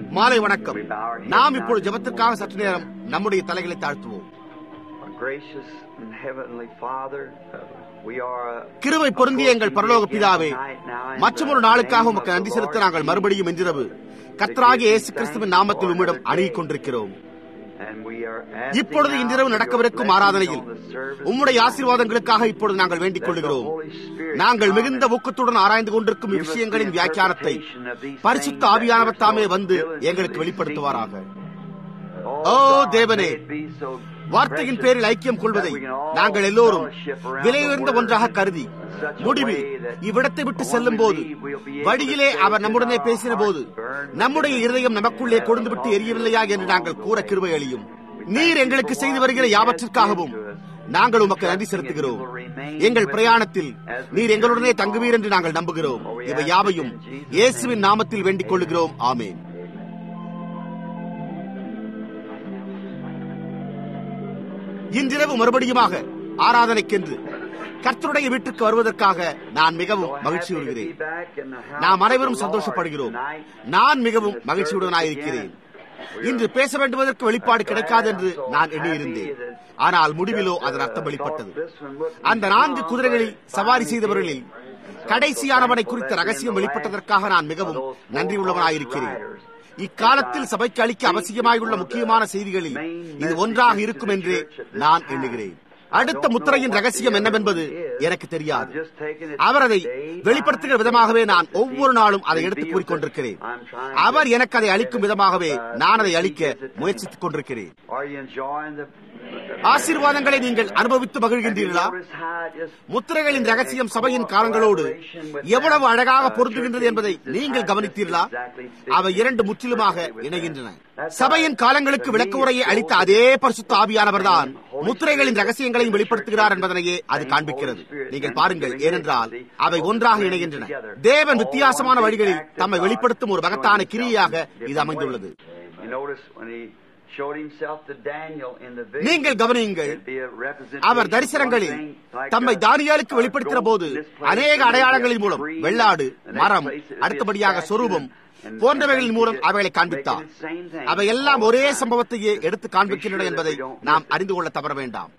மாலை வணக்கம் நாம் இப்பொழுது ஜெபத்திற்காக சற்று நேரம் நம்முடைய தலைகளை தாழ்த்துவோம் Gracious and heavenly Father, we are கிருவை பொருந்திய எங்கள் பரலோக பிதாவே மற்றொரு நாளுக்காக உமக்கு நன்றி செலுத்த நாங்கள் மறுபடியும் இன்றிரவு கர்த்தராகிய இயேசு கிறிஸ்துவின் நாமத்தில் உம்மிடம் அணுகிக் கொண்டிருக்கிறோம் இப்பொழுது இன்றிரவு நடக்கவிருக்கும் ஆராதனையில் உம்முடைய ஆசீர்வாதங்களுக்காக இப்பொழுது நாங்கள் வேண்டிக் கொள்கிறோம் நாங்கள் மிகுந்த ஊக்கத்துடன் ஆராய்ந்து கொண்டிருக்கும் இவ்விஷயங்களின் வியாக்கியானத்தை பரிசுத்த ஆவியானவர் தாமே வந்து எங்களுக்கு வெளிப்படுத்துவாராக ஓ தேவனே வார்த்தையின் பேரில் ஐக்கியம் கொள்வதை நாங்கள் எல்லோரும் விலையுயர்ந்த ஒன்றாக கருதி முடிவில் இவ்விடத்தை விட்டு செல்லும் போது வழியிலே அவர் நம்முடனே பேசின போது நம்முடைய இருதயம் நமக்குள்ளே கொழுந்து விட்டு எரியவில்லையா என்று நாங்கள் கூற கிருபை அளியும் நீர் எங்களுக்கு செய்து வருகிற யாவற்றிற்காகவும் நாங்கள் உமக்கு நன்றி செலுத்துகிறோம் எங்கள் பிரயாணத்தில் நீர் எங்களுடனே தங்குவீர் என்று நாங்கள் நம்புகிறோம் இவை யாவையும் இயேசுவின் நாமத்தில் வேண்டிக் கொள்கிறோம் ஆமேன் இன்றிரவு மறுபடியுமாக ஆராதனைக்கென்று கர்த்தருடைய வீட்டுக்கு வருவதற்காக நான் மிகவும் மகிழ்ச்சி வருகிறேன் நாம் அனைவரும் சந்தோஷப்படுகிறோம் நான் மிகவும் மகிழ்ச்சியுடனாயிருக்கிறேன் இன்று பேச வேண்டுவதற்கு வெளிப்பாடு கிடைக்காது என்று நான் எண்ணியிருந்தேன் ஆனால் முடிவிலோ அதன் அர்த்தம் வெளிப்பட்டது அந்த நான்கு குதிரைகளில் சவாரி செய்தவர்களில் கடைசியானவனை குறித்த ரகசியம் வெளிப்பட்டதற்காக நான் மிகவும் நன்றி உள்ளவனாயிருக்கிறேன் இக்காலத்தில் சபைக்கு அளிக்க அவசியமாயுள்ள முக்கியமான செய்திகளில் இது ஒன்றாக இருக்கும் என்று நான் எண்ணுகிறேன் அடுத்த முத்திரையின் ரகசியம் என்னவென்பது எனக்கு தெரியாது அவர் அதை வெளிப்படுத்துகிற விதமாகவே நான் ஒவ்வொரு நாளும் அதை எடுத்து கூறிக்கொண்டிருக்கிறேன் அவர் எனக்கு அதை அளிக்கும் விதமாகவே நான் அதை அளிக்க முயற்சித்துக் கொண்டிருக்கிறேன் ஆசீர்வாதங்களை நீங்கள் அனுபவித்து மகிழ்கின்றீர்களா முத்திரைகளின் ரகசியம் சபையின் காலங்களோடு எவ்வளவு அழகாக பொருந்துகின்றது என்பதை நீங்கள் கவனித்தீர்களா அவை இரண்டு முற்றிலுமாக இணைகின்றன சபையின் காலங்களுக்கு விளக்க உரையை அளித்த அதே பரிசுத்த ஆவியானவர் தான் முத்திரைகளின் ரகசியங்களையும் வெளிப்படுத்துகிறார் என்பதனையே அது காண்பிக்கிறது நீங்கள் பாருங்கள் ஏனென்றால் அவை ஒன்றாக இணைகின்றன தேவன் வித்தியாசமான வழிகளில் தம்மை வெளிப்படுத்தும் ஒரு மகத்தான கிரியாக இது அமைந்துள்ளது நீங்கள் கவனியுங்கள் அவர் தரிசனங்களில் தம்மை தானியாலுக்கு வெளிப்படுத்தின போது அநேக அடையாளங்களின் மூலம் வெள்ளாடு மரம் அடுத்தபடியாக சொரூபம் போன்றவைகளின் மூலம் அவைகளை காண்பித்தார் அவை எல்லாம் ஒரே சம்பவத்தையே எடுத்து காண்பிக்கின்றன என்பதை நாம் அறிந்து கொள்ள தவற வேண்டாம்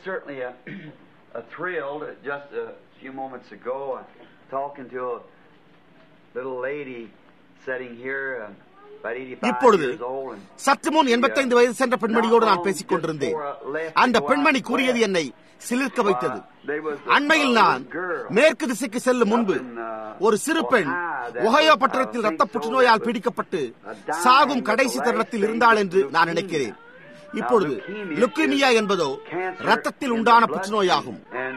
இப்பொழுது சற்று முன் எண்பத்தைந்து வயது சென்ற பெண்மணியோடு நான் பேசிக் கொண்டிருந்தேன் அந்த பெண்மணி கூறியது என்னை சிலிர்க்க வைத்தது அண்மையில் நான் மேற்கு திசைக்கு செல்லும் முன்பு ஒரு சிறு பெண் ஒஹயோ பட்டணத்தில் ரத்த புற்றுநோயால் பீடிக்கப்பட்டு சாகும் கடைசி தருணத்தில் இருந்தாள் என்று நான் நினைக்கிறேன் இப்பொழுது லுக்கிமியா என்பதோ ரத்தத்தில் உண்டான புற்றுநோயாகும்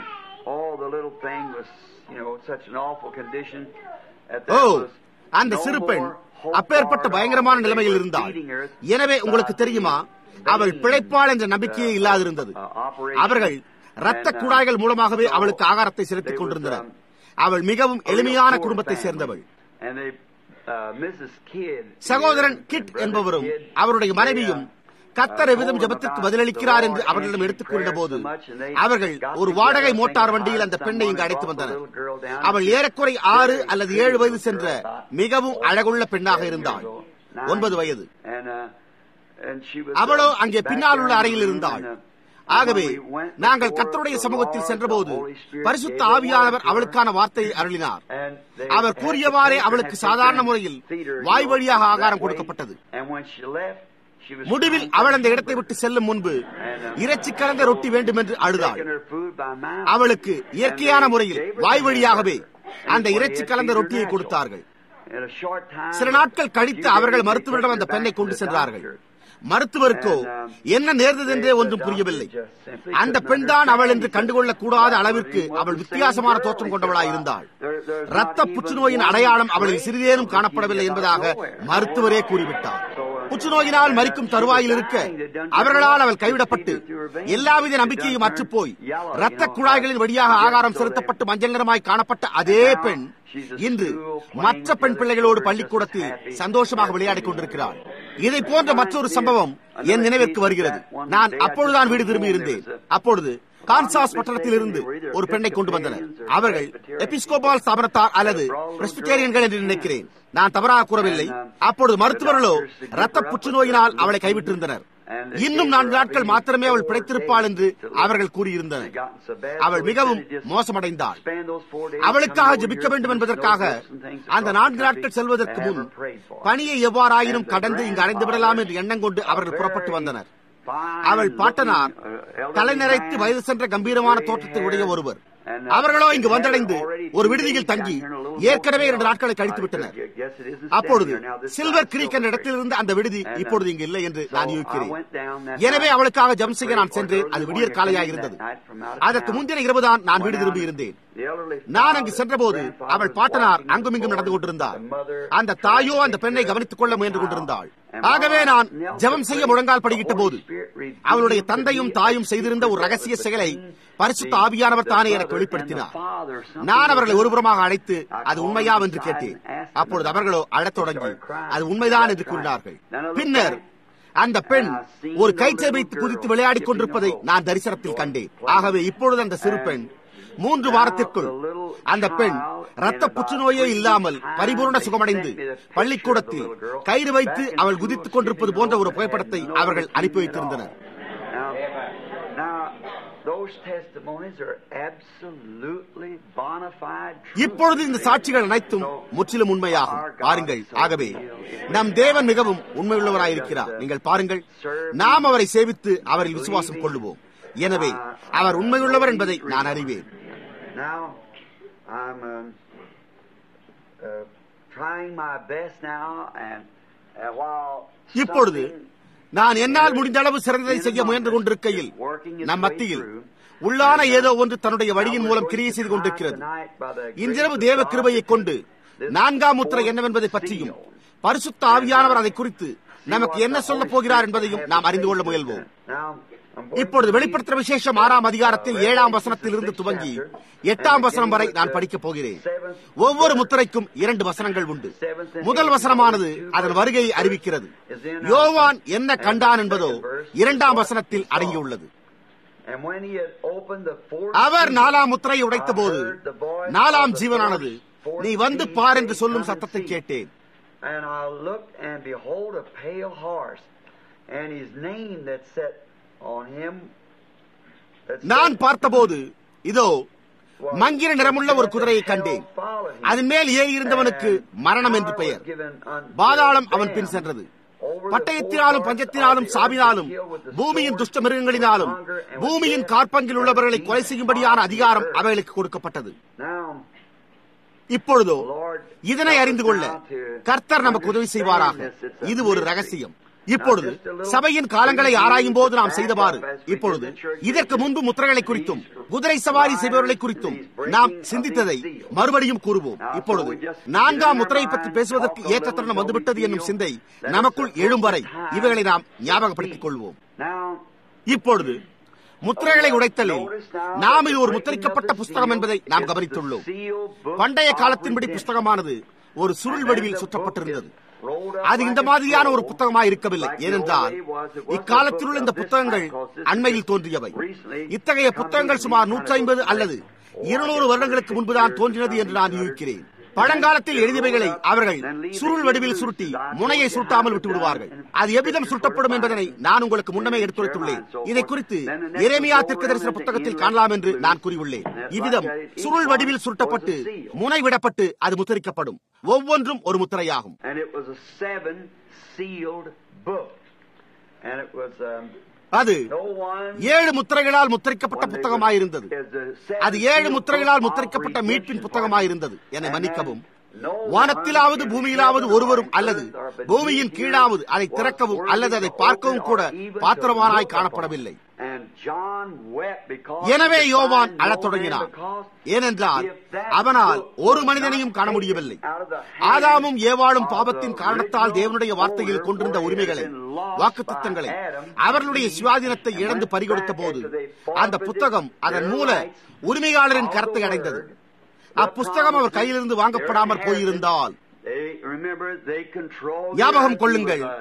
ஓ அந்த சிறு பெண் அப்பேற்பட்ட பயங்கரமான நிலைமையில் இருந்தாள் எனவே உங்களுக்கு தெரியுமா அவள் பிழைப்பாள் என்ற நம்பிக்கையே இல்லாதிருந்தது அவர்கள் இரத்த குழாய்கள் மூலமாகவே அவளுக்கு ஆகாரத்தை செலுத்திக் கொண்டிருந்தனர் அவள் மிகவும் எளிமையான குடும்பத்தை சேர்ந்தவள் சகோதரன் கிட் என்பவரும் அவருடைய மனைவியும் கத்தர் எவ்விதம் ஜபத்திற்கு பதிலளிக்கிறார் என்று அவர்களிடம் எடுத்துக் கூறின போது அவர்கள் ஒரு வாடகை மோட்டார் வண்டியில் அந்த பெண்ணை இங்கு அழைத்து வந்தனர் அவள் ஏறக்குறை ஆறு அல்லது ஏழு வயது சென்ற மிகவும் அழகுள்ள பெண்ணாக இருந்தாள் ஒன்பது வயது அவளோ அங்கே பின்னால் உள்ள அறையில் இருந்தாள் ஆகவே நாங்கள் கத்தருடைய சமூகத்தில் சென்றபோது பரிசுத்த ஆவியானவர் அவளுக்கான வார்த்தையை அருளினார் அவர் கூறியவாறே அவளுக்கு சாதாரண முறையில் வாய் வழியாக ஆகாரம் கொடுக்கப்பட்டது முடிவில் அவள் அந்த இடத்தை விட்டு செல்லும் முன்பு இறைச்சி கலந்த ரொட்டி வேண்டும் என்று அழுதாள் அவளுக்கு இயற்கையான முறையில் வாய் வழியாகவே அந்த இறைச்சி கலந்த ரொட்டியை கொடுத்தார்கள் சில நாட்கள் கழித்து அவர்கள் மருத்துவரிடம் அந்த பெண்ணை கொண்டு சென்றார்கள் மருத்துவருக்கோ என்ன நேர்ந்தது என்றே ஒன்றும் புரியவில்லை அந்த பெண் தான் அவள் என்று கண்டுகொள்ளக் கூடாத அளவிற்கு அவள் வித்தியாசமான தோற்றம் கொண்டவளாய் இருந்தாள் ரத்த புற்றுநோயின் அடையாளம் அவளில் சிறிதேனும் காணப்படவில்லை என்பதாக மருத்துவரே கூறிவிட்டார் புற்றுநோயினால் மறிக்கும் தருவாயில் இருக்க அவர்களால் அவள் கைவிடப்பட்டு எல்லாவித நம்பிக்கையும் அற்றுப்போய் ரத்த குழாய்களின் வழியாக ஆகாரம் செலுத்தப்பட்டு மஞ்சள் நிறமாய் காணப்பட்ட அதே பெண் இன்று மற்ற பெண் பிள்ளைகளோடு பள்ளிக்கூடத்தில் சந்தோஷமாக விளையாடிக் கொண்டிருக்கிறாள் இதை போன்ற மற்றொரு சம்பவம் என் நினைவிற்கு வருகிறது நான் அப்பொழுதுதான் வீடு திரும்பி இருந்தேன் அப்பொழுது கான்சாஸ் பட்டணத்திலிருந்து ஒரு பெண்ணை கொண்டு வந்தனர் அவர்கள் எபிஸ்கோபால் ஸ்தாபனத்தார் அல்லது பிரெஸ்பிட்டேரியன்கள் என்று நினைக்கிறேன் நான் தவறாக கூறவில்லை அப்பொழுது மருத்துவர்களோ ரத்த புற்றுநோயினால் அவளை கைவிட்டிருந்தனர் இன்னும் நான்கு நாட்கள் மாத்திரமே அவள் பிழைத்திருப்பாள் என்று அவர்கள் கூறியிருந்தனர் அவள் மிகவும் மோசமடைந்தாள் அவளுக்காக ஜெபிக்க வேண்டும் என்பதற்காக அந்த நான்கு நாட்கள் செல்வதற்கு முன் பணியை எவ்வாறாயினும் கடந்து இங்கு அடைந்து விடலாம் என்று எண்ணம் கொண்டு அவர்கள் புறப்பட்டு வந்தனர் அவள் பாட்டனார் தலை நிறைத்து வயது சென்ற கம்பீரமான தோற்றத்தை உடைய ஒருவர் அவர்களோ இங்கு வந்தடைந்து ஒரு விடுதியில் தங்கி ஏற்கனவே இரண்டு நாட்களை கழித்து விட்டனர் அப்பொழுது சில்வர் கிரீக் என்ற இடத்திலிருந்து அந்த விடுதி இப்பொழுது இங்கு இல்லை என்று நான் யூகிக்கிறேன் எனவே அவளுக்காக ஜம் செய்ய நான் சென்றேன் அது விடியற் காலையாக இருந்தது அதற்கு முந்தின இரவுதான் நான் வீடு திரும்பி இருந்தேன் நான் அங்கு சென்றபோது அவள் பாட்டனார் அங்குமிங்கும் நடந்து கொண்டிருந்தார் அந்த தாயோ அந்த பெண்ணை கவனித்துக் கொள்ள முயன்று கொண்டிருந்தாள் ஆகவே நான் ஜெபம் செய்ய முழங்கால் படிக்கிட்ட போது அவளுடைய தந்தையும் தாயும் செய்திருந்த ஒரு ரகசிய செயலை பரிசுத்த ஆவியானவர் தானே எனக்கு வெளிப்படுத்தினார் நான் அவர்களை ஒருபுறமாக அழைத்து அது உண்மையா என்று கேட்டேன் அப்பொழுது அவர்களோ அழத் தொடங்கி அது உண்மைதான் என்று கூறினார்கள் பின்னர் அந்த பெண் ஒரு கைச்சை வைத்து குதித்து விளையாடிக் கொண்டிருப்பதை நான் தரிசனத்தில் கண்டேன் ஆகவே இப்பொழுது அந்த சிறு பெண் மூன்று வாரத்திற்குள் அந்த பெண் ரத்த புற்றுநோயே இல்லாமல் பரிபூர்ண சுகமடைந்து பள்ளிக்கூடத்தில் கயிறு வைத்து அவள் குதித்துக் கொண்டிருப்பது போன்ற ஒரு புகைப்படத்தை அவர்கள் அனுப்பி வைத்திருந்தனர் இப்பொழுது இந்த சாட்சிகள் அனைத்தும் முற்றிலும் உண்மையாகும் பாருங்கள் ஆகவே நம் தேவன் மிகவும் உண்மையுள்ளவராயிருக்கிறார் நீங்கள் பாருங்கள் நாம் அவரை சேவித்து அவரில் விசுவாசம் கொள்ளுவோம் எனவே அவர் உண்மையுள்ளவர் என்பதை நான் அறிவேன் Now, I'm um, uh, trying my best now, and uh, while இப்பொழுது something நான் என்னால் முடிந்த அளவு சிறந்ததை செய்ய முயன்று கொண்டிருக்கையில் நம் மத்தியில் உள்ளான ஏதோ ஒன்று தன்னுடைய வழியின் மூலம் கிரியை செய்து கொண்டிருக்கிறது இன்றிரவு தேவ கிருபையைக் கொண்டு நான்காம் முத்திரை என்னவென்பதை பற்றியும் பரிசுத்த ஆவியானவர் அதை குறித்து நமக்கு என்ன சொல்லப் போகிறார் என்பதையும் நாம் அறிந்து கொள்ள முயல்வோம் Now, I'm going இப்பொழுது வெளிப்படுத்துற விசேஷம் ஆறாம் அதிகாரத்தில் ஏழாம் வசனத்தில் இருந்து துவங்கி எட்டாம் வசனம் வரை நான் படிக்கப் போகிறேன் ஒவ்வொரு முத்திரைக்கும் இரண்டு வசனங்கள் உண்டு முதல் வசனமானது அதன் வருகையை அறிவிக்கிறது யோவான் என்ன கண்டான் என்பதோ இரண்டாம் வசனத்தில் அடங்கியுள்ளது And when he had opened the fourth our seal, நாலாம் முத்திரையை உடைத்த போது I heard the voice நாலாம் of the ஜீவனானது fourth நீ வந்து beast பார் என்று say, சொல்லும் "Come and சத்தத்தை see." கேட்டேன் And I looked, and behold, a pale horse, and his name that sat on him. that நான் sat பார்த்தபோது இதோ was மங்கிர நிறமுள்ள ஒரு குதிரையை கண்டேன் Hell followed him. அதன் மேல் ஏறி இருந்தவனுக்கு And மரணம் என்று power பெயர் was given unto பாதாளம் அவன் them பின் சென்றது over the பட்டயத்தினாலும் four பஞ்சத்தினாலும் parts of the earth சாவினாலும் to kill with the பூமியின் sword, துஷ்ட மிருகங்களினாலும் with hunger, and with பூமியின் death, காற்பங்கில் உள்ளவர்களை and கொலை the செய்யும்படியான beasts அதிகாரம் of the earth. அவைகளுக்கு கொடுக்கப்பட்டது Now, இப்பொழுதோ Lord, இதனை அறிந்து கொள்ள கர்த்தர் நமக்கு உதவி செய்வாராக இது ஒரு ரகசியம் இப்பொழுது சபையின் காலங்களை ஆராயும் போது நாம் செய்தவாறு இப்பொழுது இதற்கு முன்பு முத்திரைகளை குறித்தும் குதிரை சவாரி செய்பவர்களை குறித்தும் நாம் சிந்தித்ததை மறுபடியும் கூறுவோம் இப்பொழுது நான்காம் முத்திரையை பற்றி பேசுவதற்கு ஏற்ற தருணம் வந்துவிட்டது என்னும் சிந்தை நமக்குள் எழும் வரை இவைகளை நாம் ஞாபகப்படுத்திக் கொள்வோம் now, இப்பொழுது முத்திரைகளை உடைத்தலில் நாம் இது ஒரு முத்திரிக்கப்பட்ட புஸ்தகம் என்பதை நாம் கவனித்துள்ளோம் பண்டைய காலத்தின்படி புஸ்தகமானது ஒரு சுருள் வடிவில் சுற்றப்பட்டிருந்தது அது இந்த மாதிரியான ஒரு புத்தகமாக இருக்கவில்லை ஏனென்றால் இக்காலத்தில் உள்ள இந்த புத்தகங்கள் அண்மையில் தோன்றியவை இத்தகைய புத்தகங்கள் சுமார் நூற்றி ஐம்பது அல்லது இருநூறு வருடங்களுக்கு முன்புதான் தோன்றினது என்று நான் யூகிக்கிறேன் பழங்காலத்தில் எழுதியவைகளை அவர்கள் சுருள் வடிவில் சுருட்டி முனையை சுருட்டாமல் விட்டு விடுவார்கள் அது எவ்விதம் சுருட்டப்படும் என்பதனை நான் உங்களுக்கு முன்னமே எடுத்துரைத்துள்ளேன் இதை குறித்து எரேமியா திற்கு தரிசன புத்தகத்தில் காணலாம் என்று நான் கூறியுள்ளேன் இவ்விதம் சுருள் வடிவில் சுருட்டப்பட்டு முனை விடப்பட்டு அது முத்திரிக்கப்படும் ஒவ்வொன்றும் ஒரு முத்திரையாகும் and it was a seven sealed book. And it was um, அது no one. ஏழு முத்திரைகளால் முத்திரிக்கப்பட்ட when they புத்தகமாயிருந்தது was- as a seven அது ஏழு sealed முத்திரைகளால் book முத்திரிக்கப்பட்ட of மீட்பின் redemption. புத்தகமாயிருந்தது என்னை And மன்னிக்கவும் no one வானத்திலாவது in பூமியிலாவது heaven or ஒருவரும் earth அல்லது or beneath பூமியின் the கீழாவது earth அதை was திறக்கவும் worthy அல்லது அதை to பார்க்கவும் open கூட or even to பாத்திரமானாய் look upon. காணப்படவில்லை And John wept because எனவே he could யோவான் find no அழத் man தொடங்கினான் because ஏனென்றால் if that அவனால் book ஒரு was மனிதனையும் not காண taken முடியவில்லை out of the hand ஆதாமும் ஏவாளும் of பாவத்தின் the காரணத்தால் original தேவனுடைய வார்த்தையில் owner, கொண்டிருந்த for it had உரிமைகளை been lost வாக்குத்தத்தங்களை by Adam, அவர்களுடைய Eve, சுவாதீனத்தை and இழந்து went பறிகொடுத்த back போது after they அந்த forfeited புத்தகம் அதன் their மூல rights உரிமையாளரின் of the கரத்தை அடைந்தது word. அப்புஸ்தகம் அவர் கையிலிருந்து வாங்கப்படாமற் போயிருந்தால் They, remember, they controlled ஞாபகம் the earth. கொள்ளுங்கள் He was a-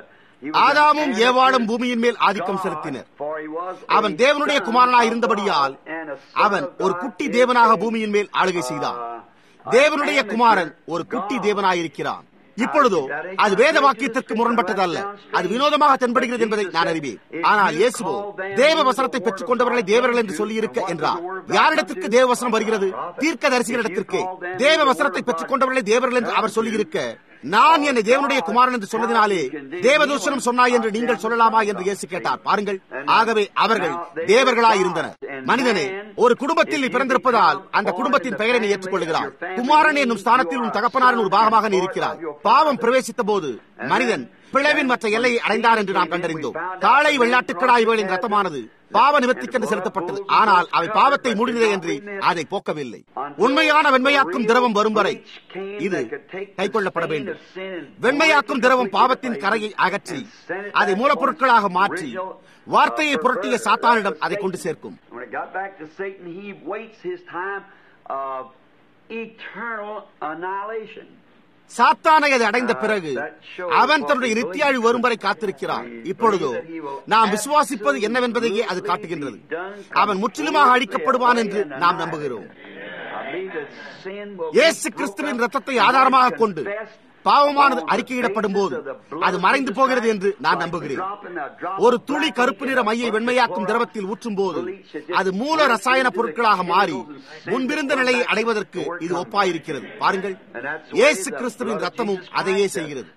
ஆதாமும் ஏவாளும் பூமியின் மேல் ஆதிக்கம் செலுத்தினர் அவன் தேவனுடைய குமாரனாய் இருந்தபடியால் அவன் ஒரு குட்டி தேவனாக பூமியின் மேல் ஆளுகை செய்தான் தேவனுடைய குமாரன் ஒரு குட்டி தேவனாயிருக்கிறான் இப்பொழுதோ அது வேத வாக்கியத்திற்கு முரண்பட்டதல்ல அது வினோதமாக தென்படுகிறது என்பதை நான் அறிவேன் ஆனால் இயேசுவோ தேவ வசனத்தை பெற்றுக் கொண்டவர்களை தேவர்கள் என்று சொல்லியிருக்க என்றார் யாரிடத்திற்கு தேவ வசனம் வருகிறது தீர்க்க தரிசிகளிடத்திற்கு தேவ வசனத்தை பெற்றுக் கொண்டவர்களை தேவர்கள் என்று அவர் சொல்லியிருக்க நான் என்னை தேவனுடைய குமாரன் என்று சொன்னதினாலே தேவதூஷணம் சொன்னாய் என்று நீங்கள் சொல்லலாமா என்று இயேசு கேட்டார் பாருங்கள் ஆகவே அவர்கள் தேவர்களாய் இருந்தனர் மனிதனே ஒரு குடும்பத்தில் நீ பிறந்திருப்பதால் அந்த குடும்பத்தின் பெயரை நீ ஏற்றுக்கொள்கிறார் குமாரன் என்னும் ஸ்தானத்தில் உன் தகப்பனாரின் ஒரு பாகமாக நீ இருக்கிறார் பாவம் பிரவேசித்த போது மனிதன் பிளவின் மற்ற எல்லையை அடைந்தார் என்று நாம் கண்டறிந்தோம் காளை வெள்ளாட்டுக்கடா இவர்களின் ரத்தமானது பாவ நிவர்த்திக்கென்று செலுத்தப்பட்டது ஆனால் அவை பாவத்தை மூடினதே என்று அதை போக்கவில்லை உண்மையான வெண்மையாக்கும் திரவம் வரும் வரை இது கைக்கொள்ளப்பட வேண்டும் வெண்மையாக்கும் திரவம் பாவத்தின் கரையை அகற்றி அதை மூலப்பொருட்களாக மாற்றி வார்த்தையை புரட்டிய சாத்தானிடம் அதை கொண்டு சேர்க்கும் சாத்தானை அதை அடைந்த பிறகு அவன் தன்னுடைய இறுத்தியாழி வரும் வரை காத்திருக்கிறான் இப்பொழுதோ நாம் விசுவாசிப்பது என்னவென்பதையே அது காட்டுகின்றது அவன் முற்றிலுமாக அழிக்கப்படுவான் என்று நாம் நம்புகிறோம் இயேசு கிறிஸ்துவின் ரத்தத்தை ஆதாரமாக கொண்டு பாவமானது அறிக்கையிடப்படும் போது அது மறைந்து போகிறது என்று நான் நம்புகிறேன் ஒரு துளி கருப்பு நிற மையை வெண்மையாக்கும் திரவத்தில் ஊற்றும் போது அது மூல ரசாயன பொருட்களாக மாறி முன்பிருந்த நிலையை அடைவதற்கு இது ஒப்பாயிருக்கிறது பாருங்கள் இயேசு கிறிஸ்துவின் ரத்தமும் அதையே செய்கிறது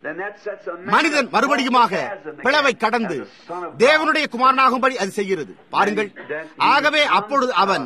மனிதன் மறுபடியுமாக பிளவை கடந்து தேவனுடைய குமாரனாகும்படி அது செய்கிறது பாருங்கள் ஆகவே அப்பொழுது அவன்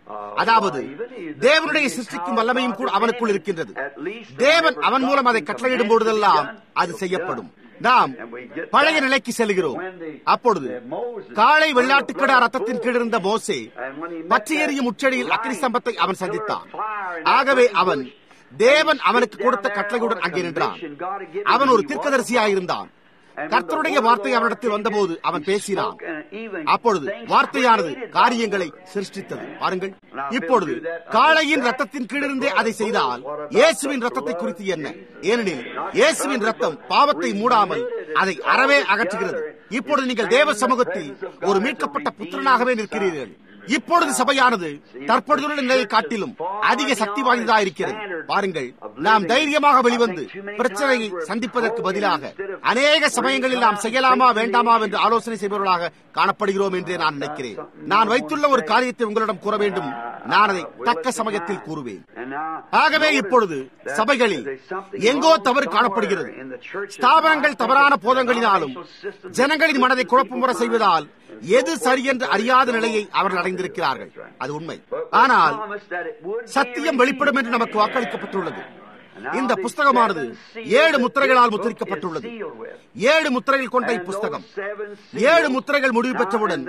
அதாவது தேவனுடைய சிருஷ்டிக்கும் வல்லமையும் கூட அவனுக்குள் இருக்கின்றது தேவன் அவன் மூலம் அதை கட்டளையிடும் பொழுதெல்லாம் அது செய்யப்படும் நாம் பழைய நிலைக்கு செல்கிறோம் அப்பொழுது காலை வெள்ளாட்டுக்கடா ரத்தத்தின் கீழ் இருந்த மோசே பற்றி எறியும் உச்சடியில் அக்னி சம்பத்தை அவன் சந்தித்தான் ஆகவே அவன் தேவன் அவனுக்கு கொடுத்த கட்டளையுடன் அங்கே நின்றான் அவன் ஒரு தீர்க்கதரிசியாயிருந்தான் கர்த்தருடைய வார்த்தை அவனிடத்தில் வந்தபோது அவன் பேசினான் அப்பொழுது வார்த்தையானது காரியங்களை சிருஷ்டித்தது பாருங்கள் இப்பொழுது காளையின் ரத்தத்தின் கீழிருந்தே அதை செய்தால் இயேசுவின் ரத்தத்தை குறித்து என்ன ஏனெனில் இயேசுவின் ரத்தம் பாவத்தை மூடாமல் அதை அறவே அகற்றுகிறது இப்பொழுது நீங்கள் தேவ சமூகத்தில் ஒரு மீட்கப்பட்ட புத்திரனாகவே நிற்கிறீர்கள் இப்பொழுது சபையானது தற்பொழுதுள்ள நிலையை காட்டிலும் அதிக சக்தி வாய்ந்ததா இருக்கிறது பாருங்கள் நாம் தைரியமாக வெளிவந்து பிரச்சனையை சந்திப்பதற்கு பதிலாக அநேக சமயங்களில் நாம் செய்யலாமா வேண்டாமா என்று ஆலோசனை செய்பவர்களாக காணப்படுகிறோம் என்றே நான் நினைக்கிறேன் நான் வைத்துள்ள ஒரு காரியத்தை உங்களிடம் கூற வேண்டும் நான் அதை தக்க சமயத்தில் கூறுவேன் ஆகவே இப்பொழுது சபைகளில் எங்கோ தவறு காணப்படுகிறது ஸ்தாபனங்கள் தவறான போதங்களினாலும் ஜனங்களின் மனதை குழப்பமுற செய்வதால் எது சரி என்று அறியாத நிலையை அவர்கள் அடைந்திருக்கிறார்கள் அது உண்மை ஆனால் சத்தியம் வெளிப்படும் என்று நமக்கு வாக்களிக்கப்பட்டுள்ளது இந்த புஸ்தகமானது ஏழு முத்திரைகளால் முத்திரிக்கப்பட்டுள்ளது ஏழு முத்திரைகள் கொண்ட இப்புஸ்தகம் ஏழு முத்திரைகள் முடிவு பெற்றவுடன்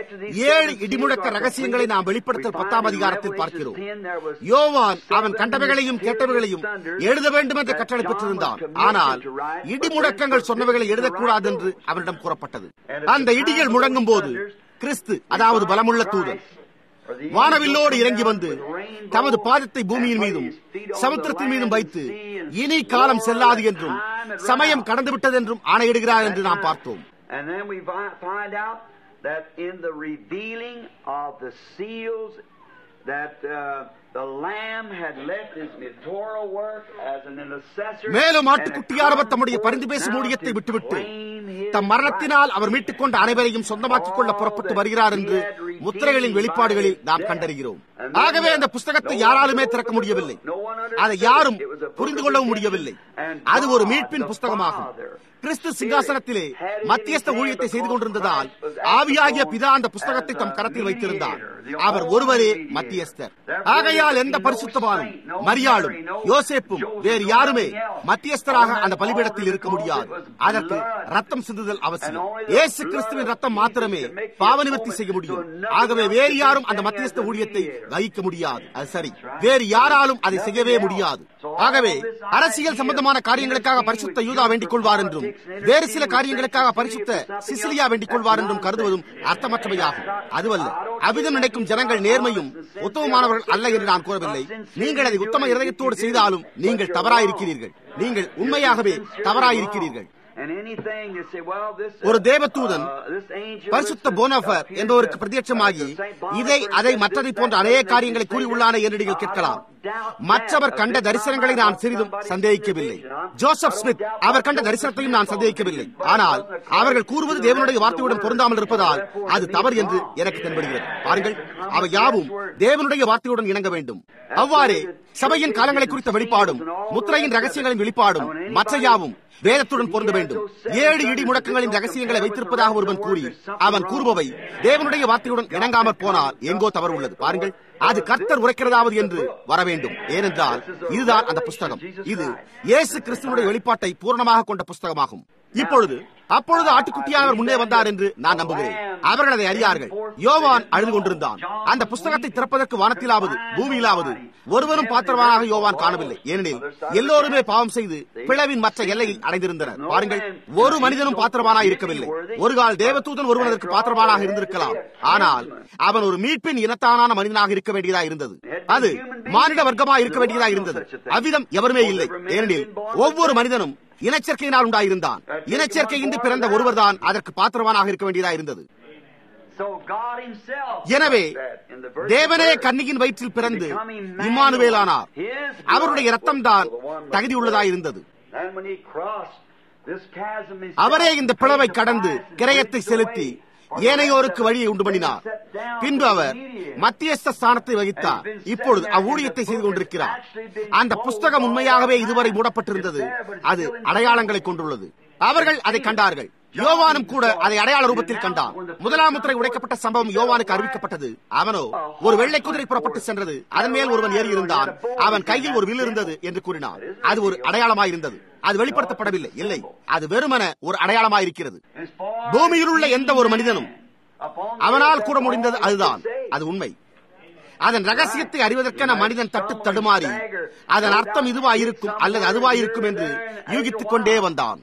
ஏழு இடிமுழக்க ரகசியங்களை நாம் வெளிப்படுத்தல் பத்தாம் அதிகாரத்தில் பார்க்கிறோம் யோவான் அவன் கண்டவைகளையும் கேட்டவைகளையும் எழுத வேண்டும் என்று கட்டளை பெற்றிருந்தான் ஆனால் இடிமுழக்கங்கள் சொன்னவைகளை எழுதக்கூடாது என்று அவனிடம் கூறப்பட்டது அந்த இடிகள் முழங்கும் போது கிறிஸ்து அதாவது பலமுள்ள தூதன் வானவில்லோடு இறங்கி வந்து தமது பாதத்தை பூமியின் மீதும் சமுத்திரத்தின் மீதும் வைத்து இனி காலம் செல்லாது என்றும் சமயம் கடந்துவிட்டது என்றும் ஆணையிடுகிறார் என்று நாம் பார்த்தோம் And then we vi- find out that in the revealing of the seals, that uh, the Lamb had left his mediatorial work as an intercessor. மேலும் and ஆட்டுக்குட்டியானவர் had தம்முடைய come பரிந்து பேசும் forth ஊழியத்தை now to விட்டுவிட்டு claim his தம் மரணத்தினால் அவர் மீட்டுக் கொண்ட அனைவரையும் சொந்தமாக்கிக் கொள்ள புறப்பட்டு வருகிறார் என்று முத்திரைகளின் வெளிப்பாடுகளில் நாம் கண்டறிகிறோம் ஆகவே அந்த புஸ்தகத்தை யாராலுமே திறக்க முடியவில்லை அதை யாரும் புரிந்து கொள்ளவும் முடியவில்லை அது ஒரு மீட்பின் புஸ்தகமாகும் கிறிஸ்து சிங்காசனத்திலே மத்தியஸ்த ஊழியத்தை செய்து கொண்டிருந்ததால் ஆவியாகிய பிதா அந்த புஸ்தகத்தை தம் கரத்தில் வைத்திருந்தார் அவர் ஒருவரே மத்தியஸ்தர் ஆகையால் எந்த பரிசுத்தவானும் மரியாளும் யோசேப்பும் வேறு யாருமே மத்தியஸ்தராக அந்த பலிபீடத்தில் இருக்க முடியாது அதற்கு ரத்தம் சிந்துதல் அவசியம் இயேசு கிறிஸ்துவின் ரத்தம் மாத்திரமே பாவ நிவர்த்தி செய்ய முடியும் ஆகவே வேறு யாரும் அந்த மத்தியஸ்த ஊழியத்தை வகிக்க முடியாது அது சரி வேறு யாராலும் அதை செய்யவே முடியாது ஆகவே அரசியல் சம்பந்தமான காரியங்களுக்காக பரிசுத்த யூதா வேண்டிக் கொள்வார் என்றும் வேறு சில காரியங்களுக்காக பரிசுத்த சிசிலியா வேண்டிக் கொள்வார் என்றும் கருதுவதும் அர்த்தமற்றவையாகும் அதுவல்ல அவிதம் நினைக்கும் ஜனங்கள் நேர்மையும் உத்தமமானவர்கள் அல்ல என்று நான் கூறவில்லை நீங்கள் அதை உத்தம இருதயத்தோடு செய்தாலும் நீங்கள் தவறாயிருக்கிறீர்கள் நீங்கள் உண்மையாகவே தவறாயிருக்கிறீர்கள் ஒரு தேவதூதன் பரிசுத்த போனபர் என்பவருக்கு பிரத்யட்சமாகி இதை அதை மற்றதை போன்ற அநேக காரியங்களை கூறியுள்ளான என்று நீங்கள் கேட்கலாம் மற்றவர் கண்ட தரிசனங்களை நான் சிறிதும் சந்தேகிக்கவில்லை ஜோசப் ஸ்மித் அவர் கண்ட தரிசனத்தையும் நான் சந்தேகிக்கவில்லை ஆனால் அவர்கள் கூறுவது தேவனுடைய வார்த்தையுடன் பொருந்தாமல் இருப்பதால் அது தவறு என்று எனக்கு தென்படுகிறது பாருங்கள் அவை யாவும் தேவனுடைய வார்த்தையுடன் இணங்க வேண்டும் அவ்வாறே சபையின் காலங்களை குறித்த வெளிப்பாடும் முத்திரையின் ரகசியங்களின் வெளிப்பாடும் மற்ற யாவும் வேதத்துடன் பொருந்த வேண்டும் ஏழு இடி முழக்கங்களின் ரகசியங்களை வைத்திருப்பதாக ஒருவன் கூறி அவன் கூறுபவை தேவனுடைய வார்த்தையுடன் இணங்காமற் போனால் எங்கோ தவறு உள்ளது பாருங்கள் அது கர்த்தர் உரைக்கிறதாவது என்று வர வேண்டும் ஏனென்றால் இதுதான் அந்த புஸ்தகம் இது இயேசு கிறிஸ்துவனுடைய வெளிப்பாட்டை பூர்ணமாக கொண்ட புஸ்தகமாகும் இப்பொழுது அப்பொழுது ஆட்டுக்குட்டியானவர் முன்னே வந்தார் என்று நான் நம்புகிறேன் அவர்கள் அதை அறியார்கள் யோவான் அழுது கொண்டிருந்தான் அந்த புஸ்தகத்தை திறப்பதற்கு வானத்திலாவது பூமியிலாவது ஒருவரும் பாத்திரமாக யோவான் காணவில்லை ஏனெனில் எல்லோருமே பாவம் செய்து பிளவின் மற்ற எல்லையை அடைந்திருந்தனர் பாருங்கள் ஒரு மனிதனும் பாத்திரமானாக இருக்கவில்லை ஒரு கால் தேவதூதன் ஒருவன் அதற்கு பாத்திரமானாக இருந்திருக்கலாம் ஆனால் அவன் ஒரு மீட்பின் இனத்தானான மனிதனாக இருக்க வேண்டியதா இருந்தது அது மானிட வர்க்கமாக இருக்க வேண்டியதா இருந்தது அவ்விதம் எவருமே இல்லை ஏனெனில் ஒவ்வொரு மனிதனும் இனச்சேர்க்கையினால் உண்டாயிருந்தான் இனச்சேர்க்கையின்றி பிறந்த ஒருவர்தான் அதற்கு பாத்திரவானாக இருக்க வேண்டியதா இருந்தது எனவே தேவனே கன்னியின் வயிற்றில் பிறந்து இம்மானுவேலானார் அவருடைய ரத்தம் தான் தகுதியுள்ளதாயிருந்தது அவரே இந்த பிளவை கடந்து கிரயத்தை செலுத்தி ஏனையோருக்கு வழியை உண்டு பண்ணினார் பின்பு அவர் மத்தியஸ்த ஸ்தானத்தை வகித்தார் இப்பொழுது அவ்வூழியத்தை செய்து கொண்டிருக்கிறார் அந்த புஸ்தகம் உண்மையாகவே இதுவரை மூடப்பட்டிருந்தது அது அடையாளங்களை கொண்டுள்ளது அவர்கள் அதை கண்டார்கள் யோவானும் கூட அதை அடையாள ரூபத்தில் கண்டான் முதலாம் முத்திரை உடைக்கப்பட்ட சம்பவம் யோவானுக்கு அறிவிக்கப்பட்டது அவனோ ஒரு வெள்ளை குதிரை புறப்பட்டு சென்றது அதன் மேல் ஒருவன் ஏறி இருந்தான் அவன் கையில் ஒரு வில் இருந்தது என்று கூறினான் அது ஒரு அடையாளமாயிருந்தது அது வெளிப்படுத்தப்படவில்லை இல்லை அது வெறுமன ஒரு அடையாளமாயிருக்கிறது பூமியில் உள்ள எந்த ஒரு மனிதனும் அவனால் கூற முடிந்தது அதுதான் அது உண்மை அதன் ரகசியத்தை அறிவதற்கென மனிதன் தட்டு தடுமாறி அதன் அர்த்தம் இதுவாயிருக்கும் அல்லது அதுவாயிருக்கும் என்று யூகித்துக் கொண்டே வந்தான்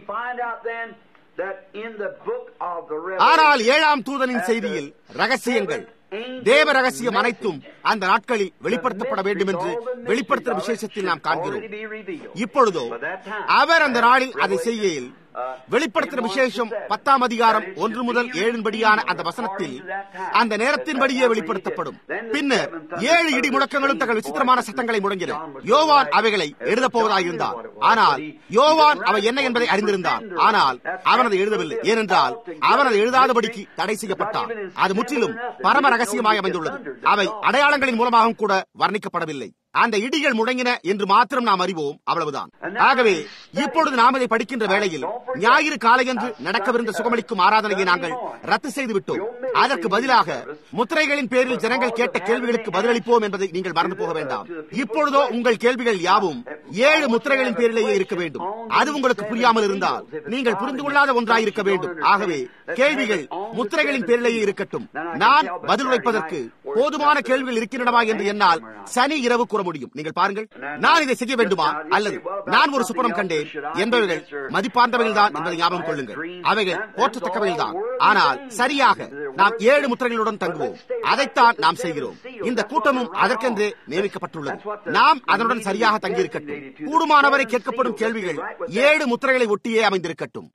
ஆனால் ஏழாம் தூதனின் செய்தியில் ரகசியங்கள் தேவ ரகசியம் அனைத்தும் அந்த நாட்களில் வெளிப்படுத்தப்பட வேண்டும் என்று வெளிப்படுத்தும் விசேஷத்தில் நாம் காண்கிறோம் இப்பொழுதோ அவர் அந்த நாளில் அதை செய்கையில் வெளிப்படுத்துகிற விசேஷம் பத்தாம் அதிகாரம் ஒன்று முதல் ஏழின்படியான அந்த வசனத்தில் அந்த நேரத்தின்படியே வெளிப்படுத்தப்படும் பின்னர் ஏழு இடி முழக்கங்களும் தங்கள் விசித்திரமான சட்டங்களை முடங்கின யோவான் அவைகளை எழுதப் போவதாயிருந்தார் ஆனால் யோவான் அவை என்ன என்பதை அறிந்திருந்தார் ஆனால் அவன் அதை எழுதவில்லை ஏனென்றால் அவன் அதை எழுதாதபடிக்கு தடை செய்யப்பட்டான் அது முற்றிலும் பரம ரகசியமாய் அமைந்துள்ளது அவை அடையாளங்களின் மூலமாகவும் கூட வர்ணிக்கப்படவில்லை அந்த இடிகள் முழங்கின என்று மாத்திரம் நாம் அறிவோம் அவ்வளவுதான் ஆகவே இப்பொழுது நாம் இதை படிக்கின்ற வேளையில் ஞாயிறு காலையன்று நடக்கவிருந்த சுகமளிக்கும் ஆராதனையை நாங்கள் ரத்து செய்து விட்டோம் அதற்கு பதிலாக முத்திரைகளின் பேரில் ஜனங்கள் கேட்ட கேள்விகளுக்கு பதிலளிப்போம் என்பதை நீங்கள் மறந்து போக வேண்டாம் இப்பொழுதோ உங்கள் கேள்விகள் யாவும் ஏழு முத்திரைகளின் பேரிலேயே இருக்க வேண்டும் அது உங்களுக்கு புரியாமல் இருந்தால் நீங்கள் புரிந்து கொள்ளாத ஒன்றாய் இருக்க வேண்டும் ஆகவே கேள்விகள் முத்திரைகளின் பேரிலேயே இருக்கட்டும் நான் பதில் உரைப்பதற்கு போதுமான கேள்விகள் இருக்கின்றனவா என்று என்னால் சனி இரவு கூற முடியும் நீங்கள் பாருங்கள் நான் இதை செய்ய வேண்டுமா அல்லது நான் ஒரு சுப்பனம் கண்டேன் என்பவர்கள் மதிப்பார்ந்தவைகள் தான் என்பதை ஞாபகம் கொள்ளுங்கள் அவைகள் போற்றத்தக்கவைகள் தான் ஆனால் சரியாக நாம் ஏழு முத்திரைகளுடன் தங்குவோம் அதைத்தான் நாம் செய்கிறோம் இந்த கூட்டமும் அதற்கென்றே நியமிக்கப்பட்டுள்ளது நாம் அதனுடன் சரியாக தங்கியிருக்கட்டும் கூடுமானவரை கேட்கப்படும் கேள்விகள் ஏழு முத்திரைகளை ஒட்டியே அமைந்திருக்கட்டும்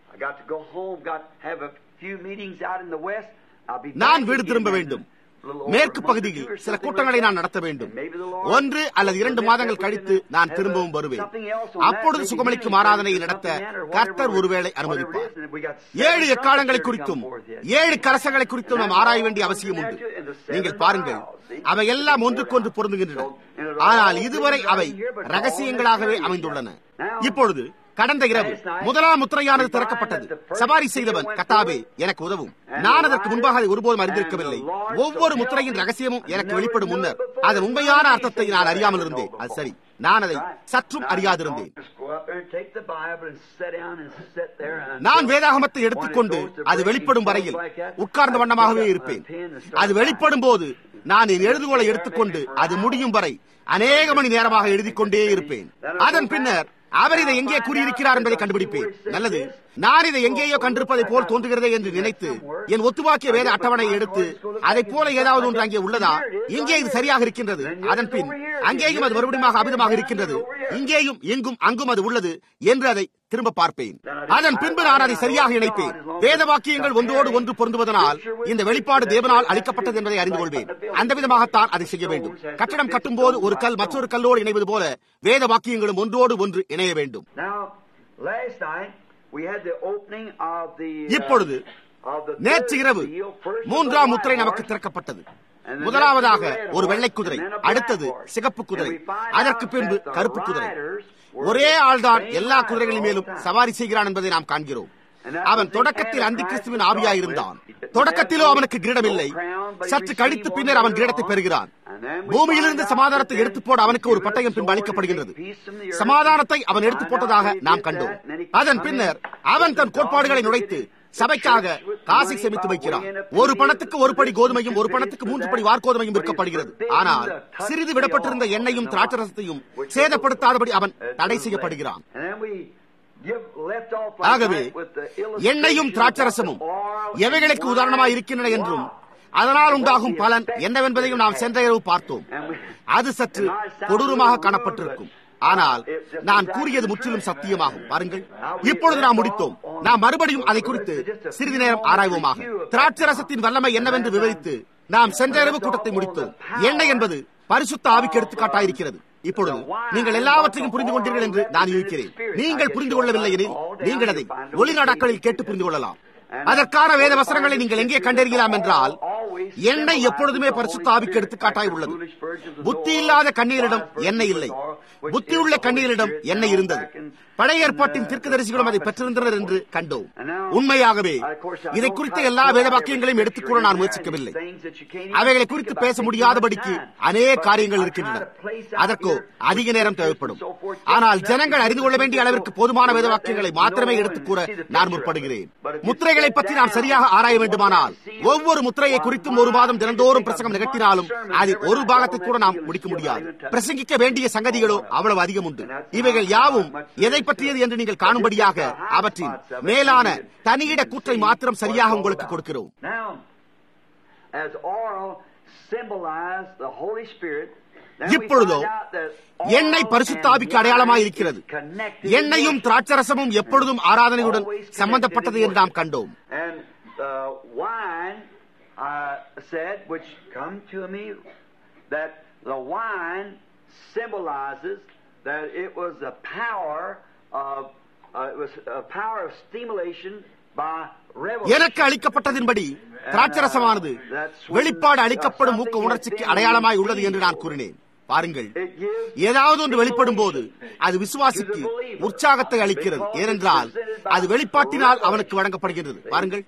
நான் வீடு திரும்ப வேண்டும் மேற்கு பகுதியில் சில கூட்டங்களை நான் நடத்த வேண்டும் ஒன்று அல்லது இரண்டு மாதங்கள் கழித்து நான் திரும்பவும் வருவேன் அப்பொழுது சுகமளிக்கும் ஆராதனையை நடத்த கர்த்தர் ஒருவேளை அனுமதிப்பார் ஏழு எக்காலங்களை குறித்தும் ஏழு கலசங்களை குறித்தும் நாம் ஆராய வேண்டிய அவசியம் உண்டு நீங்கள் பாருங்கள் அவை எல்லாம் ஒன்றுக்கொன்று பொருந்துகின்றன ஆனால் இதுவரை அவை ரகசியங்களாகவே அமைந்துள்ளன இப்பொழுது கடந்த இரவு முதலாம் முத்திரையானது திறக்கப்பட்டது சவாரி செய்தவன் கத்தாவே எனக்கு உதவும் நான் அதற்கு முன்பாக அதை ஒருபோதும் அறிந்திருக்கவில்லை ஒவ்வொரு முத்திரையின் ரகசியமும் எனக்கு வெளிப்படும் முன்னர் அதன் உண்மையான அர்த்தத்தை நான் அறியாமல் இருந்தேன் அது சரி நான் அதை சற்றும் அறியாதிருந்தேன் நான் வேதாகமத்தை எடுத்துக்கொண்டு அது வெளிப்படும் வரையில் உட்கார்ந்த வண்ணமாகவே இருப்பேன் அது வெளிப்படும் போது நான் என் எழுதுகோலை எடுத்துக்கொண்டு அது முடியும் வரை அநேக மணி நேரமாக எழுதிக் கொண்டே இருப்பேன் அதன் பின்னர் அவர் இதை எங்கே கூறியிருக்கிறார் என்பதை கண்டுபிடிப்பேன் நல்லது நான் இதை எங்கேயோ கண்டிருப்பதை போல் தோன்றுகிறதே என்று நினைத்து என் ஒத்துவாக்கிய வேத அட்டவணையை எடுத்து அதை போல ஏதாவது ஒன்று அங்கே உள்ளதா இங்கே இது சரியாக இருக்கின்றது அதன் பின் அங்கேயும் அது மறுபடியும் அபிதமாக இருக்கின்றது இங்கேயும் எங்கும் அங்கும் அது உள்ளது என்று அதை திரும்ப பார்ப்பேன் அதன் பின்பு நான் அதை சரியாக இணைப்பேன் வேத வாக்கியங்கள் ஒன்றோடு ஒன்று பொருந்துவதனால் இந்த வெளிப்பாடு தேவனால் அளிக்கப்பட்டது என்பதை அறிந்து கொள்வேன் அந்த விதமாகத்தான் அதை செய்ய வேண்டும் கட்டடம் கட்டும் போது ஒரு கல் மற்றொரு கல்லோடு இணைவது போல வேத வாக்கியங்களும் ஒன்றோடு ஒன்று இணைய வேண்டும் இப்பொழுது நேற்று இரவு மூன்றாம் முத்திரை நமக்கு திறக்கப்பட்டது முதலாவதாக ஒரு வெள்ளை குதிரை அடுத்தது சிகப்பு குதிரை அதற்கு பின்பு கருப்பு குதிரை ஒரே ஆள்தான் எல்லா குதிரைகளின் மேலும் சவாரி செய்கிறான் என்பதை நாம் காண்கிறோம் அவன் தொடக்கத்தில் அந்தி கிறிஸ்துவின் ஆவியாயிருந்தான் தொடக்கத்திலோ அவனுக்கு கிரீடம் இல்லை சற்று கழித்து பின்னர் அவன் கிரீடத்தை பெறுகிறான் பூமியிலிருந்து சமாதானத்தை எடுத்து போட அவனுக்கு ஒரு பட்டயம் பின்பு அளிக்கப்படுகின்றது சமாதானத்தை அவன் எடுத்து போட்டதாக நாம் கண்டோம் அதன் பின்னர் அவன் தன் கோட்பாடுகளை நுழைத்து சபைக்காக காசை சேமித்து வைக்கிறான் ஒரு பணத்துக்கு ஒரு படி கோதுமையும் ஒரு பணத்துக்கு மூன்று படி வார்கோதுமையும் விற்கப்படுகிறது ஆனால் சிறிது விடப்பட்டிருந்த எண்ணெயும் திராட்சரசத்தையும் சேதப்படுத்தாதபடி அவன் தடை செய்யப்படுகிறான் ஆகவே எண்ணெயும் திராட்சரசமும் எவைகளுக்கு உதாரணமாக இருக்கின்றன என்றும் அதனால் உண்டாகும் பலன் என்னவென்பதையும் நாம் சென்ற இரவு பார்த்தோம் அது சற்று கொடூரமாக காணப்பட்டிருக்கும் ஆனால் நான் கூறியது முற்றிலும் சத்தியமாகும் பாருங்கள் இப்பொழுது நாம் முடித்தோம் நாம் மறுபடியும் அதை குறித்து சிறிது நேரம் ஆராய்வோமாக திராட்சரசத்தின் வல்லமை என்னவென்று விவரித்து நாம் சென்ற இரவு கூட்டத்தை முடித்தோம் எண்ணெய் என்பது பரிசுத்த ஆவிக்கு எடுத்துக்காட்டாயிருக்கிறது இப்பொழுது நீங்கள் எல்லாவற்றையும் புரிந்து கொண்டீர்கள் என்று நான் இருக்கிறேன் நீங்கள் புரிந்து கொள்ளவில்லை எனில் நீங்கள் அதை ஒளிநாடாக்களில் கேட்டு புரிந்து கொள்ளலாம் அதற்கான வேத வசனங்களை நீங்கள் எங்கே கண்டறியலாம் என்றால் எண்ணெய் எப்பொழுதுமே பரிசுத்த ஆவிக்கு எடுத்துக்காட்டாய் உள்ளது புத்தி இல்லாத கண்ணீரிடம் எண்ணெய் இல்லை புத்தி உள்ள கண்ணீரிடம் எண்ணெய் இருந்தது பழைய ஏற்பாட்டின் தீர்க்கதரிசிகளும் அதை பெற்றிருந்தனர் என்று கண்டோம் உண்மையாகவே இதை குறித்த எல்லா வேத வாக்கியங்களையும் எடுத்துக்கூட நான் முயற்சிக்கவில்லை அவைகளை குறித்து பேச முடியாதபடிக்கு அநேக காரியங்கள் இருக்கின்றன அதற்கோ அதிக நேரம் தேவைப்படும் ஆனால் ஜனங்கள் அறிந்து கொள்ள வேண்டிய அளவிற்கு போதுமான வேத வாக்கியங்களை மாத்திரமே எடுத்துக்கூற நான் முற்படுகிறேன் முத்திரைகளை பற்றி நாம் சரியாக ஆராய வேண்டுமானால் ஒவ்வொரு முத்திரையை குறித்தும் ஒரு மாதம் தினந்தோறும் பிரசங்கம் நிகழ்த்தினாலும் அதில் ஒரு பாகத்தை கூட நாம் முடிக்க முடியாது பிரசங்கிக்க வேண்டிய சங்கதிகளோ அவ்வளவு அதிகம் உண்டு இவைகள் யாவும் எதை பற்றியது என்று நீங்கள் காணும்படியாக அவற்றின் மேலான தனியிட கூற்றை மாத்திரம் சரியாக உங்களுக்கு கொடுக்கிறோம் இப்பொழுதோ எண்ணெய் பரிசுத்தாவிக்கு அடையாளமாய் இருக்கிறது எண்ணெயும் திராட்சரசமும் எப்பொழுதும் ஆராதனையுடன் சம்பந்தப்பட்டது என்று நாம் கண்டோம் symbolizes that it was a power of uh, it was a power of stimulation by எனக்கு அளிக்கப்பட்டதின்படி திராட்சரசமானது வெளிப்பாடு அளிக்கப்படும் ஊக்க உணர்ச்சிக்கு அடையாளமாய் உள்ளது என்று நான் கூறினேன் பாருங்கள் ஏதாவது ஒன்று வெளிப்படும் போது அது விசுவாசிக்கு உற்சாகத்தை அளிக்கிறது ஏனென்றால் அது வெளிப்பாட்டினால் அவனுக்கு வழங்கப்படுகிறது பாருங்கள்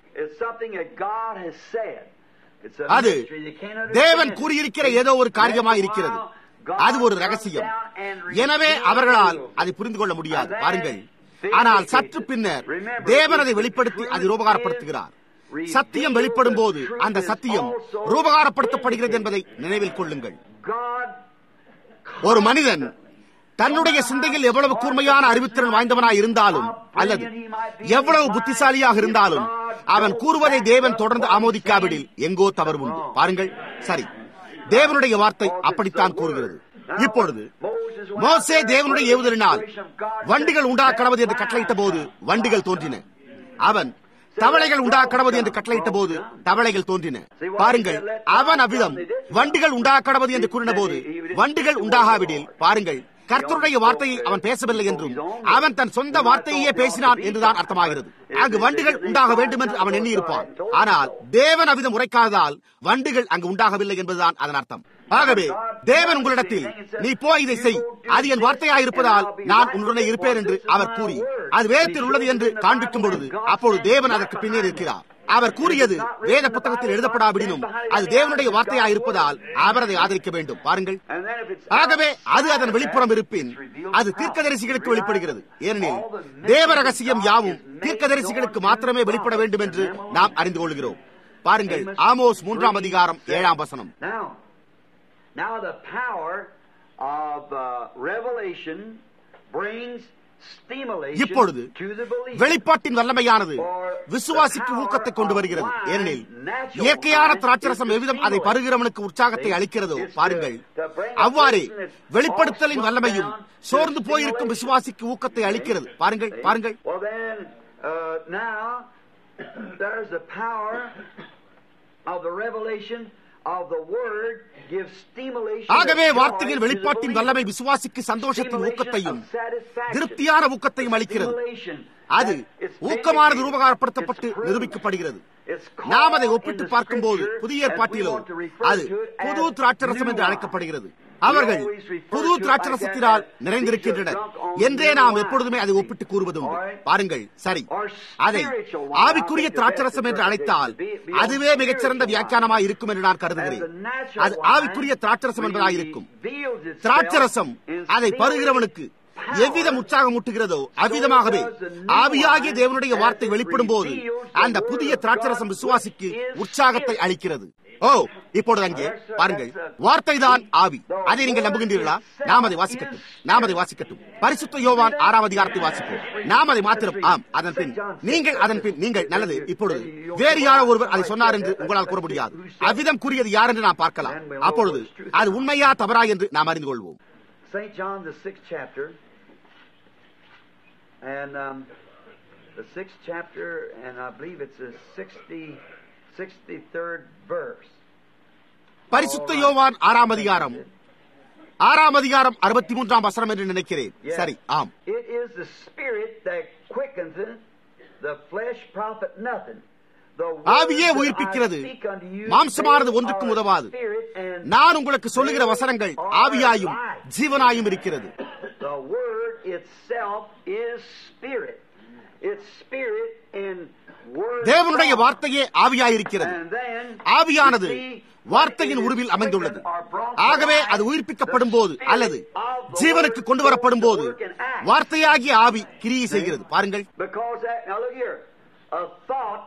அது தேவன் கூறியிருக்கிற ஏதோ ஒரு காரியமாக இருக்கிறது அது ஒரு ரகசியம் எனவே அவர்களால் அதை புரிந்து கொள்ள முடியாது பாருங்கள் ஆனால் சற்று பின்னர் தேவன் அதை வெளிப்படுத்தி அதை ரூபகாரப்படுத்துகிறார் சத்தியம் வெளிப்படும் போது அந்த சத்தியம் ரூபகாரப்படுத்தப்படுகிறது என்பதை நினைவில் கொள்ளுங்கள் ஒரு மனிதன் தன்னுடைய சிந்தையில் எவ்வளவு கூர்மையான அறிவுத்திறன் வாய்ந்தவனாய் இருந்தாலும் அல்லது எவ்வளவு புத்திசாலியாக இருந்தாலும் அவன் கூறுவதை தேவன் தொடர்ந்து ஆமோதிக்காவிடில் எங்கோ தவறு உண்டு பாருங்கள் சரி தேவனுடைய வார்த்தை அப்படித்தான் கூறுகிறது இப்பொழுது மோசே தேவனுடைய ஏவுதலினால் வண்டிகள் உண்டாக்கடவது என்று கட்டளையிட்ட போது வண்டிகள் தோன்றின அவன் தவளைகள் உண்டாக்கடவது என்று கட்டளையிட்ட போது தவளைகள் தோன்றின பாருங்கள் அவன் அவ்விதம் வண்டிகள் உண்டாக்கடவது என்று கூறின போது வண்டிகள் உண்டாகாவிடில் பாருங்கள் கர்த்தருடைய வார்த்தையை அவன் பேசவில்லை என்றும் அவன் தன் சொந்த வார்த்தையே பேசினான் என்றுதான் அர்த்தமாகிறது அங்கு வண்டுகள் உண்டாக வேண்டும் என்று அவன் எண்ணியிருப்பான் ஆனால் தேவன் அவ்விதம் உரைக்காததால் வண்டுகள் அங்கு உண்டாகவில்லை என்பதுதான் அதன் அர்த்தம் ஆகவே தேவன் உங்களிடத்தில் நீ போய் இதை செய் அது என் வார்த்தையாயிருப்பதால் நான் உன்னுடனே இருப்பேன் என்று அவர் கூறி அது வேதத்தில் உள்ளது என்று காண்பிக்கும் பொழுது அப்பொழுது தேவன் அதற்கு பின்னே இருக்கிறார் அவர் கூறியது வேத புத்தகத்தில் எழுதப்படாவிடனும் அது தேவனுடைய வார்த்தையாக இருப்பதால் அவர் அதை ஆதரிக்க வேண்டும் பாருங்கள் ஆகவே அது அதன் வெளிப்புறம் இருப்பின் அது தீர்க்கதரிசிகளுக்கு வெளிப்படுகிறது ஏனெனில் தேவ ரகசியம் யாவும் தீர்க்கதரிசிகளுக்கு மாத்திரமே வெளிப்பட வேண்டும் என்று நாம் அறிந்து கொள்கிறோம் பாருங்கள் ஆமோஸ் மூன்றாம் அதிகாரம் ஏழாம் வசனம் Now the power of uh, revelation brings இப்பொழுது வெளிப்பாட்டின் வல்லமையானது விசுவாசிக்கு ஊக்கத்தை கொண்டு வருகிறது ஏனெனில் இயற்கையான திராட்சரசம் எவ்விதம் அதை பருகிறவனுக்கு உற்சாகத்தை அளிக்கிறதோ பாருங்கள் அவ்வாறே வெளிப்படுத்தலின் வல்லமையும் சோர்ந்து போயிருக்கும் விசுவாசிக்கு ஊக்கத்தை அளிக்கிறது பாருங்கள் பாருங்கள் ஆகவே வார்த்தையின் வெளிப்பாட்டின் வல்லமை விசுவாசிக்கு சந்தோஷத்தின் ஊக்கத்தையும் திருப்தியான ஊக்கத்தையும் அளிக்கிறது அது ஊக்கமானது ரூபகாரப்படுத்தப்பட்டு நிரூபிக்கப்படுகிறது நாம் அதை ஒப்பிட்டு பார்க்கும்போது புதிய ஏற்பாட்டிலோ அது புது திராட்சரசம் என்று அழைக்கப்படுகிறது அவர்கள் புது திராட்சரசத்தினால் நிறைந்திருக்கின்றனர் என்றே நாம் எப்பொழுதுமே அதை ஒப்பிட்டு கூறுவதும் பாருங்கள் சரி அதை ஆவிக்குரிய திராட்சரசம் என்று அழைத்தால் அதுவே மிகச்சிறந்த வியாக்கியானமாய் இருக்கும் என்று நான் கருதுகிறேன் அது ஆவிக்குரிய திராட்சரசம் என்பதாயிருக்கும் திராட்சரசம் அதை பருகிறவனுக்கு எவ்விதம் உற்சாகம் ஊட்டுகிறதோ அவ்விதமாகவே ஆவியாகிய தேவனுடைய வார்த்தை வெளிப்படும் போது அந்த புதிய திராட்சரசம் விசுவாசிக்கு உற்சாகத்தை அளிக்கிறது ஓ இப்பொழுது அங்கே பாருங்கள் வார்த்தை தான் ஆவி அதை நீங்கள் நம்புகின்றீர்களா நாம் அதை வாசிக்கட்டும் நாம் அதை வாசிக்கட்டும் பரிசுத்த யோவான் ஆறாம் அதிகாரத்தை வாசிப்போம் நாம் அதை மாத்திரம் ஆம் அதன் பின் நீங்கள் அதன் பின் நீங்கள் நல்லது இப்பொழுது வேறு யாரோ ஒருவர் அதை சொன்னார் என்று உங்களால் கூற முடியாது அவ்விதம் கூறியது யார் என்று நாம் பார்க்கலாம் அப்பொழுது அது உண்மையா தவறா என்று நாம் அறிந்து கொள்வோம் St. John, the sixth chapter, and um, the sixth chapter, and I believe it's the 60, 63rd verse. பரிசுத்த யோவான் ஆறாம் அதிகாரம் ஆறாம் அதிகாரம் அறுபத்தி மூன்றாம் வசனம் என்று நினைக்கிறேன் சரி ஆம் It is the spirit that quickeneth, the flesh profit nothing. The words ஆவியே that I உயிர்ப்பிக்கிறது. speak unto you, மாம்சமானது they ஒன்றுக்கும் are உதவாது. spirit and நான் உங்களுக்கு சொல்லுகிற வசனங்கள் ஆவியாயும் ஜீவனாயும் இருக்கிறது The word itself is spirit. It's spirit in word. தேவனுடைய form. வார்த்தையே ஆவியாயிருக்கிறது And then ஆவியானது you see, வார்த்தையின் it is உருவில் அமைந்துள்ளது quickened or brought ஆகவே to அது life. உயிர்ப்பிக்கப்படும் The போது spirit அல்லது of the ஜீவனுக்கு word கொண்டு வரப்படும் goes போது to work and act. வார்த்தையாகிய ஆவி கிரியை செய்கிறது பாருங்கள் Because that, now look here, a thought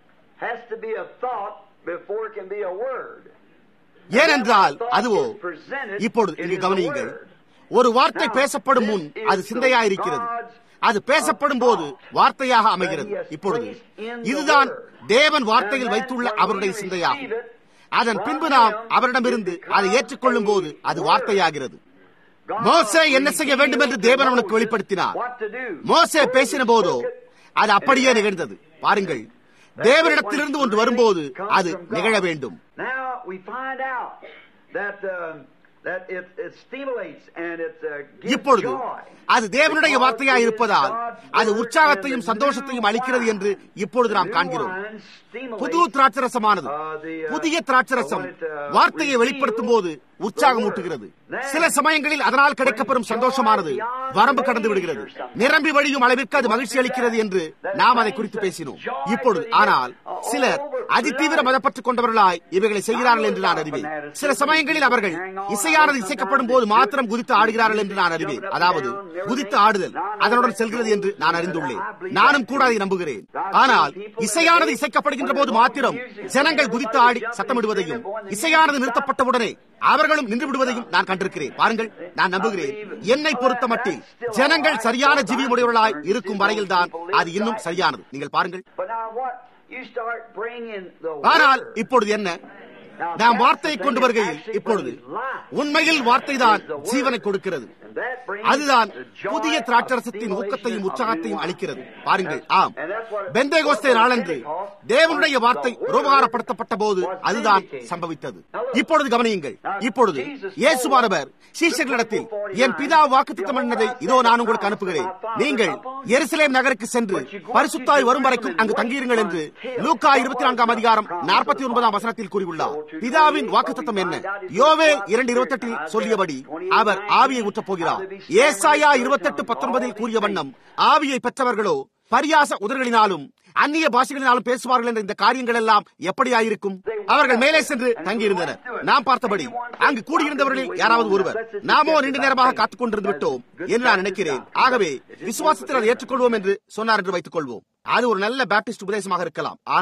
has to be a thought before it can be a word. ஏனென்றால் அதுவோ இப்பொழுது இங்கு கவனியுங்கள் ஒரு வார்த்தை பேசப்படும் முன் அது சிந்தையாயிருக்கிறது அது பேசப்படும் போது வார்த்தையாக அமைகிறது இப்பொழுது இதுதான் தேவன் வார்த்தையில் வைத்துள்ள அவருடைய சிந்தையாகும் அதன் பின்பு நாம் அவரிடமிருந்து அதை ஏற்றுக்கொள்ளும் போது அது வார்த்தையாகிறது மோசே என்ன செய்ய வேண்டும் என்று தேவன் அவனுக்கு வெளிப்படுத்தினார் மோசே பேசின போதோ அது அப்படியே நிகழ்ந்தது பாருங்கள் தேவனிடத்திலிருந்து ஒன்று வரும்போது அது நிகழ வேண்டும் Now we find out that um, that it, it stimulates and it uh, gives இப்பொழுது joy. அது தேவனுடைய வார்த்தையாய் இருப்பதால் அது உற்சாகத்தையும் சந்தோஷத்தையும் அளிக்கிறது என்று இப்பொழுது நாம் காண்கிறோம் புது திராட்சரசமானது புதிய திராட்சரசம் வார்த்தையை வெளிப்படுத்தும் போது உற்சாகம் ஊட்டுகிறது சில சமயங்களில் அதனால் கிடைக்கப்பெறும் சந்தோஷமானது வரம்பு கடந்து விடுகிறது நிரம்பி வழியும் அளவிற்கு அது மகிழ்ச்சி அளிக்கிறது என்று நாம் அதை குறித்து பேசினோம் இப்பொழுது ஆனால் சிலர் அதிதீவிர மதப்பற்றுக் கொண்டவர்களாய் இவைகளை செய்கிறார்கள் என்று நான் அறிவேன் சில சமயங்களில் அவர்கள் இசையானது இசைக்கப்படும் போது மாத்திரம் குதித்து ஆடுகிறார்கள் என்று நான் அறிவேன் அதாவது குதித்து ஆடுதல் அதனுடன் செல்கிறது என்று நான் அறிந்துள்ளேன் நானும் கூட அதை நம்புகிறேன் ஆனால் இசையானது இசைக்கப்படுகின்ற போது மாத்திரம் ஜனங்கள் குதித்து ஆடி சத்தமிடுவதையும் இசையானது நிறுத்தப்பட்டவுடனே அவர்களும் நின்று விடுவதையும் நான் கண்டிருக்கிறேன் பாருங்கள் நான் நம்புகிறேன் என்னை பொறுத்த மட்டில் ஜனங்கள் சரியான ஜீவியமுடையவர்களாய் இருக்கும் வரையில் தான் அது இன்னும் சரியானது நீங்கள் பாருங்கள் But now what? You start bringing the ஆனால் word. இப்பொழுது என்ன Now நாம் that's வார்த்தையை the கொண்டு thing that வருகையில் actually இப்பொழுது brings life. உண்மையில் வார்த்தைதான் Is the word. ஜீவனை கொடுக்கிறது And that brings அதுதான் the joy புதிய of திராட்சரசத்தின் stimulation ஊக்கத்தையும் of உற்சாகத்தையும் new அளிக்கிறது wine. பாருங்கள் And- ஆம் and that's what- Pentecost what நாளன்று Pentecost தேவனுடைய was வார்த்தை the word ரூபகாரப்படுத்தப்பட்ட போது was அதுதான் vindicated. சம்பவித்தது Now look. இப்பொழுது கவனியுங்கள் Now, இப்பொழுது Jesus இயேசுவானவர் told சீஷர்களிடத்தில் the people என் பிதா வாக்குத்தத்தம் பண்ணதை இதோ நான் உங்களுக்கு அனுப்புகிறேன் நீங்கள் எருசலேம் நகருக்கு சென்று பரிசுத்தாய் வரும் வரைக்கும் அங்கு தங்கியிருங்கள் என்று லூக்கா இருபத்தி நான்காம் அதிகாரம் நாற்பத்தி ஒன்பதாம் வசனத்தில் கூறியுள்ளார் பிதாவின் வாக்குத்தத்தம் என்ன யோவேல் இரண்டு இருபத்தெட்டில் சொல்லியபடி அவர் ஆவியை ஊற்றப் போகிறார் ஏசாயா இருபத்தெட்டு பத்தொன்பதில் கூறிய வண்ணம் ஆவியை பெற்றவர்களோ பரியாச உதறுகளினாலும் அந்நிய பாஷைகளினாலும் பேசுவார்கள் என்ற இந்த காரியங்கள் எல்லாம் எப்படியாயிருக்கும் அவர்கள் மேலே சென்று தங்கியிருந்தனர் நாம் பார்த்தபடி அங்கு கூடியிருந்தவர்களில் யாராவது ஒருவர் நாமோ நீண்ட நேரமாக காத்துக் கொண்டிருந்து விட்டோம் என்று நான் நினைக்கிறேன் ஆகவே விசுவாசத்தில் அதை ஏற்றுக்கொள்வோம் என்று சொன்னார் என்று வைத்துக் கொள்வோம் அது ஒரு நல்ல பேப்டிஸ்ட் உபதேசமாக இருக்கலாம் ஆனால்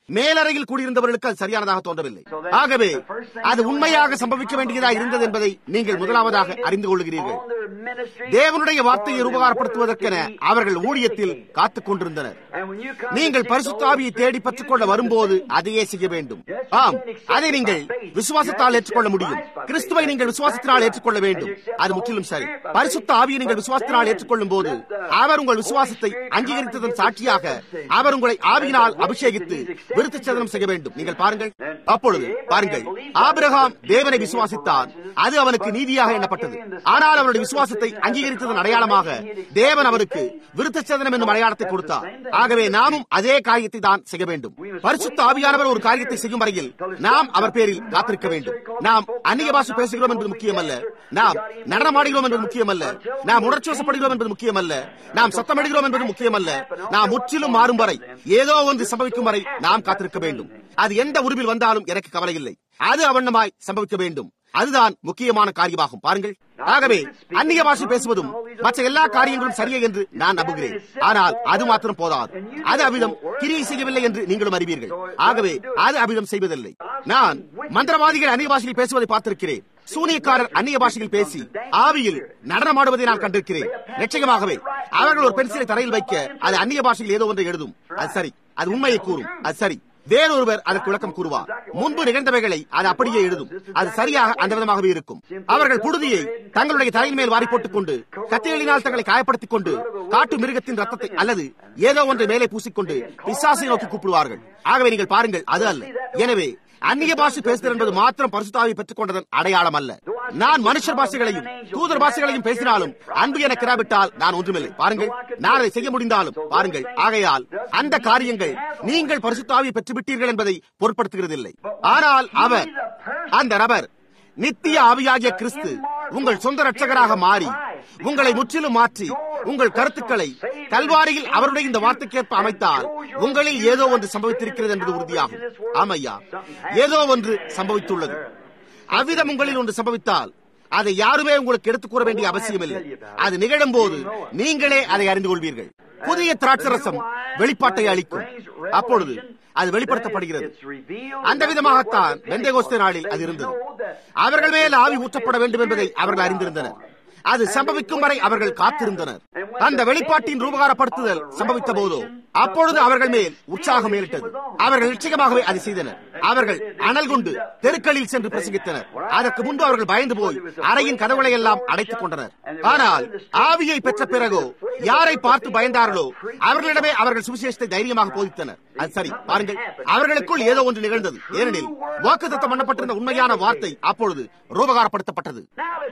மேலறையில் கூடியிருந்தவர்களுக்கு அது சரியானதாக தோன்றவில்லை ஆகவே அது உண்மையாக சம்பவிக்க வேண்டியதாக இருந்தது என்பதை நீங்கள் முதலாவதாக அறிந்து கொள்கிறீர்கள் தேவனுடைய வார்த்தையை உபகாரப்படுத்துவதற்கென அவர்கள் ஊழியத்தில் காத்துக் கொண்டிருந்தனர் நீங்கள் பரிசுத்தாவியை தேடி பெற்றுக் கொள்ள வரும்போது அதையே செய்ய வேண்டும் ஆம் அதை நீங்கள் விசுவாசத்தால் ஏற்றுக்கொள்ள முடியும் கிறிஸ்துவை நீங்கள் விசுவாசத்தினால் ஏற்றுக்கொள்ள வேண்டும் அது முற்றிலும் சரி பரிசுத்த ஆவியை நீங்கள் விசுவாசத்தினால் ஏற்றுக்கொள்ளும் போது அவர் உங்கள் விசுவாசத்தை அங்கீகரித்ததன் சாட்சியாக அவர் உங்களை ஆவியினால் அபிஷேகித்து விருத்த சேதனம் செய்ய வேண்டும் நீங்கள் பாருங்கள் அப்பொழுது பாருங்கள் ஆபிரகாம் தேவனை விசுவாசித்தான் அது அவனுக்கு நீதியாக எண்ணப்பட்டது ஆனால் அவருடைய விசுவாசத்தை அங்கீகரித்ததன் அடையாளமாக தேவன் அவருக்கு விருத்த சேதனம் என்னும் அடையாளத்தை கொடுத்தார் ஆகவே நாமும் அதே காரியத்தை தான் செய்ய வேண்டும் பரிசுத்த ஆவியானவர் ஒரு காரியத்தை செய்யும் வரையில் நாம் அவர் பேரில் காத்திருக்க வேண்டும் நாம் அந்நிய பாஷை பேசுகிறோம் என்பது முக்கியமல்ல நாம் நடனமாடுகிறோம் என்பது முக்கியமல்ல நாம் உணர்ச்சிவசப்படுகிறோம் என்பது முக்கியமல்ல நாம் சத்தமிடுகிறோம் என்பது முக்கியமல்ல நாம் முற்றிலும் மாறும் வரை ஏதோ ஒன்று சம்பவிக்கும் வரை நாம் காத்திருக்க வேண்டும் அது எந்த உருவில் வந்தாலும் எனக்கு கவலை இல்லை அது அவண்ணமாய் சம்பவிக்க வேண்டும் அதுதான் முக்கியமான காரியமாகும் பாருங்கள் ஆகவே அந்நிய பாஷை பேசுவதும் மற்ற எல்லா காரியங்களும் சரியே என்று நான் நம்புகிறேன் ஆனால் அது மாத்திரம் போதாது அது அவிதம் கிரியை செய்யவில்லை என்று நீங்களும் அறிவீர்கள் ஆகவே அது அவிதம் செய்வதில்லை நான் மந்திரவாதிகள் அந்நிய பாஷையில் பேசுவதை பார்த்திருக்கிறேன் சூனியக்காரர் அந்நிய பாஷையில் பேசி ஆவியில் நடனமாடுவதை நான் கண்டிருக்கிறேன் நிச்சயமாகவே அவர்கள் ஒரு பென்சிலை தரையில் வைக்க அது அந்நிய பாஷையில் ஏதோ ஒன்றை எழுதும் அது சரி அது உண்மையை கூறும் அது சரி வேறொருவர் அதற்கு விளக்கம் கூறுவார் முன்பு நிகழ்ந்தவைகளை அது அப்படியே எழுதும் அது சரியாக அந்த விதமாகவே இருக்கும் அவர்கள் புழுதியை தங்களுடைய தலையின் மேல் வாரி போட்டுக் கொண்டு கத்திகளினால் தங்களை காயப்படுத்திக் கொண்டு காட்டு மிருகத்தின் ரத்தத்தை அல்லது ஏதோ ஒன்றை மேலே பூசிக்கொண்டு பிசாசை நோக்கி கூப்பிடுவார்கள் ஆகவே நீங்கள் பாருங்கள் அது அல்ல எனவே அந்நிய பாஷை பேசுதல் என்பது மாத்திரம் பரிசுத்தாவை பெற்றுக் கொண்டதன் அடையாளம் அல்ல நான் மனுஷர் பாஷைகளையும் தூதர் பாஷைகளையும் பேசினாலும் அன்பு என கிராவிட்டால் நான் ஒன்றுமில்லை பாருங்கள் நான் அதை செய்ய முடிந்தாலும் பாருங்கள் ஆகையால் அந்த காரியங்கள் நீங்கள் பரிசுத்தாவியை பெற்றுவிட்டீர்கள் என்பதை பொருட்படுத்துகிறதில்லை ஆனால் அவர் அந்த நபர் நித்திய ஆவியாகிய கிறிஸ்து உங்கள் சொந்த ரட்சகராக மாறி உங்களை முற்றிலும் மாற்றி உங்கள் கருத்துக்களை கல்வாரியில் அவருடைய இந்த வார்த்தைக்கேற்ப அமைத்தால் உங்களில் ஏதோ ஒன்று சம்பவித்திருக்கிறது என்பது உறுதியாகும் ஆமையா ஏதோ ஒன்று சம்பவித்துள்ளது அவ்விதம் உங்களில் ஒன்று சம்பவித்தால் அதை யாருமே உங்களுக்கு எடுத்துக் கூற வேண்டிய அவசியமில்லை அது நிகழும் போது நீங்களே அதை அறிந்து கொள்வீர்கள் புதிய திராட்சரசம் வெளிப்பாட்டை அளிக்கும் அப்பொழுது அது வெளிப்படுத்தப்படுகிறது அந்த விதமாகத்தான் வெந்தகோஸ்த நாளில் அது இருந்தது அவர்கள் மேல் ஆவி ஊற்றப்பட வேண்டும் என்பதை அவர்கள் அறிந்திருந்தனர் அது சம்பவிக்கும் வரை அவர்கள் காத்திருந்தனர் அந்த வெளிப்பாட்டின் ரூபகாரப்படுத்துதல் சம்பவித்த போதோ அப்பொழுது அவர்கள் மேல் உற்சாகம் மேலிட்டது அவர்கள் நிச்சயமாகவே அதை செய்தனர் அவர்கள் அனல் கொண்டு தெருக்களில் சென்று பிரசங்கித்தனர் அதற்கு முன்பு அவர்கள் பயந்து போய் அறையின் கதவுகளை எல்லாம் அடைத்துக் கொண்டனர் ஆனால் ஆவியை பெற்ற பிறகோ யாரை பார்த்து பயந்தார்களோ அவர்களிடமே அவர்கள் சுவிசேஷத்தை தைரியமாக போதித்தனர் அது சரி பாருங்கள் அவர்களுக்குள் ஏதோ ஒன்று நிகழ்ந்தது ஏனெனில் வாக்குத்தத்தம் பண்ணப்பட்டிருந்த உண்மையான வார்த்தை அப்பொழுது ரூபகாரப்படுத்தப்பட்டது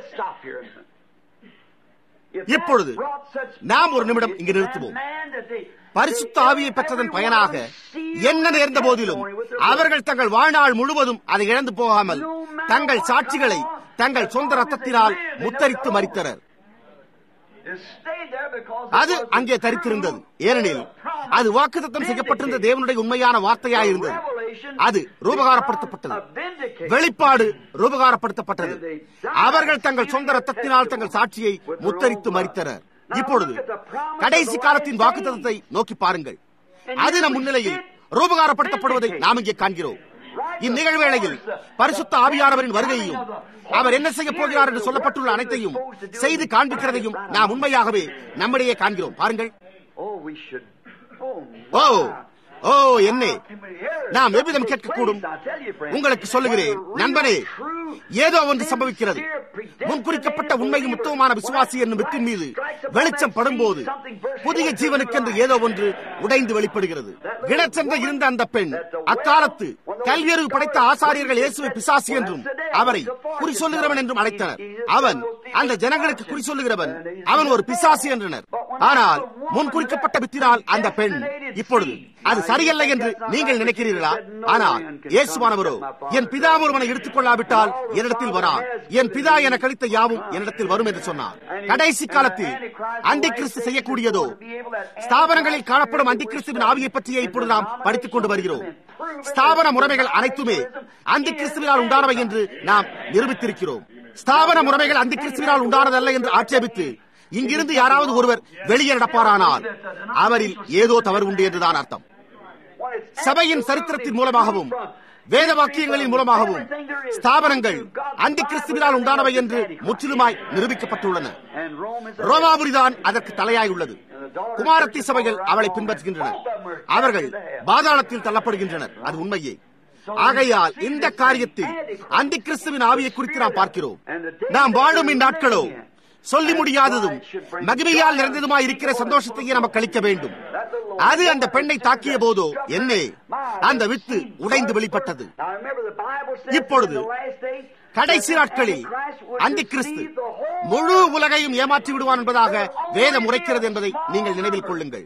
இப்பொழுது நாம் ஒரு நிமிடம் இங்கு நிறுத்துவோம் பரிசுத்த ஆவியை பெற்றதன் பயனாக என்ன நேர்ந்த போதிலும் அவர்கள் தங்கள் வாழ்நாள் முழுவதும் அதை இழந்து போகாமல் தங்கள் சாட்சிகளை தங்கள் சொந்த ரத்தத்தினால் முத்தரித்து மறித்தனர் அது அங்கே தரித்திருந்தது ஏனெனில் அது வாக்குத்தத்தம் செய்யப்பட்டிருந்த தேவனுடைய உண்மையான வார்த்தையாயிருந்தது அது ரூபகாரப்படுத்தப்பட்டது வெளிப்பாடு ரூபகாரப்படுத்தப்பட்டது அவர்கள் தங்கள் சொந்த ரத்தத்தினால் தங்கள் சாட்சியை முத்தரித்து மறித்தனர் இப்பொழுது கடைசி காலத்தின் வாக்குத்தத்தை நோக்கி பாருங்கள் அது நம் முன்னிலையில் ரூபகாரப்படுத்தப்படுவதை நாம் இங்கே காண்கிறோம் இந்நிகழ்வேளையில் பரிசுத்த ஆவியானவரின் வருகையையும் அவர் என்ன செய்ய போகிறார் என்று சொல்லப்பட்டுள்ள அனைத்தையும் செய்து காண்பிக்கிறதையும் நாம் உண்மையாகவே நம்மிடையே காண்கிறோம் பாருங்கள் ஓ ஓ என்ன நாம் எவ்விதம் கேட்கக்கூடும் உங்களுக்கு சொல்லுகிறேன் நண்பனே ஏதோ ஒன்று சம்பவிக்கிறது முன்குறிக்கப்பட்ட உண்மையும் உத்தமமான விசுவாசி என்னும் வித்தின் மீது வெளிச்சம் படும்போது புதிய ஜீவனுக்கென்று ஏதோ ஒன்று உடைந்து வெளிப்படுகிறது கிணச்சென்ற இருந்த அந்த பெண் அக்காலத்து கல்வியறிவு படைத்த ஆசாரியர்கள் இயேசுவை பிசாசி என்றும் அவரை குறி சொல்லுகிறவன் என்றும் அழைத்தனர் அவன் அந்த ஜனங்களுக்கு குறி சொல்லுகிறவன் அவன் ஒரு பிசாசி என்றனர் ஆனால் முன் குறிக்கப்பட்ட வித்தினால் அந்த பெண் இப்பொழுது அது சரியல்ல என்று நீங்கள் நினைக்கிறீர்களா ஆனால் இயேசுவானவரோ என் பிதா ஒருவனை எடுத்துக் கொள்ளாவிட்டால் என்னிடத்தில் வரான் என் பிதா என கழித்த யாவும் என்னிடத்தில் வரும் என்று சொன்னார் கடைசி காலத்தில் அந்தி கிறிஸ்து செய்யக்கூடியதோ ஸ்தாபனங்களில் காணப்படும் அந்தி கிறிஸ்துவின் ஆவியை பற்றியே இப்பொழுது நாம் படித்துக் கொண்டு வருகிறோம் ஸ்தாபன முறைமைகள் அனைத்துமே அந்தி கிறிஸ்துவினால் உண்டானவை என்று நாம் நிரூபித்திருக்கிறோம் ஸ்தாபன முறைமைகள் அந்தி கிறிஸ்துவினால் உண்டானதல்ல என்று ஆட்சேபித்து இங்கிருந்து யாராவது ஒருவர் வெளியே நடப்பாரானால் அவரில் ஏதோ தவறு உண்டு என்றுதான் அர்த்தம் சபையின் சரித்திரத்தின் மூலமாகவும் வேத வாக்கியங்களின் மூலமாகவும் ஸ்தாபனங்கள் அந்தி கிறிஸ்துவினால் உண்டானவை என்று முற்றிலுமாய் நிரூபிக்கப்பட்டுள்ளன ரோமாபுரிதான் அதற்கு தலையாய் உள்ளது குமாரத்தி சபைகள் அவளை பின்பற்றுகின்றன அவர்கள் பாதாளத்தில் தள்ளப்படுகின்றனர் அது உண்மையே ஆகையால் இந்த காரியத்தில் அந்தி கிறிஸ்துவின் ஆவியை குறித்து நாம் பார்க்கிறோம் நாம் வாழும் இந்நாட்களோ சொல்லி முடியாததும் மகிமையால் நிறைந்ததுமாய் இருக்கிற சந்தோஷத்தையே நமக்கு அளிக்க வேண்டும் அது அந்த பெண்ணை தாக்கிய போதோ என்னே அந்த வித்து உடைந்து வெளிப்பட்டது இப்பொழுது கடைசி நாட்களில் அந்தி கிறிஸ்து முழு உலகையும் ஏமாற்றி விடுவான் என்பதாக வேதம் உரைக்கிறது என்பதை நீங்கள் நினைவில் கொள்ளுங்கள்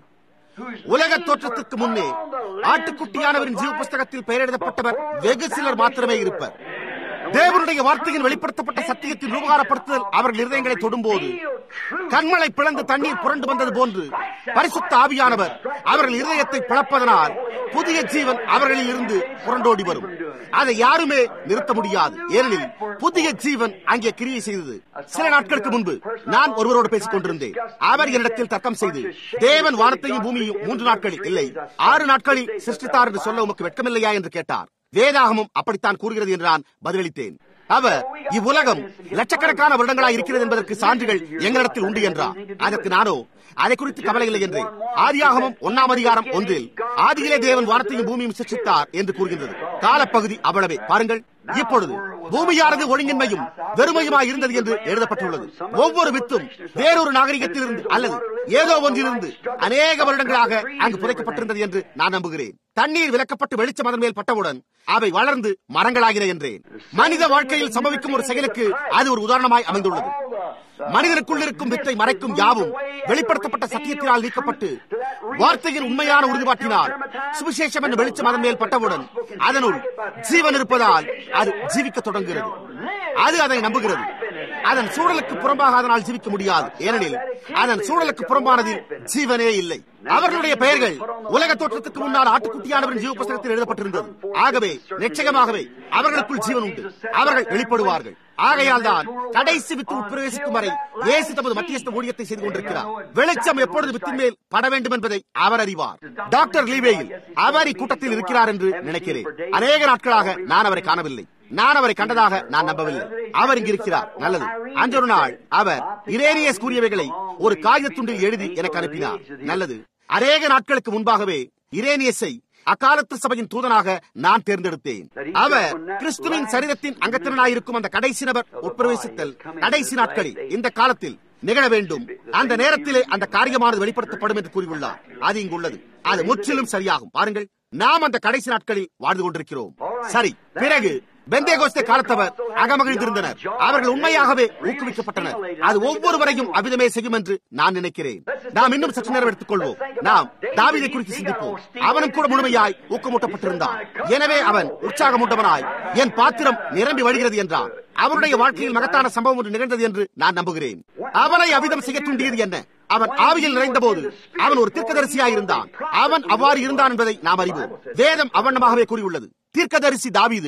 உலக தோற்றத்துக்கு முன்னே ஆட்டுக்குட்டியானவரின் ஜீவ புஸ்தகத்தில் பெயரிடப்பட்டவர் வெகு சிலர் மாத்திரமே இருப்பர் தேவனுடைய வார்த்தையின் வெளிப்படுத்தப்பட்ட சத்தியத்தின் ரூபகாரப்படுத்துதல் அவர்கள் இருதயங்களை தொடும்போது கண்மலை பிளந்து தண்ணீர் புரண்டு வந்தது போன்று பரிசுத்த ஆவியானவர் அவர்கள் இருதயத்தை பிளப்பதனால் புதிய ஜீவன் அவர்களில் இருந்து புரண்டோடி வரும் அதை யாருமே நிறுத்த முடியாது ஏனெனில் புதிய ஜீவன் அங்கே கிரியை செய்தது சில நாட்களுக்கு முன்பு நான் ஒருவரோடு பேசிக் கொண்டிருந்தேன் அவர் என்னிடத்தில் தர்க்கம் செய்து தேவன் வானத்தையும் பூமியையும் மூன்று நாட்களில் இல்லை ஆறு நாட்களில் சிருஷ்டித்தார் என்று சொல்ல உமக்கு வெட்கமில்லையா என்று கேட்டார் வேதாகமும் அப்படித்தான் கூறுகிறது என்று நான் பதிலளித்தேன் அவர் இவ்வுலகம் லட்சக்கணக்கான வருடங்களாக இருக்கிறது என்பதற்கு சான்றுகள் எங்களிடத்தில் உண்டு என்றார் அதற்கு நானோ அதை குறித்து கவலை இல்லை என்று ஆதியாகமும் ஒன்னாம் அதிகாரம் ஒன்றில் ஆதியிலே தேவன் வானத்தையும் பூமியும் சிருஷ்டித்தார் என்று கூறுகின்றது காலப்பகுதி அவ்வளவே பாருங்கள் இப்பொழுது பூமியானது ஒழுங்கின்மையும் வெறுமையுமாய் இருந்தது என்று எழுதப்பட்டுள்ளது ஒவ்வொரு வித்தும் வேறொரு நாகரிகத்திலிருந்து அல்லது ஏதோ ஒன்றிலிருந்து அநேக வருடங்களாக அங்கு புதைக்கப்பட்டிருந்தது என்று நான் நம்புகிறேன் தண்ணீர் விலக்கப்பட்டு வெளிச்சம் அதன் மேல் பட்டவுடன் அவை வளர்ந்து மரங்களாகின என்றேன் மனித வாழ்க்கையில் சம்பவிக்கும் ஒரு செயலுக்கு அது ஒரு உதாரணமாய் அமைந்துள்ளது மனிதனுக்குள் இருக்கும் வித்தை மறைக்கும் யாவும் வெளிப்படுத்தப்பட்ட சத்தியத்தினால் நீக்கப்பட்டு வார்த்தையின் உண்மையான உறுதிப்பாட்டினால் சுவிசேஷம் என்ற வெளிச்சம் அதன் மேல் பட்டவுடன் அதனுள் ஜீவன் இருப்பதால் அது ஜீவிக்க தொடங்குகிறது அது அதை நம்புகிறது அதன் சூழலுக்கு புறம்பாக அதனால் ஜீவிக்க முடியாது ஏனெனில் அதன் சூழலுக்கு புறம்பானதில் ஜீவனே இல்லை அவர்களுடைய பெயர்கள் உலக தோற்றத்துக்கு முன்னால் ஆட்டுக்குட்டியானவரின் ஜீவ புஸ்தகத்தில் எழுதப்பட்டிருந்தது ஆகவே நிச்சயமாகவே அவர்களுக்குள் ஜீவன் உண்டு அவர்கள் வெளிப்படுவார்கள் ஆகையால் தான் கடைசி வித்து உட்பிரவேசிக்கும் வரை இயேசு தமது மத்தியஸ்த ஊழியத்தை செய்து கொண்டிருக்கிறார் வெளிச்சம் எப்பொழுது வித்தின் மேல் பட வேண்டும் என்பதை அவர் அறிவார் டாக்டர் லீவேயில் அவர் இக்கூட்டத்தில் இருக்கிறார் என்று நினைக்கிறேன் அநேக நாட்களாக நான் அவரை காணவில்லை நான் அவரை கண்டதாக நான் நம்பவில்லை அவர் இங்கு இருக்கிறார் நல்லது அன்றொரு நாள் அவர் இரேனியஸ் கூறியவைகளை ஒரு காகிதத்துண்டில் எழுதி எனக்கு அனுப்பினார் நல்லது அநேக நாட்களுக்கு முன்பாகவே இரேனியஸை அக்காலத்து சபையின் தூதனாக நான் தேர்ந்தெடுத்தேன் அவர் கிறிஸ்துவின் சரீரத்தின் அங்கத்தினராயிருக்கும் அந்த கடைசி நபர் உட்பிரவேசித்தல் கடைசி நாட்களில் இந்த காலத்தில் நிகழ வேண்டும் அந்த நேரத்திலே அந்த காரியமானது வெளிப்படுத்தப்படும் என்று கூறியுள்ளார் அது இங்கு உள்ளது அது முற்றிலும் சரியாகும் பாருங்கள் நாம் அந்த கடைசி நாட்களில் வாழ்ந்து கொண்டிருக்கிறோம் சரி பிறகு பெந்தேகோஸ்தே காலத்தவர் அகமகிழ்ந்திருந்தனர் அவர்கள் உண்மையாகவே ஊக்குவிக்கப்பட்டனர் அது ஒவ்வொருவரையும் அவிதமே செய்யும் என்று நான் நினைக்கிறேன் நாம் இன்னும் சற்று நேரம் எடுத்துக் கொள்வோம் நாம் தாவிதை குறித்து சிந்திப்போம் அவனும் கூட முழுமையாய் ஊக்கமூட்டப்பட்டிருந்தான் எனவே அவன் உற்சாகமூட்டவனாய் என் பாத்திரம் நிரம்பி வழிகிறது என்றான் அவருடைய வாழ்க்கையில் மகத்தான சம்பவம் ஒன்று நிகழ்ந்தது என்று நான் நம்புகிறேன் அவனை அவிதம் செய்ய தூண்டியது என்ன அவன் ஆவியில் நிறைந்த போது அவன் ஒரு தீர்க்கதரிசியாய் இருந்தான் அவன் அவ்வாறு இருந்தான் என்பதை நாம் அறிவோம் வேதம் அவண்ணமாகவே கூறியுள்ளது தீர்க்கதரிசி தாவீது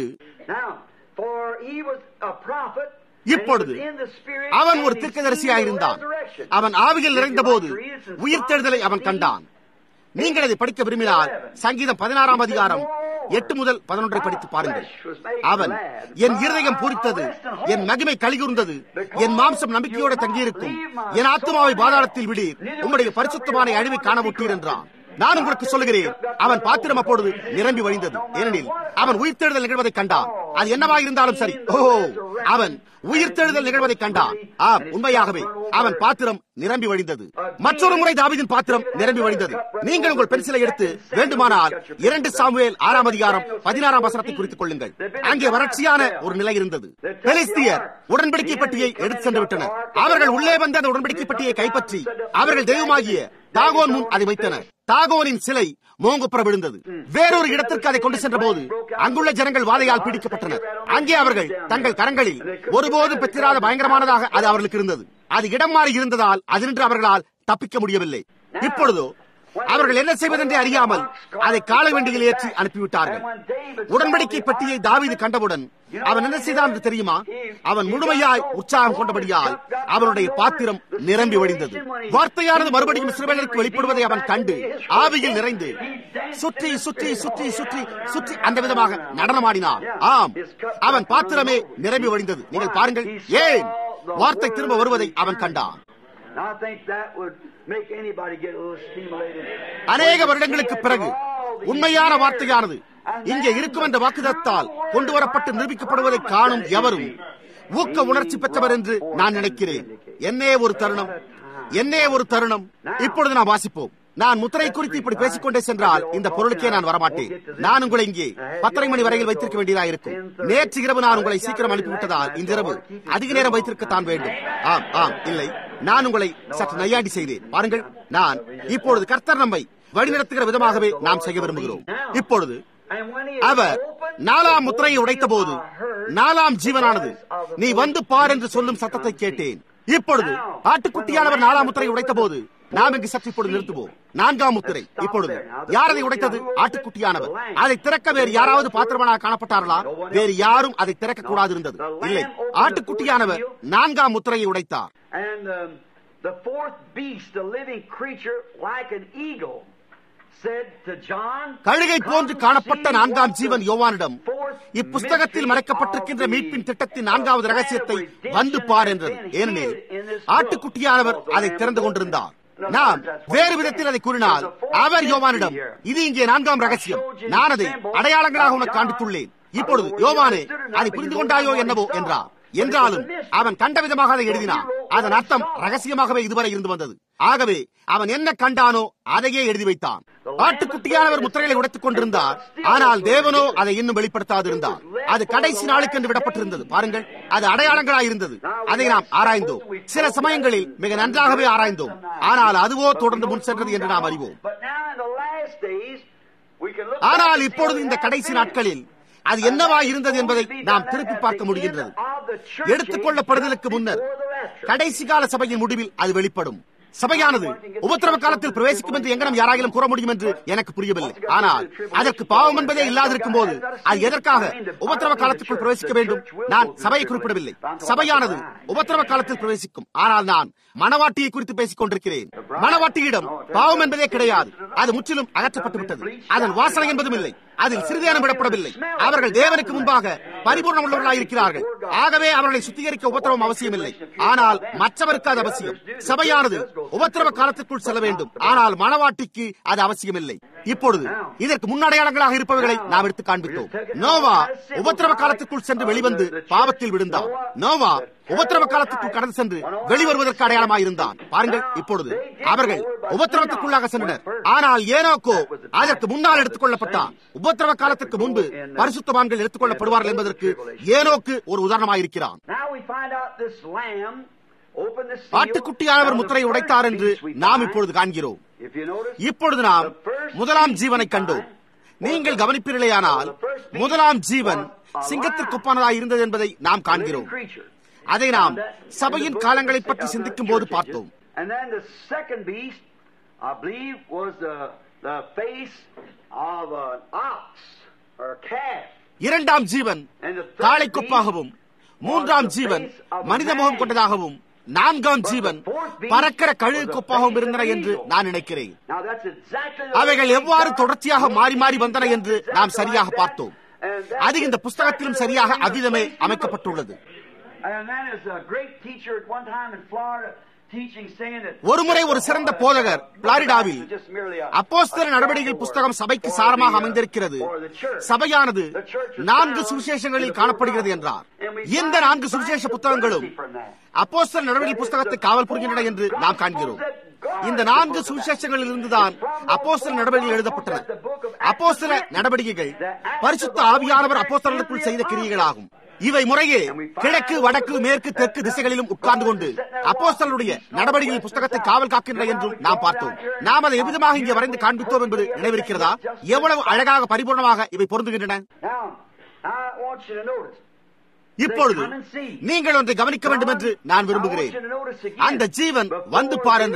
இப்பொழுது அவன் ஒரு தீர்க்கதரிசியாக இருந்தான் அவன் ஆவியில் நிறைந்த போது உயிர்த்தெழுதலை அவன் கண்டான் நீங்கள் அதை படிக்க விரும்பினால் சங்கீதம் பதினாறாம் அதிகாரம் எட்டு முதல் பதினொன்றை படித்து பாருங்கள் அவன் என் இருதயம் பூரித்தது என் மகிமை கலிகுர்ந்தது என் மாம்சம் நம்பிக்கையோடு தங்கியிருக்கும் என் ஆத்மாவை பாதாளத்தில் விடு உம்முடைய பரிசுத்தமான அழிவை காண முட்டீர் என்றான் நான் உங்களுக்கு சொல்லுகிறேன் அவன் பாத்திரம் அப்பொழுது நிரம்பி வழிந்தது ஏனெனில் அவன் உயிர்த்தெழுதல் நிகழ்வதை கண்டான் அது என்னவாக இருந்தாலும் சரி ஓ அவன் உயிர்த்தெழுதல் நிகழ்வதை கண்டான் ஆம் உண்மையாகவே அவன் பாத்திரம் நிரம்பி வழிந்தது மற்றொரு முறை தாவிதின் பாத்திரம் நிரம்பி வழிந்தது நீங்கள் உங்கள் பென்சிலை எடுத்து வேண்டுமானால் இரண்டு சாமுவேல் ஆறாம் அதிகாரம் பதினாறாம் வசனத்தை குறித்துக் கொள்ளுங்கள் அங்கே வறட்சியான ஒரு நிலை இருந்தது பெலிஸ்தியர் உடன்படிக்கை பட்டியை எடுத்து சென்று விட்டனர் அவர்கள் உள்ளே வந்த அந்த உடன்படிக்கை பட்டியை கைப்பற்றி அவர்கள் தெய்வமாகிய தாகோன் முன் அதை வைத்தனர் தாகோனின் சிலை மோங்குப்புற விழுந்தது வேறொரு இடத்திற்கு அதை கொண்டு சென்ற போது அங்குள்ள ஜனங்கள் வாதையால் பீடிக்கப்பட்டனர் அங்கே அவர்கள் தங்கள் கரங்களில் ஒருபோதும் பெற்றிராத பயங்கரமானதாக அது அவர்களுக்கு இருந்தது அது இடம் மாறி இருந்ததால் அதினின்று அவர்களால் தப்பிக்க முடியவில்லை இப்பொழுதோ அவர்கள் என்ன செய்வதென்றே அறியாமல் அதை காலவண்டியில் ஏற்றி அனுப்பிவிட்டார்கள் உடன்படிக்கை பெட்டியை தாவீது கண்டவுடன் அவன் என்ன செய்தான் என்று தெரியுமா அவன் முழுமையாய் உற்சாகம் கொண்டபடியால் அவனுடைய பாத்திரம் நிரம்பி வடிந்தது வார்த்தையானது மறுபடியும் சிறுவர்களுக்கு வெளிப்படுவதை அவன் கண்டு ஆவியில் நிறைந்து சுற்றி சுற்றி சுற்றி சுற்றி சுற்றி அந்த விதமாக நடனமாடினான் ஆம் அவன் பாத்திரமே நிரம்பி வடிந்தது நீங்கள் பாருங்கள் ஏன் வார்த்தை திரும்ப வருவதை அவன் கண்டான் I think that would make anybody get a little stimulated. அநேக வருடங்களுக்கு பிறகு உண்மையான வார்த்தையானது இங்கே இருக்கும் என்ற வாக்குதத்தால் கொண்டு வரப்பட்டு நிரூபிக்கப்படுவதை காணும் எவரும் ஊக்க உணர்ச்சி பெற்றவர் என்று நான் நினைக்கிறேன் என்னே ஒரு தருணம் என்னே ஒரு தருணம் இப்பொழுது நாம் வாசிப்போம் நான் முத்திரை குறித்து இப்படி பேசிக்கொண்டே சென்றால் இந்த பொருளுக்கே நான் வரமாட்டேன் நான் உங்களை இங்கே பத்தரை மணி வரையில் வைத்திருக்க வேண்டியதாக இருக்கும் நேற்று இரவு நான் உங்களை சீக்கிரம் அனுப்பிவிட்டதால் இன்றிரவு அதிக நேரம் வைத்திருக்கத்தான் வேண்டும் ஆம் ஆம் இல்லை நான் உங்களை சற்று நையாண்டி செய்தேன் பாருங்கள் நான் இப்பொழுது கர்த்தர் நம்மை வழிநடத்துகிற விதமாகவே நாம் செய்ய விரும்புகிறோம் இப்பொழுது அவர் நாலாம் முத்திரையை உடைத்த போது நாலாம் ஜீவனானது நீ வந்து பார் என்று சொல்லும் சத்தத்தை கேட்டேன் இப்பொழுது ஆட்டுக்குட்டியானவர் நாலாம் முத்திரை உடைத்த போது நாம் இங்கு சற்று இப்பொழுது நிறுத்துவோம் நான்காம் முத்திரை இப்பொழுது யார் அதை உடைத்தது ஆட்டுக்குட்டியானவர் அதை திறக்க வேறு யாராவது பாத்திரமனாக காணப்பட்டார்களா வேறு யாரும் அதை திறக்க கூடாது இருந்தது இல்லை ஆட்டுக்குட்டியானவர் நான்காம் முத்திரையை உடைத்தார் And um, the fourth beast, a living creature like an eagle, said to John, கழுகை போன்று காணப்பட்ட நான்காம் ஜீவன் யோவானிடம் இப்புஸ்தகத்தில் மறைக்கப்பட்டிருக்கின்ற மீட்பின் திட்டத்தின் நான்காவது ரகசியத்தை வந்து பார் என்றது ஏனெனில் ஆட்டுக்குட்டியானவர் அதை திறந்து கொண்டிருந்தார் நாம் வேறு விதத்தில் அதை கூறினால் அவர் யோவானிடம் இது இங்கே நான்காம் ரகசியம் நான் அதை அடையாளங்களாக உனக்கு காண்பித்துள்ளேன் இப்பொழுது யோவானே அதை புரிந்து கொண்டாயோ என்னவோ என்றார் என்றாலும் அவன் கண்ட விதமாக அதை எழுதினான் அதன் அர்த்தம் ரகசியமாகவே இதுவரை இருந்து வந்தது ஆகவே அவன் என்ன கண்டானோ அதையே எழுதி வைத்தான் ஆட்டுக்குட்டியானவர் முத்திரைகளை உடைத்துக் கொண்டிருந்தார் ஆனால் தேவனோ அதை இன்னும் வெளிப்படுத்தாதிருந்தார் அது கடைசி நாளுக்கு என்று விடப்பட்டிருந்தது பாருங்கள் அது அடையாளங்களாய் இருந்தது அதை நாம் ஆராய்ந்தோம் சில சமயங்களில் மிக நன்றாகவே ஆராய்ந்தோம் ஆனால் அதுவோ தொடர்ந்து முன் சென்றது என்று நாம் அறிவோம் But now in the last days, we can look ஆனால் back இப்பொழுது இந்த and see கடைசி what நாட்களில் அது என்னவா இருந்தது என்பதை நாம் திருப்பி பார்க்க முடிகின்றது எடுத்துக் கொள்ளப்படுதலுக்கு முன்னர் கடைசி கால சபையின் முடிவில் அது வெளிப்படும் சபையானது உபத்திரவ காலத்தில் பிரவேசிக்கும் என்று எங்கனம் யாராயிலும் கூற முடியும் என்று எனக்கு புரியவில்லை ஆனால் அதற்கு பாவம் என்பதே இல்லாதிருக்கும் போது அது எதற்காக உபத்திரவ காலத்துக்குள் பிரவேசிக்க வேண்டும் நான் சபையை குறிப்பிடவில்லை சபையானது உபத்திரவ காலத்தில் பிரவேசிக்கும் ஆனால் நான் மணவாட்டியை குறித்து பேசிக் கொண்டிருக்கிறேன் மணவாட்டியிடம் பாவம் என்பதே கிடையாது அது முற்றிலும் அகற்றப்பட்டு விட்டது அதன் வாசனை என்பதும் இல்லை அதில் சிறிதேனும் விடப்படவில்லை அவர்கள் தேவனுக்கு முன்பாக பரிபூர்ணம் உள்ளவர்களாக இருக்கிறார்கள் ஆகவே அவர்களை சுத்திகரிக்க உபத்திரவம் அவசியமில்லை ஆனால் மற்றவருக்கு அது அவசியம் சபையானது உபத்திரவ காலத்திற்குள் செல்ல வேண்டும் ஆனால் மணவாட்டிக்கு அது அவசியமில்லை இப்பொழுது இதற்கு முன்னடையாளங்களாக இருப்பவர்களை நாம் எடுத்து காண்பித்தோம் நோவா உபத்திரவ காலத்திற்குள் சென்று வெளிவந்து பாவத்தில் விழுந்தான் நோவா உபத்திரவ காலத்துக்குள் கடந்து சென்று வெளிவருவதற்கு அடையாளமாக இருந்தான் பாருங்கள் இப்பொழுது அவர்கள் உபத்திரவத்துக்குள்ளாக சென்றனர் ஆனால் ஏனோக்கோ அதற்கு முன்னால் எடுத்துக் கொள்ளப்பட்டான் உபத்திரவ காலத்திற்கு முன்பு பரிசுத்தவான்கள் எடுத்துக் கொள்ளப்படுவார்கள் என்பதற்கு ஏனோக்கு ஒரு உதாரணமாக இருக்கிறான் Now we find out this lamb opened the seal. ஆட்டுக்குட்டியானவர் முத்திரை உடைத்தார் என்று நாம் இப்பொழுது காண்கிறோம் If you notice, இப்பொழுது நாம் முதலாம் ஜீவனை கண்டோம் நீங்கள் கவனிப்பீர்களேயானால் முதலாம் ஜீவன் சிங்கத்திற்குப்பானதாக இருந்தது என்பதை நாம் living காண்கிறோம் creature. அதை நாம் சபையின் காலங்களை பற்றி சிந்திக்கும் போது பார்த்தோம் And then the second beast, I believe, was the, the face of an ox or a calf. இரண்டாம் ஜீவன் And the third காளை beast கொப்பாகவும் மூன்றாம் ஜீவன் மனித முகம் கொண்டதாகவும் நான்காம் ஜீவன் பறக்கிற கழுகு கொப்பாகவும் இருந்தன என்று நான் நினைக்கிறேன் Now that's exactly the அவைகள் way எவ்வாறு God தொடர்ச்சியாக மாறி மாறி looked வந்தன என்று exactly நாம் like சரியாக that. பார்த்தோம் And that's அது இந்த புஸ்தகத்திலும் exactly சரியாக the way அவ்விதமே the place அமைக்கப்பட்டுள்ளது And then there's a great teacher at one time in Florida teaching saying that ஒருமுறை ஒரு சிறந்த போதகர் பிளாரிடாவில் just merely a- அப்போஸ்தல நடவடிக்கைகள் புஸ்தகம் சபைக்கு சாரமாக அமைந்திருக்கிறது சபையானது நான்கு சுவிசேஷங்களில் காணப்படுகிறது என்றார் இந்த நான்கு சுவிசேஷ புத்தகங்களும் அப்போஸ்தல நடவடிக்கை புஸ்தகத்தை காவல் புரிகின்றன என்று நாம் காண்கிறோம் இந்த நான்கு சுவிசேஷங்களில் இருந்துதான் அப்போஸ்தல நடவடிக்கைகள் எழுதப்பட்டன அப்போஸ்தல நடவடிக்கைகள் பரிசுத்த ஆவியானவர் அப்போஸ்தலர்களுக்குள் செய்த கிரியைகளாகும் இவை முறையே கிழக்கு வடக்கு மேற்கு தெற்கு திசைகளிலும் உட்கார்ந்து கொண்டு அப்போஸ்தலருடைய நடவடிக்கைகள் புஸ்தகத்தை காவல் காக்கின்றன என்றும் நாம் பார்த்தோம் நாம் அதை எவ்விதமாக இங்கே வரைந்து காண்பித்தோம் என்பது நினைவிருக்கிறதா எவ்வளவு அழகாக பரிபூர்ணமாக இவை பொருந்துகின்றன Now, I want you to notice. இப்பொழுது நீங்கள் ஒன்றை கவனிக்க வேண்டும் என்று நான் I want விரும்புகிறேன் you to notice again. அந்த ஜீவன் வந்து பார் என்றது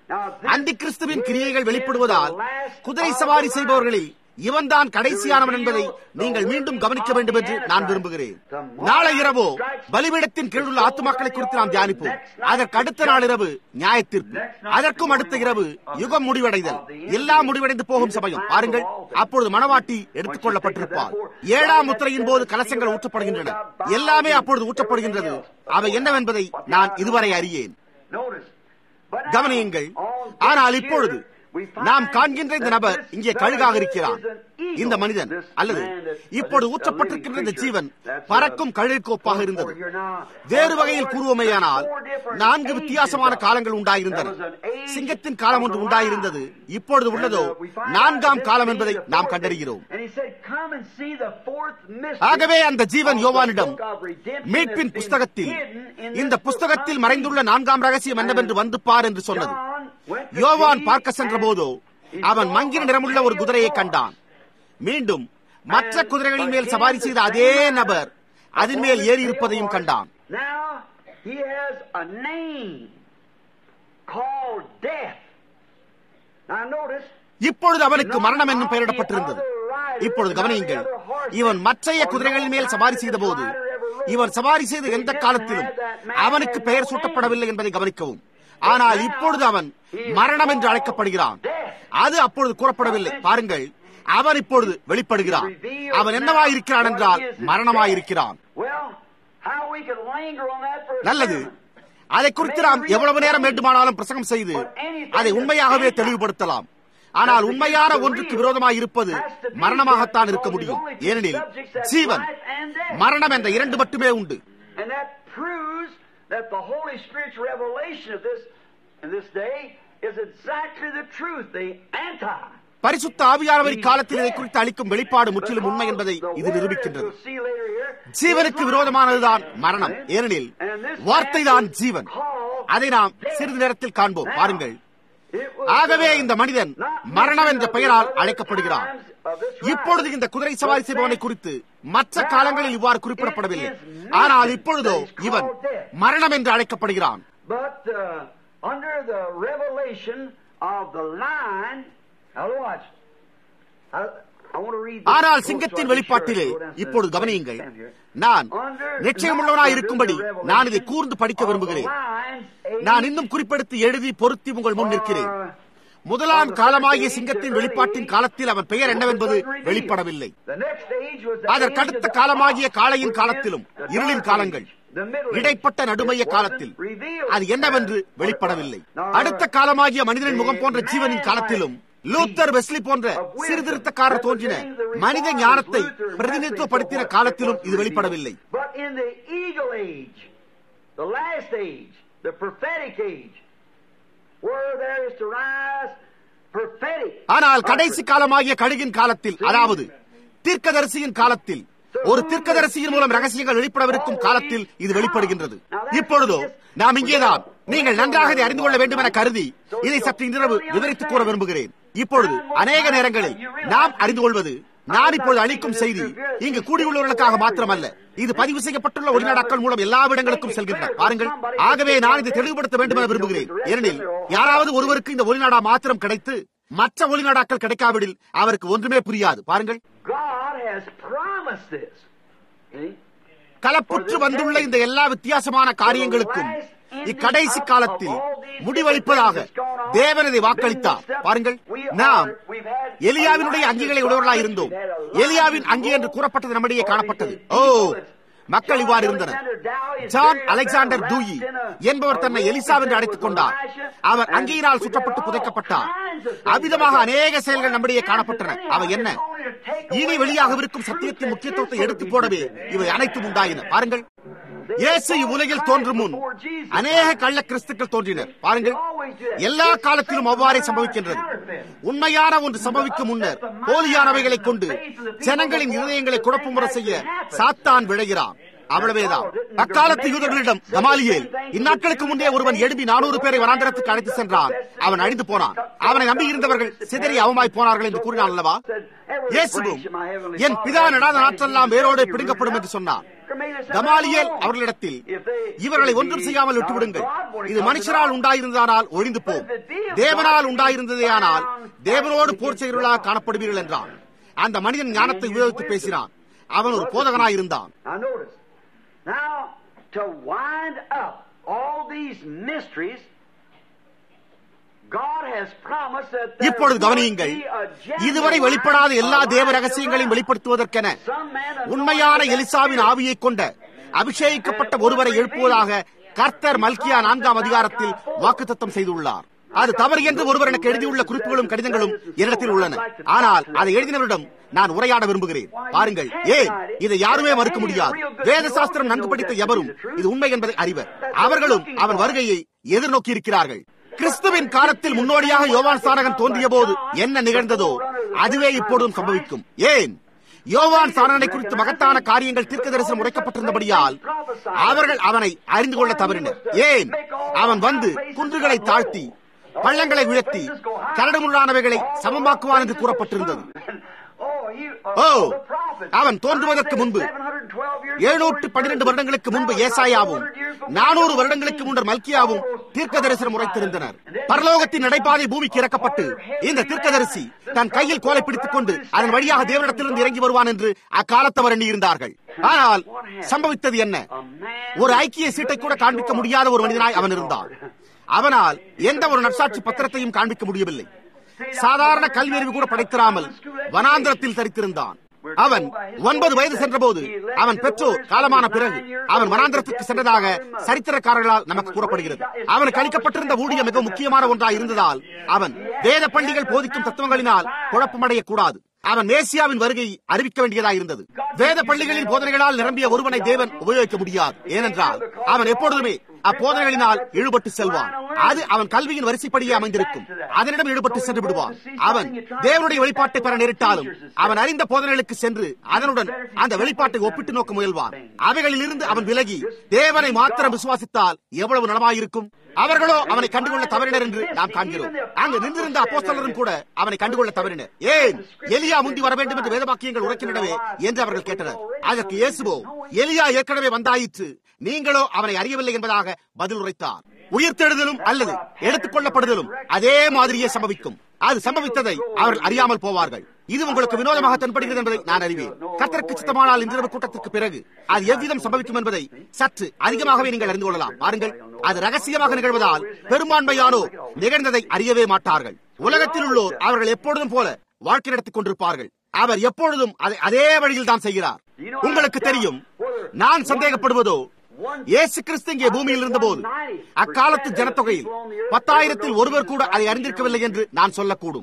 அந்தி கிறிஸ்துவின் கிரியைகள் வெளிப்படுவதால் குதிரை சவாரி செய்பவர்களில் இவன்தான் கடைசியானவன் என்பதை நீங்கள் மீண்டும் கவனிக்க வேண்டும் என்று நான் விரும்புகிறேன் நாளை இரவோ பலிபீடத்தின் கீழ் உள்ள ஆத்துமாக்களை குறித்து நாம் தியானிப்போம் அதற்கு அடுத்த நாள் இரவு நியாயத்தீர்ப்பு அதற்கும் அடுத்த இரவு யுகம் முடிவடைதல் எல்லாம் முடிவடைந்து போகும் சமயம் பாருங்கள் அப்பொழுது மணவாட்டி எடுத்துக் கொள்ளப்பட்டிருப்பார் ஏழாம் முத்திரையின் போது கலசங்கள் ஊற்றப்படுகின்றன எல்லாமே அப்பொழுது ஊற்றப்படுகின்றது அவை என்னவென்பதை நான் இதுவரை அறியேன் கவனியுங்கள் ஆனால் இப்பொழுது நாம் காண்கின்ற இந்த நபர் இங்கே கழுகாக இருக்கிறார் இந்த மனிதன் அல்லது இப்பொழுது ஊற்றப்பட்டிருக்கின்ற இந்த ஜீவன் பறக்கும் கழுகுக்கு ஒப்பாக இருந்தது வேறு வகையில் கூறுவோமேயானால் நான்கு வித்தியாசமான காலங்கள் உண்டாயிருந்தன சிங்கத்தின் காலம் ஒன்று உண்டாயிருந்தது இப்பொழுது உள்ளதோ நான்காம் காலம் என்பதை நாம் கண்டறிகிறோம் ஆகவே அந்த ஜீவன் யோவானிடம் மீட்பின் புஸ்தகத்தில் இந்த புஸ்தகத்தில் மறைந்துள்ள நான்காம் ரகசியம் என்னவென்று வந்து பார் என்று சொன்னது யோவான் பார்க்க சென்ற போதோ அவன் மங்கின நிறமுள்ள ஒரு குதிரையை கண்டான் மீண்டும் மற்ற குதிரைகளின் மேல் சவாரி செய்த அதே நபர் அதன் மேல் ஏறி இருப்பதையும் கண்டான் இப்பொழுது அவனுக்கு மரணம் என்னும் பெயரிடப்பட்டிருந்தது இப்பொழுது கவனியுங்கள் இவன் மற்றைய குதிரைகளின் மேல் சவாரி செய்த போது இவன் சவாரி செய்த எந்த காலத்திலும் அவனுக்கு பெயர் சூட்டப்படவில்லை என்பதை கவனிக்கவும் ஆனால் இப்பொழுது அவன் மரணம் என்று அழைக்கப்படுகிறான் அது அப்பொழுது கூறப்படவில்லை பாருங்கள் அவன் இப்பொழுது வெளிப்படுகிறான் அவன் என்னவாயிருக்கிறான் என்றால் மரணமாயிருக்கிறான் நல்லது அதை குறித்து நாம் எவ்வளவு நேரம் வேண்டுமானாலும் பிரசங்கம் செய்து அதை உண்மையாகவே தெளிவுபடுத்தலாம் ஆனால் உண்மையான ஒன்றுக்கு விரோதமாக இருப்பது மரணமாகத்தான் இருக்க முடியும் ஏனெனில் ஜீவன் மரணம் என்ற இரண்டு மட்டுமே உண்டு that the Holy Spirit's revelation of this in this day is exactly the truth, the anti. பரிசுத்த ஆவியானவரி காலத்தில் இதை குறித்து அளிக்கும் வெளிப்பாடு முற்றிலும் உண்மை என்பதை இது நிரூபிக்கின்றது ஜீவனுக்கு விரோதமானதுதான் மரணம் ஏனெனில் வார்த்தை தான் ஜீவன் அதை நாம் சிறிது நேரத்தில் காண்போம் பாருங்கள் ஆகவே இந்த மனிதன் மரணம் என்ற பெயரால் அழைக்கப்படுகிறான் இப்பொழுது இந்த குதிரை சவாரி செய்பவனை குறித்து மற்ற காலங்களில் இவ்வாறு குறிப்பிடப்படவில்லை ஆனால் இப்பொழுதோ இவன் மரணம் என்று அழைக்கப்படுகிறான் ஆனால் சிங்கத்தின் வெளிப்பாட்டிலே இப்பொழுது கவனியுங்கள் நான் நிச்சயமுள்ளவனாய் இருக்கும்படி நான் இதை கூர்ந்து படிக்க விரும்புகிறேன் நான் இன்னும் குறிப்பெடுத்து எழுதி பொருத்தி உங்கள் முன் நிற்கிறேன் முதலாம் காலமாகிய சிங்கத்தின் வெளிப்பாட்டின் காலத்தில் அவன் பெயர் என்னவென்பது வெளிப்படவில்லை அதற்கடுத்த காலமாகிய காளையின் காலத்திலும் இருளின் காலங்கள் இடைப்பட்ட நடுமைய காலத்தில் அது என்னவென்று வெளிப்படவில்லை அடுத்த காலமாகிய மனிதனின் முகம் போன்ற ஜீவனின் காலத்திலும் லூத்தர் வெஸ்லி போன்ற சீர்திருத்தக்காரர் தோன்றின மனித ஞானத்தை பிரதிநிதித்துவப்படுத்தின காலத்திலும் இது வெளிப்படவில்லை ஆனால் கடைசி காலமாகிய கழுகின் காலத்தில் அதாவது தீர்க்கதரிசியின் காலத்தில் ஒரு தீர்க்கதரிசியின் மூலம் ரகசியங்கள் வெளிப்படவிருக்கும் காலத்தில் இது வெளிப்படுகின்றது இப்பொழுதோ நாம் இங்கேதான் நீங்கள் நன்றாக இதை அறிந்து கொள்ள வேண்டும் என கருதி இதை சற்று இன்றிரவு விவரித்து கூற விரும்புகிறேன் இப்பொழுது அநேக நேரங்களில் நாம் அறிந்து கொள்வது நான் இப்பொழுது அளிக்கும் செய்தி இங்கு கூடியுள்ளவர்களுக்காக மாத்திரமல்ல இது பதிவு செய்யப்பட்டுள்ள ஒளிநாடாக்கள் மூலம் எல்லா இடங்களுக்கும் செல்கின்றன பாருங்கள் ஆகவே நான் இதை தெளிவுபடுத்த வேண்டும் என விரும்புகிறேன் ஏனெனில் யாராவது ஒருவருக்கு இந்த ஒளிநாடா மாத்திரம் கிடைத்து மற்ற ஒளிநாடாக்கள் கிடைக்காவிடில் அவருக்கு ஒன்றுமே புரியாது பாருங்கள் கலப்புற்று வந்துள்ள இந்த எல்லா வித்தியாசமான காரியங்களுக்கும் இக்கடைசி காலத்தில் முடிவளிப்பதாக தேவன் இதை வாக்களித்தார் பாருங்கள் நாம் எலியாவினுடைய அங்கிகளை உடையவர்களாக இருந்தோம் எலியாவின் அங்கி என்று கூறப்பட்டது நம்மிடையே காணப்பட்டது ஓ மக்கள் இவ்வாறு இருந்தனர் ஜான் அலெக்சாண்டர் டூயி என்பவர் தன்னை எலிசா என்று அழைத்துக் கொண்டார் அவர் அங்கியினால் சுற்றப்பட்டு புதைக்கப்பட்டார் அவ்விதமாக அநேக செயல்கள் நம்மிடையே காணப்பட்டன அவை என்ன இனி வெளியாகவிருக்கும் சத்தியத்தின் முக்கியத்துவத்தை எடுத்து போடவே இவை அனைத்தும் உண்டாயின பாருங்கள் இயேசு இவ்வுலகில் தோன்றும் முன் அநேக கள்ள கிறிஸ்துக்கள் தோன்றினர் பாருங்கள் எல்லா காலத்திலும் அவ்வாறே சம்பவிக்கின்றது உண்மையான ஒன்று சம்பவிக்கும் முன்னர் போலியானவைகளை கொண்டு ஜனங்களின் இருதயங்களை குழப்பமுறை செய்ய சாத்தான் விழைகிறான் அவ்வளவேதான் அக்காலத்து யூதர்களிடம் கமாலியேல் இந்நாட்களுக்கு முன்னே ஒருவன் எழுப்பி நானூறு பேரை வனாந்திரத்துக்கு அழைத்து சென்றான் அவன் அழிந்து போனான் அவனை நம்பி இருந்தவர்கள் சிதறி அவமாய் போனார்கள் என்று கூறினான் அல்லவா இயேசுவும் என் பிதா நடாத நாற்றெல்லாம் வேரோடு பிடுங்கப்படும் என்று சொன்னார் கமாலியல் அவர்களிடத்தில் இவர்களை ஒன்றும் செய்யாமல் விட்டுவிடுங்கள் இது மனுஷரால் உண்டாயிருந்ததானால் ஒழிந்து போம் தேவனால் உண்டாயிருந்ததேயானால் தேவனோடு போர் செய்கிறவர்களாக காணப்படுவீர்கள் என்றான் அந்த மனிதன் ஞானத்தை உபயோகித்து பேசினான் அவன் ஒரு போதகனாயிருந்தான் Now notice. Now, to wind up all these mysteries, God has promised that there இப்பொழுது will கவனியுங்கள் be a genuine இதுவரை வெளிப்படாத எல்லா Elijah தேவ ரகசியங்களையும் வெளிப்படுத்துவதற்கென Some man anointed உண்மையான with that எலிசாவின் spirit. ஆவியை கொண்ட அபிஷேகிக்கப்பட்ட ஒருவரை எழுப்புவதாக கர்த்தர் மல்கியா நான்காம் அதிகாரத்தில் வாக்குத்தத்தம் செய்துள்ளார் அது தவறு என்று ஒருவர் எனக்கு எழுதியுள்ள குறிப்புகளும் கடிதங்களும் என்னிடத்தில் உள்ளன ஆனால் அதை எழுதினவரிடம் நான் உரையாட விரும்புகிறேன் பாருங்கள் ஏன் இதை யாருமே மறுக்க முடியாது வேத சாஸ்திரம் நன்கு படித்த எவரும் இது உண்மை என்பதை அறிவர் அவர்களும் அவன் வருகையை எதிர்நோக்கி இருக்கிறார்கள் கிறிஸ்துவின் காலத்தில் முன்னோடியாக யோவான் சாரகன் தோன்றிய போது என்ன நிகழ்ந்ததோ அதுவே இப்பொழுதும் சம்பவிக்கும் ஏன் யோவான் சாரணனை குறித்து மகத்தான காரியங்கள் தீர்க்க தரிசனம் உரைக்கப்பட்டிருந்தபடியால் அவர்கள் அவனை அறிந்து கொள்ள தவறினர் ஏன் அவன் வந்து குன்றுகளை தாழ்த்தி பள்ளங்களை உயர்த்தி கரடுமுள்ளானவைகளை சமமாக்குவான் என்று கூறப்பட்டிருந்தது ஓ, அவன் தோன்றுவதற்கு முன்பு எழுநூற்று பன்னிரண்டு வருடங்களுக்கு முன்பு ஏசாயாவும் நானூறு வருடங்களுக்கு முன்னர் மல்கியாவும் தீர்க்க தரிசனம் உரைத்திருந்தனர் பரலோகத்தின் நடைபாதை பூமிக்கு இறக்கப்பட்டு இந்த தீர்க்கதரிசி தன் கையில் கோலை பிடித்துக் கொண்டு அதன் வழியாக தேவனிடத்திலிருந்து இறங்கி வருவான் என்று அக்காலத்தவர் எண்ணியிருந்தார்கள் ஆனால் சம்பவித்தது என்ன ஒரு ஐக்கிய சீட்டை கூட காண்பிக்க முடியாத ஒரு மனிதனாய் அவன் இருந்தான் அவனால் எந்த ஒரு நற்சாட்சி பத்திரத்தையும் காண்பிக்க முடியவில்லை சாதாரண கல்வி அறிவு கூட படைத்திராமல் வனாந்திரத்தில் தரித்திருந்தான் அவன் ஒன்பது வயது சென்றபோது அவன் பெற்றோர் காலமான பிறகு அவன் வனாந்திரத்திற்கு சென்றதாக சரித்திரக்காரர்களால் நமக்கு கூறப்படுகிறது அவனுக்கு அளிக்கப்பட்டிருந்த ஊழியம் மிக முக்கியமான ஒன்றாக இருந்ததால் அவன் வேத பள்ளிகள் போதிக்கும் தத்துவங்களினால் குழப்பமடையக் கூடாது அவன் மேசியாவின் வருகை அறிவிக்க வேண்டியதாக இருந்தது வேத பள்ளிகளின் போதனைகளால் நிரம்பிய ஒருவனை தேவன் உபயோகிக்க முடியாது ஏனென்றால் அவன் எப்பொழுதுமே அப்போதனைகளினால் ஈடுபட்டு செல்வான் அது அவன் கல்வியின் வரிசைப்படியே அமைந்திருக்கும் அதனிடம் ஈடுபட்டு சென்று விடுவான் அவன் தேவனுடைய வெளிப்பாட்டை பெற நேரிட்டாலும் அவன் அறிந்த போதனைகளுக்கு சென்று அதனுடன் அந்த வெளிப்பாட்டை ஒப்பிட்டு நோக்க முயல்வான் அவைகளில் இருந்து அவன் விலகி தேவனை மாத்திரம் விசுவாசித்தால் எவ்வளவு நலமாயிருக்கும் அவர்களோ அவனை கண்டுகொள்ள தவறினர் என்று நாம் காண்கிறோம் அங்கு நின்றிருந்த அப்போஸ்தலரும் கூட அவனை கண்டுகொள்ள தவறினர் ஏன் எலியா முந்தி வர வேண்டும் என்று வேதவாக்கியங்கள் உரைக்கின்றனவே என்று அவர்கள் கேட்டனர் அதற்கு இயேசுவோ எலியா ஏற்கனவே வந்தாயிற்று நீங்களோ அவனை அறியவில்லை என்பதாக பதில் உரைத்தார் உயிர்த்தெழுதலும் அல்லது எடுத்துக் கொள்ளப்படுதலும் அதே மாதிரியே சம்பவிக்கும் அது சம்பவித்ததை அவர்கள் அறியாமல் போவார்கள் இது உங்களுக்கு வினோதமாக தென்படுகிறது என்பதை நான் அறிவேன் கத்தருக்கு சித்தமானால் இன்றிரவு கூட்டத்திற்கு பிறகு அது எவ்விதம் சம்பவிக்கும் என்பதை சற்று அதிகமாகவே நீங்கள் அறிந்து கொள்ளலாம் பாருங்கள் அது ரகசியமாக நிகழ்வதால் பெரும்பான்மையானோ நிகழ்ந்ததை அறியவே மாட்டார்கள் உலகத்தில் உள்ளோர் அவர்கள் எப்பொழுதும் போல வாழ்க்கை நடத்திக் கொண்டிருப்பார்கள் அவர் எப்பொழுதும் அதை அதே வழியில் தான் செய்கிறார் உங்களுக்கு தெரியும் நான் சந்தேகப்படுவதோ இயேசு கிறிஸ்து இங்கே பூமியில் இருந்தபோது அக்காலத்து ஜனத்தொகையில் பத்தாயிரத்தில் ஒருவர் கூட அதை அறிந்திருக்கவில்லை என்று நான் சொல்லக்கூடும்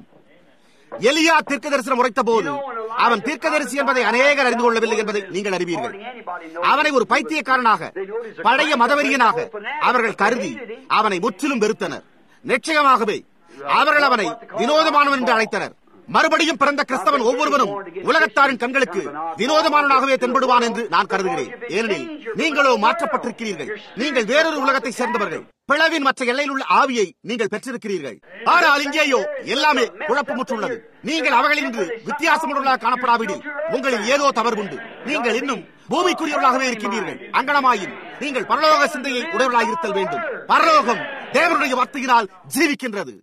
எலியா தீர்க்க தரிசனம் உரைத்த போது அவன் தீர்க்கதரிசி என்பதை அநேகர் அறிந்து கொள்ளவில்லை என்பதை நீங்கள் அறிவீர்கள் அவனை ஒரு பைத்தியக்காரனாக பழைய மதவெறியனாக அவர்கள் கருதி அவனை முற்றிலும் வெறுத்தனர் நிச்சயமாகவே அவர்கள் அவனை வினோதமானவன் என்று அழைத்தனர் மறுபடியும் பிறந்த கிறிஸ்தவன் ஒவ்வொருவனும் உலகத்தாரின் கண்களுக்கு வினோதமானவனாகவே தென்படுவான் என்று நான் கருதுகிறேன் ஏனெனில் நீங்களோ மாற்றப்பட்டிருக்கிறீர்கள் நீங்கள் வேறொரு உலகத்தை சேர்ந்தவர்கள் பிளவின் மற்ற எல்லையில் உள்ள ஆவியை நீங்கள் பெற்றிருக்கிறீர்கள் ஆனால் இங்கேயோ எல்லாமே குழப்பமுற்றுள்ளது நீங்கள் அவர்களின்று வித்தியாசமுள்ளவர்களாக காணப்படாவிடில் உங்களில் ஏதோ தவறு உண்டு நீங்கள் இன்னும் பூமிக்குரியவர்களாகவே இருக்கின்றீர்கள் அங்கனமாயின் நீங்கள் பரலோக சிந்தையை உடையவர்களாக இருத்தல் வேண்டும் பரலோகம் தேவனுடைய வார்த்தையினால் ஜீவிக்கின்றது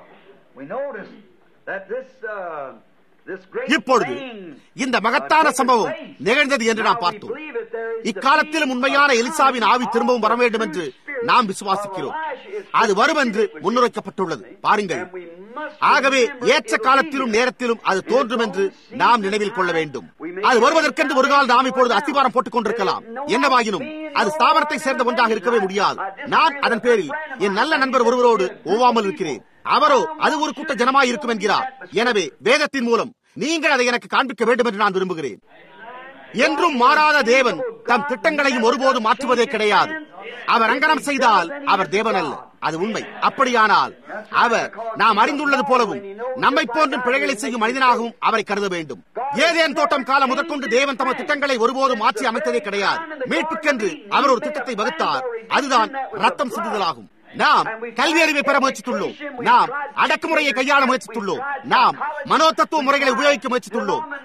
இப்பொழுது இந்த மகத்தான சம்பவம் நிகழ்ந்தது என்று நாம் பார்த்தோம் இக்காலத்திலும் உண்மையான எலிசாவின் ஆவி திரும்பவும் வர வேண்டும் என்று நாம் விசுவாசிக்கிறோம் அது வரும் என்று முன்னுரைக்கப்பட்டுள்ளது பாருங்கள் ஆகவே ஏற்ற காலத்திலும் நேரத்திலும் அது தோன்றும் என்று நாம் நினைவில் கொள்ள வேண்டும் அது வருவதற்கென்று ஒரு கால் நாம் இப்பொழுது அஸ்திவாரம் போட்டுக் கொண்டிருக்கலாம் என்னவாயினும் அது ஸ்தாபனத்தை சேர்ந்த ஒன்றாக இருக்கவே முடியாது நான் அதன் பேரில் என் நல்ல நண்பர் ஒருவரோடு ஓவாமல் இருக்கிறேன் அவரோ அது ஒரு கூட்ட ஜனமாய் இருக்கும் என்கிறார் எனவே வேதத்தின் மூலம் நீங்கள் அதை எனக்கு காண்பிக்க வேண்டும் என்று நான் விரும்புகிறேன் என்றும் மாறாத தேவன் தம் திட்டங்களையும் ஒருபோதும் மாற்றுவதே கிடையாது அவர் அங்கனம் செய்தால் அவர் தேவன் அல்ல அது உண்மை அப்படியானால் அவர் நாம் அறிந்துள்ளது போலவும் நம்மை போன்றும் பிழைகளை செய்யும் மனிதனாகவும் அவரை கருத வேண்டும் ஏதேன் தோட்டம் காலம் முதற்கொண்டு தேவன் தமது திட்டங்களை ஒருபோதும் மாற்றி அமைத்ததே கிடையாது மீட்புக்கென்று அவர் ஒரு திட்டத்தை வகுத்தார் அதுதான் ரத்தம் சிந்துதலாகும் நாம் கல்வி அறிவை பெற முயற்சித்துள்ளோம் நாம் அடக்குமுறையை கையாள முயற்சித்துள்ளோம் நாம் மனோ தத்துவ முறைகளை உபயோகிக்க முயற்சித்துள்ளோம்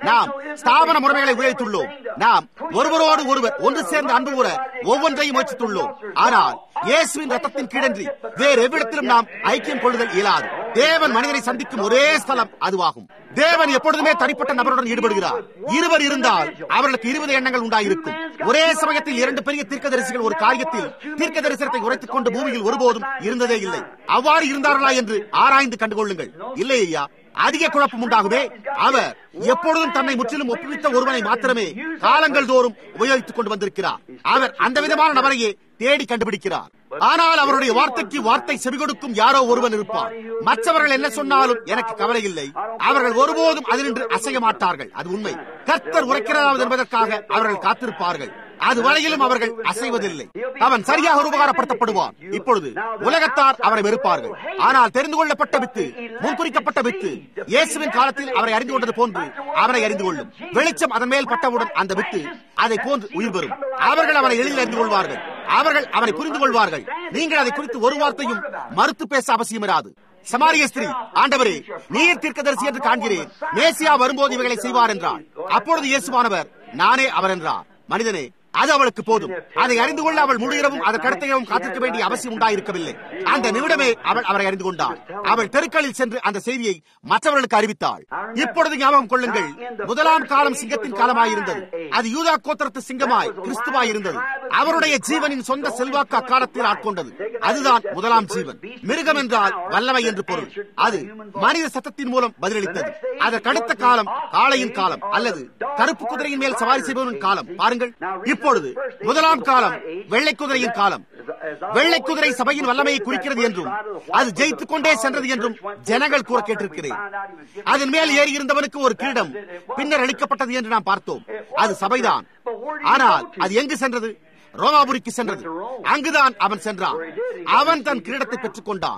நாம் ஸ்தாபன முறைமைகளை உழைத்துள்ளோம் நாம் ஒருவரோடு ஒருவர் ஒன்று சேர்ந்து அன்பு கூற ஒவ்வொன்றையும் முயற்சித்துள்ளோம் ஆனால் இயேசுவின் ரத்தத்தின் கீழன்றி வேறு எவ்விடத்திலும் நாம் ஐக்கியம் கொள்ளுதல் இயலாது தேவன் மனிதனை சந்திக்கும் ஒரே ஸ்தலம் அதுவாகும் தேவன் எப்பொழுதுமே தனிப்பட்ட நபருடன் ஈடுபடுகிறார் இருவர் இருந்தால் அவர்களுக்கு இருபது எண்ணங்கள் உண்டாயிருக்கும் ஒரே சமயத்தில் இரண்டு பெரிய தீர்க்கதரிசிகள் ஒரு காரியத்தில் தீர்க்க தரிசனத்தை உரைத்துக் கொண்டு பூமியில் ஒருபோதும் இருந்ததே இல்லை அவ்வாறு இருந்தார்களா என்று ஆராய்ந்து கண்டுகொள்ளுங்கள் இல்லை ஐயா அதிக குழப்பம் உண்டாகுமே அவர் எப்பொழுதும் தன்னை முற்றிலும் ஒப்புவித்த ஒருவனை மாத்திரமே காலங்கள் தோறும் உபயோகித்துக் கொண்டு வந்திருக்கிறார் அவர் அந்த விதமான நபரையே தேடி கண்டுபிடிக்கிறார் ஆனால் அவருடைய வார்த்தைக்கு வார்த்தை செவி கொடுக்கும் யாரோ ஒருவன் இருப்பார் மற்றவர்கள் என்ன சொன்னாலும் எனக்கு கவலை இல்லை அவர்கள் ஒருபோதும் அதினின்று அசைய மாட்டார்கள் அது உண்மை கர்த்தர் உரைக்கிறதாவது என்பதற்காக அவர்கள் காத்திருப்பார்கள் அது வரையிலும் அவர்கள் அசைவதில்லை அவன் சரியாக உபகாரப்படுத்தப்படுவான் இப்பொழுது உலகத்தார் அவரை வெறுப்பார்கள் ஆனால் தெரிந்து கொள்ளப்பட்ட வித்து முன்குறிக்கப்பட்ட வித்து இயேசுவின் காலத்தில் அவரை அறிந்து கொண்டது போன்று அவரை அறிந்து கொள்ளும் வெளிச்சம் அதன் மேல் பட்டவுடன் அந்த வித்து அதை போன்று உயிர் பெறும் அவர்கள் அவரை எளிதில் அறிந்து கொள்வார்கள் அவர்கள் அவரை புரிந்து கொள்வார்கள் நீங்கள் அதை குறித்து ஒரு வார்த்தையும் மறுத்து பேச அவசியமிராது சமாரிய ஸ்திரீ ஆண்டவரே நீர் தீர்க்கதரிசி என்று காண்கிறேன் மேசியா வரும்போது இவைகளை செய்வார் என்றார் அப்பொழுது இயேசுவானவர் நானே அவர் என்றார் மனிதனே அது அவளுக்கு போதும் அதை அறிந்து கொள்ள அவள் முழு இரவும் அதற்கடுத்த இரவும் காத்திருக்க வேண்டிய அவசியம் உண்டாயிருக்கவில்லை அந்த நிமிடமே அவள் அவரை அறிந்து கொண்டாள் அவள் தெருக்களில் சென்று அந்த செய்தியை மற்றவர்களுக்கு அறிவித்தாள் இப்பொழுது ஞாபகம் கொள்ளுங்கள் முதலாம் காலம் சிங்கத்தின் காலமாயிருந்தது அது யூதா கோத்திரத்து சிங்கமாய் கிறிஸ்துவாய் இருந்தது அவருடைய ஜீவனின் சொந்த செல்வாக்கு அக்காலத்தில் ஆட்கொண்டது அதுதான் முதலாம் ஜீவன் மிருகம் என்றால் வல்லமை என்று பொருள் அது மனித சத்தத்தின் மூலம் பதிலளித்தது அதற்கடுத்த காலம் காளையின் காலம் அல்லது கருப்பு குதிரையின் மேல் சவாரி செய்பவனின் காலம் பாருங்கள் இப்பொழுது முதலாம் காலம் வெள்ளை குதிரையின் காலம் வெள்ளை குதிரை சபையின் வல்லமையை குறிக்கிறது என்றும் அது ஜெயித்துக் கொண்டே சென்றது என்றும் ஜனங்கள் கூற கேட்டிருக்கிறேன் அதன் மேல் ஏறி இருந்தவனுக்கு ஒரு கிரீடம் பின்னர் அளிக்கப்பட்டது என்று நாம் பார்த்தோம் அது சபைதான் ஆனால் அது எங்கு சென்றது ரோமாபுரிக்கு சென்றது அங்குதான் அவன் சென்றான் அவன் தன் கிரீடத்தை பெற்றுக் கொண்டான்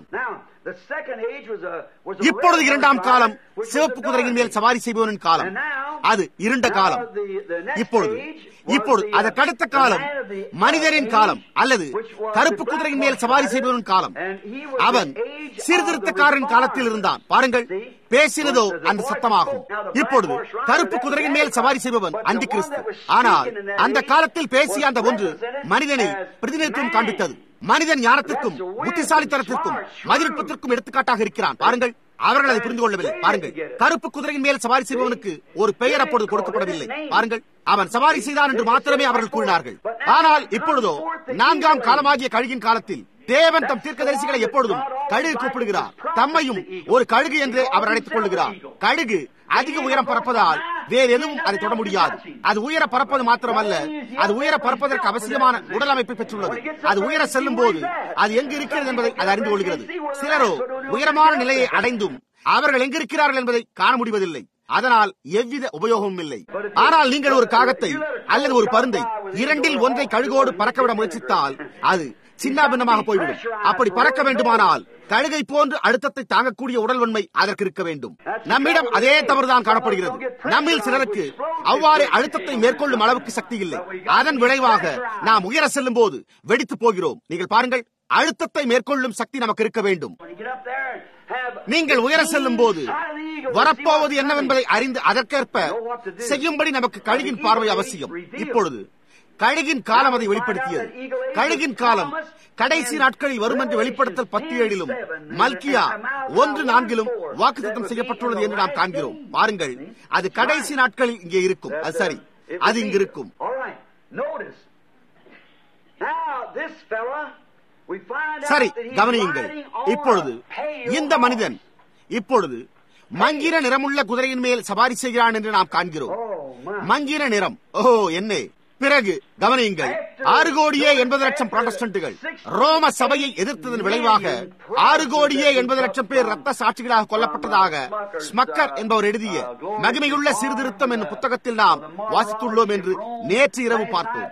இப்பொழுது இரண்டாம் காலம் சிவப்பு குதிரையின் மேல் சவாரி செய்பவனின் காலம் அது இருண்ட காலம் இப்பொழுது இப்பொழுது அதற்கடுத்த காலம் மனிதரின் காலம் அல்லது கருப்பு குதிரையின் மேல் சவாரி செய்பவனின் காலம் அவன் சீர்திருத்தக்காரன் காலத்தில் இருந்தான் பாருங்கள் பேசினதோ அந்த சத்தமாகும் இப்பொழுது கருப்பு குதிரையின் மேல் சவாரி செய்பவன் அந்தி கிறிஸ்து ஆனால் அந்த காலத்தில் பேசிய அந்த ஒன்று மனிதனை பிரதிநிதித்துவம் காண்பித்தது மனிதன் ஞானத்திற்கும் புத்திசாலித்தனத்திற்கும் மதிநுட்பத்திற்கும் எடுத்துக்காட்டாக இருக்கிறான் பாருங்கள் அவர்கள் அதை புரிந்து கொள்ளவில்லை பாருங்கள் கருப்பு குதிரையின் மேல் சவாரி செய்பவனுக்கு ஒரு பெயர் அப்பொழுது கொடுக்கப்படவில்லை பாருங்கள் அவன் சவாரி செய்தான் என்று மாத்திரமே அவர்கள் கூறினார்கள் ஆனால் இப்பொழுதோ நான்காம் காலமாகிய கழுகின் காலத்தில் தேவன் தம் தீர்க்கதரிசிகளை எப்பொழுதும் கழுகு கூப்பிடுகிறார் தம்மையும் ஒரு கழுகு என்று அவர் அழைத்துக் கொள்ளுகிறார் கழுகு அதிக உயரம் பறப்பதால் வேறு எதுவும் அதை தொட முடியாது அது உயர பறப்பது மாத்திரமல்ல அது உயர பறப்பதற்கு அவசியமான உடல் அமைப்பை பெற்றுள்ளது அது உயர செல்லும் போது அது எங்கு இருக்கிறது என்பதை அது அறிந்து கொள்கிறது சிலரோ உயரமான நிலையை அடைந்தும் அவர்கள் எங்கிருக்கிறார்கள் என்பதை காண முடிவதில்லை அதனால் எவ்வித உபயோகமும் இல்லை ஆனால் நீங்கள் ஒரு காகத்தை அல்லது ஒரு பருந்தை இரண்டில் ஒன்றை கழுகோடு பறக்கவிட முயற்சித்தால் அது சின்ன பின்னமாக போய்விடும் அப்படி பறக்க வேண்டுமானால் கழுகை போன்று அழுத்தத்தை தாங்கக்கூடிய உடல் வன்மை அதற்கு இருக்க வேண்டும் நம்மிடம் அதே தவறுதான் காணப்படுகிறது நம்மில் சிலருக்கு அவ்வாறு அழுத்தத்தை மேற்கொள்ளும் அளவுக்கு சக்தி இல்லை அதன் விளைவாக நாம் உயர செல்லும் போது வெடித்து போகிறோம் நீங்கள் பாருங்கள் அழுத்தத்தை மேற்கொள்ளும் சக்தி நமக்கு இருக்க வேண்டும் நீங்கள் உயர செல்லும் போது வரப்போவது என்னவென்பதை அறிந்து அதற்கேற்ப செய்யும்படி நமக்கு கழுகின் பார்வை அவசியம் இப்பொழுது கழுகின் காலம் அதை வெளிப்படுத்தியது கழுகின் காலம் கடைசி நாட்களில் வரும் என்று வெளிப்படுத்தல் பத்து ஏழிலும் மல்கியா ஒன்று நான்கிலும் வாக்குத்தம் செய்யப்பட்டுள்ளது என்று நாம் காண்கிறோம் பாருங்கள் அது கடைசி நாட்களில் இங்கே இருக்கும் அது சரி அது இங்கு இருக்கும் சரி கவனியுங்கள் இப்பொழுது இந்த மனிதன் இப்பொழுது மங்கிர நிறமுள்ள குதிரையின் மேல் சவாரி செய்கிறான் என்று நாம் காண்கிறோம் மங்கிர நிறம் ஓ என்ன பிறகு கவனியுங்கள் ஆறு கோடியே எண்பது லட்சம் புராட்டஸ்டன்ட்டுகள் ரோம சபையை எதிர்த்ததன் விளைவாக ஆறு கோடியே எண்பது லட்சம் பேர் ரத்த சாட்சிகளாக கொல்லப்பட்டதாக ஸ்மக்கர் என்பவர் எழுதிய மகிமையுள்ள சீர்திருத்தம் என்னும் புத்தகத்தில் நாம் வாசித்துள்ளோம் என்று நேற்று இரவு பார்த்தோம்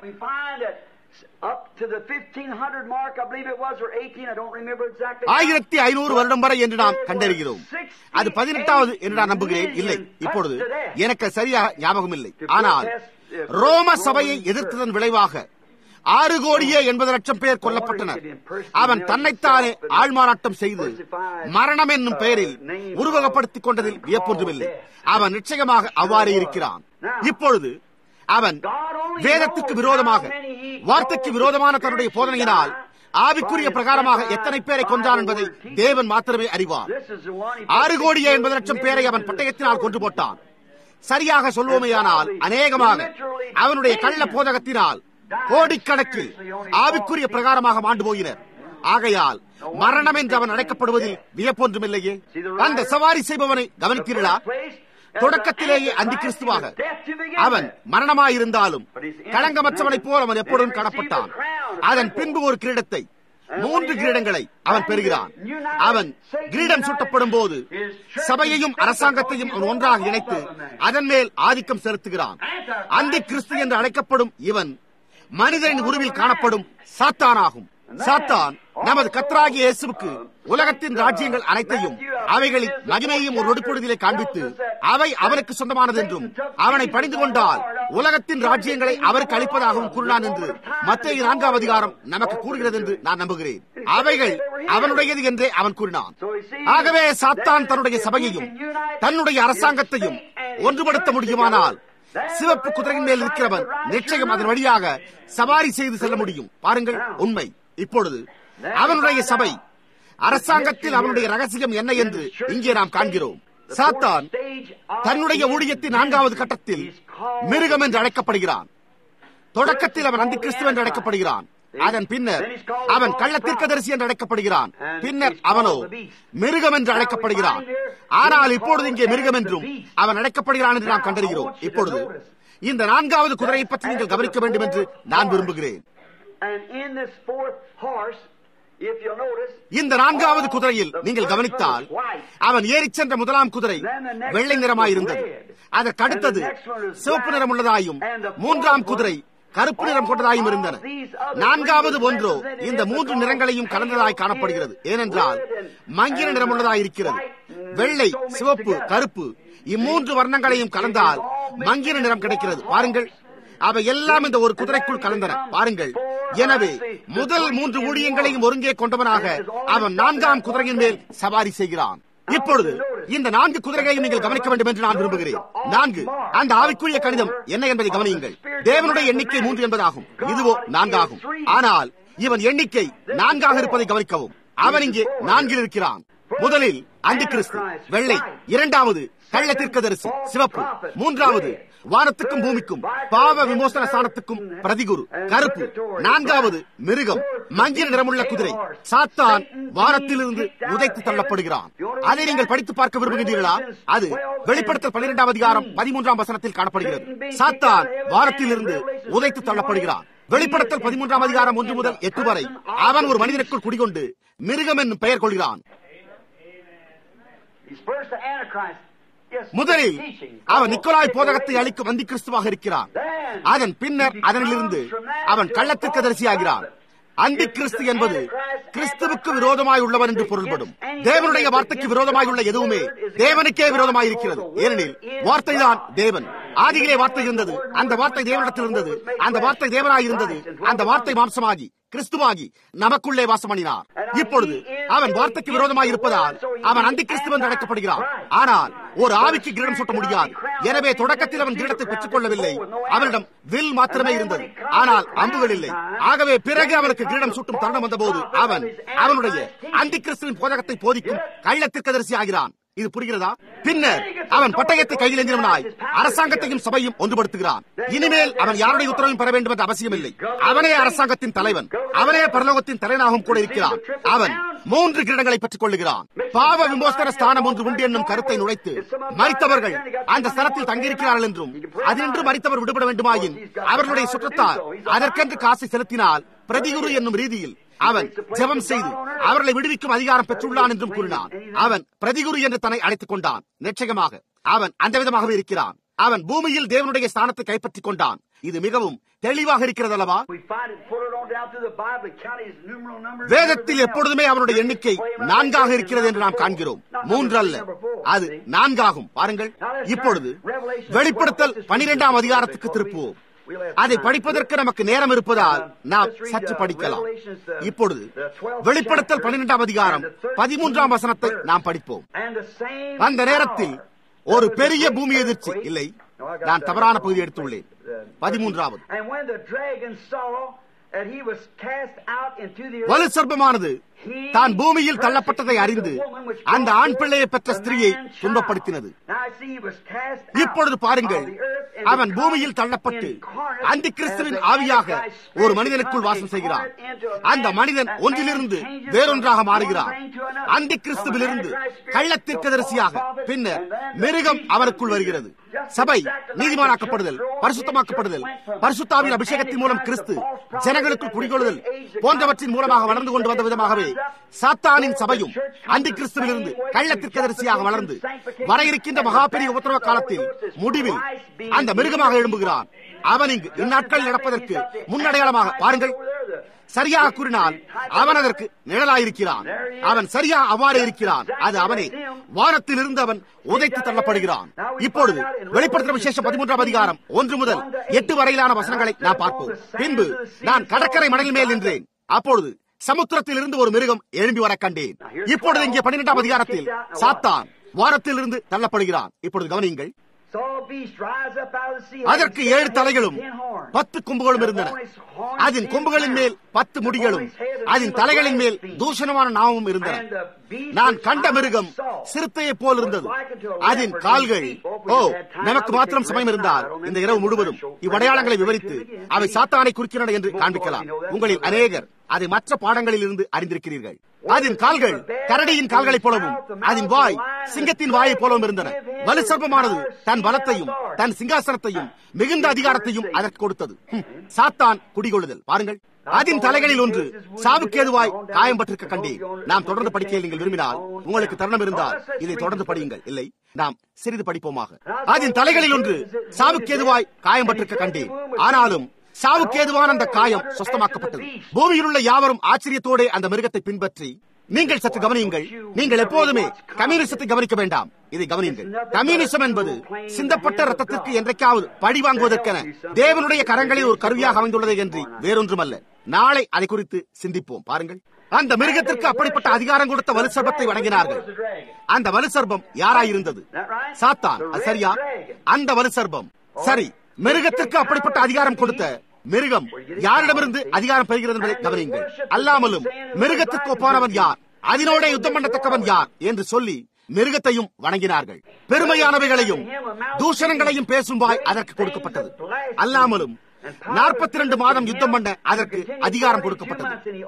ஆயிரத்தி ஐநூறு வருடம் வரை என்று நாம் கண்டறிகிறோம் அது பதினெட்டாவது என்று நான் நம்புகிறேன் இல்லை இப்பொழுது எனக்கு சரியாக ஞாபகம் இல்லை ஆனால் ரோம சபையை எதிர்த்ததன் விளைவாக ஆறு கோடியே எண்பது லட்சம் பேர் கொல்லப்பட்டனர் அவன் தன்னைத்தானே ஆள்மாறாட்டம் செய்து மரணம் என்னும் பெயரில் உருவகப்படுத்திக் கொண்டதில் வியப்பொன்றுமில்லை அவன் நிச்சயமாக அவ்வாறு இருக்கிறான் இப்பொழுது அவன் வேதத்துக்கு விரோதமாக வார்த்தைக்கு விரோதமான தன்னுடைய போதனையினால் ஆவிக்குரிய பிரகாரமாக எத்தனை பேரை கொன்றான் என்பதை தேவன் மாத்திரமே அறிவார் ஆறு கோடியே எண்பது லட்சம் பேரை அவன் பட்டயத்தினால் கொன்று போட்டான் சரியாக சொல்வோமேயானால் அநேகமாக அவனுடைய கள்ள போதகத்தினால் கோடிக்கணக்கில் ஆவிக்குரிய பிரகாரமாக மாண்டு போயினர் ஆகையால் மரணம் என்று அவன் அழைக்கப்படுவதில் வியப்பொன்றுமில்லையே அந்த சவாரி செய்பவனை கவனித்தீர்களா தொடக்கத்திலேயே அந்தி கிறிஸ்துவாக அவன் மரணமாயிருந்தாலும் களங்கமற்றவனைப் போல் அவன் எப்பொழுதும் காணப்பட்டான் அதன் பின்பு ஒரு கிரீடத்தை மூன்று கிரீடங்களை அவன் பெறுகிறான் அவன் கிரீடம் சூட்டப்படும் போது சபையையும் அரசாங்கத்தையும் அவன் ஒன்றாக இணைத்து அதன் மேல் ஆதிக்கம் செலுத்துகிறான் அந்தி கிறிஸ்து என்று அழைக்கப்படும் இவன் மனிதனின் உருவில் காணப்படும் சாத்தானாகும் சாத்தான் நமது கத்ராகிய இயேசுவுக்கு உலகத்தின் ராஜ்யங்கள் அனைத்தையும் அவைகளின் மகிமையும் ஒரு ஒடுப்படுதலை காண்பித்து அவை அவனுக்கு சொந்தமானது என்றும் அவனை பணிந்து கொண்டால் உலகத்தின் ராஜ்யங்களை அவருக்கு அளிப்பதாகவும் கூறினான் என்று மத்திய நான்காம் அதிகாரம் நமக்கு கூறுகிறது என்று நான் நம்புகிறேன் அவைகள் அவனுடையது என்றே அவன் கூறினான் ஆகவே சாத்தான் தன்னுடைய சபையையும் தன்னுடைய அரசாங்கத்தையும் ஒன்றுபடுத்த முடியுமானால் சிவப்பு குதிரையின் மேல் இருக்கிறவன் நிச்சயம் அதன் வழியாக சவாரி செய்து செல்ல முடியும் பாருங்கள் உண்மை இப்பொழுது அவனுடைய சபை அரசாங்கத்தில் அவனுடைய ரகசியம் என்ன என்று இங்கே நாம் காண்கிறோம் சாத்தான் தன்னுடைய ஊழியத்தின் நான்காவது கட்டத்தில் மிருகம் என்று அழைக்கப்படுகிறான் தொடக்கத்தில் அவன் அந்தி கிறிஸ்துவ என்று அழைக்கப்படுகிறான் அதன் பின்னர் அவன் கள்ளத்திற்கதரிசி என்று அழைக்கப்படுகிறான் பின்னர் அவனோ மிருகம் என்று அழைக்கப்படுகிறான் ஆனால் இப்பொழுது இங்கே மிருகம் என்றும் அவன் அழைக்கப்படுகிறான் என்று நாம் கண்டறிகிறோம் இப்பொழுது இந்த நான்காவது குதிரையை பற்றி நீங்கள் கவனிக்க வேண்டும் என்று நான் விரும்புகிறேன் இந்த நான்காவது குதிரையில் நீங்கள் கவனித்தால் அவன் ஏறிச் சென்ற முதலாம் குதிரை வெள்ளை நிறமாயிருந்தது அதற்கு அடுத்தது சிவப்பு நிறம் உள்ளதாயும் மூன்றாம் குதிரை கருப்பு நிறம் கொண்டதாயும் இருந்தன நான்காவது ஒன்றோ இந்த மூன்று நிறங்களையும் கலந்ததாய் காணப்படுகிறது ஏனென்றால் மங்கின நிறமுள்ளதாய் இருக்கிறது வெள்ளை சிவப்பு கருப்பு இம்மூன்று வர்ணங்களையும் கலந்தால் மங்கின நிறம் கிடைக்கிறது பாருங்கள் அவை எல்லாம் இந்த ஒரு குதிரைக்குள் கலந்தன பாருங்கள் எனவே முதல் மூன்று ஊழியங்களையும் ஒருங்கே கொண்டவனாக அவன் நான்காம் குதிரையின் மேல் சவாரி செய்கிறான் இப்பொழுது இந்த நான்கு குதிரைகளையும் நீங்கள் கவனிக்க வேண்டும் என்று நான் விரும்புகிறேன் நான்கு அந்த ஆவிக்குரிய கணிதம் என்ன என்பதை கவனியுங்கள் தேவனுடைய எண்ணிக்கை மூன்று என்பதாகும் இதுவோ நான்காகும் ஆனால் இவன் எண்ணிக்கை நான்காக இருப்பதை கவனிக்கவும் அவன் இங்கே நான்கில் இருக்கிறான் முதலில் அந்தி கிறிஸ்து வெள்ளை இரண்டாவது கள்ள தீர்க்கதரிசி சிவப்பு மூன்றாவது வானத்துக்கும் பூமிக்கும் பாவ விமோசன சாணத்துக்கும் பிரதிகுரு கருப்பு நான்காவது மிருகம் மங்கிர நிறமுள்ள குதிரை சாத்தான் வானத்திலிருந்து உதைத்து தள்ளப்படுகிறான் அதை நீங்கள் படித்து பார்க்க விரும்புகிறீர்களா அது வெளிப்படுத்தல் பன்னிரெண்டாம் அதிகாரம் பதிமூன்றாம் வசனத்தில் காணப்படுகிறது சாத்தான் வானத்திலிருந்து உதைத்து தள்ளப்படுகிறான் வெளிப்படுத்தல் பதிமூன்றாம் அதிகாரம் ஒன்று முதல் எட்டு வரை அவன் ஒரு மனிதனுக்குள் குடிகொண்டு மிருகம் என்னும் பெயர் கொள்கிறான் முதலில் அவன் நிக்கோலாய் போதகத்தை அளிக்கும் வந்தி கிறிஸ்துவாக இருக்கிறான் அதன் பின்னர் அதனிலிருந்து அவன் கள்ளத்திற்கு தரிசியாகிறான் அந்தி கிறிஸ்து என்பது கிறிஸ்துவுக்கு விரோதமாய் உள்ளவன் என்று பொருள்படும் தேவனுடைய வார்த்தைக்கு விரோதமாய் உள்ள எதுவுமே தேவனுக்கே விரோதமாய் இருக்கிறது ஏனெனில் வார்த்தை தான் தேவன் ஆதியிலே வார்த்தை இருந்தது அந்த வார்த்தை தேவனிடத்தில் இருந்தது அந்த வார்த்தை தேவனாய் இருந்தது அந்த வார்த்தை மாம்சமாகி கிறிஸ்துவாகி நமக்குள்ளே வாசம் பண்ணினார் இப்பொழுது அவன் வார்த்தைக்கு விரோதமாய் இருப்பதால் அவன் அந்தி கிறிஸ்து என்று அழைக்கப்படுகிறான் ஆனால் ஒரு ஆவிக்கு கிரீடம் சூட்ட முடியாது எனவே தொடக்கத்தில் அவன் கிரீடத்தை பெற்றுக் கொள்ளவில்லை அவனிடம் வில் மாத்திரமே இருந்தது ஆனால் அம்புகள் இல்லை ஆகவே பிறகு அவனுக்கு கிரீடம் சூட்டும் தருணம் வந்தபோது அவன் அவனுடைய அந்தி கிறிஸ்துவின் போதகத்தை போதிக்கும் கள்ளத்திற்கதரிசி ஆகிறான் இது புரிகிறதா பின்னர் அவன் பட்டயத்தை கையில் எந்திரவனாய் அரசாங்கத்தையும் சபையும் ஒன்றுபடுத்துகிறான் இனிமேல் அவன் யாருடைய உத்தரவையும் பெற வேண்டும் என்ற அவசியம் இல்லை அவனே அரசாங்கத்தின் தலைவன் அவனே பரலோகத்தின் தலைவனாகவும் கூட இருக்கிறான் அவன் மூன்று கிரீடங்களை பெற்றுக் கொள்ளுகிறான் பாவ விமோசன ஸ்தானம் ஒன்று உண்டு என்னும் கருத்தை நுழைத்து மறித்தவர்கள் அந்த ஸ்தலத்தில் தங்கியிருக்கிறார்கள் என்றும் அதினின்று மறித்தவர் விடுபட வேண்டுமாயின் அவர்களுடைய சுற்றத்தார் அதற்கென்று காசை செலுத்தினால் பிரதிகுரு என்னும் ரீதியில் அவன் ஜெபம் செய்து அவர்களை விடுவிக்கும் அதிகாரம் பெற்றுள்ளான் என்றும் கூறினான் அவன் பிரதிகுரு என்று தன்னை அழைத்துக் கொண்டான் நிச்சயமாக அவன் அந்த விதமாகவே இருக்கிறான் அவன் பூமியில் தேவனுடைய ஸ்தானத்தை கைப்பற்றிக் கொண்டான் இது மிகவும் தெளிவாக இருக்கிறது அல்லவா வேதத்தில் எப்பொழுதுமே அவனுடைய எண்ணிக்கை நான்காக இருக்கிறது என்று நாம் காண்கிறோம் மூன்று அல்ல அது நான்காகும் பாருங்கள் இப்பொழுது வெளிப்படுத்தல் பனிரெண்டாம் அதிகாரத்துக்கு திருப்புவோம் அதை படிப்பதற்கு நமக்கு நேரம் இருப்பதால் நாம் சற்று படிக்கலாம் இப்பொழுது வெளிப்படுத்தல் பன்னிரெண்டாம் அதிகாரம் பதிமூன்றாம் வசனத்தை நாம் படிப்போம் அந்த நேரத்தில் ஒரு பெரிய பூமி எதிர்ச்சி இல்லை நான் தவறான பகுதி எடுத்துள்ளேன் பதிமூன்றாவது வலு சர்ப்பமானது தான் பூமியில் தள்ளப்பட்டதை அறிந்து அந்த ஆண் பிள்ளையை பெற்ற ஸ்திரீயை துன்பப்படுத்தினது இப்பொழுது பாருங்கள் அவன் பூமியில் தள்ளப்பட்டு அந்த கிறிஸ்துவின் ஆவியாக ஒரு மனிதனுக்குள் வாசம் செய்கிறான் அந்த மனிதன் ஒன்றிலிருந்து வேறொன்றாக மாறுகிறான் அந்த கிறிஸ்துவிலிருந்து கள்ளத்திற்கதரிசியாக பின்னர் மிருகம் அவனுக்குள் வருகிறது சபை நீதிமானாக்கப்படுதல் பரிசுத்தமாக்கப்படுதல் பரிசுத்தாவின் அபிஷேகத்தின் மூலம் கிறிஸ்து ஜனங்களுக்குள் குடிகொள்ளுதல் போன்றவற்றின் மூலமாக வளர்ந்து கொண்டு வந்த விதமாகவே சாத்தானின் சபையும் அந்த கிறிஸ்துவிலிருந்து கள்ளத்திற்கதரிசியாக வளர்ந்து வர இருக்கின்ற மகாபெரிய உபத்திரவ காலத்தில் முடிவில் அந்த மிருகமாக எழும்புகிறான் அவன் இங்கு இந்நாட்களில் நடப்பதற்கு முன்னடையாளமாக பாருங்கள் சரியாக கூறினால் அவன் அதற்கு நிழலாயிருக்கிறான் அவன் சரியா அவ்வாறு இருக்கிறான் அது அவனே வானத்தில் இருந்து அவன் உதைத்து தள்ளப்படுகிறான் இப்பொழுது வெளிப்படுத்தின விசேஷம் பதிமூன்றாம் அதிகாரம் ஒன்று முதல் எட்டு வரையிலான வசனங்களை நான் பார்ப்போம் பின்பு நான் கடற்கரை மணலின் மேல் நின்றேன் அப்பொழுது சமுத்திரத்தில் இருந்து ஒரு மிருகம் எழும்பி வர கண்டேன் இப்பொழுது இங்கே பன்னிரெண்டாம் அதிகாரத்தில் சாத்தான் வாரத்தில் இருந்து தள்ளப்படுகிறான் இப்பொழுது கவனியுங்கள் அதற்கு ஏழு தலைகளும் பத்து கொம்புகளும் இருந்தன அதன் கொம்புகளின் மேல் பத்து முடிகளும் அதன் தலைகளின் மேல் தூஷணமான நாமமும் இருந்தன நான் கண்ட மிருகம் சிறுத்தையை போல் இருந்தது அதன் கால்கள் ஓ நமக்கு மாத்திரம் சமயம் இருந்தால் இந்த இரவு முழுவதும் இவ்வடையாளங்களை விவரித்து அவை சாத்தானை குறிக்கின்றன என்று காண்பிக்கலாம் உங்களில் அநேகர் அதை மற்ற பாடங்களில் இருந்து அறிந்திருக்கிறீர்கள் அதன் கால்கள் கரடியின் கால்களைப் போலவும் அதன் வாய் சிங்கத்தின் வாயைப் போலவும் இருந்தன வலு சர்ப்பமானது தன் பலத்தையும் தன் சிங்காசனத்தையும் மிகுந்த அதிகாரத்தையும் அதற்கு கொடுத்தது சாத்தான் குடிகொள்ளுதல் பாருங்கள் அதன் தலைகளில் ஒன்று சாவுக்கேதுவாய் காயம்பட்டிருக்க கண்டேன் நாம் தொடர்ந்து படிக்க நீங்கள் விரும்பினால் உங்களுக்கு தருணம் இருந்தால் இதை தொடர்ந்து படியுங்கள் இல்லை நாம் சிறிது படிப்போமாக அதன் தலைகளில் ஒன்று சாவுக்கேதுவாய் காயம்பட்டிருக்க கண்டேன் ஆனாலும் சாவுக்கு ஏதுவான அந்த காயம் சொஸ்தமாக்கப்பட்டது பூமியில் உள்ள யாவரும் ஆச்சரியத்தோடு அந்த மிருகத்தை பின்பற்றி நீங்கள் சற்று கவனியுங்கள் நீங்கள் எப்போதுமே கம்யூனிசத்தை கவனிக்க வேண்டாம் இதை கவனியுங்கள் கம்யூனிசம் என்பது சிந்தப்பட்ட ரத்தத்திற்கு என்றைக்காவது பழி வாங்குவதற்கென தேவனுடைய கரங்களில் ஒரு கருவியாக அமைந்துள்ளது என்று வேறொன்றுமல்ல நாளை அதை குறித்து சிந்திப்போம் பாருங்கள் அந்த மிருகத்திற்கு அப்படிப்பட்ட அதிகாரம் கொடுத்த வலு சர்பத்தை வழங்கினார்கள் அந்த வலு சர்பம் யாராயிருந்தது சாத்தான் சரியா அந்த வலு சர்பம் சரி மிருகத்திற்கு அப்படிப்பட்ட அதிகாரம் கொடுத்த மிருகம் யாரிடமிருந்து அதிகாரம் பெறுகிறது என்பதை கவனியுங்கள் அல்லாமலும் மிருகத்திற்கு ஒப்பானவன் யார் அதனோட யுத்தம் பண்ணத்தக்கவன் யார் என்று சொல்லி மிருகத்தையும் வணங்கினார்கள் பெருமையானவைகளையும் தூஷணங்களையும் பேசும் வாய் அதற்கு கொடுக்கப்பட்டது அல்லாமலும் நாற்பத்தி ரெண்டு மாதம் யுத்தம் பண்ண அதற்கு அதிகாரம் கொடுக்கப்பட்டது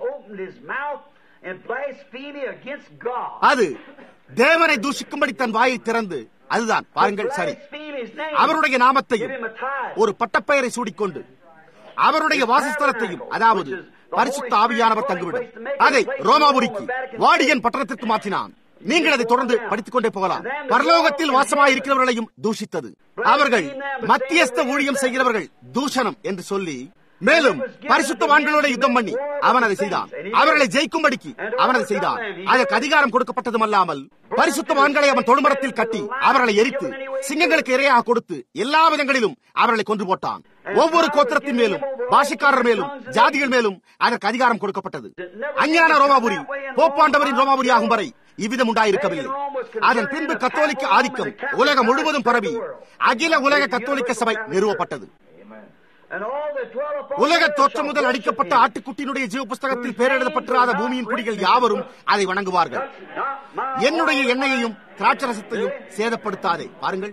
அது தேவனை தூஷிக்கும்படி தன் வாயை திறந்து அதுதான் பாருங்கள் சரி அவருடைய நாமத்தையும் ஒரு பட்டப்பெயரை சூடிக்கொண்டு அவருடைய வாசஸ்தலத்தையும் அதாவது பரிசுத்த ஆவியானவர் தங்குவிடும் அதை ரோமாபுரிக்கு வாடியன் பட்டணத்திற்கு மாற்றினான் நீங்கள் அதை தொடர்ந்து படித்துக் கொண்டே போகலாம் பரலோகத்தில் வாசமாய் இருக்கிறவர்களையும் தூஷித்தது அவர்கள் மத்தியஸ்த ஊழியம் செய்கிறவர்கள் தூஷணம் என்று சொல்லி மேலும் பரிசுத்தவான்களோட யுத்தம் பண்ணி அவன் அதை செய்தான் அவர்களை ஜெயிக்கும்படிக்கு அவன் அதை செய்தான் அதற்கு அதிகாரம் கொடுக்கப்பட்டதும் அல்லாமல் பரிசுத்தவான்களை அவன் தொழுமரத்தில் கட்டி அவர்களை எரித்து சிங்கங்களுக்கு இரையாக கொடுத்து எல்லா விதங்களிலும் அவர்களை கொன்று போட்டான் ஒவ்வொரு கோத்திரத்தின் மேலும் பாஷைக்காரர் மேலும் ஜாதிகள் மேலும் அதற்கு அதிகாரம் கொடுக்கப்பட்டது அஞ்ஞான ரோமாபுரி போப்பாண்டவரின் ரோமாபுரி ஆகும் வரை இவ்விதம் உண்டாயிருக்கவில்லை அதன் பின்பு கத்தோலிக்க ஆதிக்கம் உலகம் முழுவதும் பரவி அகில உலக கத்தோலிக்க சபை நிறுவப்பட்டது உலக தோற்றம் முதல் அடிக்கப்பட்ட ஆட்டுக்குட்டியினுடைய ஜீவ புஸ்தகத்தில் பேரெழுதப்பட்டிராத பூமியின் குடிகள் யாவரும் அதை வணங்குவார்கள் என்னுடைய எண்ணெயையும் திராட்சரசத்தையும் சேதப்படுத்தாதே பாருங்கள்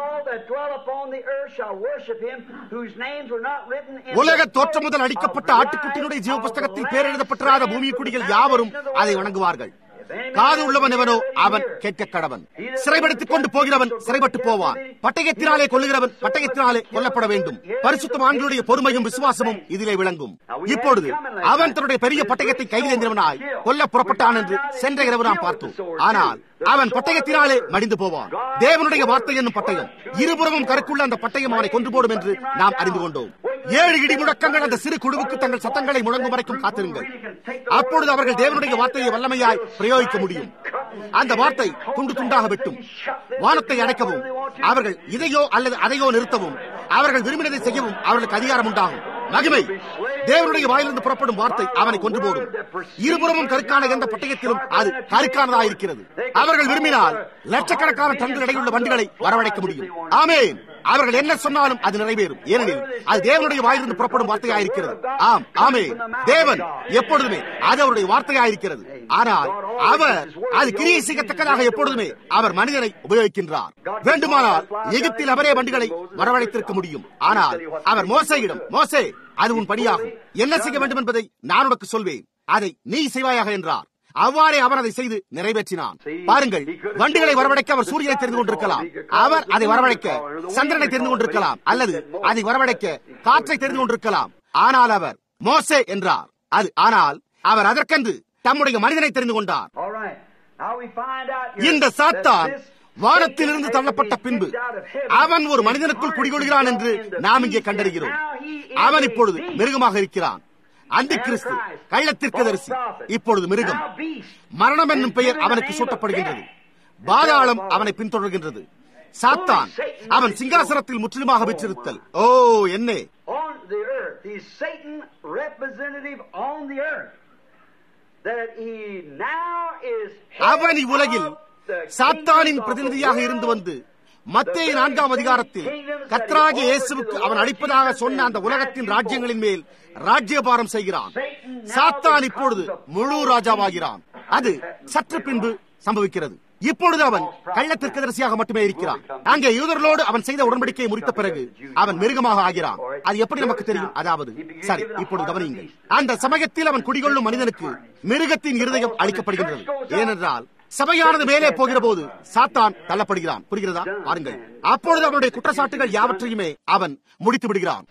உலக தோற்றம் முதல் அடிக்கப்பட்ட ஆட்டுக்குட்டியினுடைய ஜீவ புஸ்தகத்தில் பேரெழுதப்பட்டிராத பூமியின் குடிகள் யாவரும் அதை வணங்குவார்கள் காது உள்ளவன் எவனோ அவன் கேட்க கடவன் சிறைப்படுத்திக் கொண்டு போகிறவன் சிறைப்பட்டு போவான் பட்டயத்தினாலே கொள்ளுகிறவன் பட்டயத்தினாலே கொல்லப்பட வேண்டும் பரிசுத்தமான்களுடைய பொறுமையும் விசுவாசமும் இதிலே விளங்கும் இப்பொழுது அவன் தன்னுடைய பெரிய பட்டயத்தை கைதேந்திரவனாய் கொல்ல புறப்பட்டான் என்று சென்ற இரவு நாம் பார்த்தோம் ஆனால் அவன் பட்டயத்தினாலே மடிந்து போவான் தேவனுடைய வார்த்தை என்னும் பட்டயம் இருபுறமும் கருக்குள்ள அந்த பட்டயம் அவனை கொன்று போடும் என்று நாம் அறிந்து கொண்டோம் ஏழு இடி முழக்கங்கள் அந்த சிறு குழுவுக்கு தங்கள் சத்தங்களை முழங்கும் வரைக்கும் காத்திருங்கள் அப்பொழுது அவர்கள் தேவனுடைய வார்த்தையை வல்லமையாய் பிரயோகிக்க முடியும் அந்த வார்த்தை துண்டு துண்டாக வெட்டும் வானத்தை அடைக்கவும் அவர்கள் இதையோ அல்லது அதையோ நிறுத்தவும் அவர்கள் விரும்பினதை செய்யவும் அவர்களுக்கு அதிகாரம் உண்டாகும் மகிமை தேவனுடைய வாயிலிருந்து புறப்படும் வார்த்தை அவனை கொன்று போடும் இருபுறமும் கருக்கான எந்த பட்டயத்திலும் அது கருக்கானதா இருக்கிறது அவர்கள் விரும்பினால் லட்சக்கணக்கான டன்கள் எடையுள்ள வண்டிகளை வரவழைக்க முடியும் ஆமேன் அவர்கள் என்ன சொன்னாலும் அது நிறைவேறும் ஏனெனில் அது தேவனுடைய வாயிலிருந்து புறப்படும் வார்த்தையாயிருக்கிறது ஆம் ஆமே தேவன் எப்பொழுதுமே அது அவருடைய வார்த்தையாயிருக்கிறது ஆனால் அவர் அது கிரியை செய்யத்தக்கதாக எப்பொழுதுமே அவர் மனிதனை உபயோகிக்கின்றார் வேண்டுமானால் எகிப்தில் அவரே வண்டிகளை வரவழைத்திருக்க முடியும் ஆனால் அவர் மோசையிடம் மோசே அது உன் பணியாகும் என்ன செய்ய வேண்டும் என்பதை நான் உனக்கு சொல்வேன் அதை நீ செய்வாயாக என்றார் அவ்வாறே அவர் அதை செய்து நிறைவேற்றினான் பாருங்கள் வண்டிகளை வரவழைக்க அவர் சூரியனை தெரிந்து கொண்டிருக்கலாம் அவர் அதை வரவழைக்க சந்திரனை தெரிந்து கொண்டிருக்கலாம் அல்லது அதை வரவழைக்க காற்றை தெரிந்து கொண்டிருக்கலாம் ஆனால் அவர் மோசே என்றார் அது ஆனால் அவர் அதற்கென்று தம்முடைய மனிதனை தெரிந்து கொண்டார் இந்த சாத்தான் வானத்திலிருந்து தள்ளப்பட்ட பின்பு அவன் ஒரு மனிதனுக்குள் குடிகொள்கிறான் என்று நாம் இங்கே கண்டறிகிறோம் அவன் இப்பொழுது மிருகமாக இருக்கிறான் அந்த கிறிஸ்து கள்ளத்திற்கதரிசி இப்பொழுது மிருகம் மரணம் என்னும் பெயர் அவனுக்கு சூட்டப்படுகின்றது பாதாளம் அவனை பின்தொடர்கின்றது சாத்தான் அவன் சிங்காசனத்தில் முற்றிலுமாக வச்சிருத்தல் ஓ என்ன அவன் இவ்வுலகில் சாத்தானின் பிரதிநிதியாக இருந்து வந்து மத்திய நான்காம் அதிகாரத்தில் கத்ராகிய இயேசுவுக்கு அவன் அளிப்பதாக சொன்ன அந்த உலகத்தின் ராஜ்யங்களின் மேல் ராஜ்யபாரம் செய்கிறான் சாத்தான் இப்பொழுது முழு ராஜாவாகிறான் அது சற்று பின்பு சம்பவிக்கிறது இப்பொழுது அவன் கள்ளத்திற்கதரிசியாக மட்டுமே இருக்கிறான் அங்கே யூதர்களோடு அவன் செய்த உடன்படிக்கையை முடித்த பிறகு அவன் மிருகமாக ஆகிறான் அது எப்படி நமக்கு தெரியும் அதாவது சரி இப்பொழுது கவனியுங்கள் அந்த சமயத்தில் அவன் குடிகொள்ளும் மனிதனுக்கு மிருகத்தின் இருதயம் அளிக்கப்படுகின்றது ஏனென்றால் சபையானது மேலே போகிற போது சாத்தான் தள்ளப்படுகிறான் புரிகிறதா பாருங்கள் அப்பொழுது அவனுடைய குற்றச்சாட்டுகள் யாவற்றையுமே அவன் முடித்து விடுகிறான்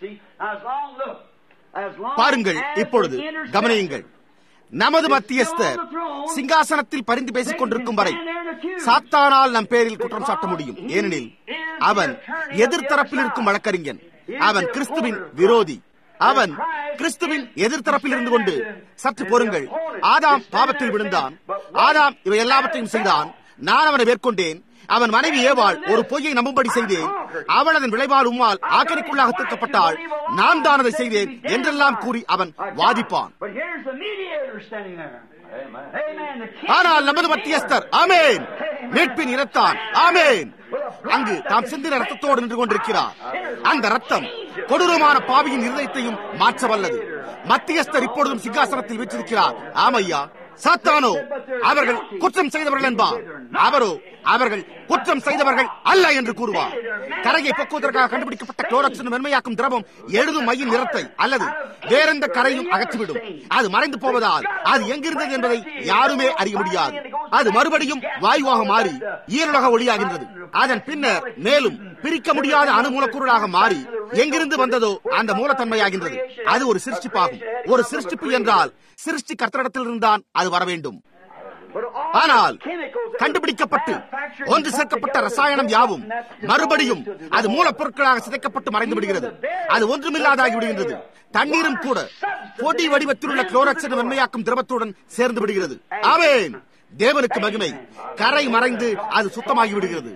பாருங்கள் இப்பொழுது கவனியுங்கள் நமது மத்தியஸ்தர் சிங்காசனத்தில் பரிந்து பேசிக் கொண்டிருக்கும் வரை சாத்தானால் நம் பேரில் குற்றம் சாட்ட முடியும் ஏனெனில் அவன் எதிர்த்தரப்பில் இருக்கும் வழக்கறிஞன் அவன் கிறிஸ்துவின் விரோதி அவன் கிறிஸ்துவின் எதிர்த்தரப்பில் இருந்து கொண்டு சற்று பொறுங்கள் ஆதாம் பாவத்தில் விழுந்தான் ஆதாம் இவை எல்லாவற்றையும் செய்தான் நான் அவனை மேற்கொண்டேன் அவன் மனைவி ஏவாள் ஒரு பொய்யை நம்பும்படி செய்தேன் அவள் அதன் விளைவால் உம்மால் ஆக்கரிக்குள்ளாக தீர்க்கப்பட்டாள் நான் தான் அதை செய்தேன் என்றெல்லாம் கூறி அவன் வாதிப்பான் ஆனால் நமது மத்தியஸ்தர் ஆமேன் மீட்பின் இனத்தான் ஆமேன் அங்கு தாம் சிந்தின ரத்தத்தோடு நின்று கொண்டிருக்கிறார் அந்த ரத்தம் கொடூரமான பாவியின் இருதயத்தையும் மாற்ற வல்லது மத்தியஸ்தர் இப்பொழுதும் சிங்காசனத்தில் வீற்றிருக்கிறார் ஆமையா சாத்தானோ அவர்கள் குற்றம் செய்தவர்கள் என்பார் அவரோ அவர்கள் குற்றம் செய்தவர்கள் அல்ல என்று கூறுவார் கரையை போக்குவதற்காக கண்டுபிடிக்கப்பட்ட குளோரக்ஸ் மென்மையாக்கும் திரவம் எழுதும் மையின் நிறத்தை அல்லது வேறெந்த கரையும் அகற்றிவிடும் அது மறைந்து போவதால் அது எங்கிருந்தது என்பதை யாருமே அறிய முடியாது அது மறுபடியும் வாயுவாக மாறி ஈரலக ஒளியாகின்றது அதன் பின்னர் மேலும் பிரிக்க முடியாத அணு மூலக்கூறுகளாக மாறி எங்கிருந்து வந்ததோ அந்த மூலத்தன்மையாகின்றது அது ஒரு சிருஷ்டிப்பாகும் ஒரு சிருஷ்டிப்பு என்றால் சிருஷ்டி கர்த்தரிடத்தில் இருந்தான் அது வர வேண்டும் ஆனால் கண்டுபிடிக்கப்பட்டு ஒன்று சேர்க்கப்பட்ட ரசாயனம் யாவும் மறுபடியும் அது மூலப்பொருட்களாக சிதைக்கப்பட்டு மறைந்து விடுகிறது அது ஒன்றுமில்லாதாகி விடுகின்றது தண்ணீரும் கூட பொடி வடிவத்தில் உள்ள குளோரக்சன் மென்மையாக்கும் திரவத்துடன் சேர்ந்து விடுகிறது ஆமேன் தேவனுக்கு மகிமை கரை மறைந்து அது சுத்தமாகி விடுகிறது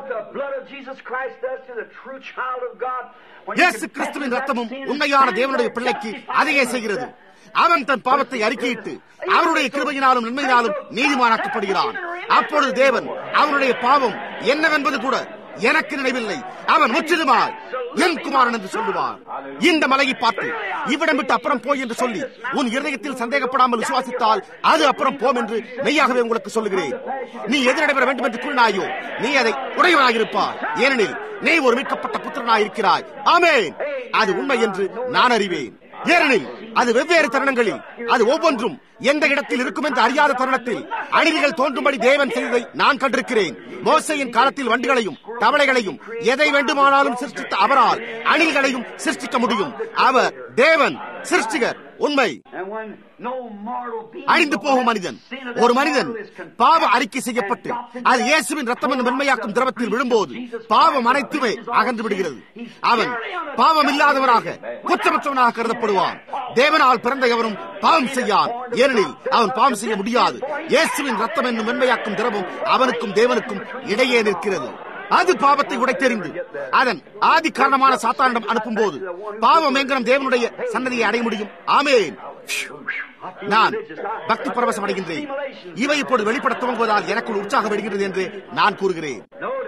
இயேசு கிறிஸ்துவின் ரத்தமும் உண்மையான தேவனுடைய பிள்ளைக்கு அதையே செய்கிறது அவன் தன் பாவத்தை அறிக்கையிட்டு அவருடைய கிருபையினாலும் நன்மையினாலும் நீதிமானாக்கப்படுகிறான் அப்பொழுது தேவன் அவனுடைய பாவம் என்னவென்பது கூட எனக்கு நினைவில்லை அவன் முற்றிலுமாய் என் குமாரன் என்று சொல்லுவார் இந்த மலையை பார்த்து இவ்விடம் விட்டு அப்புறம் போய் என்று சொல்லி உன் இருதயத்தில் சந்தேகப்படாமல் விசுவாசித்தால் அது அப்புறம் போம் என்று மெய்யாகவே உங்களுக்கு சொல்லுகிறேன் நீ எது நடைபெற வேண்டும் என்று கூறினாயோ நீ அதை உடையவனாயிருப்பார் ஏனெனில் நீ ஒரு மீட்கப்பட்ட புத்திரனாய் இருக்கிறாய் ஆமேன் அது உண்மை என்று நான் அறிவேன் ஏனெனில் அது வெவ்வேறு தருணங்களில் அது ஒவ்வொன்றும் எந்த இடத்தில் இருக்கும் என்று அறியாத தருணத்தில் அணில்கள் தோன்றும்படி தேவன் செய்ததை நான் கண்டிருக்கிறேன் மோசையின் காலத்தில் வண்டிகளையும் தவளைகளையும் எதை வேண்டுமானாலும் சிருஷ்டித்த அவரால் அணில்களையும் சிருஷ்டிக்க முடியும் அவர் தேவன் சிருஷ்டிகர் உண்மை அழிந்து போகும் மனிதன் ஒரு மனிதன் பாவ அறிக்கை செய்யப்பட்டு அது இயேசுவின் ரத்தம் என்று மென்மையாக்கும் திரவத்தில் விழும்போது பாவம் அனைத்துமே அகன்று விடுகிறது அவன் பாவம் இல்லாதவராக குற்றமற்றவனாக கருதப்படுவான் தேவனால் பிறந்த எவரும் பாவம் செய்யான் ஏனெனில் அவன் பாவம் செய்ய முடியாது இயேசுவின் ரத்தம் என்னும் மென்மையாக்கும் திரவம் அவனுக்கும் தேவனுக்கும் இடையே நிற்கிறது அது பாவத்தை உடைத்தெறிந்து அதன் ஆதி காரணமான சாத்தானிடம் அனுப்பும் போது பாவம் எங்கனம் தேவனுடைய சன்னதியை அடைய முடியும் ஆமேன் நான் பக்தி பரவசம் அடைகின்றேன் இவை இப்போது வெளிப்பட துவங்குவதால் எனக்குள் உற்சாகம் வருகிறது என்று நான் கூறுகிறேன்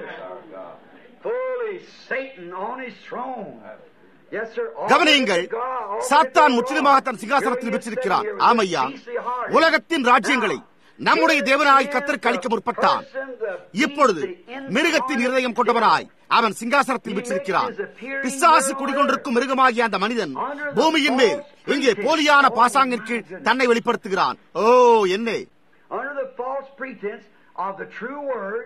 கவனியுங்கள் சாத்தான் முற்றிலுமாக தன் சிங்காசனத்தில் வச்சிருக்கிறான் ஆமையா உலகத்தின் ராஜ்யங்களை நம்முடைய தேவனாய் கத்தருக்கு அளிக்க முற்பட்டான் இப்பொழுது மிருகத்தின் இருதயம் கொண்டவனாய் அவன் சிங்காசனத்தில் விற்றிருக்கிறான் பிசாசு குடிகொண்டிருக்கும் மிருகமாகிய அந்த மனிதன் பூமியின் மேல் இங்கே போலியான பாசாங்கின் கீழ் தன்னை வெளிப்படுத்துகிறான் ஓ என்ன Under the false pretense of the true word,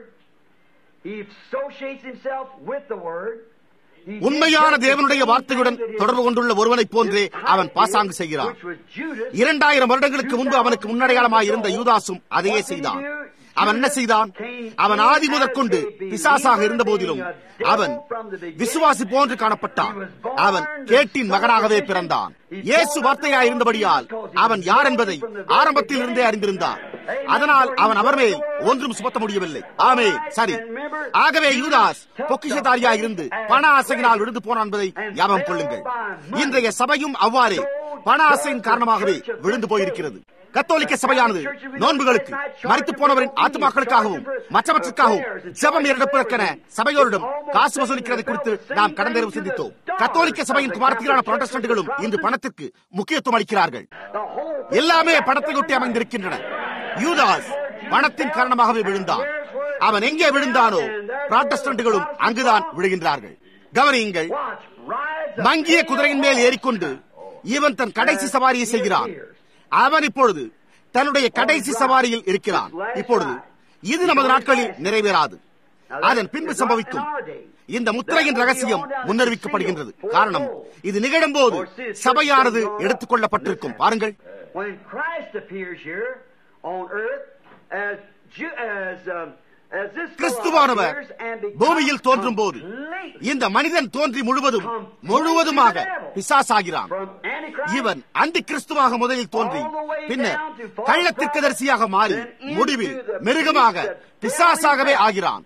he associates himself with the word. He did உண்மையான just the தேவனுடைய same வார்த்தையுடன் thing that his- தொடர்பு கொண்டுள்ள ஒருவனைப் போன்றே his அவன் type பாசாங்கு did, செய்கிறான் which was Judas. இரண்டாயிரம் வருடங்களுக்கு முன்பு அவனுக்கு முன்னடையாளமாய் இருந்த யூதாசும் அதையே செய்தான் அவன் என்ன செய்தான் அவன் ஆதி முதற்கொண்டு பிசாசாக இருந்த போதிலும் அவன் விசுவாசி போன்று காணப்பட்டான் அவன் கேட்டின் மகனாகவே பிறந்தான் இயேசு வார்த்தையாய் இருந்தபடியால் அவன் யார் என்பதை ஆரம்பத்தில் இருந்தே அறிந்திருந்தான் அதனால் அவன் அவர் மேல் ஒன்றும் சுமத்த முடியவில்லை ஆமே சரி ஆகவே யூதாஸ் பொக்கிஷதாரியாய் இருந்து பண ஆசையினால் விழுந்து போனான் என்பதை ஞாபகம் கொள்ளுங்கள் இன்றைய சபையும் அவ்வாறே பண ஆசையின் காரணமாகவே விழுந்து போயிருக்கிறது கத்தோலிக்க சபையானது நோன்புகளுக்கு மறித்து போனவரின் ஆத்மாக்களுக்காகவும் மற்றவற்றுக்காகவும் ஜெபம் எடுப்பதற்கென சபையோரிடம் காசு வசூலிக்கிறது குறித்து நாம் கடந்த இரவு சிந்தித்தோம் கத்தோலிக்க சபையின் குமாரத்திலான புரொட்டஸ்டன்ட்களும் இன்று பணத்திற்கு முக்கியத்துவம் அளிக்கிறார்கள் The whole எல்லாமே பணத்தை ஒட்டி அமைந்திருக்கின்றன யூதாஸ் பணத்தின் காரணமாகவே விழுந்தான் அவன் எங்கே விழுந்தானோ புராட்டஸ்டன்ட்களும் அங்குதான் விழுகின்றார்கள் கவனியுங்கள் watch rise up. மங்கிய குதிரையின் மேல் ஏறிக்கொண்டு இவன் தன் கடைசி சவாரியை செய்கிறான் அவன் இப்பொழுது தன்னுடைய கடைசி சவாரியில் இருக்கிறான் இப்பொழுது இது நமது நாட்களில் நிறைவேறாது அதன் பின்பு சம்பவிக்கும் இந்த முத்திரையின் ரகசியம் முன்னறிவிக்கப்படுகின்றது காரணம் இது நிகழும் போது சபையானது எடுத்துக் கொள்ளப்பட்டிருக்கும் பாருங்கள் When Christ appears here on earth as Ju- as um, as this fellow கிறிஸ்துவானவர் appears and becomes பூமியில் தோன்றும் போது complete இந்த மனிதன் தோன்றி முழுவதும் முழுவதுமாக பிசாசாகிறான் from Antichrist இவன் அந்தி கிறிஸ்துவாக முதலில் தோன்றி பின்னர் கள்ளத்திற்கதரிசியாக மாறி முடிவில் மிருகமாக பிசாசாகவே ஆகிறான்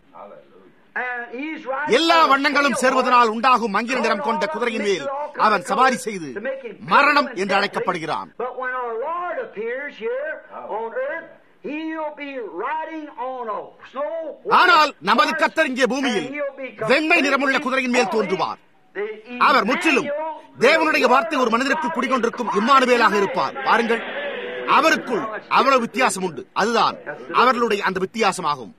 and he's riding எல்லா on a வண்ணங்களும் pale சேர்வதனால் horse, உண்டாகும் மங்கிர நிறம் கொண்ட குதிரையின் மேல் அவன் சவாரி செய்து to make him மரணம் pale and என்று deadly. அழைக்கப்படுகிறான் But when our Lord appears here on earth, he'll be riding on a snow white ஆனால் நமது horse, கர்த்தர் இங்கே பூமியில் and he'll be வெண்மை நிறமுள்ள completely குதிரையின் மேல் holy. தோன்றுவார் The அவர் முற்றிலும் Emmanuel, தேவனுடைய the வார்த்தை ஒரு மனிதருக்கு குடிகொண்டிருக்கும் இம்மானுவேலாக இருப்பார் பாருங்கள் அவருக்குள் அவ்வளவு வித்தியாசம் உண்டு அதுதான் அவர்களுடைய அந்த வித்தியாசமாகும்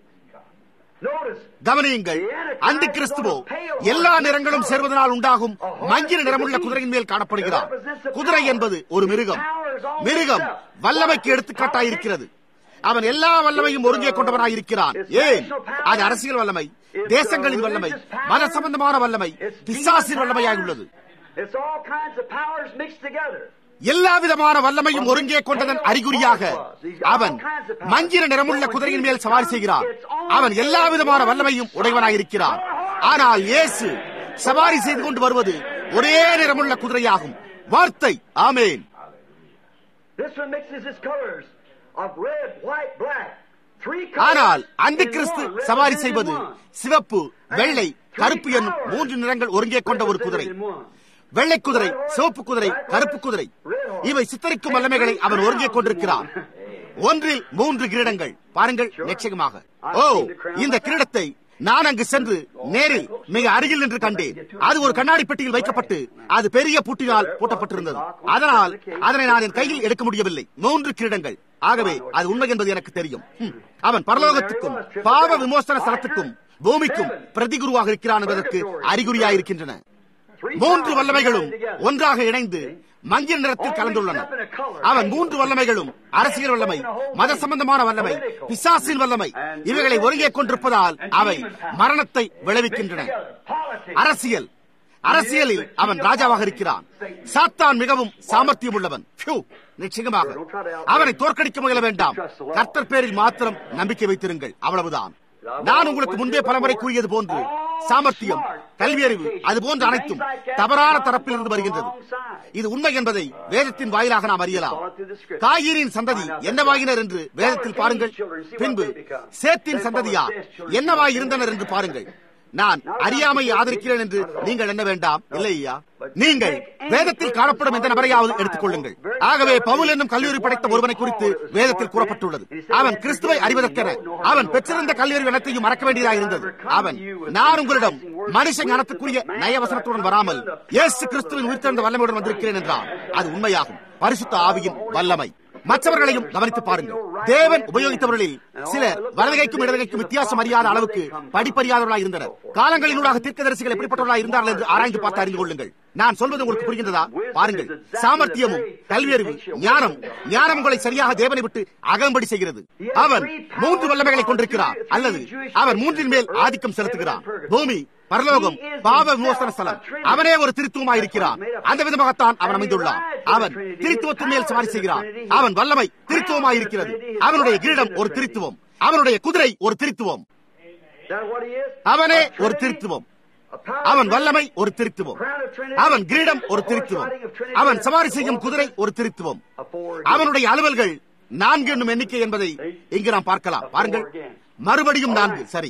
Notice, கவனியுங்கள் அந்த கிறிஸ்துவோ எல்லா நிறங்களும் சேர்வதனால் உண்டாகும் மங்கிர நிறமுள்ள குதிரையின் மேல் காணப்படுகிறார் குதிரை என்பது ஒரு மிருகம் மிருகம் வல்லமைக்கு எடுத்துக்காட்டாயிருக்கிறது அவன் எல்லா வல்லமையும் ஒருங்கே கொண்டவனாயிருக்கிறான் ஏன் அது அரசியல் வல்லமை தேசங்களின் வல்லமை மத சம்பந்தமான வல்லமை பிசாசின் வல்லமையாக உள்ளது it's all kinds of powers mixed together. எல்லா விதமான வல்லமையும் ஒருங்கே கொண்டதன் அறிகுறியாக அவன் மஞ்சிர நிறமுள்ள குதிரையின் மேல் சவாரி செய்கிறான் அவன் எல்லா விதமான வல்லமையும் உடையவனாயிருக்கிறான் ஆனால் இயேசு சவாரி செய்து கொண்டு வருவது ஒரே நிறமுள்ள குதிரையாகும் வார்த்தை ஆமேன் This one mixes its colors of red, white, black. Three ஆனால் colors அந்த in கிறிஸ்து one, சவாரி represented செய்வது in one. சிவப்பு வெள்ளை கருப்பு என்னும் மூன்று நிறங்கள் ஒருங்கே கொண்ட ஒரு குதிரை வெள்ளை குதிரை சிவப்பு குதிரை கருப்பு குதிரை இவை சித்தரிக்கும் வல்லமைகளை அவன் ஒருங்கே கொண்டிருக்கிறான் ஒன்றில் மூன்று கிரீடங்கள் பாருங்கள் நிச்சயமாக ஓ இந்த கிரீடத்தை நான் அங்கு சென்று நேரில் மிக அருகில் நின்று கண்டேன் அது ஒரு கண்ணாடி பெட்டியில் வைக்கப்பட்டு அது பெரிய பூட்டினால் பூட்டப்பட்டிருந்தது அதனால் அதனை நான் என் கையில் எடுக்க முடியவில்லை மூன்று கிரீடங்கள் ஆகவே அது உண்மை என்பது எனக்கு தெரியும் ஹம். அவன் பரலோகத்துக்கும் பாவ விமோசன ஸ்தலத்துக்கும் பூமிக்கும் பிரதிகுருவாக இருக்கிறான் என்பதற்கு அறிகுறியாயிருக்கின்றன மூன்று வல்லமைகளும் ஒன்றாக இணைந்து மஞ்சள் நிறத்தில் கலந்துள்ளன அவன் மூன்று வல்லமைகளும் அரசியல் வல்லமை மத சம்பந்தமான வல்லமை பிசாசின் வல்லமை இவைகளை ஒருங்கே கொண்டிருப்பதால் அவை மரணத்தை விளைவிக்கின்றன அரசியல் அரசியலில் அவன் ராஜாவாக இருக்கிறான் சாத்தான் மிகவும் சாமர்த்தியம் உள்ளவன் பியூ, நிச்சயமாக அவனை தோற்கடிக்க முயல வேண்டாம் கர்த்தர் பேரில் மாத்திரம் நம்பிக்கை வைத்திருங்கள் அவ்வளவுதான் நான் உங்களுக்கு முன்பே பலமுறை கூறியது போன்று சாமர்த்தியம் கல்வியறிவு அது போன்ற அனைத்தும் தவறான தரப்பில் இருந்து வருகின்றது இது உண்மை என்பதை வேதத்தின் வாயிலாக நாம் அறியலாம் காயிரின் சந்ததி என்னவாயினர் என்று வேதத்தில் பாருங்கள் பின்பு சேத்தின் சந்ததியா என்னவாய் இருந்தனர் என்று பாருங்கள் நான் அறியாமை ஆதரிக்கிறேன் என்று நீங்கள் என்ன வேண்டாம் இல்லையா நீங்கள் வேதத்தில் காணப்படும் எந்த நபரையாவது எடுத்துக் கொள்ளுங்கள் ஆகவே பவுல் என்னும் கல்லூரி படைத்த ஒருவனை குறித்து வேதத்தில் கூறப்பட்டுள்ளது அவன் கிறிஸ்துவை அறிவதற்கென அவன் பெற்றிருந்த கல்லூரி இனத்தையும் மறக்க வேண்டியதாக இருந்தது அவன் நான் உங்களிடம் மனுஷ ஞானத்துக்குரிய நயவசனத்துடன் வராமல் இயேசு கிறிஸ்துவின் உயிர்த்தெழுந்த வல்லமையுடன் வந்திருக்கிறேன் என்றான் அது உண்மையாகும் பரிசுத்த ஆவியின் வல்லமை மற்றவர்களையும் கவனித்து பாருங்கள் தேவன் உபயோகித்தவர்களில் சிலர் வலதுகைக்கும் இடதுகைக்கும் வித்தியாசம் அறியாத அளவுக்கு படிப்பறியாதவர்களாக இருந்தனர் காலங்களினூடாக தீர்க்கதரிசிகள் எப்படிப்பட்டவர்களாக இருந்தார்கள் என்று ஆராய்ந்து பார்த்து அறிந்து கொள்ளுங்கள் நான் சொல்வது உங்களுக்கு புரிகின்றதா பாருங்கள் சாமர்த்தியமும் கல்வியறிவு ஞானம் ஞானம் உங்களை சரியாக தேவனை விட்டு அகம்படி செய்கிறது அவன் மூன்று வல்லமைகளை கொண்டிருக்கிறார் அல்லது அவர் மூன்றின் மேல் ஆதிக்கம் செலுத்துகிறார் பூமி பரலோகம் பாவ விமோசன ஸ்தலம் அவனே ஒரு திருத்துவமாக இருக்கிறான் அந்த விதமாகத்தான் அவன் அமைந்துள்ளான் அவன் திருத்துவத்தின் மேல் சவாரி செய்கிறான் அவன் வல்லமை திருத்துவமாக இருக்கிறது அவனுடைய கிரீடம் ஒரு திருத்துவம் அவனுடைய குதிரை ஒரு திருத்துவம் அவனே ஒரு திருத்துவம் அவன் வல்லமை ஒரு திருத்துவம் அவன் கிரீடம் ஒரு திருத்துவம் அவன் சவாரி செய்யும் குதிரை ஒரு திருத்துவம் அவனுடைய அலுவல்கள் நான்கு என்னும் எண்ணிக்கை என்பதை இங்கு நாம் பார்க்கலாம் பாருங்கள் மறுபடியும் நான்கு சரி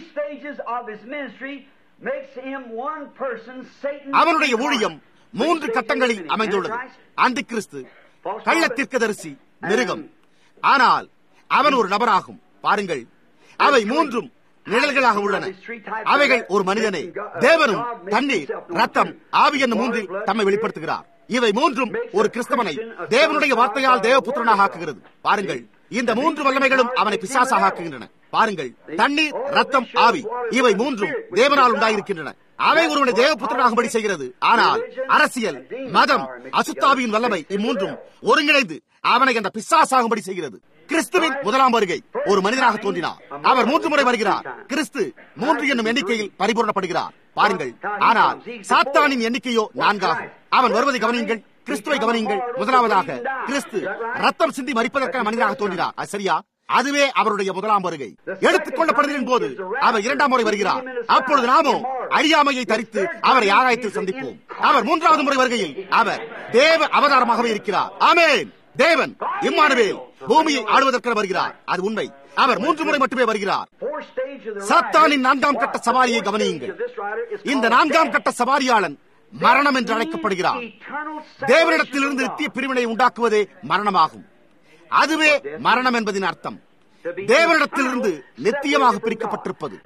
அவனுடைய ஊழியம் மூன்று கட்டங்களில் அமைந்துள்ளது அந்தி கிறிஸ்து கள்ளத்திற்கதரிசி மிருகம் ஆனால் அவன் ஒரு நபராகும் பாருங்கள் அவை மூன்றும் நிழல்களாக உள்ளன அவைகள் ஒரு மனிதனே தேவனும் தண்ணீர் ரத்தம் ஆவி என்னும் மூன்றில் தம்மை வெளிப்படுத்துகிறார் இவை மூன்றும் ஒரு கிறிஸ்தவனை தேவனுடைய வார்த்தையால் தேவபுத்திரனாக ஆக்குகிறது பாருங்கள் இந்த மூன்று வல்லமைகளும் அவனை பிசாசாக ஆக்குகின்றன பாருங்கள் தண்ணீர் ரத்தம் ஆவி இவை மூன்றும் தேவனால் உண்டாயிருக்கின்றன அவை ஒருவனை தேவபுத்திரனாகும்படி செய்கிறது ஆனால் அரசியல் மதம் அசுத்தாவியின் வல்லமை இம்மூன்றும் ஒருங்கிணைந்து அவனை அந்த பிசாசாகும்படி செய்கிறது கிறிஸ்துவின் முதலாம் வருகை ஒரு மனிதனாக தோன்றினார் அவர் மூன்று முறை வருகிறார் கிறிஸ்து மூன்று என்னும் எண்ணிக்கையில் பரிபூர்ணப்படுகிறார் பாருங்கள் ஆனால் சாத்தானின் எண்ணிக்கையோ நான்காகும் அவன் வருவதை கவனியுங்கள் கிறிஸ்துவை கவனியுங்கள் முதலாவதாக கிறிஸ்து ரத்தம் சிந்தி மறிப்பதற்கான மனிதனாக தோன்றினார் அது சரியா அதுவே அவருடைய முதலாம் வருகை எடுத்துக் கொள்ளப்படுவதின் போது அவர் இரண்டாம் முறை வருகிறார் அப்பொழுது நாமும் அழியாமையை தரித்து அவரை ஆகாயத்தில் சந்திப்போம் அவர் மூன்றாவது முறை வருகையில் அவர் தேவ அவதாரமாகவே இருக்கிறார் ஆமேன் தேவன் இம்மானுவேல் பூமியை ஆளுவதற்கென வருகிறார் அது உண்மை அவர் மூன்று முறை மட்டுமே வருகிறார் சாத்தானின் நான்காம் கட்ட சவாரியை கவனியுங்கள் இந்த நான்காம் கட்ட சவாரியாளன் மரணம் என்று அழைக்கப்படுகிறார் தேவனிடத்திலிருந்து நித்திய பிரிவினை உண்டாக்குவதே மரணமாகும் அதுவே மரணம் என்பதின் அர்த்தம் தேவனிடத்திலிருந்து நித்தியமாக பிரிக்கப்பட்டிருப்பது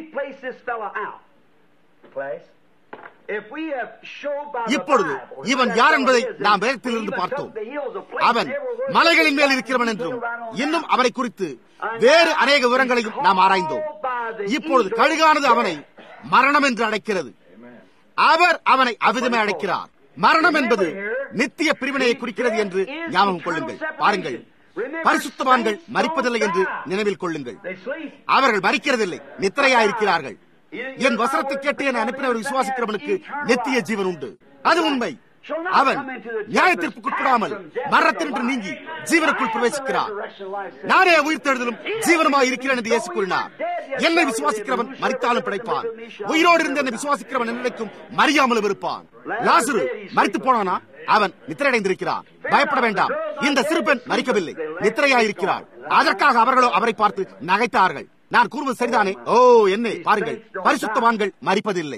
இப்பொழுது இவன் யார் என்பதை நாம் வேதத்திலிருந்து பார்த்தோம் அவன் மலைகளின் மேல் இருக்கிறவன் என்றும் இன்னும் அவனை குறித்து வேறு அநேக விவரங்களையும் நாம் ஆராய்ந்தோம் இப்பொழுது கழுகானது அவனை மரணம் என்று அழைக்கிறது அவர் அவனை அவிதமே அழைக்கிறார் மரணம் என்பது நித்திய பிரிவினையை குறிக்கிறது என்று ஞாபகம் கொள்ளுங்கள் பாருங்கள் பரிசுத்தவான்கள் மறிப்பதில்லை என்று நினைவில் கொள்ளுங்கள் அவர்கள் மறிக்கிறதில்லை நித்திரையாயிருக்கிறார்கள் என் வசனத்தை கேட்டு என அனுப்பினவர் விசுவாசிக்கிறவனுக்கு நித்திய ஜீவன் உண்டு அது உண்மை அவன் நியாயத்திற்குட்படாமல் மரணத்தினின்று நீங்கி ஜீவனுக்குள் பிரவேசிக்கிறார் நானே உயிர்த்தெழுதலும் ஜீவனமாக இருக்கிறேன் என்று இயேசு கூறினார் என்னை விசுவாசிக்கிறவன் மறித்தாலும் பிழைப்பான் உயிரோடு இருந்து என்னை விசுவாசிக்கிறவன் என்னைக்கும் மறியாமலும் இருப்பான் லாசுரு மறித்து போனானா அவன் நித்திரையடைந்திருக்கிறான் பயப்பட வேண்டாம் இந்த சிறுபெண் மறிக்கவில்லை நித்திரையாயிருக்கிறாள் அதற்காக அவர்களோ அவரை பார்த்து நகைத்தார்கள் நான் கூறுவது சரிதானே ஓ என்ன பாருங்கள் பரிசுத்தவான்கள் மறிப்பதில்லை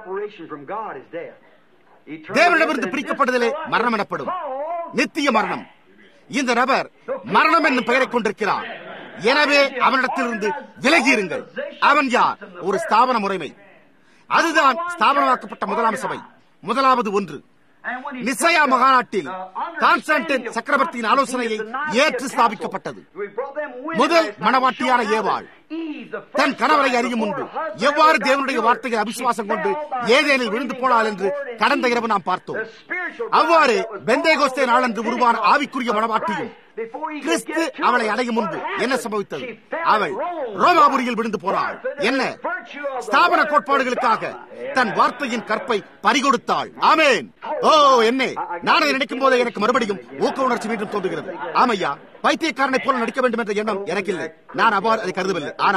தேவனிடமிருந்து பிரிக்கப்படுதலே மரணம் எனப்படும் நித்திய மரணம் இந்த நபர் மரணம் என்னும் பெயரை கொண்டிருக்கிறார் எனவே அவனிடத்திலிருந்து விலகியிருங்கள் அவன் யார் ஒரு ஸ்தாபன முறைமை அதுதான் ஸ்தாபனமாக்கப்பட்ட முதலாம் சபை முதலாவது ஒன்று நிசையா மகாநாட்டில் கான்ஸ்டன்டின் சக்கரவர்த்தியின் ஆலோசனையை ஏற்று ஸ்தாபிக்கப்பட்டது முதல் மணவாட்டியான ஏவாள் தன் கணவரை அறியும் முன்பு எவ்வாறு தேவனுடைய வார்த்தையை அவிசுவாசம் கொண்டு ஏதேனில் விழுந்து போனாள் என்று கடந்த இரவு நாம் பார்த்தோம் அவ்வாறு பெந்தேகோஸ்தே நாளன்று உருவான ஆவிக்குரிய மனவாட்டியும் கிறிஸ்து அவளை அடையும் முன்பு என்ன சம்பவித்தது அவள் ரோமாபுரியில் விழுந்து போனாள் என்ன ஸ்தாபன கோட்பாடுகளுக்காக தன் வார்த்தையின் கற்பை பறிகொடுத்தாள் ஆமேன் ஓ என்ன நான் அதை நினைக்கும் போதே எனக்கு மறுபடியும் ஊக்க உணர்ச்சி மீண்டும் தோன்றுகிறது ஆமையா பைத்தியக்காரனை போல நடிக்க வேண்டும் என்ற எண்ணம் எனக்கு இல்லை நான் அவ்வாறு அதை கருதவில்லை ஆனால்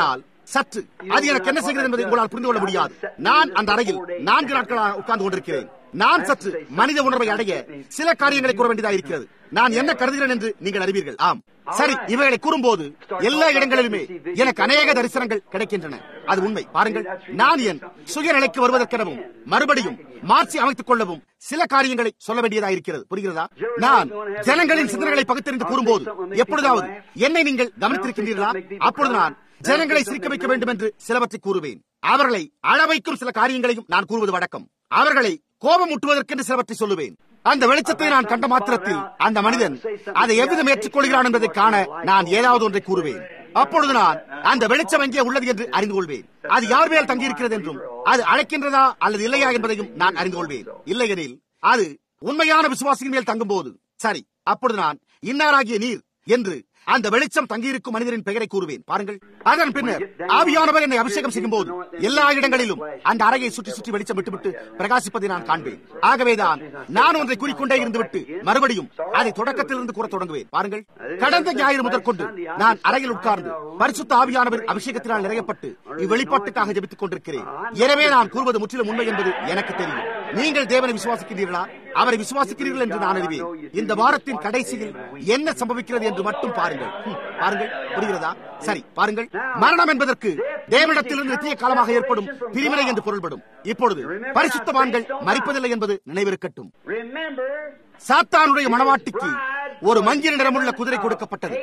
சற்று அது எனக்கு என்ன செய்கிறது என்பதை உங்களால் புரிந்து கொள்ள முடியாது நான் அந்த அறையில் நான்கு நாட்களாக உட்கார்ந்து கொண்டிருக்கிறேன் நான் சற்று மனித உணர்வை அடைய சில காரியங்களை கூற வேண்டியதாக இருக்கிறது நான் என்ன கருதுகிறேன் என்று நீங்கள் அறிவீர்கள் ஆம் சரி இவைகளை கூறும்போது எல்லா இடங்களிலுமே எனக்கு அநேக தரிசனங்கள் கிடைக்கின்றன அது உண்மை பாருங்கள் நான் என் சுயநிலைக்கு வருவதற்கெனவும் மறுபடியும் மாற்றி அமைத்துக் கொள்ளவும் சில காரியங்களை சொல்ல வேண்டியதாக இருக்கிறது புரிகிறதா நான் ஜனங்களின் சிந்தனைகளை பகுத்தறிந்து கூறும்போது எப்பொழுதாவது என்னை நீங்கள் கவனித்திருக்கின்றீர்களா அப்பொழுது நான் ஜனங்களை சிரிக்க வைக்க வேண்டும் என்று சிலவற்றை கூறுவேன் அவர்களை அளவைக்கும் சில காரியங்களையும் நான் கூறுவது வழக்கம் அவர்களை கோபம் முட்டுவதற்கென்று சிலவற்றை சொல்லுவேன் அந்த வெளிச்சத்தை நான் கண்ட மாத்திரத்தில் அந்த மனிதன் அதை எவ்விதம் ஏற்றுக்கொள்கிறான் என்பதை காண நான் ஏதாவது ஒன்றை கூறுவேன் அப்பொழுது நான் அந்த வெளிச்சம் எங்கே உள்ளது என்று அறிந்து கொள்வேன் அது யார் மேல் தங்கியிருக்கிறது என்றும் அது அழைக்கின்றதா அல்லது இல்லையா என்பதையும் நான் அறிந்து கொள்வேன் இல்லையெனில் அது உண்மையான விசுவாசியின் மேல் தங்கும் போது சரி அப்பொழுது நான் இன்னாராகிய நீர் என்று அந்த வெளிச்சம் தங்கியிருக்கும் மனிதரின் பெயரை கூறுவேன் பாருங்கள் அதன் பின்னர் ஆவியானவர் என்னை அபிஷேகம் செய்யும் போது எல்லா இடங்களிலும் அந்த அறையை சுற்றி சுற்றி வெளிச்சம் விட்டுவிட்டு பிரகாசிப்பதை நான் காண்பேன் ஆகவேதான் நான் ஒன்றை கூறிக்கொண்டே இருந்துவிட்டு மறுபடியும் அதை தொடக்கத்திலிருந்து கூற தொடங்குவேன் பாருங்கள் கடந்த ஞாயிறு முதற்கொண்டு நான் அறையில் உட்கார்ந்து பரிசுத்த ஆவியானவர் அபிஷேகத்தினால் நிறையப்பட்டு இவ்வெளிப்பாட்டுக்காக ஜெபித்துக் கொண்டிருக்கிறேன் எனவே நான் கூறுவது முற்றிலும் உண்மை என்பது எனக்கு தெரியும் நீங்கள் தேவனை விசுவாசிக்கிறீர்களா அவரை விசுவாசிக்கிறீர்கள் என்று நான் அறிவேன் இந்த வாரத்தின் கடைசியில் என்ன சம்பவிக்கிறது என்று மட்டும் பாருங்கள் பாருங்கள் புரிகிறதா சரி பாருங்கள் மரணம் என்பதற்கு தேவனிடத்திலிருந்து நித்திய காலமாக ஏற்படும் பிரிவினை என்று பொருள்படும் இப்பொழுது பரிசுத்தவான்கள் மறிப்பதில்லை என்பது நினைவிருக்கட்டும் சாத்தானுடைய மனவாட்டிக்கு ஒரு மஞ்சள் நிறமுள்ள குதிரை கொடுக்கப்பட்டது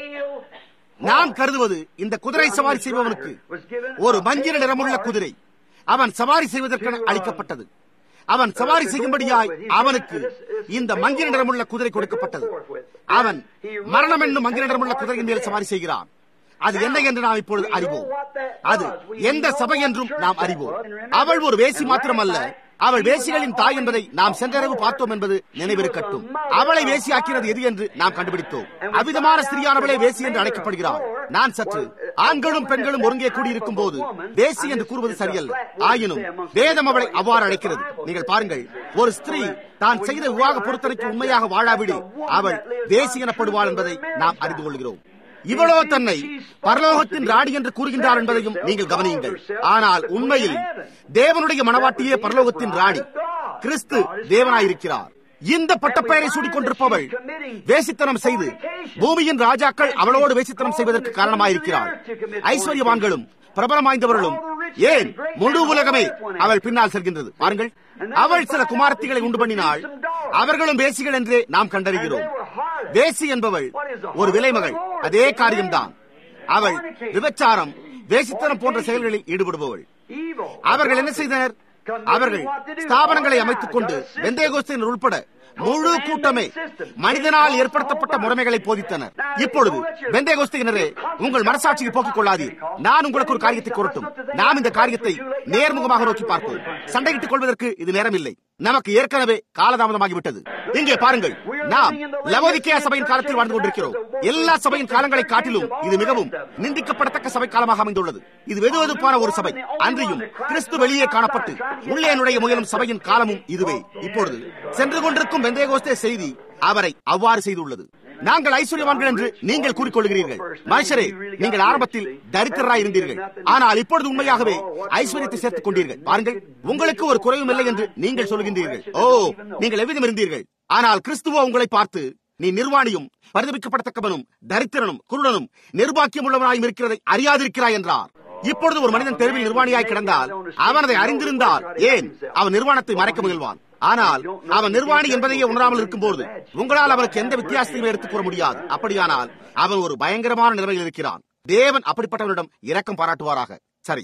நான் கருதுவது இந்த குதிரை சவாரி செய்பவனுக்கு ஒரு மஞ்சள் நிறமுள்ள குதிரை அவன் சவாரி செய்வதற்கென அளிக்கப்பட்டது அவன் சவாரி செய்யும்படியாய் அவனுக்கு இந்த மங்கிர நிறமுள்ள குதிரை கொடுக்கப்பட்டது அவன் மரணம் என்னும் மங்கிர நிறமுள்ள குதிரையின் மேல் சவாரி செய்கிறான் அது என்ன என்று நாம் இப்பொழுது அறிவோம் அது எந்த சபை என்றும் நாம் அறிவோம் அவள் ஒரு வேசி மாத்திரமல்ல அவள் வேசிகளின் தாய் என்பதை நாம் சென்றரவு பார்த்தோம் என்பது நினைவிருக்கட்டும் அவளை வேசியாக்கிறது எது என்று நாம் கண்டுபிடித்தோம் அவிதமான ஸ்திரியானவளே வேசி என்று அழைக்கப்படுகிறாள் நான் சற்று ஆண்களும் பெண்களும் ஒருங்கே கூடியிருக்கும் போது வேசி என்று கூறுவது சரியல்ல ஆயினும் வேதம் அவளை அவ்வாறு அழைக்கிறது நீங்கள் பாருங்கள் ஒரு ஸ்திரீ தான் செய்த விவாக பொருத்தனைக்கு உண்மையாக வாழாவிடு அவள் வேசி எனப்படுவாள் என்பதை நாம் அறிந்து கொள்கிறோம் இவளோ தன்னை பரலோகத்தின் ராணி என்று கூறுகின்றார் என்பதையும் நீங்கள் கவனியுங்கள் ஆனால் உண்மையில் தேவனுடைய மனவாட்டியே பரலோகத்தின் ராணி கிறிஸ்து தேவனாயிருக்கிறார் இந்த பட்டப்பெயரை சூடிக் கொண்டிருப்பவள் வேசித்தனம் செய்து பூமியின் ராஜாக்கள் அவளோடு வேசித்தனம் செய்வதற்கு காரணமாயிருக்கிறாள் ஐஸ்வர்யவான்களும் பிரபலம் வாய்ந்தவர்களும் ஏன் முழு உலகமே அவள் பின்னால் செல்கின்றது பாருங்கள் அவள் சில குமாரத்திகளை உண்டு பண்ணினாள் அவர்களும் வேசிகள் என்றே நாம் கண்டறிகிறோம் வேசி என்பவள் ஒரு விலைமகள் அதே காரியம்தான் அவள் விபச்சாரம் வேசித்தனம் போன்ற செயல்களில் ஈடுபடுபவள் அவர்கள் என்ன செய்தனர் அவர்கள் ஸ்தாபனங்களை அமைத்துக் கொண்டு வெந்தயகோஸ்தினர் உட்பட முழு கூட்டமே மனிதனால் ஏற்படுத்தப்பட்ட முறைமைகளை போதித்தனர் இப்பொழுது வெந்தயகோஸ்தியினரே உங்கள் மனசாட்சியை போக்கிக் கொள்ளாதீர் நான் உங்களுக்கு ஒரு காரியத்தை கூறட்டும் நாம் இந்த காரியத்தை நேர்முகமாக நோக்கி பார்ப்போம் சண்டையிட்டுக் கொள்வதற்கு இது நேரமில்லை நமக்கு ஏற்கனவே காலதாமதமாகிவிட்டது இங்கே பாருங்கள் நாம் லவோதிக்கேயா சபையின் காலத்தில் வாழ்ந்து கொண்டிருக்கிறோம் எல்லா சபையின் காலங்களை காட்டிலும் இது மிகவும் நிந்திக்கப்படத்தக்க சபை காலமாக அமைந்துள்ளது இது வெதுவெதுப்பான ஒரு சபை அன்றியும் கிறிஸ்து வெளியே காணப்பட்டு உள்ளே நுழைய முயலும் சபையின் காலமும் இதுவே இப்பொழுது சென்று கொண்டிருக்கும் வெந்தயகோஸ்தே செய்தி அவரை அவ்வாறு செய்துள்ளது நாங்கள் ஐஸ்வர்யவான்கள் என்று நீங்கள் கூறிக்கொள்கிறீர்கள் மனுஷரே நீங்கள் ஆரம்பத்தில் தரித்திரராய் இருந்தீர்கள் ஆனால் இப்பொழுது உண்மையாகவே ஐஸ்வர்யத்தை சேர்த்துக் கொண்டீர்கள் பாருங்கள் உங்களுக்கு ஒரு குறைவும் இல்லை என்று நீங்கள் சொல்கின்றீர்கள் ஓ நீங்கள் எவ்விதம் இருந்தீர்கள் ஆனால் கிறிஸ்துவோ உங்களை பார்த்து நீ நிர்வாணியும் பரிதபிக்கப்படத்தக்கவனும் தரித்திரனும் குருடனும் நிர்பாக்கியம் உள்ளவனாயும் இருக்கிறதை அறியாதிருக்கிறாய் என்றார் இப்பொழுது ஒரு மனிதன் தெருவில் நிர்வாணியாய் கிடந்தால் அவன் அதை அறிந்திருந்தால் ஏன் அவன் நிர்வாணத்தை மறைக்க முயல்வான் ஆனால் அவன் நிர்வாணி என்பதையே உணராமல் இருக்கும்போது உங்களால் அவனுக்கு எந்த வித்தியாசத்தையும் எடுத்துக் கூற முடியாது அப்படியானால் அவன் ஒரு பயங்கரமான நிலைமையில் இருக்கிறான் தேவன் அப்படிப்பட்டவனிடம் இரக்கம் பாராட்டுவாராக சரி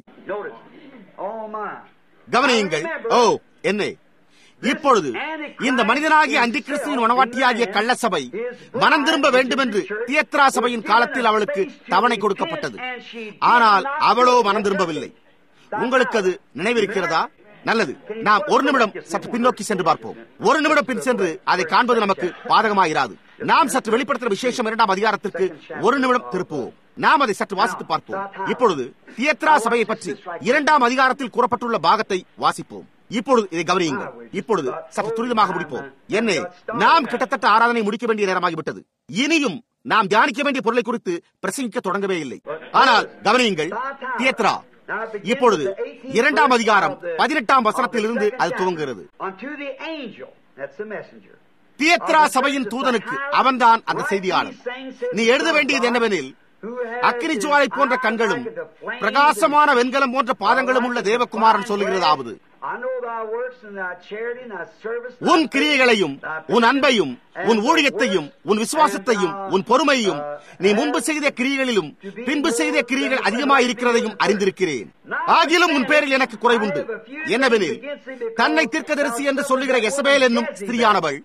கவனியுங்கள் ஓ என்ன இப்பொழுது இந்த மனிதனாகிய அந்தி கிறிஸ்துவின் மனவாட்டியாகிய கள்ள சபை மனம் திரும்ப வேண்டும் என்று தியத்ரா சபையின் காலத்தில் அவளுக்கு தவணை கொடுக்கப்பட்டது ஆனால் அவளோ மனம் திரும்பவில்லை உங்களுக்கு அது நினைவிருக்கிறதா நல்லது நாம் ஒரு நிமிடம் சற்று பின்னோக்கி சென்று பார்ப்போம் ஒரு நிமிடம் பின் சென்று அதை காண்பது நமக்கு பாதகமாயிராது நாம் சற்று வெளிப்படுத்துகிற விசேஷம் இரண்டாம் அதிகாரத்திற்கு ஒரு நிமிடம் திருப்புவோம் நாம் அதை சற்று வாசித்து பார்ப்போம் இப்பொழுது தியத்ரா சபையை பற்றி இரண்டாம் அதிகாரத்தில் கூறப்பட்டுள்ள பாகத்தை வாசிப்போம் இப்பொழுது இதை கவனியுங்கள் இப்பொழுது சற்று துரிதமாக முடிப்போம் என்ன நாம் கிட்டத்தட்ட ஆராதனை முடிக்க வேண்டிய நேரமாகிவிட்டது இனியும் நாம் தியானிக்க வேண்டிய பொருளை குறித்து பிரசங்கிக்க தொடங்கவே இல்லை ஆனால் கவனியுங்கள் தியத்ரா இப்பொழுது இரண்டாம் அதிகாரம் பதினெட்டாம் வசனத்திலிருந்து அது துவங்குகிறது Unto the angel, that's the messenger. தியத்ரா சபையின் தூதனுக்கு அவன்தான் அந்த செய்தியாளர் நீ எழுத வேண்டியது என்னவெனில் அக்கினி ஜுவாலை போன்ற கண்களும் பிரகாசமான வெண்கலம் போன்ற பாதங்களும் உள்ள தேவகுமாரன் சொல்லுகிறதாவது I know thy works and thy charity and thy service. உன் கிரியைகளையும் உன் அன்பையும் உன் ஊழியத்தையும் உன் விசுவாசத்தையும் உன் பொறுமையும் நீ முன்பு செய்த கிரியைகளிலும் பின்பு செய்த கிரியைகள் அதிகமாக இருக்கிறதையும் அறிந்திருக்கிறேன் ஆகிலும் உன் பேரில் எனக்கு குறைவுண்டு என்னவெனில் தன்னை தீர்க்கதரிசி என்று சொல்லுகிற எசபேல் என்னும் ஸ்திரியானவள்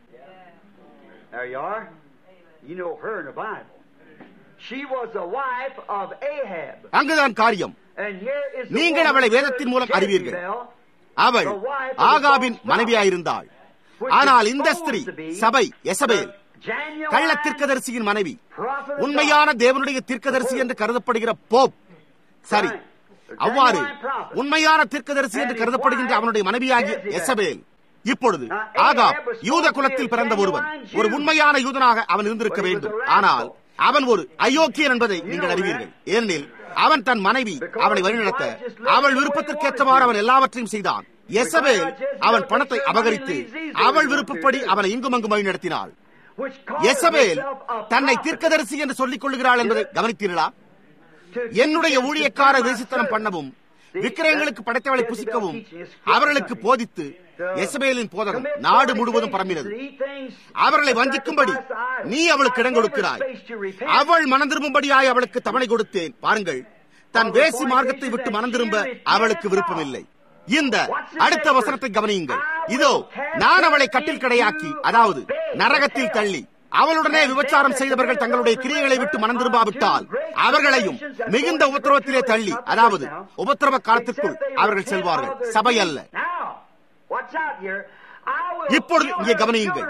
There you are. You know her in the Bible. She was the wife of Ahab. அங்குதான் காரியம் And here is the நீங்கள் woman, அவளை வேதத்தின் மூலம் அறிவீர்கள். Jezebel, அவள் ஆகாவின் மனைவியாயிருந்தாள் ஆனால் இந்த ஸ்திரீ சபை எசபேல் genuine கள்ள தீர்க்கதரிசியின் மனைவி prophet of உண்மையான தேவனுடைய தீர்க்கதரிசி என்று கருதப்படுகிற போப் சரி அவ்வாறு உன்மையான தீர்க்கதரிசி என்று கருதப்படுகின்ற அவனுடைய மனைவியாகிய எசபேல் இப்பொழுது ஆகாப் யூத குலத்தில் பிறந்த ஒருவன் ஒரு உண்மையான யூதனாக அவன் இருந்திருக்க வேண்டும் ஆனால் அவன் ஒரு அயோக்கியன் என்பதை நீங்கள் அறிவீர்கள் ஏனெனில் அவன் தன் மனைவி அவனை வழிநடத்த அவள் விருப்பத்திற்கேற்றவாறு அவன் எல்லாவற்றையும் செய்தான் எசபேல் அவன் பணத்தை அபகரித்து அவள் விருப்பப்படி அவனை இங்கும் அங்கும் வழிநடத்தினாள் which called Jezebel herself a தன்னை prophet தீர்க்கதரிசி என்று சொல்லிக் கொள்கிறாள் என்பதை கவனித்தீர்களா to என்னுடைய teach ஊழியக்கார my வேசித்தனம் servant. பண்ணவும் விக்கிரகங்களுக்கு படைத்தவளை புசிக்கவும் அவர்களுக்கு போதித்து எசபேலின் போதகம் நாடு முழுவதும் பரம்பினது அவர்களை வஞ்சிக்கும்படி நீ அவளுக்கு இடம் கொடுக்கிறாய் அவள் மனம் திரும்பும்படியாய் அவளுக்கு தவணை கொடுத்தேன் பாருங்கள் தன் வேசி மார்க்கத்தை விட்டு மனம் திரும்ப அவளுக்கு விருப்பமில்லை இந்த அடுத்த வசனத்தை கவனியுங்கள் இதோ நான் அவளை கட்டில் கடையாக்கி அதாவது நரகத்தில் தள்ளி அவளுடனே விபச்சாரம் செய்தவர்கள் தங்களுடைய கிரியைகளை விட்டு மனம் திரும்பாவிட்டால் அவர்களையும் மிகுந்த உபத்திரவத்திலே தள்ளி அதாவது உபத்திரவ காலத்திற்குள் அவர்கள் செல்வார்கள் சபை அல்ல இப்பொழுது இங்கே கவனியுங்கள்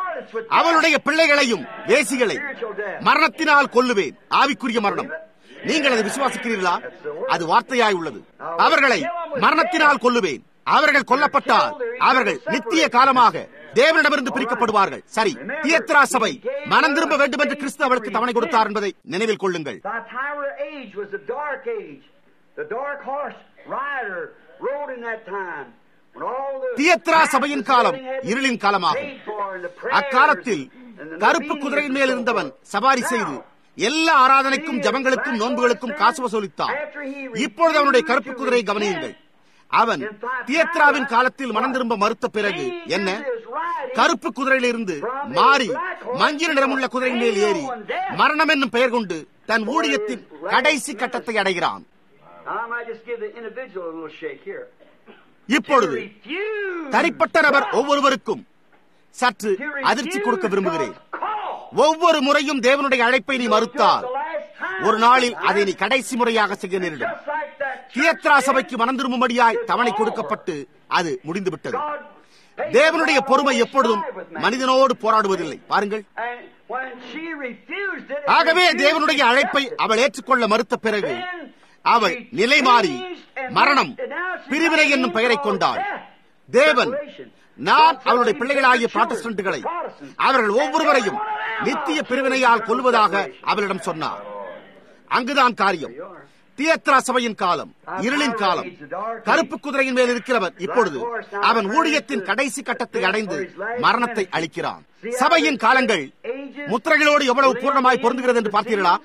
அவளுடைய பிள்ளைகளையும் வேசிகளை மரணத்தினால் கொல்லுவேன் ஆவிக்குரிய மரணம் நீங்கள் அதை விசுவாசிக்கிறீர்களா அது வார்த்தையாய் உள்ளது அவர்களை மரணத்தினால் கொல்லுவேன் அவர்கள் கொல்லப்பட்டால் அவர்கள் நித்திய காலமாக தேவனிடமிருந்து பிரிக்கப்படுவார்கள் சரி தியத்ரா சபை மனம் திரும்ப வேண்டும் என்று கிறிஸ்து அவளுக்கு தவணை கொடுத்தார் என்பதை நினைவில் கொள்ளுங்கள் Thyatira age was the dark age. The dark horse rider rode in that time. When all the தியத்ரா சபையின் காலம் இருளின் காலமாகும் paid for in the prayers அக்காலத்தில் and the கருப்பு meetings குதிரையின் and மேல் so இருந்தவன் forth. சவாரி செய்து எல்லா ஆராதனைக்கும் ஜபங்களுக்கும் நோன்புகளுக்கும் காசு வசூலித்தான் இப்பொழுது அவனுடைய கருப்பு குதிரையை கவனியுங்கள் அவன் தியத்ராவின் காலத்தில் மனம் திரும்ப மறுத்த பிறகு என்ன கருப்பு குதிரையிலிருந்து மாறி மஞ்சள் நிறமுள்ள குதிரையின் மேல் ஏறி மரணம் என்னும் பெயர் கொண்டு தன் ஊழியத்தின் கடைசி கட்டத்தை அடைகிறான் I might just give the individual a little shake here. இப்பொழுது Refuse தனிப்பட்ட நபர் ஒவ்வொருவருக்கும் சற்று to அதிர்ச்சி refuse கொடுக்க விரும்புகிறேன் God's call. ஒவ்வொரு முறையும் தேவனுடைய அழைப்பை நீ மறுத்தால் The last time. ஒரு நாளில் அதை நீ கடைசி முறையாக செய்ய நேரிடும் Just like that church தியத்ரா did. சபைக்கு மனம் திரும்பும்படியாய் தவணை கொடுக்கப்பட்டு அது முடிந்துவிட்டது God takes தேவனுடைய the பொறுமை Lord's எப்பொழுதும் side with man. மனிதனோடு போராடுவதில்லை பாருங்கள் And when she refused it, ஆகவே refused தேவனுடைய to அழைப்பை accept it, அவள் ஏற்றுக்கொள்ள மறுத்த பிறகு then அவள் she நிலை மாறி changed and மரணம் denounced பிரிவினை the என்னும் name பெயரை of கொண்டாள் death. தேவன் Separation. நான் God அவருடைய separated பிள்ளைகளாகிய the புராட்டஸ்டன்ட்டுகளை children, Protestants. அவர்கள் And ஒவ்வொருவரையும் every one of them நித்திய also பிரிவினையால் was கொல்வதாக separation. அவளிடம் சொன்னார் அங்குதான் காரியம் தியத்ரா சபையின் காலம் இருளின் காலம் கருப்பு குதிரையின் மேல் இருக்கிறவன் இப்பொழுது அவன் ஊழியத்தின் கடைசி கட்டத்தை அடைந்து மரணத்தை அளிக்கிறான் சபையின் காலங்கள் முத்திரைகளோடு எவ்வளவு பூர்ணமாய் பொருந்துகிறது என்று பார்த்தீர்களா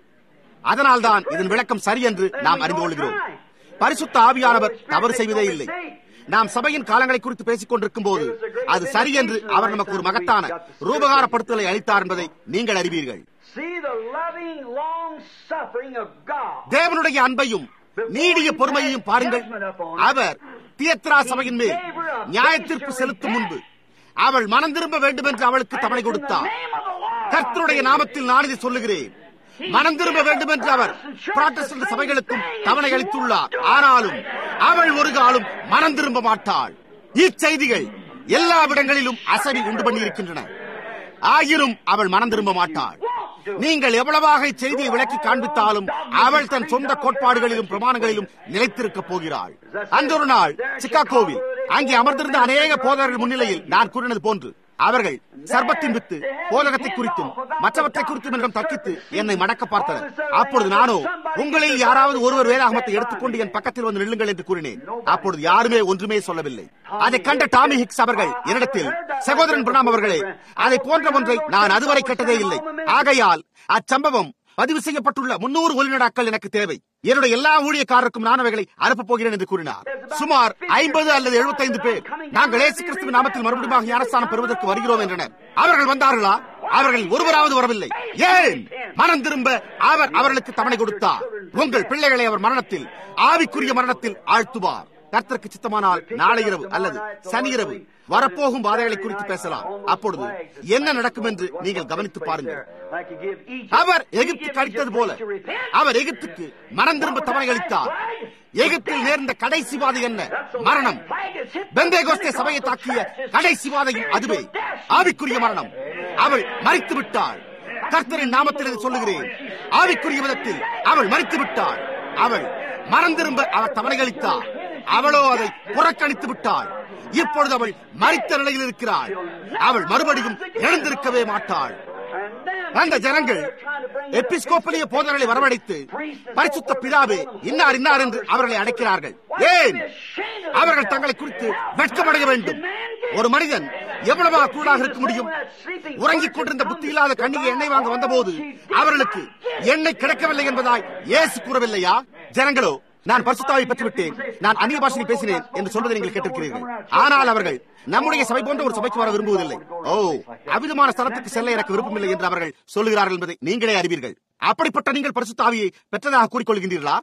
அதனால்தான் இதன் விளக்கம் சரி என்று நாம் அறிந்து கொள்கிறோம் பரிசுத்த ஆவியானவர் தவறு செய்வதே இல்லை நாம் சபையின் காலங்களை குறித்து பேசிக் கொண்டிருக்கும் போது அது சரி என்று அவர் நமக்கு ஒரு மகத்தான ரூபகாரப்படுத்தலை அளித்தார் என்பதை நீங்கள் அறிவீர்கள் See the loving long suffering of God. தேவனுடைய அன்பையும் நீடிய பொறுமையையும் பாருங்கள் அவர் தியத்ரா சபையின் மேல் நியாயத்திற்கு செலுத்தும் முன்பு அவள் மனம் திரும்ப வேண்டும் என்று அவளுக்கு தவணை கொடுத்தார் கர்த்தருடைய நாமத்தில் நான் இதை சொல்லுகிறேன் மனம் திரும்ப வேண்டும் என்று அவர் புராட்டஸ்டன்ட் சபைகளுக்கும் தவணை அளித்துள்ளார் ஆனாலும் அவள் ஒரு காலம் மனம் திரும்ப மாட்டாள் இச்செய்திகள் எல்லா இடங்களிலும் அசதி உண்டு பண்ணியிருக்கின்றன ஆயினும் அவள் மனம் திரும்ப மாட்டாள் நீங்கள் எவ்வளவாக இச்செய்தியை விளக்கி காண்பித்தாலும் அவள் தன் சொந்த கோட்பாடுகளிலும் பிரமாணங்களிலும் நிலைத்திருக்கப் போகிறாள் அந்த ஒரு நாள் சிக்காகோவில் அங்கே அமர்ந்திருந்த அநேக போதர்கள் முன்னிலையில் நான் கூறினது போன்று அவர்கள் சர்பத்தின் வித்து போதகத்தை குறித்தும் மற்றவற்றை குறித்தும் என்றும் தர்க்கித்து என்னை மடக்க பார்த்தனர் அப்பொழுது நானோ உங்களில் யாராவது ஒருவர் வேதாகமத்தை எடுத்துக்கொண்டு என் பக்கத்தில் வந்து நில்லுங்கள் என்று கூறினேன் அப்பொழுது யாருமே ஒன்றுமே சொல்லவில்லை அதை கண்ட டாமி ஹிக்ஸ் அவர்கள் என்னிடத்தில் சகோதரன் பிரணாம் அவர்களே அதை போன்ற ஒன்றை நான் அதுவரை கேட்டதே இல்லை ஆகையால் அச்சம்பவம் பதிவு செய்யப்பட்டுள்ள முன்னூறு ஒலிநடாக்கள் எனக்கு தேவை என்னுடைய எல்லா ஊழியக்காரருக்கும் நான் அவைகளை அனுப்பப் போகிறேன் என்று கூறினார் சுமார் ஐம்பது அல்லது எழுபத்தைந்து பேர் நாங்கள் ஏசு கிறிஸ்துவின் நாமத்தில் மறுபடியும் ஞானஸ்தானம் பெறுவதற்கு வருகிறோம் என்றனர் அவர்கள் வந்தார்களா அவர்கள் ஒருவராவது வரவில்லை ஏன் மனம் திரும்ப அவர் அவர்களுக்கு தவணை கொடுத்தார் உங்கள் பிள்ளைகளை அவர் மரணத்தில் ஆவிக்குரிய மரணத்தில் ஆழ்த்துவார் கர்த்தருக்கு சித்தமானால் நாளை இரவு அல்லது சனி இரவு வரப்போகும் பாதைகளை குறித்து பேசலாம் அப்பொழுது என்ன நடக்கும் என்று நீங்கள் கவனித்து பாருங்கள் அவர் எகிப்துக்கு அளித்தது போல அவர் எகிப்துக்கு மனம் திரும்ப தவணை அளித்தார் எகிப்தில் நேர்ந்த கடைசி வாதை என்ன மரணம் பெந்தேகோஸ்தே சபையை தாக்கிய கடைசி வாதையும் அதுவே ஆவிக்குரிய மரணம் அவள் மறித்து விட்டாள் கர்த்தரின் நாமத்தில் இதை சொல்லுகிறேன் ஆவிக்குரிய விதத்தில் அவள் மறித்து விட்டாள் அவள் மனம் திரும்ப அவர் தவணைகளித்தார் அவளோ அதை புறக்கணித்து விட்டாள் இப்பொழுது அவள் மறித்த நிலையில் இருக்கிறாள் அவள் மறுபடியும் எழுந்திருக்கவே மாட்டாள் அந்த ஜனங்கள் எபிஸ்கோப்பலிய போதனைகளை வரவழைத்து பரிசுத்த பிதாவே இன்னார் இன்னார் என்று அவர்களை அடைக்கிறார்கள் ஏன் அவர்கள் தங்களை குறித்து வெட்கமடைய வேண்டும் ஒரு மனிதன் எவ்வளவா கூடாக இருக்க முடியும் உறங்கிக் கொண்டிருந்த புத்தி இல்லாத கண்ணிகை எண்ணெய் வாங்க வந்தபோது அவர்களுக்கு எண்ணெய் கிடைக்கவில்லை என்பதாய் ஏசு கூறவில்லையா ஜனங்களோ நான் பரிசுத்தாவை பெற்றுவிட்டேன் நான் அந்நிய பாஷையில் பேசினேன் என்று சொல்வதை நீங்கள் கேட்டிருக்கிறீர்கள் ஆனால் அவர்கள் நம்முடைய சபை போன்ற ஒரு சபைக்கு வர விரும்புவதில்லை ஓ அவிதமான ஸ்தலத்துக்கு செல்ல எனக்கு விருப்பமில்லை என்று அவர்கள் சொல்லுகிறார்கள் என்பதை நீங்களே அறிவீர்கள் அப்படிப்பட்ட நீங்கள் பரிசுத்தாவியை பெற்றதாக கூறிக்கொள்கின்றீர்களா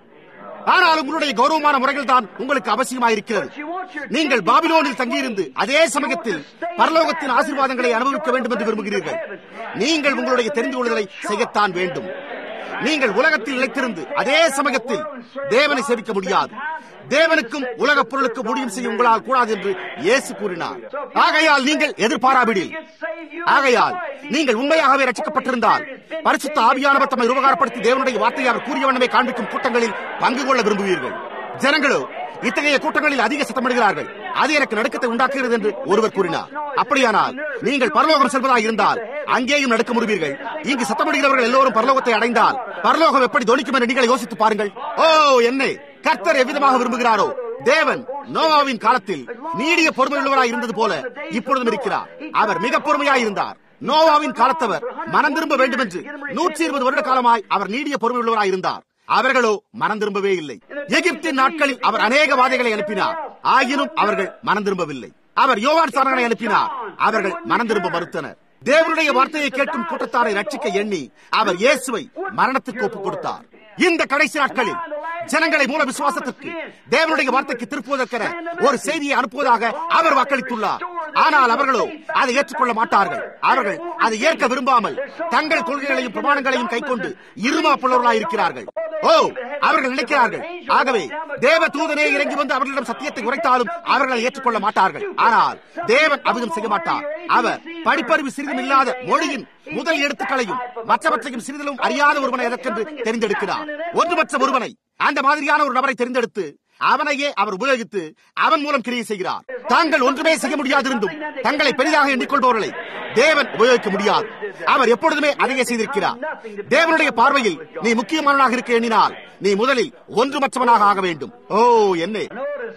ஆனால் உங்களுடைய கௌரவமான முறைகள் தான் உங்களுக்கு அவசியமாயிருக்கிறது நீங்கள் பாபிலோனில் தங்கியிருந்து அதே சமயத்தில் பரலோகத்தின் ஆசீர்வாதங்களை அனுபவிக்க வேண்டும் என்று விரும்புகிறீர்கள் நீங்கள் உங்களுடைய தெரிந்து கொள்வதை செய்யத்தான் வேண்டும் நீங்கள் உலகத்தில் நிலைத்திருந்து அதே சமயத்தில் தேவனை சேவிக்க முடியாது தேவனுக்கும் உலக பொருளுக்கு முடியும் செய்ய உங்களால் கூடாது என்று இயேசு கூறினார் ஆகையால் நீங்கள் எதிர்பாராவிடில் ஆகையால் நீங்கள் உண்மையாகவே ரசிக்கப்பட்டிருந்தால் பரிசுத்த ஆவியானவர் தம்மை உபகாரப்படுத்தி தேவனுடைய வார்த்தையை அவர் கூறியவனமே காண்பிக்கும் கூட்டங்களில் பங்கு கொள்ள விரும்புவீர்கள் ஜனங்களோ இத்தகைய கூட்டங்களில் அதிக சத்தமிடுகிறார்கள் அது எனக்கு நடுக்கத்தை உண்டாக்குகிறது என்று ஒருவர் கூறினார் அப்படியானால் நீங்கள் பரலோகம் செல்வதாக இருந்தால் அங்கேயும் நடக்க முடிவீர்கள் இங்கு சத்தமிடுகிறவர்கள் எல்லோரும் பரலோகத்தை அடைந்தால் பரலோகம் எப்படி தொனிக்கும் என்று நீங்கள் யோசித்து பாருங்கள் ஓ என்ன கர்த்தர் எவ்விதமாக விரும்புகிறாரோ தேவன் நோவாவின் காலத்தில் நீடிய பொறுமையுள்ளவராய் இருந்தது போல இப்பொழுதும் இருக்கிறார் அவர் மிக பொறுமையாய் இருந்தார் நோவாவின் காலத்தவர் மனம் திரும்ப வேண்டும் என்று நூற்றி இருபது வருட காலமாய் அவர் நீடிய பொறுமையுள்ளவராய் இருந்தார் அவர்களோ மனம் திரும்பவே இல்லை எகிப்தின் நாட்களில் அவர் அநேக வாதைகளை அனுப்பினார் ஆயினும் அவர்கள் மனம் திரும்பவில்லை அவர் யோவான் சாரனை அனுப்பினார் அவர்கள் மனம் திரும்ப மறுத்தனர் தேவனுடைய வார்த்தையை கேட்கும் கூட்டத்தாரை ரட்சிக்க எண்ணி அவர் இயேசுவை மரணத்துக்கு ஒப்புக் கொடுத்தார் இந்த கடைசி நாட்களில் ஜனங்களை மூல விசுவாசத்திற்கு தேவனுடைய வார்த்தைக்கு திருப்புவதற்கென ஒரு செய்தியை அனுப்புவதாக அவர் வாக்களித்துள்ளார் ஆனால் அவர்களோ அதை ஏற்றுக்கொள்ள மாட்டார்கள் அவர்கள் அதை ஏற்க விரும்பாமல் தங்கள் கொள்கைகளையும் பிரமாணங்களையும் கைக்கொண்டு இருமாப்புள்ளவர்களாய் இருக்கிறார்கள் ஓ அவர்கள் நினைக்கிறார்கள் ஆகவே தேவ தூதனே இறங்கி வந்து அவர்களிடம் சத்தியத்தை உரைத்தாலும் அவர்களை ஏற்றுக்கொள்ள மாட்டார்கள் ஆனால் தேவன் அவிதம் செய்ய மாட்டார் அவர் படிப்பறிவு சிறிதும் இல்லாத மொழியின் முதல் எழுத்துக்களையும் மற்றவற்றையும் சிறிதிலும் அறியாத ஒருவனை எதற்கென்று தெரிந்தெடுக்கிறார் ஒன்றுமற்ற ஒருவனை அந்த மாதிரியான ஒரு நபரை தெரிந்தெடுத்து அவனையே அவர் உபயோகித்து அவன் மூலம் கிரியை செய்கிறார் தாங்கள் ஒன்றுமே செய்ய முடியாதிருந்தும் தங்களை பெரிதாக எண்ணிக்கொள்பவர்களை தேவன் உபயோகிக்க முடியாது அவர் எப்பொழுதுமே அதையே செய்திருக்கிறார் தேவனுடைய பார்வையில் நீ முக்கியமானவனாக இருக்க எண்ணினால் நீ முதலில் ஒன்றுமற்றவனாக ஆக வேண்டும் ஓ என்ன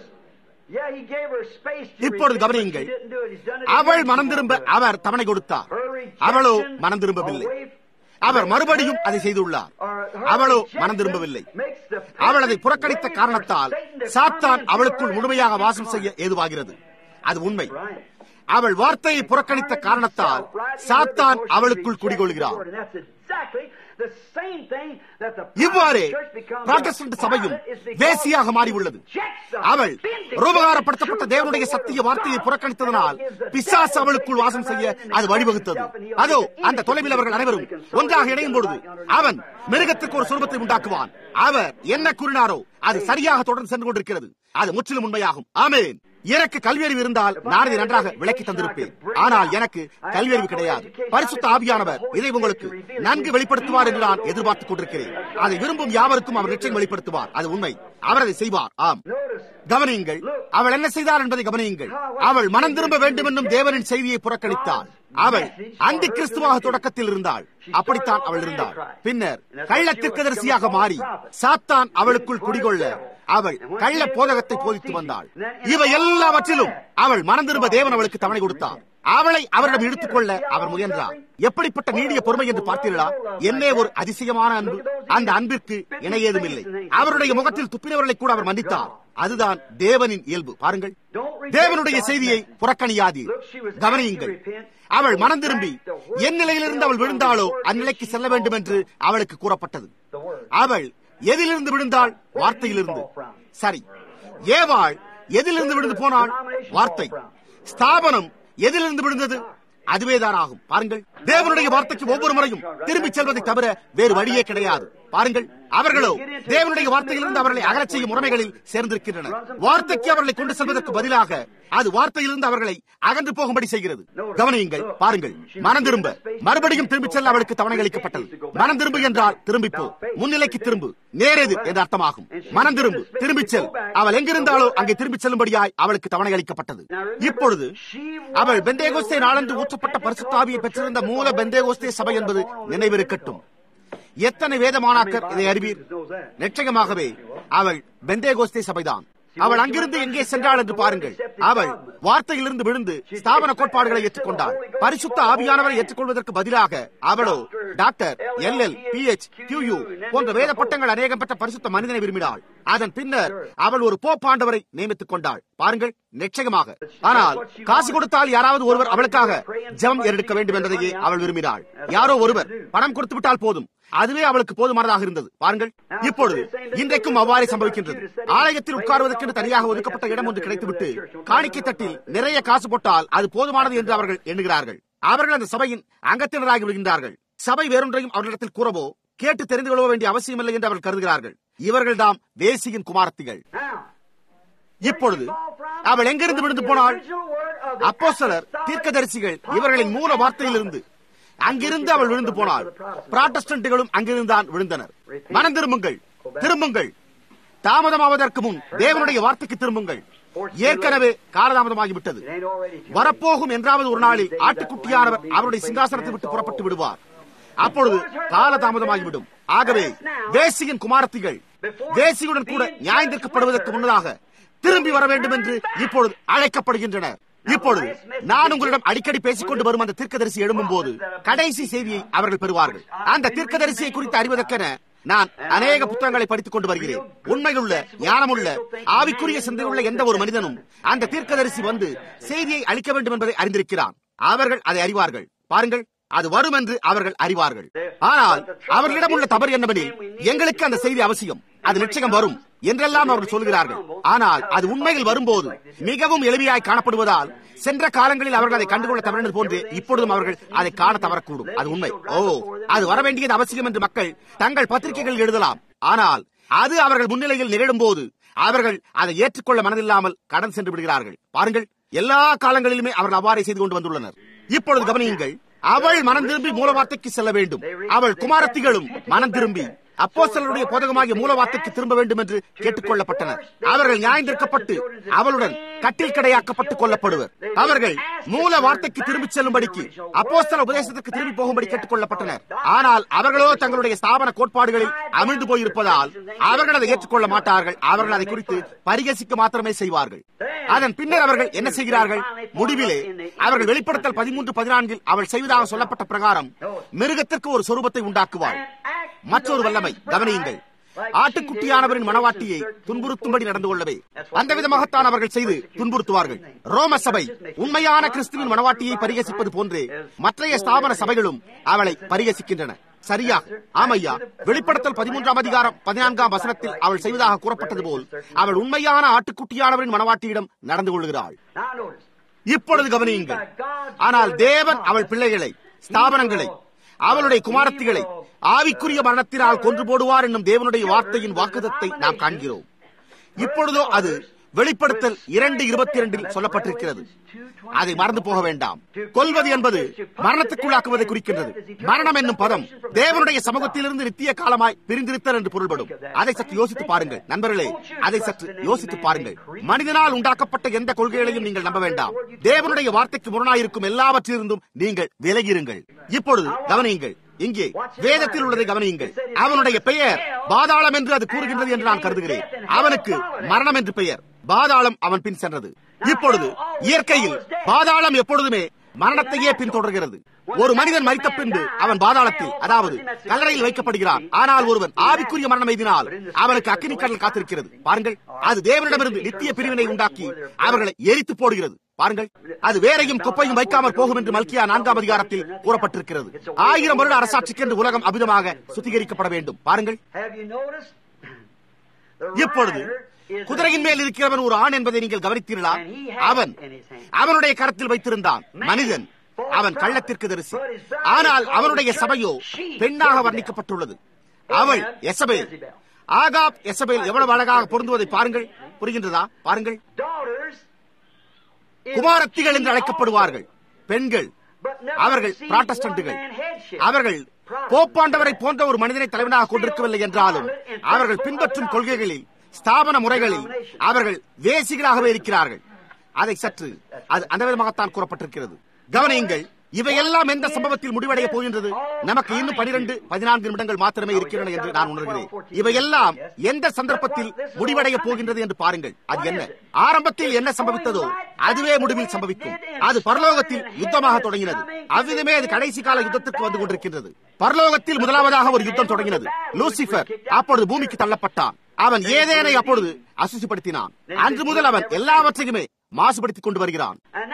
இப்பொழுது கவனியுங்கள் அவள் மனம் திரும்ப அவர் தவணை கொடுத்தார் அவளோ மனம் திரும்பவில்லை அவர் மறுபடியும் அதை செய்துள்ளார் அவளோ மனம் திரும்பவில்லை அவள் அதை புறக்கணித்த காரணத்தால் சாத்தான் அவளுக்குள் முழுமையாக வாசம் செய்ய ஏதுவாகிறது அது உண்மை அவள் வார்த்தையை புறக்கணித்த காரணத்தால் சாத்தான் அவளுக்குள் குடிகொள்கிறார் இவ்வாறே புராட்டஸ்டன்ட் சபையும் வேசியாக மாறியுள்ளது அவள் ரூபகாரப்படுத்தப்பட்ட தேவனுடைய சத்திய வார்த்தையை புறக்கணித்ததனால் பிசாசு அவளுக்குள் வாசம் செய்ய அது வழிவகுத்தது அதோ அந்த தொலைவில் அவர்கள் அனைவரும் ஒன்றாக இணையும் பொழுது அவன் மிருகத்துக்கு ஒரு சுரூபத்தை உண்டாக்குவான் அவர் என்ன கூறினாரோ அது சரியாக தொடர்ந்து சென்று கொண்டிருக்கிறது அது முற்றிலும் உண்மையாகும் ஆமேன் எனக்கு கல்வியறிவு இருந்தால் நான் இதை நன்றாக விளக்கி தந்திருப்பேன் ஆனால் எனக்கு கல்வியறிவு கிடையாது பரிசுத்த ஆவியானவர் இதை உங்களுக்கு நன்கு வெளிப்படுத்துவார் என்று நான் எதிர்பார்த்துக் கொண்டிருக்கிறேன் அதை விரும்பும் யாவருக்கும் அவர் நிச்சயம் வெளிப்படுத்துவார் அது உண்மை அவர் அதை செய்வார் ஆம் கவனியுங்கள் அவள் என்ன செய்தார் என்பதை கவனியுங்கள் அவள் மனம் திரும்ப வேண்டும் என்னும் தேவனின் செய்தியை புறக்கணித்தாள் அவள் அந்த கிறிஸ்துவாக தொடக்கத்தில் இருந்தாள் அப்படித்தான் அவள் இருந்தாள் பின்னர் கள்ள தீர்க்கதரிசியாக மாறி சாத்தான் அவளுக்குள் குடிகொள்ள அவள் கள்ள போதகத்தை போதித்து வந்தாள் இவை எல்லாவற்றிலும் அவள் மனம் திரும்ப தேவன் அவளுக்கு தவணை கொடுத்தார் அவளை அவரிடம் இழுத்துக் கொள்ள அவர் முயன்றார் எப்படிப்பட்ட நீடிய பொறுமை என்று பார்த்தீர்களா என்னே ஒரு அதிசயமான அன்பு அந்த அன்பிற்கு இணையேதும் இல்லை அவருடைய முகத்தில் துப்பினவர்களை கூட அவர் மன்னித்தார் அதுதான் தேவனின் இயல்பு பாருங்கள் தேவனுடைய செய்தியை புறக்கணியாதீர் கவனியுங்கள் அவள் மனம் திரும்பி என் நிலையிலிருந்து அவள் விழுந்தாளோ அந்நிலைக்கு செல்ல வேண்டும் என்று அவளுக்கு கூறப்பட்டது அவள் எதிலிருந்து விழுந்தாள் வார்த்தையிலிருந்து சரி ஏவாள் எதிலிருந்து விழுந்து போனாள் வார்த்தை ஸ்தாபனம் எதிலிருந்து விழுந்தது அதுவேதான் ஆகும் பாருங்கள் தேவனுடைய வார்த்தைக்கு ஒவ்வொரு முறையும் திரும்பிச் செல்வதை தவிர வேறு வழியே கிடையாது பாருங்கள் அவர்களோ தேவனுடைய வார்த்தையிலிருந்து அவர்களை அகலச் செய்யும் முறைமைகளில் சேர்ந்திருக்கின்றனர் வார்த்தைக்கு அவர்களை கொண்டு செல்வதற்கு பதிலாக அது வார்த்தையிலிருந்து அவர்களை அகன்று போகும்படி செய்கிறது கவனியுங்கள் பாருங்கள் மனம் திரும்ப மறுபடியும் திரும்பிச் செல்ல அவளுக்கு தவணை அளிக்கப்பட்டது மனம் திரும்பு என்றால் திரும்பி போ முன்னிலைக்கு திரும்பு நேரெது என்று அர்த்தமாகும் மனம் திரும்பு திரும்பிச் செல் அவள் எங்கிருந்தாலோ அங்கே திரும்பிச் செல்லும்படியாய் அவளுக்கு தவணை அளிக்கப்பட்டது இப்பொழுது அவள் பெந்தேகோஸ்தே நாளன்று ஊற்றப்பட்ட பரிசுத்தாவியை பெற்றிருந்த மூல பெந்தேகோஸ்தே சபை என்பது நினைவிருக்கட்டும் எத்தனை வேதமானாக்கர் இதை அறிவீர் நிச்சயமாகவே அவள் பெந்தேகோஸ்தே சபைதான் அவள் அங்கிருந்து எங்கே சென்றாள் என்று பாருங்கள் அவள் வார்த்தையிலிருந்து விழுந்து ஸ்தாபன கோட்பாடுகளை ஏற்றுக்கொண்டாள் பரிசுத்த ஆவியானவரை ஏற்றுக்கொள்வதற்கு பதிலாக அவளோ doctor L L P H Q போன்ற வேத பட்டங்கள் அநேகம் பெற்ற பரிசுத்த மனிதனை விரும்பினாள் அதன் பின்னர் அவள் ஒரு போப்பாண்டவரை நியமித்துக் கொண்டாள் பாருங்கள் நிச்சயமாக ஆனால் காசு கொடுத்தால் யாராவது ஒருவர் அவளுக்காக ஜெபம் எடுக்க வேண்டும் என்பதையே அவள் விரும்பினாள் யாரோ ஒருவர் பணம் கொடுத்து விட்டால் போதும் அதுவே அவளுக்கு போதுமானதாக இருந்தது பாருங்கள் இப்பொழுது இன்றைக்கும் அவ்வாறே சம்பவிக்கின்றது ஆலயத்தில் உட்கார்வதற்கு தனியாக ஒதுக்கப்பட்ட இடம் ஒன்று கிடைத்துவிட்டு காணிக்கை தட்டில் நிறைய காசு போட்டால் அது போதுமானது என்று அவர்கள் எண்ணுகிறார்கள் அவர்கள் அந்த சபையின் அங்கத்தினராகி விடுகின்றார்கள் சபை வேறொன்றையும் அவர்களிடத்தில் கூறவோ கேட்டு தெரிந்து கொள்ள வேண்டிய அவசியமில்லை என்று அவர்கள் கருதுகிறார்கள் இவர்கள் தாம் வேசியின் குமாரத்திகள் இப்பொழுது அவள் எங்கிருந்து விழுந்து போனாள் அப்போ சிலர் தீர்க்கதரிசிகள் இவர்களின் மூல வார்த்தையிலிருந்து அங்கிருந்து அவள் விழுந்து போனாள் புராட்டஸ்டன்ட்டுகளும் அங்கிருந்தான் விழுந்தனர் மனம் திரும்புங்கள் திரும்புங்கள் தாமதமாவதற்கு முன் தேவனுடைய வார்த்தைக்கு திரும்புங்கள் ஏற்கனவே காலதாமதமாகிவிட்டது வரப்போகும் என்றாவது ஒரு நாளில் ஆட்டுக்குட்டியானவர் அவருடைய சிங்காசனத்தை விட்டு புறப்பட்டு விடுவார் அப்பொழுது காலதாமதமாகிவிடும் ஆகவே தேசியின் குமாரத்திகள் தேசியுடன் கூட நியாயந்திருக்கப்படுவதற்கு முன்னதாக திரும்பி வர வேண்டும் என்று இப்பொழுது அழைக்கப்படுகின்றனர் இப்பொழுது நான் உங்களிடம் அடிக்கடி பேசிக்கொண்டு வரும் அந்த தீர்க்கதரிசி எழும்பும் போது கடைசி செய்தியை அவர்கள் பெறுவார்கள் அந்த தீர்க்கதரிசியை குறித்து அறிவதற்கென நான் அநேக புத்தகங்களை படித்துக் கொண்டு வருகிறேன் உண்மையுள்ள ஞானமுள்ள ஆவிக்குரிய சிந்தையுள்ள எந்த ஒரு மனிதனும் அந்த தீர்க்கதரிசி வந்து செய்தியை அளிக்க வேண்டும் என்பதை அறிந்திருக்கிறான் அவர்கள் அதை அறிவார்கள் பாருங்கள் அது வரும் என்று அவர்கள் அறிவார்கள் ஆனால் அவர்களிடம் உள்ள தவறு என்னவெனில் எங்களுக்கு அந்த செய்தி அவசியம் அது நிச்சயம் வரும் என்றெல்லாம் அவர்கள் சொல்கிறார்கள் ஆனால் அது உண்மையில் வரும்போது மிகவும் எளிமையாய் காணப்படுவதால் சென்ற காலங்களில் அவர்கள் அதை கண்டுகொள்ள தவறினது போன்று இப்பொழுதும் அவர்கள் அதை காண தவறக்கூடும் அது உண்மை ஓ அது வர வேண்டியது அவசியம் என்று மக்கள் தங்கள் பத்திரிகைகள் எழுதலாம் ஆனால் அது அவர்கள் முன்னிலையில் நிகழும் போது அவர்கள் அதை ஏற்றுக்கொள்ள மனதில்லாமல் கடன் சென்று விடுகிறார்கள் பாருங்கள் எல்லா காலங்களிலுமே அவர்கள் அவ்வாறே செய்து கொண்டு வந்துள்ளனர் இப்பொழுது கவனியுங்கள் அவள் மனம் திரும்பி மூலவார்த்தைக்கு செல்ல வேண்டும் அவள் குமாரத்திகளும் மனம் திரும்பி அப்போ சிலருடைய போதகமாகிய மூலவார்த்தைக்கு திரும்ப வேண்டும் என்று கேட்டுக் கொள்ளப்பட்டனர் அவர்கள் நியாயந்திருக்கப்பட்டு அவளுடன் கட்டில் கடையாக்கப்பட்டுக் கொள்ளப்படுவர் அவர்கள் மூல வார்த்தைக்கு திரும்பிச் செல்லும்படிக்கு அப்போஸ்தல உபதேசத்திற்கு திரும்பி போகும்படி கேட்டுக் கொள்ளப்பட்டனர் ஆனால் அவர்களோ தங்களுடைய ஸ்தாபன கோட்பாடுகளில் அமிழ்ந்து போயிருப்பதால் அவர்கள் அதை ஏற்றுக்கொள்ள மாட்டார்கள் அவர்கள் அதை குறித்து பரிகசிக்க மாத்திரமே செய்வார்கள் அதன் பின்னர் அவர்கள் என்ன செய்கிறார்கள் முடிவிலே அவர்கள் வெளிப்படுத்தல் பதிமூன்று பதினான்கில் அவள் செய்வதாக சொல்லப்பட்ட பிரகாரம் மிருகத்திற்கு ஒரு சொரூபத்தை உண்டாக்குவாள் மற்றொரு வல்லமை கவனியுங்கள் ஆட்டுக்குட்டியானவரின் மனவாட்டியை துன்புறுத்தும்படி நடந்து கொள்ளவே அந்த விதமாகத்தான் அவர்கள் செய்து துன்புறுத்துவார்கள் ரோம சபை உண்மையான கிறிஸ்துவின் மனவாட்டியை பரிகசிப்பது போன்றே மற்றைய ஸ்தாபன சபைகளும் அவளை பரிகசிக்கின்றன சரியாக ஆமையா வெளிப்படுத்தல் பதிமூன்றாம் அதிகாரம் பதினான்காம் வசனத்தில் அவள் செய்வதாக கூறப்பட்டது போல் அவள் உண்மையான ஆட்டுக்குட்டியானவரின் மனவாட்டியிடம் நடந்து கொள்கிறாள் இப்பொழுது கவனியுங்கள் ஆனால் தேவன் அவள் பிள்ளைகளை ஸ்தாபனங்களை அவளுடைய குமாரத்திகளை ஆவிக்குரிய மரணத்தினால் கொன்று போடுவார் என்னும் தேவனுடைய வார்த்தையின் வாக்குதத்தை நாம் காண்கிறோம் இப்பொழுதோ அது வெளிப்படுத்தல் இரண்டு இருபத்தி இரண்டில் சொல்லப்பட்டிருக்கிறது அதை மறந்து போக வேண்டாம் கொல்வது என்பது மரணத்துக்குள்ளாக்குவதை குறிக்கின்றது மரணம் என்னும் பதம் தேவனுடைய சமூகத்திலிருந்து நித்திய காலமாய் பிரிந்திருத்தல் என்று பொருள்படும் அதை சற்று யோசித்து பாருங்கள் நண்பர்களே அதை சற்று யோசித்து பாருங்கள் மனிதனால் உண்டாக்கப்பட்ட எந்த கொள்கைகளையும் நீங்கள் நம்ப வேண்டாம் தேவனுடைய வார்த்தைக்கு முரணாயிருக்கும் எல்லாவற்றிலிருந்தும் நீங்கள் விலகியிருங்கள் இப்பொழுது கவனியுங்கள் இங்கே வேதத்தில் உள்ளதை கவனியுங்கள் அவனுடைய பெயர் பாதாளம் என்று அது கூறுகின்றது என்று நான் கருதுகிறேன் அவனுக்கு மரணம் என்று பெயர் பாதாளம் அவன் பின் சென்றது இப்பொழுது இயற்கையில் பாதாளம் எப்பொழுதுமே மரணத்தையே பின்தொடர்கிறது ஒரு மனிதன் மறித்த பின்பு அவன் பாதாளத்தில் அதாவது கல்லறையில் வைக்கப்படுகிறான் ஆனால் ஒருவன் ஆவிக்குரிய மரணம் எய்தினால் அவனுக்கு அக்கினி கடல் காத்திருக்கிறது பாருங்கள் அது தேவனிடமிருந்து நித்திய பிரிவினை உண்டாக்கி அவர்களை எரித்து போடுகிறது பாருங்கள் அது வேறையும் குப்பையும் வைக்காமல் போகும் என்று மல்கியா நான்காம் அதிகாரத்தில் கூறப்பட்டிருக்கிறது ஆயிரம் வருட அரசாட்சிக்கு என்று உலகம் அபிதமாக சுத்திகரிக்கப்பட வேண்டும் பாருங்கள் இப்பொழுது குதிரையின் மேல் இருக்கிறவன் ஒரு ஆண் என்பதை நீங்கள் கவனித்தீர்களா அவன் அவனுடைய கரத்தில் வைத்திருந்தான் மனிதன் அவன் கள்ளத்திற்கு தரிசி ஆனால் அவனுடைய சபையோ பெண்ணாக வர்ணிக்கப்பட்டுள்ளது அவள் எசபேல் ஆகாப் எசபேல் எவ்வளவு அழகாக பொருந்துவதை பாருங்கள் புரிகின்றதா பாருங்கள் குமாரத்திகள் என்று அழைக்கப்படுவார்கள் பெண்கள் அவர்கள் புராட்டஸ்டன்ட்டுகள் அவர்கள் போப்பாண்டவரை போன்ற ஒரு மனிதனை தலைவனாக கொண்டிருக்கவில்லை என்றாலும் அவர்கள் பின்பற்றும் கொள்கைகளில் ஸ்தாபன முறைகளில் அவர்கள் வேசிகளாகவே இருக்கிறார்கள் அதை சற்று அது அந்த விதமாகத்தான் கூறப்பட்டிருக்கிறது கவனியுங்கள் இவையெல்லாம் எந்த சம்பவத்தில் முடிவடைய போகின்றது நமக்கு இன்னும் பனிரெண்டு பதினான்கு நிமிடங்கள் மாத்திரமே இருக்கின்றன என்று நான் உணர்கிறேன் இவையெல்லாம் எந்த சந்தர்ப்பத்தில் முடிவடைய போகின்றது என்று பாருங்கள் அது என்ன ஆரம்பத்தில் என்ன சம்பவித்ததோ அதுவே முடிவில் சம்பவிக்கும் அது பரலோகத்தில் யுத்தமாக தொடங்கினது அவ்விதமே அது கடைசி கால யுத்தத்திற்கு வந்து கொண்டிருக்கின்றது பரலோகத்தில் முதலாவதாக ஒரு யுத்தம் தொடங்கினது லூசிபர் அப்பொழுது பூமிக்கு தள்ளப்பட்டான் அவன் ஏதேனை அப்பொழுது அசுசிப்படுத்தினான் அன்று முதல் அவன் எல்லாவற்றையுமே மாசுபடுத்திக் கொண்டு வருகிறான்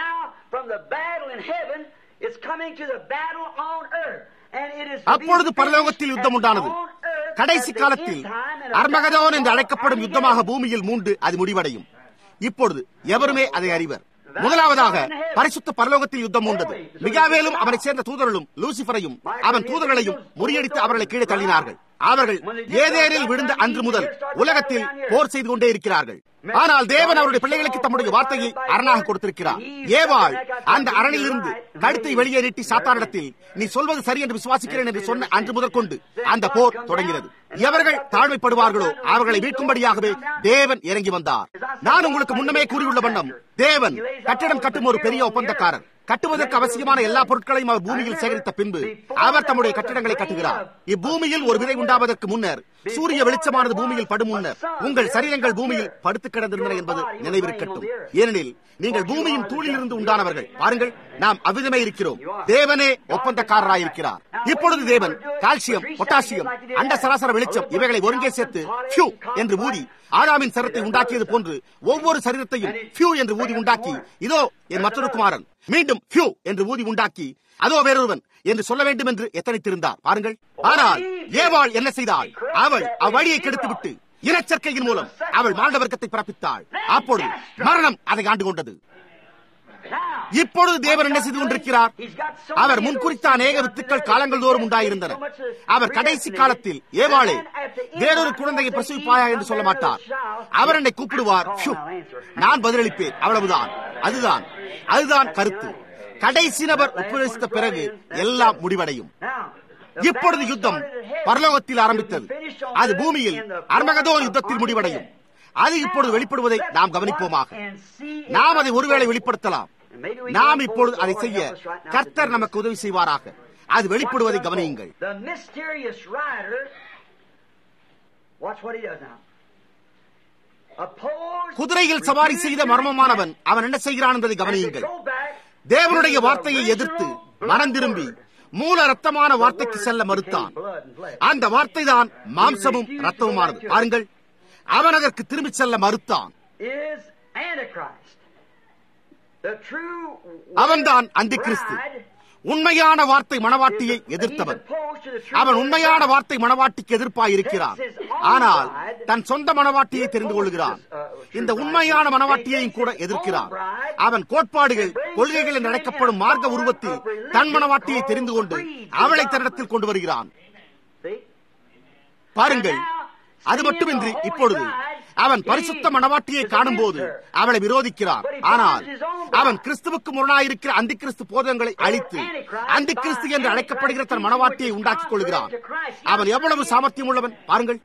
அப்பொழுது பரலோகத்தில் யுத்தம் உண்டானது கடைசி காலத்தில் அர்மகதோன் என்று அழைக்கப்படும் யுத்தமாக பூமியில் மூண்டு அது முடிவடையும் இப்பொழுது எவருமே அதை அறிவர் முதலாவதாக பரிசுத்த பரலோகத்தில் யுத்தம் உண்டது மிகாவேலும் அவனை சேர்ந்த தூதர்களும் லூசிபரையும் அவன் தூதர்களையும் முறியடித்து அவர்களை கீழே தள்ளினார்கள் அவர்கள் ஏதேனில் விழுந்த அன்று முதல் உலகத்தில் போர் செய்து கொண்டே இருக்கிறார்கள் ஆனால் தேவன் அவருடைய பிள்ளைகளுக்கு தம்முடைய வார்த்தையை அரணாக கொடுத்திருக்கிறார் ஏவாள் அந்த அரணிலிருந்து கழுத்தை வெளியே நீட்டி சாத்தானிடத்தில் நீ சொல்வது சரி என்று விசுவாசிக்கிறேன் என்று சொன்ன அன்று முதற்கொண்டு அந்த போர் தொடங்கினது எவர்கள் தாழ்மைப்படுவார்களோ அவர்களை மீட்கும்படியாகவே தேவன் இறங்கி வந்தார் நான் உங்களுக்கு முன்னமே கூறியுள்ள வண்ணம் தேவன் கட்டிடம் கட்டும் ஒரு பெரிய ஒப்பந்தக்காரர் கட்டுவதற்கு அவசியமான எல்லா பொருட்களையும் அவர் பூமியில் சேகரித்த பின்பு அவர் தம்முடைய கட்டிடங்களை கட்டுகிறார் இப்பூமியில் ஒரு விதை உண்டாவதற்கு முன்னர் சூரிய வெளிச்சமானது பூமியில் படும் முன்னர் உங்கள் சரீரங்கள் பூமியில் படுத்து கிடந்திருந்தன என்பது நினைவிருக்கட்டும் ஏனெனில் நீங்கள் பூமியின் தூளிலிருந்து உண்டானவர்கள் பாருங்கள் நாம் அவ்விதமே இருக்கிறோம் தேவனே ஒப்பந்தக்காரராயிருக்கிறார் இப்பொழுது தேவன் கால்சியம் பொட்டாசியம் அண்ட சராசர வெளிச்சம் இவைகளை ஒருங்கே சேர்த்து பியூ என்று ஊதி ஆதாமின் சரத்தை உண்டாக்கியது போன்று ஒவ்வொரு சரீரத்தையும் பியூ என்று ஊதி உண்டாக்கி இதோ என் மற்றொரு குமாரன் மீண்டும் பியூ என்று ஊதி உண்டாக்கி அதோ வேறொருவன் என்று சொல்ல வேண்டும் என்று எத்தனைத்திருந்தார் பாருங்கள் ஆனால் ஏவாள் என்ன செய்தாள் அவள் அவ்வழியை கெடுத்துவிட்டு இனச்சர்க்கையின் மூலம் அவள் மாண்டவர்க்கத்தை பிறப்பித்தாள் அப்பொழுது மரணம் அதை ஆண்டு கொண்டது இப்பொழுது தேவன் என்ன செய்து கொண்டிருக்கிறார் அவர் முன்குறித்த அநேக வித்துக்கள் காலங்கள் தோறும் உண்டாயிருந்தன அவர் கடைசி காலத்தில் ஏவாளே வேறொரு குழந்தையை பிரசவிப்பாயா என்று சொல்ல மாட்டார் அவர் என்னை கூப்பிடுவார் நான் பதிலளிப்பேன் அவ்வளவுதான் அதுதான் அதுதான் கருத்து கடைசி நபர் ஒப்புழைத்த பிறகு எல்லாம் முடிவடையும் இப்பொழுது யுத்தம் பரலோகத்தில் ஆரம்பித்தது அது பூமியில் அர்மகதோன் யுத்தத்தில் முடிவடையும் அது இப்பொழுது வெளிப்படுவதை நாம் கவனிப்போமாக நாம் அதை ஒருவேளை வெளிப்படுத்தலாம் நாம் இப்பொழுது அதை செய்ய கர்த்தர் நமக்கு உதவி செய்வாராக அது வெளிப்படுவதை கவனியுங்கள் குதிரையில் சவாரி செய்த மர்மமானவன் அவன் என்ன செய்கிறான் என்பதை கவனியுங்கள் தேவனுடைய வார்த்தையை எதிர்த்து மனம் திரும்பி மூல ரத்தமான வார்த்தைக்கு செல்ல மறுத்தான் அந்த வார்த்தை தான் மாம்சமும் ரத்தமுமானது பாருங்கள் அவன் அதற்கு திரும்பிச் செல்ல மறுத்தான் அவன்தான் அந்தி கிறிஸ்து உண்மையான வார்த்தை மணவாட்டியை எதிர்த்தவன் அவன் உண்மையான வார்த்தை மணவாட்டிக்கு எதிர்ப்பாய் இருக்கிறான் ஆனால் தன் சொந்த மணவாட்டியை தெரிந்து கொள்கிறான் இந்த உண்மையான மணவாட்டியையும் கூட எதிர்க்கிறான் அவன் கோட்பாடுகள் கொள்கைகள் என்று அழைக்கப்படும் மார்க்க உருவத்தில் தன் மணவாட்டியை தெரிந்து கொண்டு அவளை தன்னிடத்தில் கொண்டு வருகிறான் பாருங்கள் அது மட்டுமின்றி இப்பொழுது அவன் பரிசுத்த மணவாட்டியை காணும் போது அவளை விரோதிக்கிறான் ஆனால் அவன் கிறிஸ்துவுக்கு முரணாயிருக்கிற அந்தி கிறிஸ்து போதங்களை அழித்து அந்தி கிறிஸ்து என்று அழைக்கப்படுகிற தன் மணவாட்டியை உண்டாக்கிக் கொள்கிறான் அவன் எவ்வளவு சாமர்த்தியம் உள்ளவன் பாருங்கள்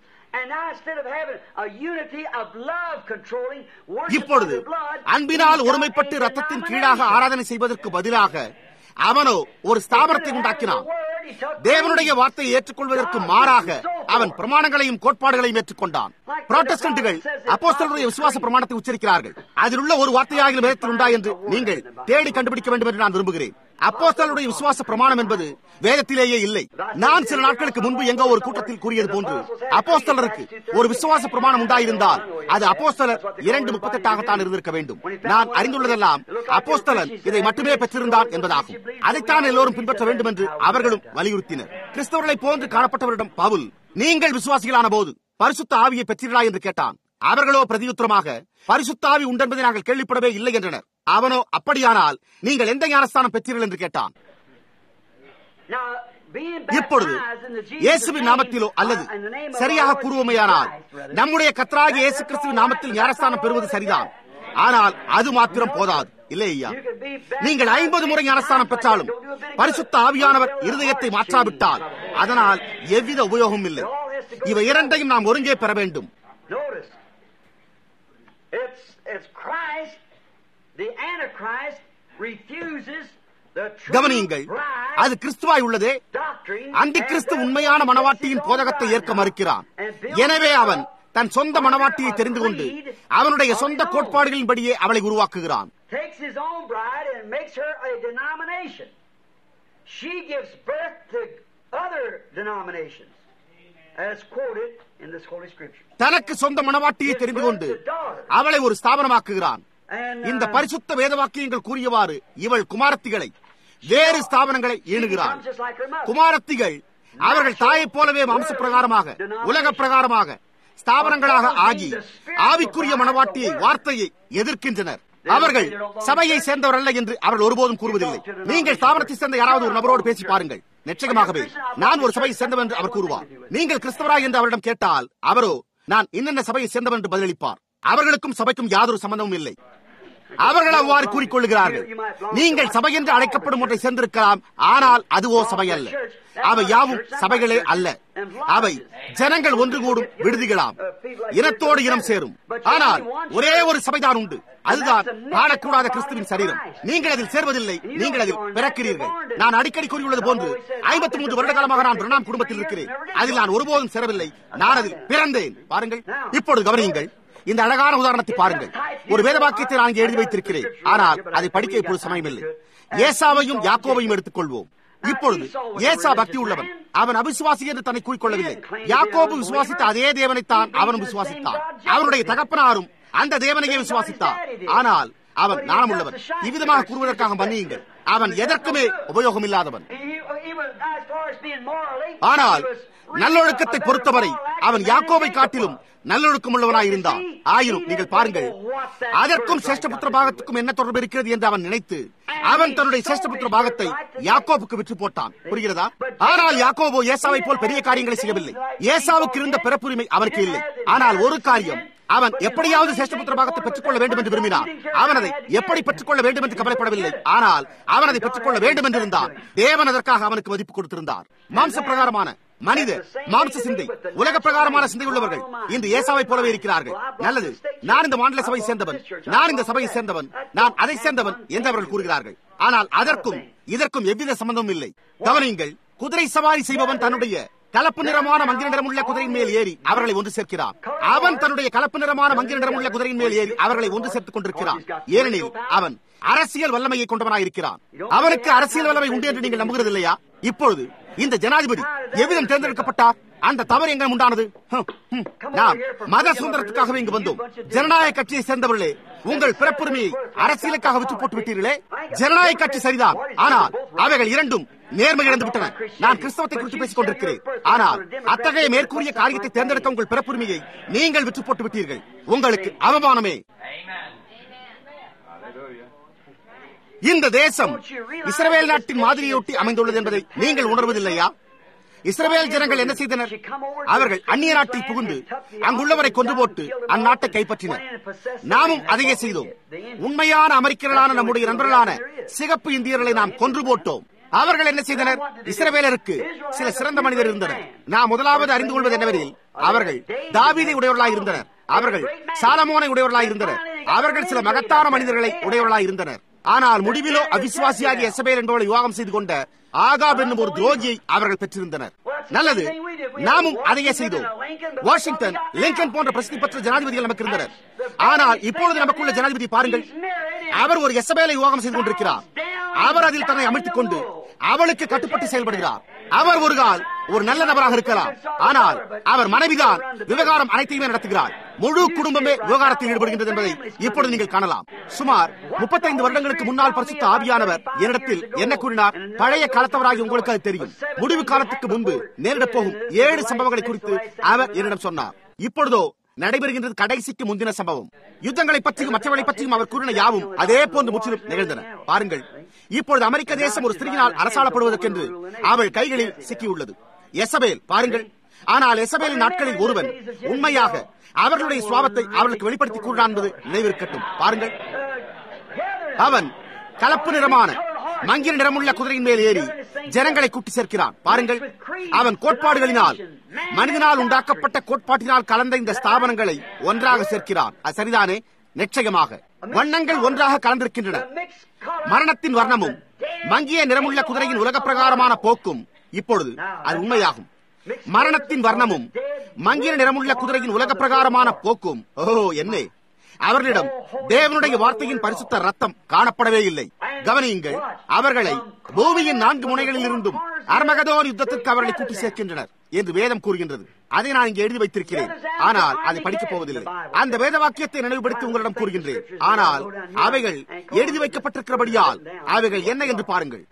இப்பொழுது அன்பினால் ஒருமைப்பட்டு ரத்தத்தின் கீழாக ஆராதனை செய்வதற்கு பதிலாக அவனோ ஒரு ஸ்தாபனத்தை உண்டாக்கினான் தேவனுடைய வார்த்தையை ஏற்றுக்கொள்வதற்கு மாறாக அவன் பிரமாணங்களையும் கோட்பாடுகளையும் ஏற்றுக்கொண்டான் புரோட்டஸ்டன்ட்டுகள் அப்போஸ்தலருடைய விசுவாச பிரமாணத்தை உச்சரிக்கிறார்கள் அதில் உள்ள ஒரு வார்த்தையாக வேதத்தில் உண்டா என்று நீங்கள் தேடி கண்டுபிடிக்க வேண்டும் என்று நான் விரும்புகிறேன் அப்போஸ்தலருடைய விசுவாச பிரமாணம் என்பது வேதத்திலேயே இல்லை நான் சில நாட்களுக்கு முன்பு எங்கோ ஒரு கூட்டத்தில் கூறியது போன்று அப்போஸ்தலருக்கு ஒரு விசுவாச பிரமாணம் உண்டாயிருந்தால் அது அப்போஸ்தலர் இரண்டு முப்பத்தெட்டாகத்தான் இருந்திருக்க வேண்டும் நான் அறிந்துள்ளதெல்லாம் அப்போஸ்தலன் இதை மட்டுமே பெற்றிருந்தான் என்பதாகும் அதைத்தான் எல்லோரும் பின்பற்ற வேண்டும் என்று அவர்களும் வலியுறுத்தினர் கிறிஸ்தவர்களை போன்று காணப்பட்டவரிடம் பவுல் நீங்கள் விசுவாசிகளான போது பரிசுத்த ஆவியை பெற்றீர்களா என்று கேட்டான் அவர்களோ பிரதியுத்தரமாக பரிசுத்த ஆவி உண்டென்பதை நாங்கள் கேள்விப்படவே இல்லை என்றனர் அவனோ அப்படியானால் நீங்கள் எந்த ஞானஸ்தானம் பெற்றீர்கள் என்று கேட்டான் இப்பொழுது இயேசுவின் நாமத்திலோ அல்லது சரியாக கூறுவோமையானால் நம்முடைய கத்தராக இயேசு கிறிஸ்துவின் நாமத்தில் ஞானஸ்தானம் பெறுவது சரிதான் ஆனால் அது மாத்திரம் போதாது இல்லை ஐயா நீங்கள் ஐம்பது முறை ஞானஸ்தானம் பெற்றாலும் பரிசுத்த ஆவியானவர் இருதயத்தை மாற்றாவிட்டால் அதனால் எவ்வித உபயோகமும் இல்லை இவை இரண்டையும் நாம் ஒருங்கே பெற வேண்டும் கவனியுங்கள் அது கிறிஸ்துவாய் உள்ளதே அந்த கிறிஸ்து உண்மையான மனவாட்டியின் போதகத்தை ஏற்க மறுக்கிறான் எனவே அவன் தன் சொந்த மனவாட்டியை தெரிந்து கொண்டு அவனுடைய சொந்த கோட்பாடுகளின்படியே அவளை உருவாக்குகிறான் She gives birth to other denominations, as quoted in this Holy Scripture. தனக்கு சொந்த மனவாட்டியை தெரிந்து கொண்டு அவளை ஒரு ஸ்தாபனமாக்குகிறான் இந்த பரிசுத்த வேத வாக்கியங்கள் கூறியவாறு இவள் குமாரத்திகளை வேறு ஸ்தாபனங்களை ஈணுகிறாள் குமாரத்திகள் அவர்கள் தாயைப் போலவே மாம்ச பிரகாரமாக உலக பிரகாரமாக ஸ்தாபனங்களாக ஆகி ஆவிக்குரிய மனவாட்டியை வார்த்தையை எதிர்க்கின்றனர் அவர்கள் சபையை சேர்ந்தவர் அல்ல என்று அவர்கள் ஒருபோதும் கூறுவதில்லை நீங்கள் ஸ்தாபனத்தை சேர்ந்த யாராவது ஒரு நபரோடு பேசி பாருங்கள் நிச்சயமாகவே நான் ஒரு சபையை சேர்ந்தவன் என்று அவர் கூறுவார் நீங்கள் கிறிஸ்தவரா என்று அவரிடம் கேட்டால் அவரோ நான் இன்னென்ன சபையை சேர்ந்தவன் என்று பதிலளிப்பார் அவர்களுக்கும் சபைக்கும் யாதொரு சம்பந்தமும் இல்லை அவர்கள் அவ்வாறு கூறிக்கொள்கிறார்கள் நீங்கள் சபை என்று அழைக்கப்படும் ஒன்றை சேர்ந்திருக்கலாம் ஆனால் அதுவோ சபை அல்ல அவை யாவும் சபைகளே அல்ல அவை ஜனங்கள் ஒன்று கூடும் விடுதிகளாம் இனத்தோடு இனம் சேரும் ஆனால் ஒரே ஒரு சபைதான் உண்டு அதுதான் காணக்கூடாத கிறிஸ்துவின் சரீரம் நீங்கள் அதில் சேர்வதில்லை நீங்கள் அதில் பிறக்கிறீர்கள் நான் அடிக்கடி கூறியுள்ளது போன்று ஐம்பத்தி மூன்று வருட காலமாக நான் பிரணாம் குடும்பத்தில் இருக்கிறேன் அதில் நான் ஒருபோதும் சேரவில்லை நான் அதில் பிறந்தேன் பாருங்கள் இப்பொழுது கவனியுங்கள் இந்த அழகான உதாரணத்தை பாருங்கள் ஒரு வேத வாக்கியத்தை நான் இங்கே எழுதி வைத்திருக்கிறேன் ஆனால் அதை படிக்க இப்பொழுது சமயமில்லை ஏசாவையும் யாக்கோவையும் எடுத்துக்கொள்வோம் இப்பொழுது ஏசா பக்தி உள்ளவன் அவன் அவிசுவாசி என்று தன்னை கூறிக்கொள்ளவில்லை யாக்கோபு விசுவாசித்த அதே தேவனைத்தான் அவனும் விசுவாசித்தான் அவனுடைய தகப்பனாரும் அந்த தேவனையே விசுவாசித்தார் ஆனால் அவன் நாணமுள்ளவன் இவ்விதமாக கூறுவதற்காக மன்னியுங்கள் அவன் எதற்குமே உபயோகம் இல்லாதவன் ஆனால் நல்லொழுக்கத்தை பொறுத்தவரை அவன் யாக்கோவை காட்டிலும் நல்லொழுக்கம் உள்ளவனாய் இருந்தான் ஆயினும் நீங்கள் பாருங்கள் அதற்கும் சேஷ்டபுத்திர பாகத்துக்கும் என்ன தொடர்பு இருக்கிறது என்று அவன் நினைத்து அவன் தன்னுடைய சேஷ்டபுத்திர பாகத்தை யாக்கோபுக்கு விற்று போட்டான் புரிகிறதா ஆனால் யாக்கோபோ ஏசாவை போல் பெரிய காரியங்களை செய்யவில்லை ஏசாவுக்கு இருந்த பிறப்புரிமை அவனுக்கு இல்லை ஆனால் ஒரு காரியம் அவன் எப்படியாவது சேஷ்டபுத்திர பாகத்தை பெற்றுக்கொள்ள வேண்டும் என்று விரும்பினான் அவன் அதை எப்படி பெற்றுக்கொள்ள வேண்டும் என்று கவலைப்படவில்லை ஆனால் அவன் அதை பெற்றுக்கொள்ள வேண்டும் என்று இருந்தான் தேவன் அதற்காக அவனுக்கு மதிப்பு கொடுத்திருந்தார் மாம்ச பிரகாரமான மனித மாம்ச சிந்தை உலக பிரகாரமான சிந்தை உள்ளவர்கள் இன்று ஏசாவை போலவே இருக்கிறார்கள் நல்லது நான் இந்த மாநில சபையை சேர்ந்தவன் நான் இந்த சபையை சேர்ந்தவன் நான் அதை சேர்ந்தவன் என்று அவர்கள் கூறுகிறார்கள் ஆனால் அதற்கும் இதற்கும் எவ்வித சம்பந்தமும் இல்லை கவனியுங்கள் குதிரை சவாரி செய்பவன் தன்னுடைய கலப்பு நிறமான மங்கிர நிறமுள்ள குதிரையின் மேல் ஏறி அவர்களை ஒன்று சேர்க்கிறான் அவன் தன்னுடைய கலப்பு நிறமான மங்கிர நிறமுள்ள குதிரையின் மேல் ஏறி அவர்களை ஒன்று சேர்த்துக் கொண்டிருக்கிறான் ஏனெனில் அவன் அரசியல் வல்லமையை கொண்டவனாயிருக்கிறான் அவனுக்கு அரசியல் வல்லமை உண்டு என்று நீங்கள் நம்புகிறது இல்லையா இப்பொழுது இந்த ஜனாதிபதி எவ்விதம் தேர்ந்தெடுக்கப்பட்டார் அந்த தவறு எங்க உண்டானது நாம் மத சுதந்திரத்துக்காகவே இங்கு வந்தோம் ஜனநாயக கட்சியை சேர்ந்தவர்களே உங்கள் பிறப்புரிமையை அரசியலுக்காக விட்டு போட்டு விட்டீர்களே ஜனநாயக கட்சி சரிதான் ஆனால் அவைகள் இரண்டும் நேர்மை இழந்து விட்டன நான் கிறிஸ்தவத்தை குறித்து பேசிக் கொண்டிருக்கிறேன் ஆனால் அத்தகைய மேற்கூறிய காரியத்தை தேர்ந்தெடுக்க உங்கள் பிறப்புரிமையை நீங்கள் விட்டு போட்டு விட்டீர்கள் உங்களுக்கு அவமானமே இந்த தேசம் இஸ்ரவேல் நாட்டின் மாதிரியொட்டி அமைந்துள்ளது என்பதை நீங்கள் உணர்வதில்லையா இஸ்ரவேல் ஜனங்கள் என்ன செய்தனர் அவர்கள் அந்நிய நாட்டில் புகுந்து அங்குள்ளவரை கொன்று போட்டு அந்நாட்டை கைப்பற்றினர் நாமும் அதையே செய்தோம் உண்மையான அமெரிக்கர்களான நம்முடைய நண்பர்களான சிகப்பு இந்தியர்களை நாம் கொன்று போட்டோம் அவர்கள் என்ன செய்தனர் இஸ்ரவேலருக்கு சில சிறந்த மனிதர் இருந்தனர் நாம் முதலாவது அறிந்து கொள்வது என்னவெனில் அவர்கள் தாவீதை உடையவர்களாய் இருந்தனர் அவர்கள் சாலமோனை உடையவர்களாய் இருந்தனர் அவர்கள் சில மகத்தான மனிதர்களை உடையவர்களாய் இருந்தனர் ஆனால் முடிவிலோ அவிசுவாசியாகி எசபேல் என்பவளை விவாகம் செய்து கொண்ட ஆகாப் என்னும் ஒரு துரோகியை அவர்கள் பெற்றிருந்தனர் நல்லது நாமும் அதையே செய்தோம் வாஷிங்டன் லிங்கன் போன்ற பிரசித்தி பெற்ற ஜனாதிபதிகள் நமக்கு இருந்தனர் ஆனால் இப்பொழுது நமக்குள்ள ஜனாதிபதி பாருங்கள் அவர் ஒரு எசபேலை விவாகம் செய்து கொண்டிருக்கிறார் அவர் அதில் தன்னை அமைத்துக் கொண்டு அவளுக்கு கட்டுப்பட்டு செயல்படுகிறார் அவர் ஒரு கால் ஒரு நல்ல நபராக இருக்கலாம் ஆனால் அவர் மனைவிதான் விவகாரம் அனைத்தையுமே நடத்துகிறார் முழு குடும்பமே விவகாரத்தில் ஈடுபடுகின்றது என்பதை இப்பொழுது நீங்கள் காணலாம் சுமார் முப்பத்தைந்து வருடங்களுக்கு முன்னால் பரிசுத்த ஆவியானவர் என்னிடத்தில் என்ன கூறினார் பழைய காலத்தவராகி உங்களுக்கு அது தெரியும் முடிவு காலத்துக்கு முன்பு நேரிடப் போகும் ஏழு சம்பவங்களை குறித்து அவர் என்னிடம் சொன்னார் இப்பொழுதோ நடைபெறுகின்றது கடைசிக்கு முந்தின சம்பவம் யுத்தங்களை பற்றியும் மற்றவர்களை பற்றியும் அவர் கூறின யாவும் அதே போன்று முற்றிலும் நிகழ்ந்தன பாருங்கள் இப்பொழுது அமெரிக்க தேசம் ஒரு ஸ்திரீயினால் அரசாளப்படுவதற்கென்று அவள் கைகளில் சிக்கியுள்ளது எசபேல் பாருங்கள் ஆனால் எசபேலின் நாட்களில் ஒருவன் உண்மையாக அவர்களுடைய சுவாபத்தை அவர்களுக்கு வெளிப்படுத்தி கூறினான் என்பது நினைவிருக்கட்டும் பாருங்கள் அவன் கலப்பு நிறமான மங்கிர நிறமுள்ள குதிரையின் மேல் ஏறி ஜனங்களை கூட்டி சேர்க்கிறான் பாருங்கள் அவன் கோட்பாடுகளினால் மனிதனால் உண்டாக்கப்பட்ட கோட்பாட்டினால் கலந்த இந்த ஸ்தாபனங்களை ஒன்றாக சேர்க்கிறான் அது சரிதானே நிச்சயமாக வண்ணங்கள் ஒன்றாக கலந்திருக்கின்றன மரணத்தின் வர்ணமும் மங்கிய நிறமுள்ள குதிரையின் உலக பிரகாரமான போக்கும் இப்பொழுது அது உண்மையாகும் மரணத்தின் வர்ணமும் மங்கிய நிறமுள்ள குதிரையின் உலக பிரகாரமான போக்கும் ஓ என்ன அவர்களிடம் தேவனுடைய வார்த்தையின் பரிசுத்த ரத்தம் காணப்படவே இல்லை கவனியுங்கள் அவர்களை பூமியின் நான்கு முனைகளில் இருந்தும் அர்மகதோர் யுத்தத்திற்கு அவர்களை கூட்டி சேர்க்கின்றனர் என்று வேதம் கூறுகின்றது அதை நான் இங்கே எழுதி வைத்திருக்கிறேன் ஆனால் அதை படிக்கப் போவதில்லை அந்த வேத வாக்கியத்தை நினைவுபடுத்தி உங்களிடம் கூறுகின்றேன் ஆனால் அவைகள் எழுதி வைக்கப்பட்டிருக்கிறபடியால் அவைகள் என்ன என்று பாருங்கள்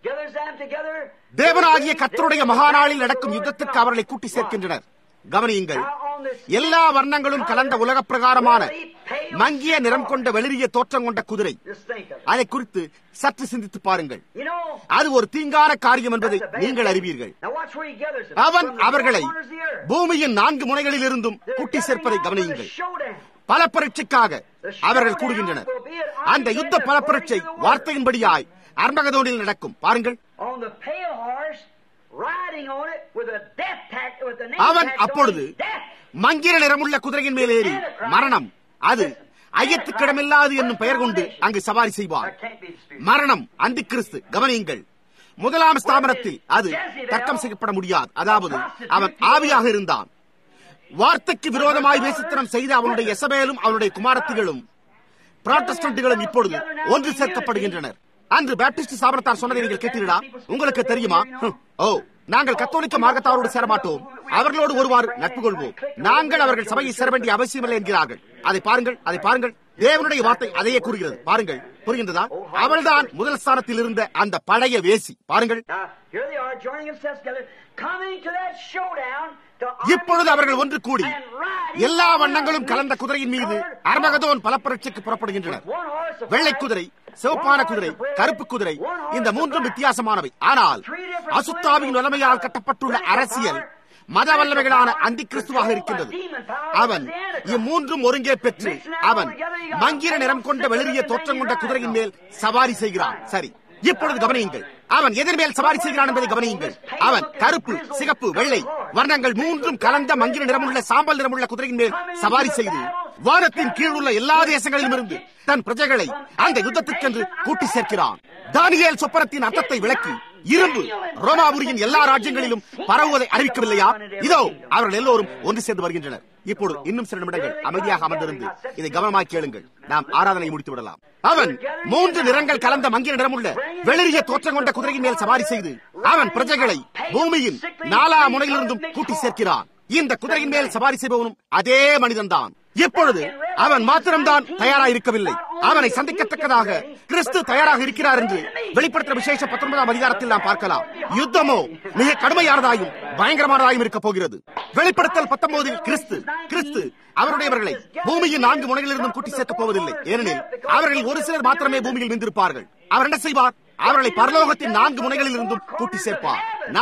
தேவனாகிய கத்தருடைய மகாநாளில் நடக்கும் யுத்தத்திற்கு அவர்களை கூட்டி சேர்க்கின்றனர் கவனியுங்கள் எல்லா வர்ணங்களும் கலந்த உலக பிரகாரமான மங்கிய நிறம் கொண்ட வெளிரிய தோற்றம் கொண்ட குதிரை அதை குறித்து சற்று சிந்தித்து பாருங்கள் அது ஒரு தீங்கான காரியம் என்பதை நீங்கள் அறிவீர்கள் அவன் அவர்களை பூமியின் நான்கு முனைகளில் இருந்தும் கூட்டி சேர்ப்பதை கவனியுங்கள் பல பரீட்சைக்காக அவர்கள் கூடுகின்றனர் அந்த யுத்த பல பரீட்சை வார்த்தையின்படியாய் அர்மகதோனில் நடக்கும் பாருங்கள் அவன் அப்பொழுது மங்கிர நிறமுள்ள குதிரையின் மேல் ஏறி மரணம் அது ஐயத்துக்கிடமில்லாது என்னும் பெயர் கொண்டு அங்கு சவாரி செய்வார் மரணம் அந்தி கிறிஸ்து கவனியுங்கள் முதலாம் ஸ்தாபனத்தில் அது தர்க்கம் செய்யப்பட முடியாது அதாவது அவன் ஆவியாக இருந்தான் வார்த்தைக்கு விரோதமாய் வேசித்தனம் செய்த அவனுடைய எசபேலும் அவனுடைய குமாரத்திகளும் புராட்டஸ்டன்ட்டுகளும் இப்பொழுது ஒன்று சேர்க்கப்படுகின்றனர் அன்று பேப்டிஸ்ட் ஸ்தாபனத்தார் சொன்னதை நீங்கள் கேட்டீர்களா உங்களுக்கு தெரியுமா ஓ நாங்கள் கத்தோலிக்க மார்க்கத்தாரோடு சேர மாட்டோம் அவர்களோடு ஒருவாறு நட்பு கொள்வோம் நாங்கள் அவர்கள் சபையை சேர வேண்டிய அவசியமில்லை என்கிறார்கள் அதை பாருங்கள் அதை பாருங்கள் தேவனுடைய வார்த்தை அதையே கூறுகிறது பாருங்கள் புரிகின்றதா அவள்தான் முதல் ஸ்தானத்தில் இருந்த அந்த பழைய வேசி பாருங்கள் இப்பொழுது அவர்கள் ஒன்று கூடி எல்லா வண்ணங்களும் கலந்த குதிரையின் மீது அர்மகதோன் பல பரீட்சைக்கு புறப்படுகின்றனர் வெள்ளை குதிரை சிவப்பான குதிரை கருப்பு குதிரை இந்த மூன்றும் வித்தியாசமானவை ஆனால் அசுத்தாவின் வல்லமையால் கட்டப்பட்டுள்ள அரசியல் மத வல்லமைகளான அந்தி கிறிஸ்துவாக இருக்கின்றது அவன் இம்மூன்றும் ஒருங்கே பெற்று அவன் மங்கிர நிறம் கொண்ட வெளிரிய தோற்றம் கொண்ட குதிரையின் மேல் சவாரி செய்கிறான் சரி இப்பொழுது கவனியுங்கள் அவன் எதன் மேல் சவாரி செய்கிறான் என்பதை கவனியுங்கள் அவன் கருப்பு சிகப்பு வெள்ளை வர்ணங்கள் மூன்றும் கலந்த மங்கிர நிறமுள்ள சாம்பல் நிறமுள்ள குதிரையின் மேல் சவாரி செய்து வானத்தின் கீழ் உள்ள எல்லா தேசங்களிலும் இருந்து தன் பிரஜைகளை அந்த யுத்தத்திற்கென்று கூட்டி சேர்க்கிறான் தானியல் சொப்பனத்தின் அர்த்தத்தை விளக்கி இரும்பு ரோமாபுரியின் எல்லா ராஜ்யங்களிலும் பரவுவதை அறிவிக்கவில்லையா இதோ அவர்கள் எல்லோரும் ஒன்று சேர்ந்து வருகின்றனர் இப்போது இன்னும் சில நிமிடங்கள் அமைதியாக அமர்ந்திருந்து இதை கவனமாக கேளுங்கள் நாம் ஆராதனை முடித்து விடலாம் அவன் மூன்று நிறங்கள் கலந்த மங்கிய நிறமுள்ள வெளிரிய தோற்றம் கொண்ட குதிரையின் மேல் சவாரி செய்து அவன் பிரஜைகளை பூமியின் நாலா முனையிலிருந்தும் கூட்டி சேர்க்கிறான் இந்த குதிரையின் மேல் சவாரி செய்பவனும் அதே மனிதன்தான் இப்பொழுது அவன் மாத்திரம்தான் தயாராயிருக்கவில்லை அவனை சந்திக்கத்தக்கதாக கிறிஸ்து தயாராக இருக்கிறார் என்று வெளிப்படுத்துற விசேஷ பத்தொன்பதாம் அதிகாரத்தில் நாம் பார்க்கலாம் யுத்தமோ மிக கடுமையானதாயும் பயங்கரமானதாயும் இருக்க போகிறது வெளிப்படுத்தல் பத்தொன்பதில் கிறிஸ்து கிறிஸ்து அவருடையவர்களை பூமியின் நான்கு முனைகளிலிருந்தும் கூட்டி சேர்க்கப் போவதில்லை ஏனெனில் அவர்களில் ஒரு சிலர் மாத்திரமே பூமியில் நின்றிருப்பார்கள் அவர் என்ன செய்வார் அவர்களை பரலோகத்தின் நான்கு முனைகளில் இருந்தும் கூட்டி சேர்ப்பார் நாளை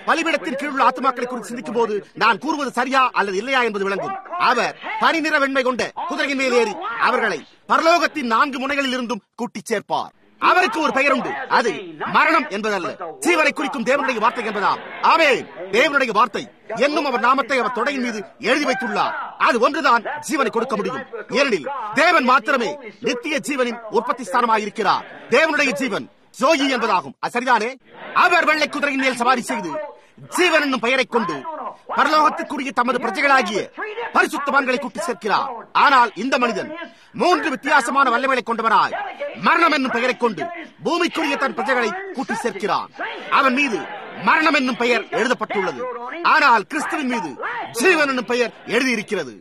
பலிபீடத்தின் கீழ் உள்ள ஆத்மாக்களை குறித்து சிந்திக்கும் போது நான் கூறுவது சரியா அல்லது இல்லையா என்பது விளங்கும் அவர் பனிநிற வெண்மை கொண்ட குதிரையின் மேல் ஏறி அவர்களை பரலோகத்தின் நான்கு முனைகளில் இருந்தும் கூட்டிச் சேர்ப்பார் அவருக்கு ஒரு பெயர் உண்டு அது மரணம் என்பதல்ல ஜீவனை குறிக்கும் தேவனுடைய வார்த்தை என்பதாம் ஆமே தேவனுடைய வார்த்தை என்னும் அவர் நாமத்தை அவர் தொடையின் மீது எழுதி வைத்துள்ளார் அது ஒன்றுதான் ஜீவனை கொடுக்க முடியும் ஏனெனில் தேவன் மாத்திரமே நித்திய ஜீவனின் உற்பத்தி ஸ்தானமாக இருக்கிறார் தேவனுடைய ஜீவன் ஜோயி என்பதாகும் அது சரிதானே அவர் வெள்ளை குதிரையின் மேல் சவாரி செய்து ஜீவன் என்னும் பெயரை கொண்டு பரலோகத்துக்குரிய தமது பிரஜைகளாகிய பரிசுத்தவான்களை கூட்டி சேர்க்கிறார் ஆனால் இந்த மனிதன் மூன்று வித்தியாசமான வல்லமைகளை கொண்டவராய் மரணம் என்னும் பெயரை கொண்டு பூமிக்குரிய தன் பிரஜைகளை கூட்டி சேர்க்கிறான் அவன் மீது மரணம் என்னும் பெயர் எழுதப்பட்டுள்ளது ஆனால் கிறிஸ்துவின் மீது ஜீவன் என்னும் பெயர் எழுதியிருக்கிறது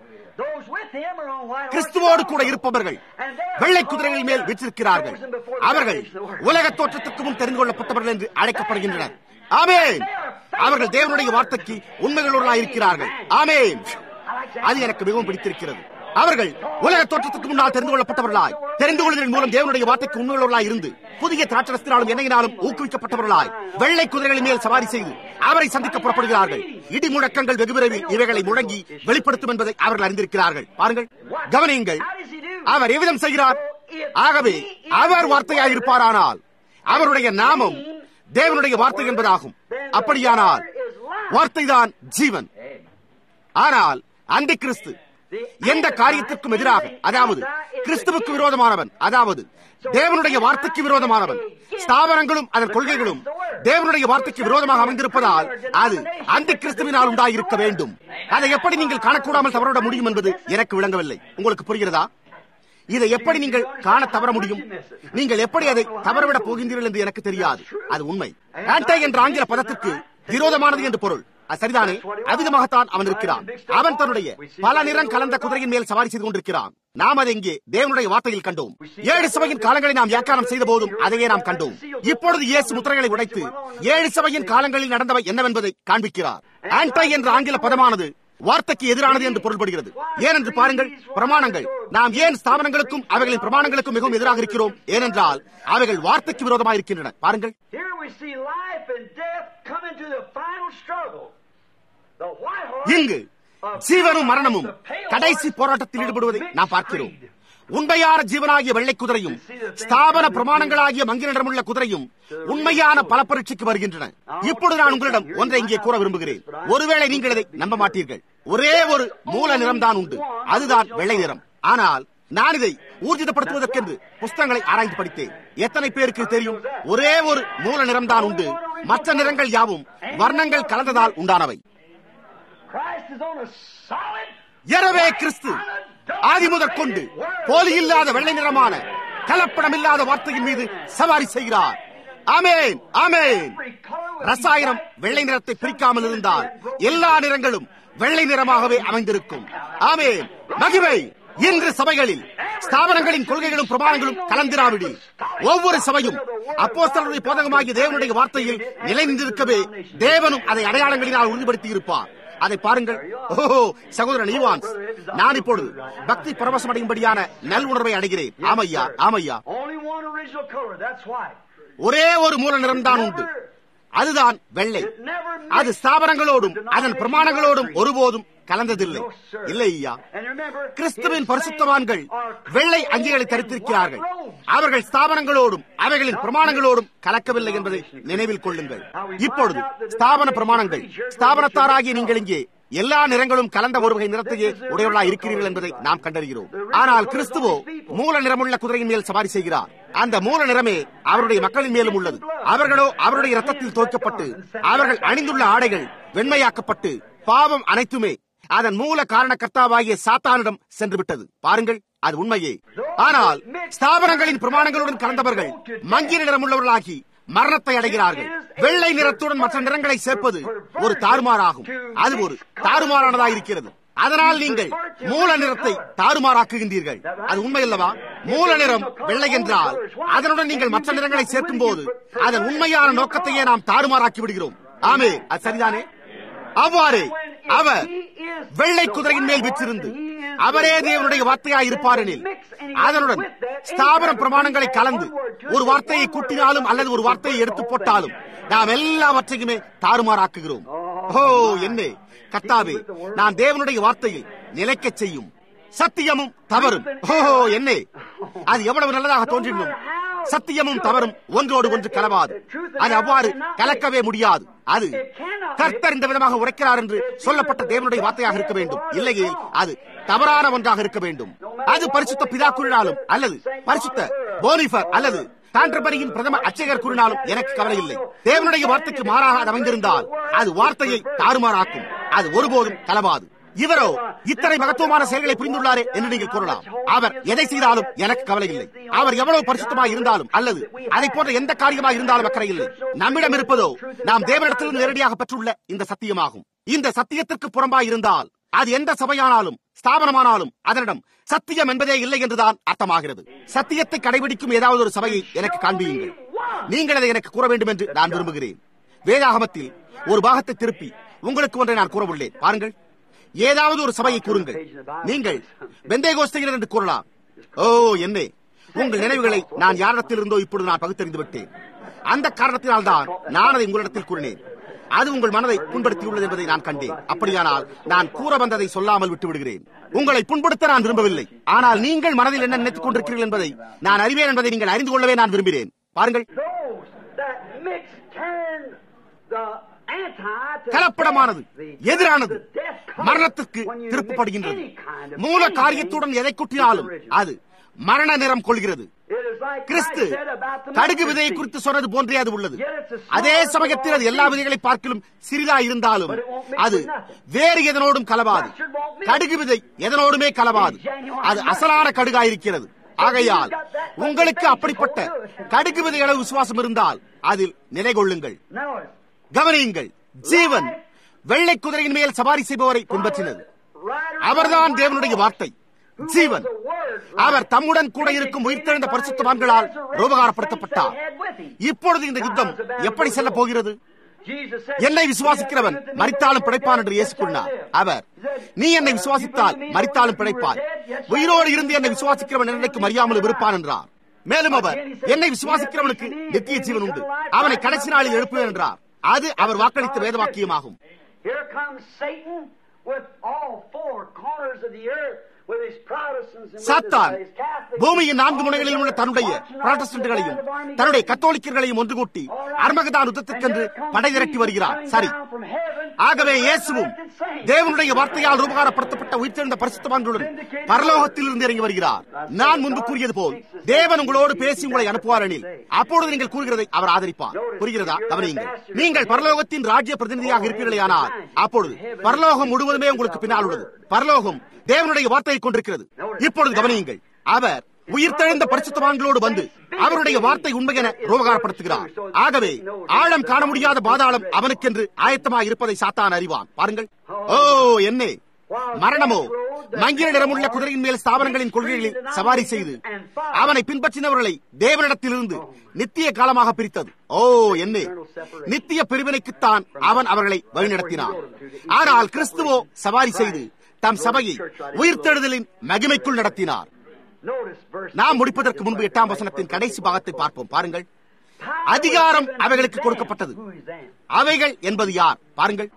கிறிஸ்துவோடு கூட இருப்பவர்கள் வெள்ளை குதிரைகள் மேல் வீற்றிருக்கிறார்கள் அவர்கள் உலக தோற்றத்துக்கு முன் தெரிந்து கொள்ளப்பட்டவர்கள் என்று அழைக்கப்படுகின்றனர் ஆமேன் அவர்கள் தேவனுடைய வார்த்தைக்கு உண்மைகளோடு இருக்கிறார்கள் ஆமேன் அது எனக்கு மிகவும் பிடித்திருக்கிறது அவர்கள் உலக தோற்றத்துக்கு முன்னால் தெரிந்து கொள்ளப்பட்டவர்களாய் தெரிந்து கொள்வதன் மூலம் தேவனுடைய வார்த்தைக்கு உண்மைகளோடாய் இருந்து புதிய திராட்சரத்தினாலும் எண்ணெயினாலும் ஊக்குவிக்கப்பட்டவர்களாய் வெள்ளை குதிரைகளின் மேல் சவாரி செய்து அவரை சந்திக்க புறப்படுகிறார்கள் இடி முழக்கங்கள் வெகு விரைவில் இவைகளை முழங்கி வெளிப்படுத்தும் என்பதை அவர்கள் அறிந்திருக்கிறார்கள் பாருங்கள் கவனியுங்கள் அவர் எவ்விதம் செய்கிறார் ஆகவே அவர் வார்த்தையாக இருப்பாரானால் அவருடைய நாமம் தேவனுடைய வார்த்தை என்பதாகும் அப்படியானால் வார்த்தைதான் ஜீவன் ஆனால் அந்தி கிறிஸ்து எந்த காரியத்திற்கும் எதிராக அதாவது கிறிஸ்துவுக்கு விரோதமானவன் அதாவது தேவனுடைய வார்த்தைக்கு விரோதமானவன் ஸ்தாபனங்களும் அதன் கொள்கைகளும் தேவனுடைய வார்த்தைக்கு விரோதமாக அமைந்திருப்பதால் அது அந்த கிறிஸ்துவினால் உண்டாயிருக்க வேண்டும் அதை எப்படி நீங்கள் காணக்கூடாமல் தவறவிட முடியும் என்பது எனக்கு விளங்கவில்லை உங்களுக்கு புரிகிறதா இதை எப்படி நீங்கள் காண தவற முடியும் நீங்கள் எப்படி அதை தவறவிட போகின்றீர்கள் என்று எனக்கு தெரியாது அது உண்மை ஆன்டை என்ற ஆங்கில பதத்திற்கு விரோதமானது என்று பொருள் அது சரிதானே அவிதமாகத்தான் அவன் இருக்கிறான் அவன் தன்னுடைய பல நிறம் கலந்த குதிரையின் மேல் சவாரி செய்து கொண்டிருக்கிறான் நாம் அதை இங்கே தேவனுடைய வார்த்தையில் கண்டோம் ஏழு சபையின் காலங்களை நாம் வியாக்கியானம் செய்த போதும் அதையே நாம் கண்டோம் இப்பொழுது இயேசு முத்திரைகளை உடைத்து ஏழு சபையின் காலங்களில் நடந்தவை என்னவென்பதை காண்பிக்கிறார் ஆன்டை என்ற ஆங்கில பதமானது வார்த்தைக்கு எதிரானது என்று பொருள்படுகிறது ஏனென்று பாருங்கள் பிரமாணங்கள் நாம் ஏன் ஸ்தாபனங்களுக்கும் அவைகளின் பிரமாணங்களுக்கும் மிகவும் எதிராக இருக்கிறோம் ஏனென்றால் அவைகள் வார்த்தைக்கு விரோதமாக இருக்கின்றன பாருங்கள் இங்கு ஜீவனும் மரணமும் கடைசி போராட்டத்தில் ஈடுபடுவதை நாம் பார்க்கிறோம் உண்மையான ஜீவனாகிய வெள்ளை குதிரையும் ஸ்தாபன பிரமாணங்களாகிய மங்கின நிறமுள்ள குதிரையும் உண்மையான பல பரீட்சைக்கு வருகின்றன இப்பொழுது நான் உங்களிடம் ஒன்றை இங்கே கூற விரும்புகிறேன் ஒருவேளை நீங்கள் இதை நம்ப மாட்டீர்கள் ஒரே ஒரு மூல நிறம் தான் உண்டு அதுதான் வெள்ளை நிறம் ஆனால் நான் இதை ஊர்ஜிதப்படுத்துவதற்கென்று புஸ்தகங்களை ஆராய்ந்து படித்தேன் எத்தனை பேருக்கு தெரியும் ஒரே ஒரு மூல நிறம் தான் உண்டு மற்ற நிறங்கள் யாவும் வர்ணங்கள் கலந்ததால் உண்டானவை எனவே கிறிஸ்து ஆதி முதற்கொண்டு போலி இல்லாத வெள்ளை நிறமான கலப்படம் இல்லாத வார்த்தையின் மீது சவாரி செய்கிறார் ஆமேன் ஆமேன் ரசாயனம் வெள்ளை நிறத்தை பிரிக்காமல் இருந்தால் எல்லா நிறங்களும் வெள்ளை நிறமாகவே அமைந்திருக்கும் ஆமேன் மகிமை இன்று சபைகளில் ஸ்தாபனங்களின் கொள்கைகளும் பிரமாணங்களும் கலந்திராவிடி ஒவ்வொரு சபையும் அப்போஸ்தலருடைய போதகமாகிய தேவனுடைய வார்த்தையில் நிலை நின்றிருக்கவே தேவனும் அதை அடையாளங்களினால் உறுதிப்படுத்தி இருப்பார் அதை பாருங்கள் ஓஹோ சகோதரன் ஈவான்ஸ் நான் இப்பொழுது பக்தி பரவசம் அடையும்படியான நல் உணர்வை அடைகிறேன் ஆமையா ஆமையா ஒரே ஒரு மூல நிறம் தான் உண்டு அதுதான் வெள்ளை அது ஸ்தாபனங்களோடும் அதன் பிரமாணங்களோடும் ஒருபோதும் கலந்ததில்லை இல்லை ஐயா கிறிஸ்துவின் பரிசுத்தவான்கள் வெள்ளை அங்கிகளை தரித்திருக்கிறார்கள் அவர்கள் ஸ்தாபனங்களோடும் அவைகளின் பிரமாணங்களோடும் கலக்கவில்லை என்பதை நினைவில் கொள்ளுங்கள் இப்பொழுது ஸ்தாபன பிரமாணங்கள் ஸ்தாபனத்தாராகிய நீங்கள் இங்கே எல்லா நிறங்களும் கலந்த ஒரு வகை நிறத்தையே உடையவர்களா இருக்கிறீர்கள் என்பதை நாம் கண்டறிகிறோம் ஆனால் கிறிஸ்துவோ மூல நிறமுள்ள குதிரையின் மேல் சவாரி செய்கிறார் அந்த மூல நிறமே அவருடைய மக்களின் மேலும் உள்ளது அவர்களோ அவருடைய ரத்தத்தில் தோற்கப்பட்டு அவர்கள் அணிந்துள்ள ஆடைகள் வெண்மையாக்கப்பட்டு பாவம் அனைத்துமே அதன் மூல காரண கர்த்தாவாகிய சாத்தானிடம் சென்று விட்டது பாருங்கள் அது உண்மையே ஆனால் ஸ்தாபனங்களின் பிரமாணங்களுடன் கலந்தவர்கள் மங்கிய நிறமுள்ளவர்களாகி மரணத்தை அடைகிறார்கள் வெள்ளை நிறத்துடன் மற்ற நிறங்களை சேர்ப்பது ஒரு தாறுமாறாகும் அது ஒரு தாறுமாறானதாக இருக்கிறது அதனால் நீங்கள் மூல நிறத்தை தாறுமாறாக்குகின்றீர்கள் அது உண்மை அல்லவா மூல நிறம் வெள்ளை என்றால் அதனுடன் நீங்கள் மற்ற நிறங்களை சேர்க்கும் போது அதன் உண்மையான நோக்கத்தையே நாம் தாறுமாறாக்கி விடுகிறோம் ஆமே அது சரிதானே அவ்வாறு அவர் வெள்ளை குதிரையின் மேல் விற்றிருந்து அவரே தேவனுடைய வார்த்தையாய் இருப்பாரெனில் அதனுடன் ஸ்தாபன பிரமாணங்களை கலந்து ஒரு வார்த்தையை கூட்டினாலும் அல்லது ஒரு வார்த்தையை எடுத்து போட்டாலும் நாம் எல்லாவற்றையுமே தாறுமாறாக்குகிறோம் ஓ என்ன கத்தாவே நான் தேவனுடைய வார்த்தையை நிலைக்கச் செய்யும் சத்தியமும் தவறும் ஓஹோ என்ன அது எவ்வளவு நல்லதாக தோன்றினும் சத்தியமும் தவறும் ஒன்றோடு ஒன்று கலவாது அது அவ்வாறு கலக்கவே முடியாது அது கர்த்தர் இந்த விதமாக உரைக்கிறார் என்று சொல்லப்பட்ட தேவனுடைய வார்த்தையாக இருக்க வேண்டும் இல்லையே அது தவறான ஒன்றாக இருக்க வேண்டும் அது பரிசுத்த பிதா கூறினாலும் அல்லது பரிசுத்த போனிஃபர் அல்லது கான்ட்ரபரியின் பிரதம அச்சகர் கூறினாலும் எனக்கு கவலை இல்லை தேவனுடைய வார்த்தைக்கு மாறாக அது அமைந்திருந்தால் அது வார்த்தையை தாறுமாறாக்கும் அது ஒருபோதும் கலவாது இவரோ இத்தனை மகத்துவமான செயல்களை புரிந்துள்ளாரே என்று நீங்கள் கூறலாம் அவர் எதை செய்தாலும் எனக்கு கவலை இல்லை அவர் எவ்வளவு பரிசுத்தமாக இருந்தாலும் அல்லது அதை போன்ற எந்த காரியமாக இருந்தாலும் அக்கறை இல்லை நம்மிடம் இருப்பதோ நாம் தேவனிடத்திலிருந்து நேரடியாக பெற்றுள்ள இந்த சத்தியமாகும் இந்த சத்தியத்திற்கு புறம்பாய் இருந்தால் அது எந்த சபையானாலும் ஸ்தாபனமானாலும் அதனிடம் சத்தியம் என்பதே இல்லை என்றுதான் அர்த்தமாகிறது சத்தியத்தை கடைபிடிக்கும் ஏதாவது ஒரு சபையை எனக்கு காண்பியுங்கள் நீங்கள் அதை எனக்கு கூற வேண்டும் என்று நான் விரும்புகிறேன் வேதாகமத்தில் ஒரு பாகத்தை திருப்பி உங்களுக்கு ஒன்றை நான் கூற உள்ளேன் பாருங்கள் ஏதாவது ஒரு சபையை கூறுங்கள் நீங்கள் வெந்தய கோஷ்டிகள் என்று கூறலாம் ஓ என்னே உங்கள் நினைவுகளை நான் யாரிடத்திலிருந்தோ இப்பொழுது நான் பகுத்தறிந்து விட்டேன் அந்த காரணத்தினால் தான் நான் அதை உங்களிடத்தில் கூறினேன் அது உங்கள் மனதை புண்படுத்தியுள்ளது என்பதை நான் கண்டேன் அப்படியானால் நான் கூற வந்ததை சொல்லாமல் விட்டு விடுகிறேன் உங்களை புண்படுத்த நான் விரும்பவில்லை ஆனால் நீங்கள் மனதில் என்ன நினைத்துக் கொண்டிருக்கிறீர்கள் என்பதை நான் அறிவேன் என்பதை நீங்கள் அறிந்து கொள்ளவே நான் விரும்பினேன் பாருங்கள் கலப்படமானது எதிரானது மரணத்திற்கு திருப்பப்படுகின்றது மூல காரியத்துடன் எதை குட்டினாலும் அது மரண நிறம் கொள்கிறது கிறிஸ்து கடுகு விதையை குறித்து சொன்னது போன்றே அது உள்ளது அதே சமயத்தில் அது எல்லா விதைகளை பார்க்கலும் சிறிதா இருந்தாலும் அது வேறு எதனோடும் கலவாது கடுகு விதை எதனோடுமே கலவாது அது அசலான கடுகாயிருக்கிறது ஆகையால் உங்களுக்கு அப்படிப்பட்ட கடுகு விதை அளவு விசுவாசம் இருந்தால் அதில் நிலை கொள்ளுங்கள் கவனியுங்கள் ஜீவன் வெள்ளை குதிரையின் மேல் சவாரி செய்பவரை பின்பற்றினது அவர்தான் தேவனுடைய வார்த்தை ஜீவன் அவர் தம்முடன் கூட இருக்கும் உயிர்த்தெழுந்த பரிசுத்தவான்களால் ரூபகாரப்படுத்தப்பட்டார் இப்பொழுது இந்த யுத்தம் எப்படி செல்ல போகிறது என்னை விசுவாசிக்கிறவன் மறித்தாலும் பிழைப்பான் என்று இயேசு கூறினார் அவர் நீ என்னை விசுவாசித்தால் மறித்தாலும் பிழைப்பாய் உயிரோடு இருந்து என்னை விசுவாசிக்கிறவன் என்னைக்கு மறியாமல் இருப்பான் என்றார் மேலும் அவர் என்னை விசுவாசிக்கிறவனுக்கு நித்திய ஜீவன் உண்டு அவனை கடைசி நாளில் எழுப்புவேன் என்றார் அது அவர் வாக்களித்த வேத வாக்கியமாகும் சாத்தான் பூமியின் நான்கு முனைகளில் உள்ள தன்னுடைய புராட்டஸ்டன்ட்களையும் தன்னுடைய கத்தோலிக்கர்களையும் ஒன்று கூட்டி அர்மகதான் யுத்தத்திற்கென்று படை திரட்டி வருகிறார் சரி ஆகவே இயேசுவும் தேவனுடைய வார்த்தையால் ரூபகாரப்படுத்தப்பட்ட உயிர்த்தெழுந்த பரிசுத்தவான்களுடன் பரலோகத்தில் இருந்து இறங்கி வருகிறார் நான் முன்பு கூறியது போல் தேவன் உங்களோடு பேசி உங்களை அனுப்புவார் எனில் அப்பொழுது நீங்கள் கூறுகிறதை அவர் ஆதரிப்பார் புரிகிறதா கவனியுங்கள் நீங்கள் பரலோகத்தின் ராஜ்ய பிரதிநிதியாக இருப்பீர்களே ஆனால் அப்பொழுது பரலோகம் முழுவதுமே உங்களுக்கு பின்னால் உள்ளது பரலோகம் தேவனுடைய வார்த்தையை கொண்டிருக்கிறது இப்பொழுது கவனியுங்கள் அவர் உயிர்த்தெழுந்த பரிசுத்தவான்களோடு வந்து அவருடைய வார்த்தை உண்மை என ரூபகாரப்படுத்துகிறார் ஆகவே ஆழம் காண முடியாத பாதாளம் அவனுக்கென்று ஆயத்தமாக இருப்பதை சாத்தான் அறிவான் பாருங்கள் ஓ என்னே மரணமோ மங்கிய நிறமுள்ள குதிரையின் மேல் ஸ்தாபனங்களின் கொள்கைகளில் சவாரி செய்து அவனை பின்பற்றினவர்களை தேவனிடத்திலிருந்து நித்திய காலமாக பிரித்தது ஓ என்னே நித்திய பிரிவினைக்குத்தான் அவன் அவர்களை வழிநடத்தினான் ஆனால் கிறிஸ்துவோ சவாரி செய்து தம் சபையை உயிர்த்தெழுதலின் மகிமைக்குள் நடத்தினார் நாம் முடிப்பதற்கு முன்பு எட்டாம் வசனத்தின் கடைசி பாகத்தை பார்ப்போம் பாருங்கள் அதிகாரம் அவைகளுக்கு கொடுக்கப்பட்டது அவைகள் என்பது யார் பாருங்கள்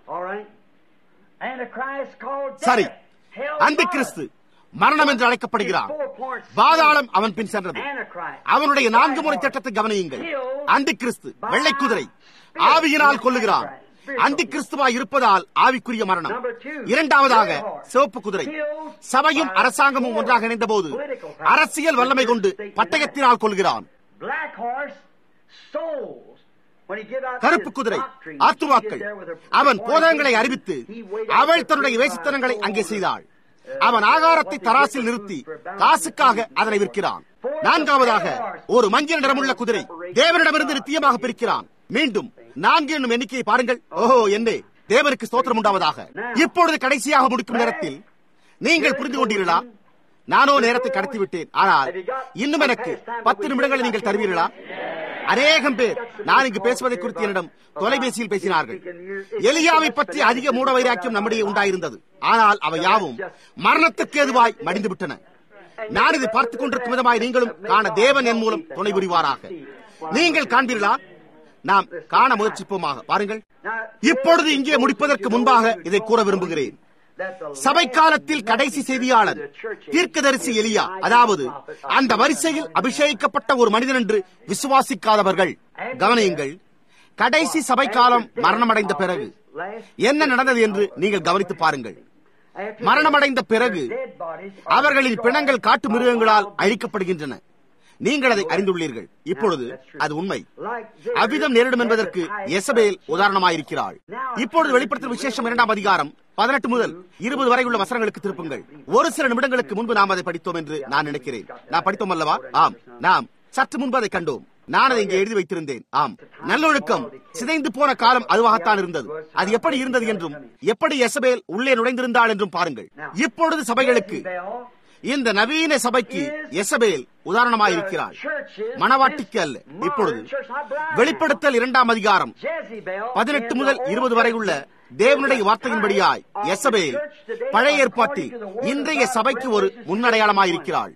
சரி அந்த கிறிஸ்து மரணம் என்று அழைக்கப்படுகிறான் பாதாளம் அவன் பின் சென்றது அவனுடைய நான்கு முறை திட்டத்தை கவனியுங்கள் அந்த கிறிஸ்து வெள்ளை குதிரை ஆவியினால் கொல்லுகிறான் அந்தி கிறிஸ்துவாய் இருப்பதால் ஆவிக்குரிய மரணம் இரண்டாவதாக சிவப்பு குதிரை சபையும் அரசாங்கமும் ஒன்றாக இணைந்த போது அரசியல் வல்லமை கொண்டு பட்டயத்தினால் கொள்கிறான் கருப்பு குதிரை ஆத்துவாக்கள் அவன் போதகங்களை அறிவித்து அவள் தன்னுடைய வேசித்தனங்களை அங்கே செய்தாள் அவன் ஆகாரத்தை தராசில் நிறுத்தி காசுக்காக அதனை விற்கிறான் நான்காவதாக ஒரு மஞ்சள் நிறமுள்ள குதிரை தேவனிடமிருந்து நித்தியமாக பிரிக்கிறான் மீண்டும் நான்கு என்னும் எண்ணிக்கையை பாருங்கள் ஓஹோ என்னே தேவனுக்கு ஸ்தோத்திரம் உண்டாவதாக இப்பொழுது கடைசியாக முடிக்கும் நேரத்தில் நீங்கள் புரிந்து கொண்டீர்களா நானோ நேரத்தை கடத்தி விட்டேன் ஆனால் இன்னும் எனக்கு பத்து நிமிடங்களை நீங்கள் தருவீர்களா அநேகம் பேர் நான் இங்கு பேசுவதை குறித்து என்னிடம் தொலைபேசியில் பேசினார்கள் எலியாவை பற்றி அதிக மூட வைராக்கியம் நம்முடைய உண்டாயிருந்தது ஆனால் அவை யாவும் மரணத்துக்கு ஏதுவாய் மடிந்து விட்டன நான் இதை பார்த்துக் கொண்டிருக்கும் விதமாய் நீங்களும் காண தேவன் என் மூலம் துணை புரிவாராக நீங்கள் காண்பீர்களா நாம் காண முயற்சிப்போமாக பாருங்கள் இப்பொழுது இங்கே முடிப்பதற்கு முன்பாக இதை கூற விரும்புகிறேன் சபை காலத்தில் கடைசி செய்தியாளர் தீர்க்கதரிசி எலியா அதாவது அந்த வரிசையில் அபிஷேகிக்கப்பட்ட ஒரு மனிதன் என்று விசுவாசிக்காதவர்கள் கவனியுங்கள் கடைசி சபை காலம் மரணமடைந்த பிறகு என்ன நடந்தது என்று நீங்கள் கவனித்து பாருங்கள் மரணமடைந்த பிறகு அவர்களின் பிணங்கள் காட்டு மிருகங்களால் அழிக்கப்படுகின்றன நீங்கள் அதை அறிந்துள்ளீர்கள் இப்பொழுது அது உண்மை அவ்விதம் நேரிடும் என்பதற்கு எசபேல் உதாரணமாயிருக்கிறாள் இப்பொழுது வெளிப்படுத்தும் விசேஷம் இரண்டாம் அதிகாரம் பதினெட்டு முதல் இருபது வரை உள்ள வசனங்களுக்கு திருப்புங்கள் ஒரு சில நிமிடங்களுக்கு முன்பு நாம் அதை படித்தோம் என்று நான் நினைக்கிறேன் நான் படித்தோம் அல்லவா ஆம் நாம் சற்று முன்பு அதை கண்டோம் நான் அதை இங்கே எழுதி வைத்திருந்தேன் ஆம் நல்லொழுக்கம் சிதைந்து போன காலம் அதுவாகத்தான் இருந்தது அது எப்படி இருந்தது என்றும் எப்படி எசபேல் உள்ளே நுழைந்திருந்தாள் என்றும் பாருங்கள் இப்பொழுது சபைகளுக்கு இந்த நவீன சபைக்கு எசபேல் உதாரணமாயிருக்கிறாள் மணவாட்டிக்கு அல்ல இப்பொழுது வெளிப்படுத்தல் இரண்டாம் அதிகாரம் பதினெட்டு முதல் இருபது வரை உள்ள தேவனுடைய வார்த்தையின்படியாய் எசபேல் பழைய ஏற்பாட்டில் இன்றைய சபைக்கு ஒரு முன்னடையாளமாயிருக்கிறாள்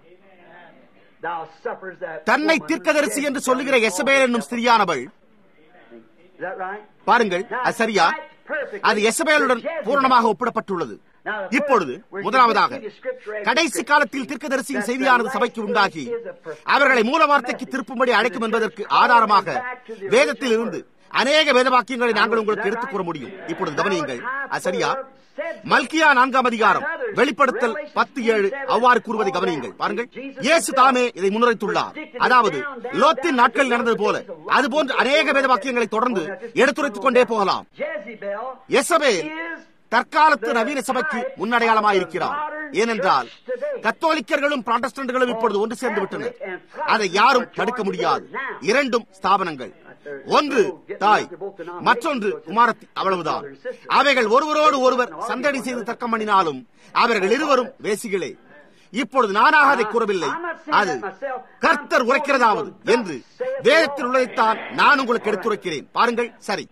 தன்னை தீர்க்கதரிசி என்று சொல்லுகிற எசபேல் என்னும் ஸ்திரியானவள் பாருங்கள் அது சரியா அது எசபேலுடன் பூரணமாக ஒப்பிடப்பட்டுள்ளது இப்பொழுது முதலாவதாக கடைசி காலத்தில் தீர்க்கதரிசியின் செய்தியானது சபைக்கு உண்டாகி அவர்களை மூல வார்த்தைக்கு திருப்பும்படி அழைக்கும் என்பதற்கு ஆதாரமாக வேதத்தில் இருந்து அநேக வேத வாக்கியங்களை நாங்கள் உங்களுக்கு எடுத்துக் கூற முடியும் இப்பொழுது கவனியுங்கள் அது சரியா மல்கியா நான்காம் அதிகாரம் வெளிப்படுத்தல் பத்து ஏழு அவ்வாறு கூறுவதை கவனியுங்கள் பாருங்கள் இயேசு தாமே இதை முன்னுரைத்துள்ளார் அதாவது லோத்தின் நாட்கள் நடந்தது போல அதுபோன்று அநேக வேத வாக்கியங்களை தொடர்ந்து எடுத்துரைத்துக் கொண்டே போகலாம் எசபேல் தற்காலத்து நவீன சபைக்கு முன்னடையாளமாயிருக்கிறார் ஏனென்றால் கத்தோலிக்கர்களும் புராட்டஸ்டன்ட்களும் இப்பொழுது ஒன்று சேர்ந்து விட்டனர் அதை யாரும் தடுக்க முடியாது இரண்டும் ஸ்தாபனங்கள் ஒன்று தாய் மற்றொன்று குமாரத்தி அவ்வளவுதான் அவைகள் ஒருவரோடு ஒருவர் சந்தடி செய்து தர்க்கம் பண்ணினாலும் அவர்கள் இருவரும் வேசிகளே இப்பொழுது நானாக அதை கூறவில்லை அது கர்த்தர் உரைக்கிறதாவது என்று வேதத்தில் உள்ளதைத்தான் நான் உங்களுக்கு எடுத்துரைக்கிறேன் பாருங்கள் சரி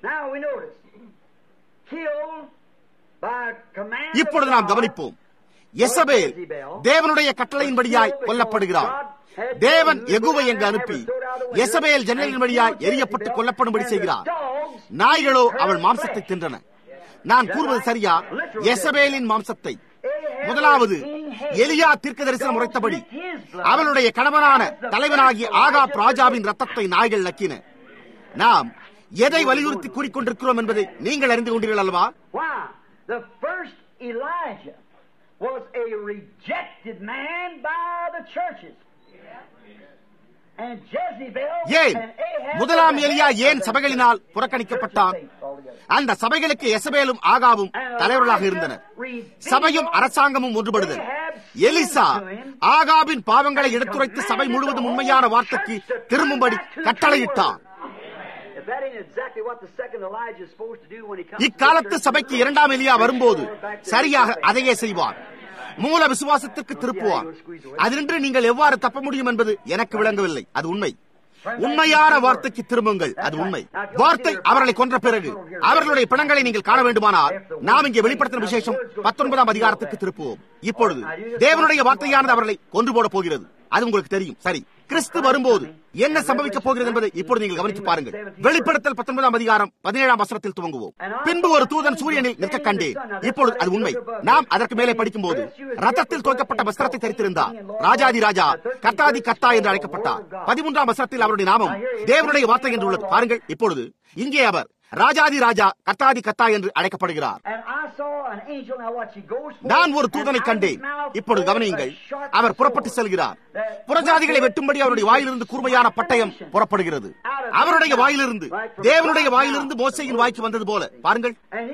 இப்பொழுது நாம் கவனிப்போம் எசபேல் தேவனுடைய கட்டளையின்படியாய் கொல்லப்படுகிறார் தேவன் எகுவை எங்கு அனுப்பி எசபேல் ஜன்னலின் வழியாய் எரியப்பட்டு கொல்லப்படும்படி செய்கிறார் நாய்களோ அவள் மாம்சத்தை தின்றன நான் கூறுவது சரியா எசபேலின் மாம்சத்தை முதலாவது எலியா தீர்க்க தரிசனம் உரைத்தபடி அவளுடைய கணவனான தலைவனாகிய ஆகாப் ராஜாவின் ரத்தத்தை நாய்கள் நக்கின நாம் எதை வலியுறுத்தி கூறிக்கொண்டிருக்கிறோம் என்பதை நீங்கள் அறிந்து கொண்டீர்கள் அல்லவா The first Elijah was a rejected man by the churches. ஏன் முதலாம் எலியா ஏன் சபைகளினால் புறக்கணிக்கப்பட்டான் அந்த சபைகளுக்கு எசபேலும் ஆகாவும் தலைவர்களாக இருந்தனர் சபையும் அரசாங்கமும் ஒன்றுபடுதல் எலிசா ஆகாவின் பாவங்களை எடுத்துரைத்து சபை முழுவதும் உண்மையான வார்த்தைக்கு திரும்பும்படி கட்டளையிட்டான் இக்காலத்து சபைக்கு இரண்டாம் எலியா வரும்போது சரியாக அதையே செய்வார் மூல விசுவாசத்திற்கு திருப்புவார் அதினின்று நீங்கள் எவ்வாறு தப்ப முடியும் என்பது எனக்கு விளங்கவில்லை அது உண்மை உண்மையான வார்த்தைக்கு திரும்புங்கள் அது உண்மை வார்த்தை அவர்களை கொன்ற பிறகு அவர்களுடைய பிணங்களை நீங்கள் காண வேண்டுமானால் நாம் இங்கே வெளிப்படுத்தின விசேஷம் பத்தொன்பதாம் அதிகாரத்துக்கு திருப்புவோம் இப்பொழுது தேவனுடைய வார்த்தையானது அவர்களை கொன்று போட போகிறது அது உங்களுக்கு தெரியும் சரி கிறிஸ்து வரும்போது என்ன சம்பவிக்க போகிறது என்பதை இப்பொழுது நீங்கள் கவனித்து பாருங்கள் வெளிப்படுத்தல் பத்தொன்பதாம் அதிகாரம் பதினேழாம் வசனத்தில் துவங்குவோம் பின்பு ஒரு தூதன் சூரியனில் நிற்க கண்டேன் இப்பொழுது அது உண்மை நாம் அதற்கு மேலே படிக்கும் போது ரத்தத்தில் துவைக்கப்பட்ட வஸ்திரத்தை தரித்திருந்தார் ராஜாதி ராஜா கத்தாதி கத்தா என்று அழைக்கப்பட்டார் பதிமூன்றாம் வசனத்தில் அவருடைய நாமம் தேவனுடைய வார்த்தை என்று உள்ளது பாருங்கள் இப்பொழுது இங்கே அவர் ராஜாதி ராஜா கத்தாதி கத்தா என்று அழைக்கப்படுகிறார் நான் ஒரு தூதனை கண்டேன் இப்பொழுது கவனியுங்கள் அவர் புறப்பட்டு செல்கிறார் புறஜாதிகளை வெட்டும்படி அவருடைய வாயிலிருந்து கூர்மையான பட்டயம் புறப்படுகிறது அவருடைய வாயிலிருந்து தேவனுடைய வாயிலிருந்து மோசையின் வாய்க்கு வந்தது போல பாருங்கள்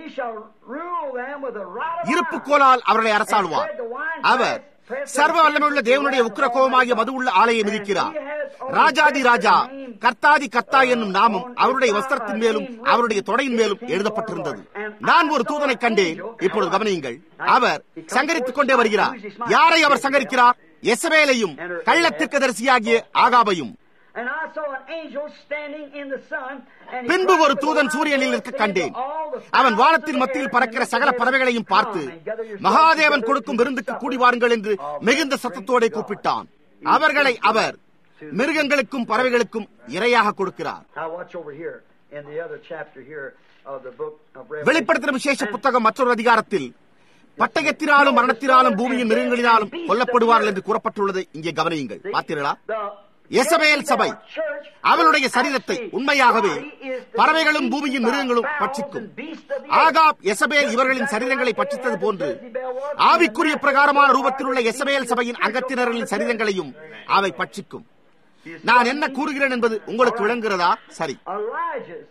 இருப்பு கோலால் அவர்களை அரசாழ்வார் அவர் சர்வ வல்லமையுள்ள தேவனுடைய உக்கிர கோபமாகிய மது உள்ள ஆலையை மிதிக்கிறார் ராஜாதி ராஜா கர்த்தாதி கர்த்தா என்னும் நாமம் அவருடைய வஸ்திரத்தின் மேலும் அவருடைய தொடையின் மேலும் எழுதப்பட்டிருந்தது நான் ஒரு தூதனை கண்டேன் இப்பொழுது கவனியுங்கள் அவர் சங்கரித்துக் கொண்டே வருகிறார் யாரை அவர் சங்கரிக்கிறார் எசவேலையும் கள்ளத்திற்கு தரிசியாகிய ஆகாபையும் And I saw an angel standing in the sun, and he பின்பு ஒரு cried தூதன் with a சூரியனில் loud இருக்க voice, கண்டேன் saying to all the அவன் fowls வானத்தின் of the மத்தியில் air பறக்கிற and சகல the பறவைகளையும் பார்த்து Come and gather yourselves Mahadevan together கொடுக்கும் to விருந்துக்கு supper கூடி வாருங்கள் என்று of மிகுந்த the சத்தத்தோட great God. கூப்பிட்டான் அவர்களை அவர் மிருகங்களுக்கும் பறவைகளுக்கும் இரையாக கொடுக்கிறார் Now watch over here in the other chapter here of the book of Revelation. வெளிப்படுத்தின விசேஷ புத்தகம் மற்றொரு அதிகாரத்தில் பட்டயத்தினாலும் மரணத்தினாலும் பூமியின் மிருகங்களினாலும் கொல்லப்படுவார்கள் என்று கூறப்பட்டுள்ளதை இங்கே கவனியுங்கள் பார்த்தீர்களா The எசபேல் சபை church அவளுடைய சரீரத்தை உண்மையாகவே பறவைகளும் பூமியின் மிருகங்களும் பட்சிக்கும் ஆகாப் எசபேல் இவர்களின் சரீரங்களை பட்சித்தது போன்று ஆவிக்குரிய பிரகாரமான ரூபத்தில் உள்ள எசபேல் சபையின் அங்கத்தினர்களின் சரீரங்களையும் அவை பட்சிக்கும் நான் என்ன கூறுகிறேன் என்பது உங்களுக்கு விளங்குகிறதா சரி Elijah's.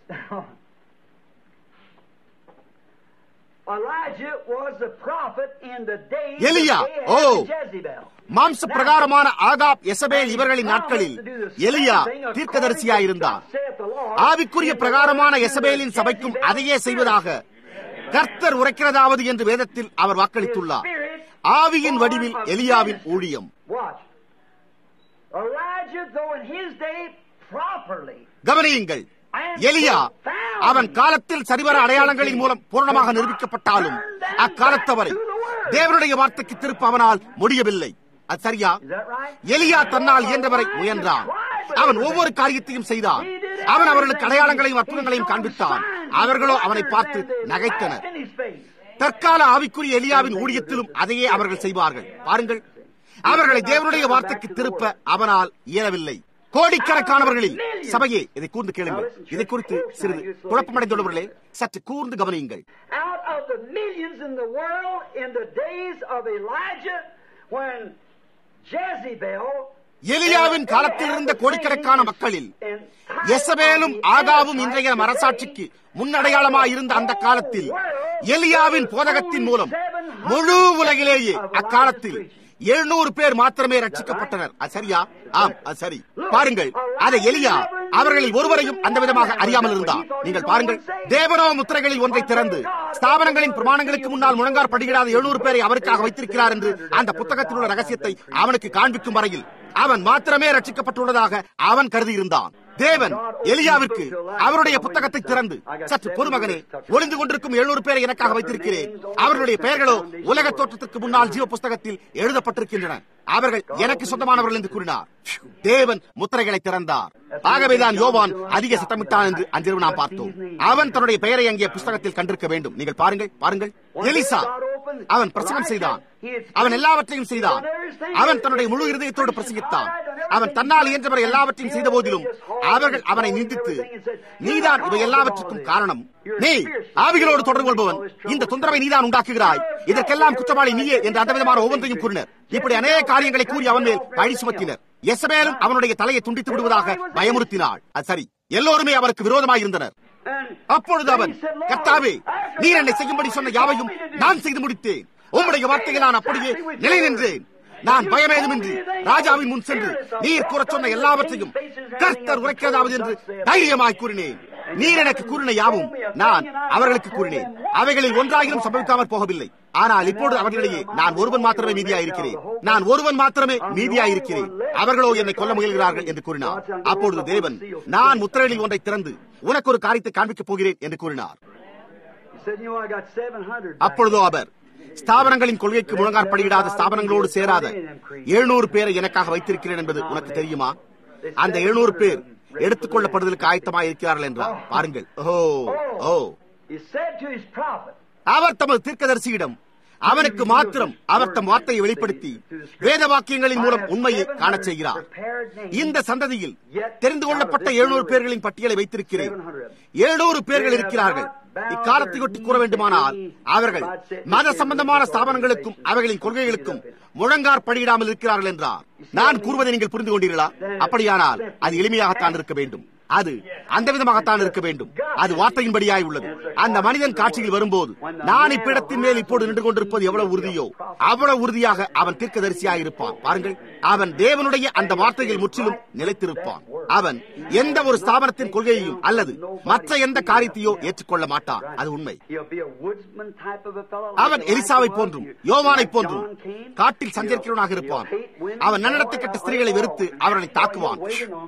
Elijah was the prophet in the days எலியா, of Ahab O. and Jezebel. மாம்ச பிரகாரமான ஆகாப் எசபேல் இவர்களின் நாட்களில் எலியா தீர்க்கதரிசியாயிருந்தார் ஆவிக்குரிய பிரகாரமான எசபேலின் சபைக்கும் அதையே செய்வதாக கர்த்தர் உரைக்கிறதாவது என்று வேதத்தில் அவர் வாக்களித்துள்ளார் ஆவியின் வடிவில் எலியாவின் ஊழியம் Watch. Elijah, though in his day properly, கவனியுங்கள் எலியா அவன் காலத்தில் சரிவர அடையாளங்களின் மூலம் பூர்ணமாக நிரூபிக்கப்பட்டாலும் அக்காலத்தவரை தேவனுடைய வார்த்தைக்கு திருப்ப அவனால் முடியவில்லை அது சரியா is that right? எலியா தன்னால் இயன்றவரை முயன்றான் அவன் ஒவ்வொரு காரியத்தையும் செய்தான் அவன் அவர்களுக்கு அடையாளங்களையும் அற்புதங்களையும் காண்பித்தான் அவர்களோ அவனை பார்த்து நகைத்தனர் In his face. தற்கால ஆவிக்குரிய எலியாவின் ஊழியத்திலும் அதையே அவர்கள் செய்வார்கள் பாருங்கள் அவர்களை தேவனுடைய வார்த்தைக்கு திருப்ப அவனால் இயலவில்லை கோடிக்கணக்கானவர்களில் சபையே இதை கூர்ந்து கேளுங்கள் இதை குறித்து சிறிது குழப்பமடைந்துள்ளவர்களே சற்று கூர்ந்து கவனியுங்கள் Out of the millions in the world in the days of Elijah, when Jezebel எலியாவின் காலத்தில் இருந்த கோடிக்கணக்கான மக்களில் எசபேலும் ஆகாவும் இன்றைய மரசாட்சிக்கு முன்னடையாளமாய் இருந்த அந்த காலத்தில் எலியாவின் போதகத்தின் மூலம் முழு உலகிலேயே அக்காலத்தில் எழுநூறு பேர் மாத்திரமே ரட்சிக்கப்பட்டனர் அது சரியா ஆம் அது சரி பாருங்கள் அதை எலியா அவர்களில் ஒருவரையும் அந்த விதமாக அறியாமல் இருந்தார் நீங்கள் பாருங்கள் தேவனோ முத்திரைகளில் ஒன்றை திறந்து ஸ்தாபனங்களின் பிரமாணங்களுக்கு முன்னால் முழங்கார் படுகிறாத எழுநூறு பேரை அவருக்காக வைத்திருக்கிறார் என்று அந்த புத்தகத்தில் உள்ள ரகசியத்தை அவனுக்கு காண்பிக்கும் வரையில் அவன் மாத்திரமே ரட்சிக்கப்பட்டுள்ளதாக அவன் கருதியிருந்தான் தேவன் எலியாவிற்கு அவருடைய புத்தகத்தை திறந்து சற்று பொறுமகனே ஒளிந்து கொண்டிருக்கும் எழுநூறு பேரை எனக்காக வைத்திருக்கிறேன் அவர்களுடைய பெயர்களோ உலக தோற்றத்திற்கு முன்னால் ஜீவ புஸ்தகத்தில் எழுதப்பட்டிருக்கின்றன அவர்கள் எனக்கு சொந்தமானவர்கள் என்று கூறினார் தேவன் முத்திரைகளை திறந்தார் ஆகவேதான் யோவான் அதிக சத்தமிட்டான் என்று அன்றிரவு நாம் பார்த்தோம் அவன் தன்னுடைய பெயரை அங்கே புஸ்தகத்தில் கண்டிருக்க வேண்டும் நீங்கள் பாருங்கள் பாருங்கள் எலிசா அவன் பிரசங்கம் செய்தான் அவன் எல்லாவற்றையும் செய்தான் அவன் தன்னுடைய முழு இருதயத்தோடு பிரசங்கித்தான் அவன் தன்னால் இயன்றவரை எல்லாவற்றையும் செய்த போதிலும் அவர்கள் அவனை நிந்தித்து நீதான் இவை எல்லாவற்றுக்கும் காரணம் நீ ஆவிகளோடு தொடர்பு கொள்பவன் இந்த தொந்தரவை நீதான் உண்டாக்குகிறாய் இதற்கெல்லாம் குற்றவாளி நீயே என்று அந்த விதமான ஒவ்வொன்றையும் கூறினர் இப்படி அநேக காரியங்களை கூறி அவன் மேல் பழி சுமத்தினர் எசபேலும் அவனுடைய தலையை துண்டித்து விடுவதாக பயமுறுத்தினாள் அது சரி எல்லோருமே அவருக்கு விரோதமாக இருந்தனர் அப்பொழுது அவன் கர்த்தாவே நீர் என்னை செய்யும்படி சொன்ன யாவையும் நான் செய்து முடித்தேன் உம்முடைய வார்த்தையை நான் அப்படியே நிலை நின்றேன் நான் பயமேதுமின்றி ராஜாவின் முன் சென்று நீர் கூறச் சொன்ன எல்லாவற்றையும் கர்த்தர் உரைக்கிறதாவது என்று தைரியமாய் கூறினேன் நீர் எனக்கு கூறின யாவும் நான் அவர்களுக்கு கூறினேன் அவைகளில் ஒன்றாகிலும் சம்பவிக்காமற் போகவில்லை ஆனால் இப்பொழுது அவர்களிடையே நான் ஒருவன் மாத்திரமே மீதியாயிருக்கிறேன் நான் ஒருவன் மாத்திரமே மீதியாயிருக்கிறேன் அவர்களோ என்னை கொல்ல முயல்கிறார்கள் என்று கூறினார் அப்பொழுது தேவன் நான் முத்திரைகளில் ஒன்றை திறந்து உனக்கு ஒரு காரியத்தை காண்பிக்கப் போகிறேன் என்று கூறினார் He said, You know, I got 700. அப்பொழுதோ அவர் ஸ்தாபனங்களின் கொள்கைக்கு முழங்காற்படுகிறாத ஸ்தாபனங்களோடு சேராத எழுநூறு பேரை எனக்காக வைத்திருக்கிறேன் என்பது உனக்கு தெரியுமா அந்த எழுநூறு பேர் எடுத்துக் கொள்ளப்படுவதற்கு ஆயத்தமாக இருக்கிறார்கள் என்றார் பாருங்கள் ஓ ஓ He said to his prophet, அவர் தமது தீர்க்கதரிசியிடம் அவனுக்கு மாத்திரம் அவர் தம் வார்த்தையை வெளிப்படுத்தி வேத வாக்கியங்களின் மூலம் உண்மையை காணச் செய்கிறார் இந்த சந்ததியில் தெரிந்து கொள்ளப்பட்ட எழுநூறு பேர்களின் பட்டியலை வைத்திருக்கிறேன் எழுநூறு பேர்கள் இருக்கிறார்கள் இக்காலத்தை ஒட்டி கூற வேண்டுமானால் அவர்கள் மத சம்பந்தமான ஸ்தாபனங்களுக்கும் அவைகளின் கொள்கைகளுக்கும் முழங்கார் படியிடாமல் இருக்கிறார்கள் என்றார் நான் கூறுவதை நீங்கள் புரிந்து கொண்டீர்களா அப்படியானால் அது எளிமையாகத்தான் இருக்க வேண்டும் அது அந்த விதமாகத்தான் இருக்க வேண்டும் அது வார்த்தையின்படியாய் உள்ளது அந்த மனிதன் காட்சியில் வரும்போது நான் இப்பிடத்தின் மேல் இப்போது நின்று கொண்டிருப்பது எவ்வளவு உறுதியோ அவ்வளவு உறுதியாக அவன் தீர்க்கதரிசியாக இருப்பான் பாருங்கள் அவன் தேவனுடைய அந்த வார்த்தையில் முற்றிலும் நிலைத்திருப்பான் அவன் எந்த ஒரு ஸ்தாபனத்தின் கொள்கையையும் அல்லது மற்ற எந்த காரியத்தையோ ஏற்றுக்கொள்ள மாட்டான் அது உண்மை He'll be a woodsman type of a fellow. அவன் எலிசாவை போன்றும் யோவானை போன்றும் காட்டில் சஞ்சரிக்கிறவனாக இருப்பான் அவன் நன்னடத்தை கட்ட ஸ்திரீகளை வெறுத்து அவர்களை தாக்குவான்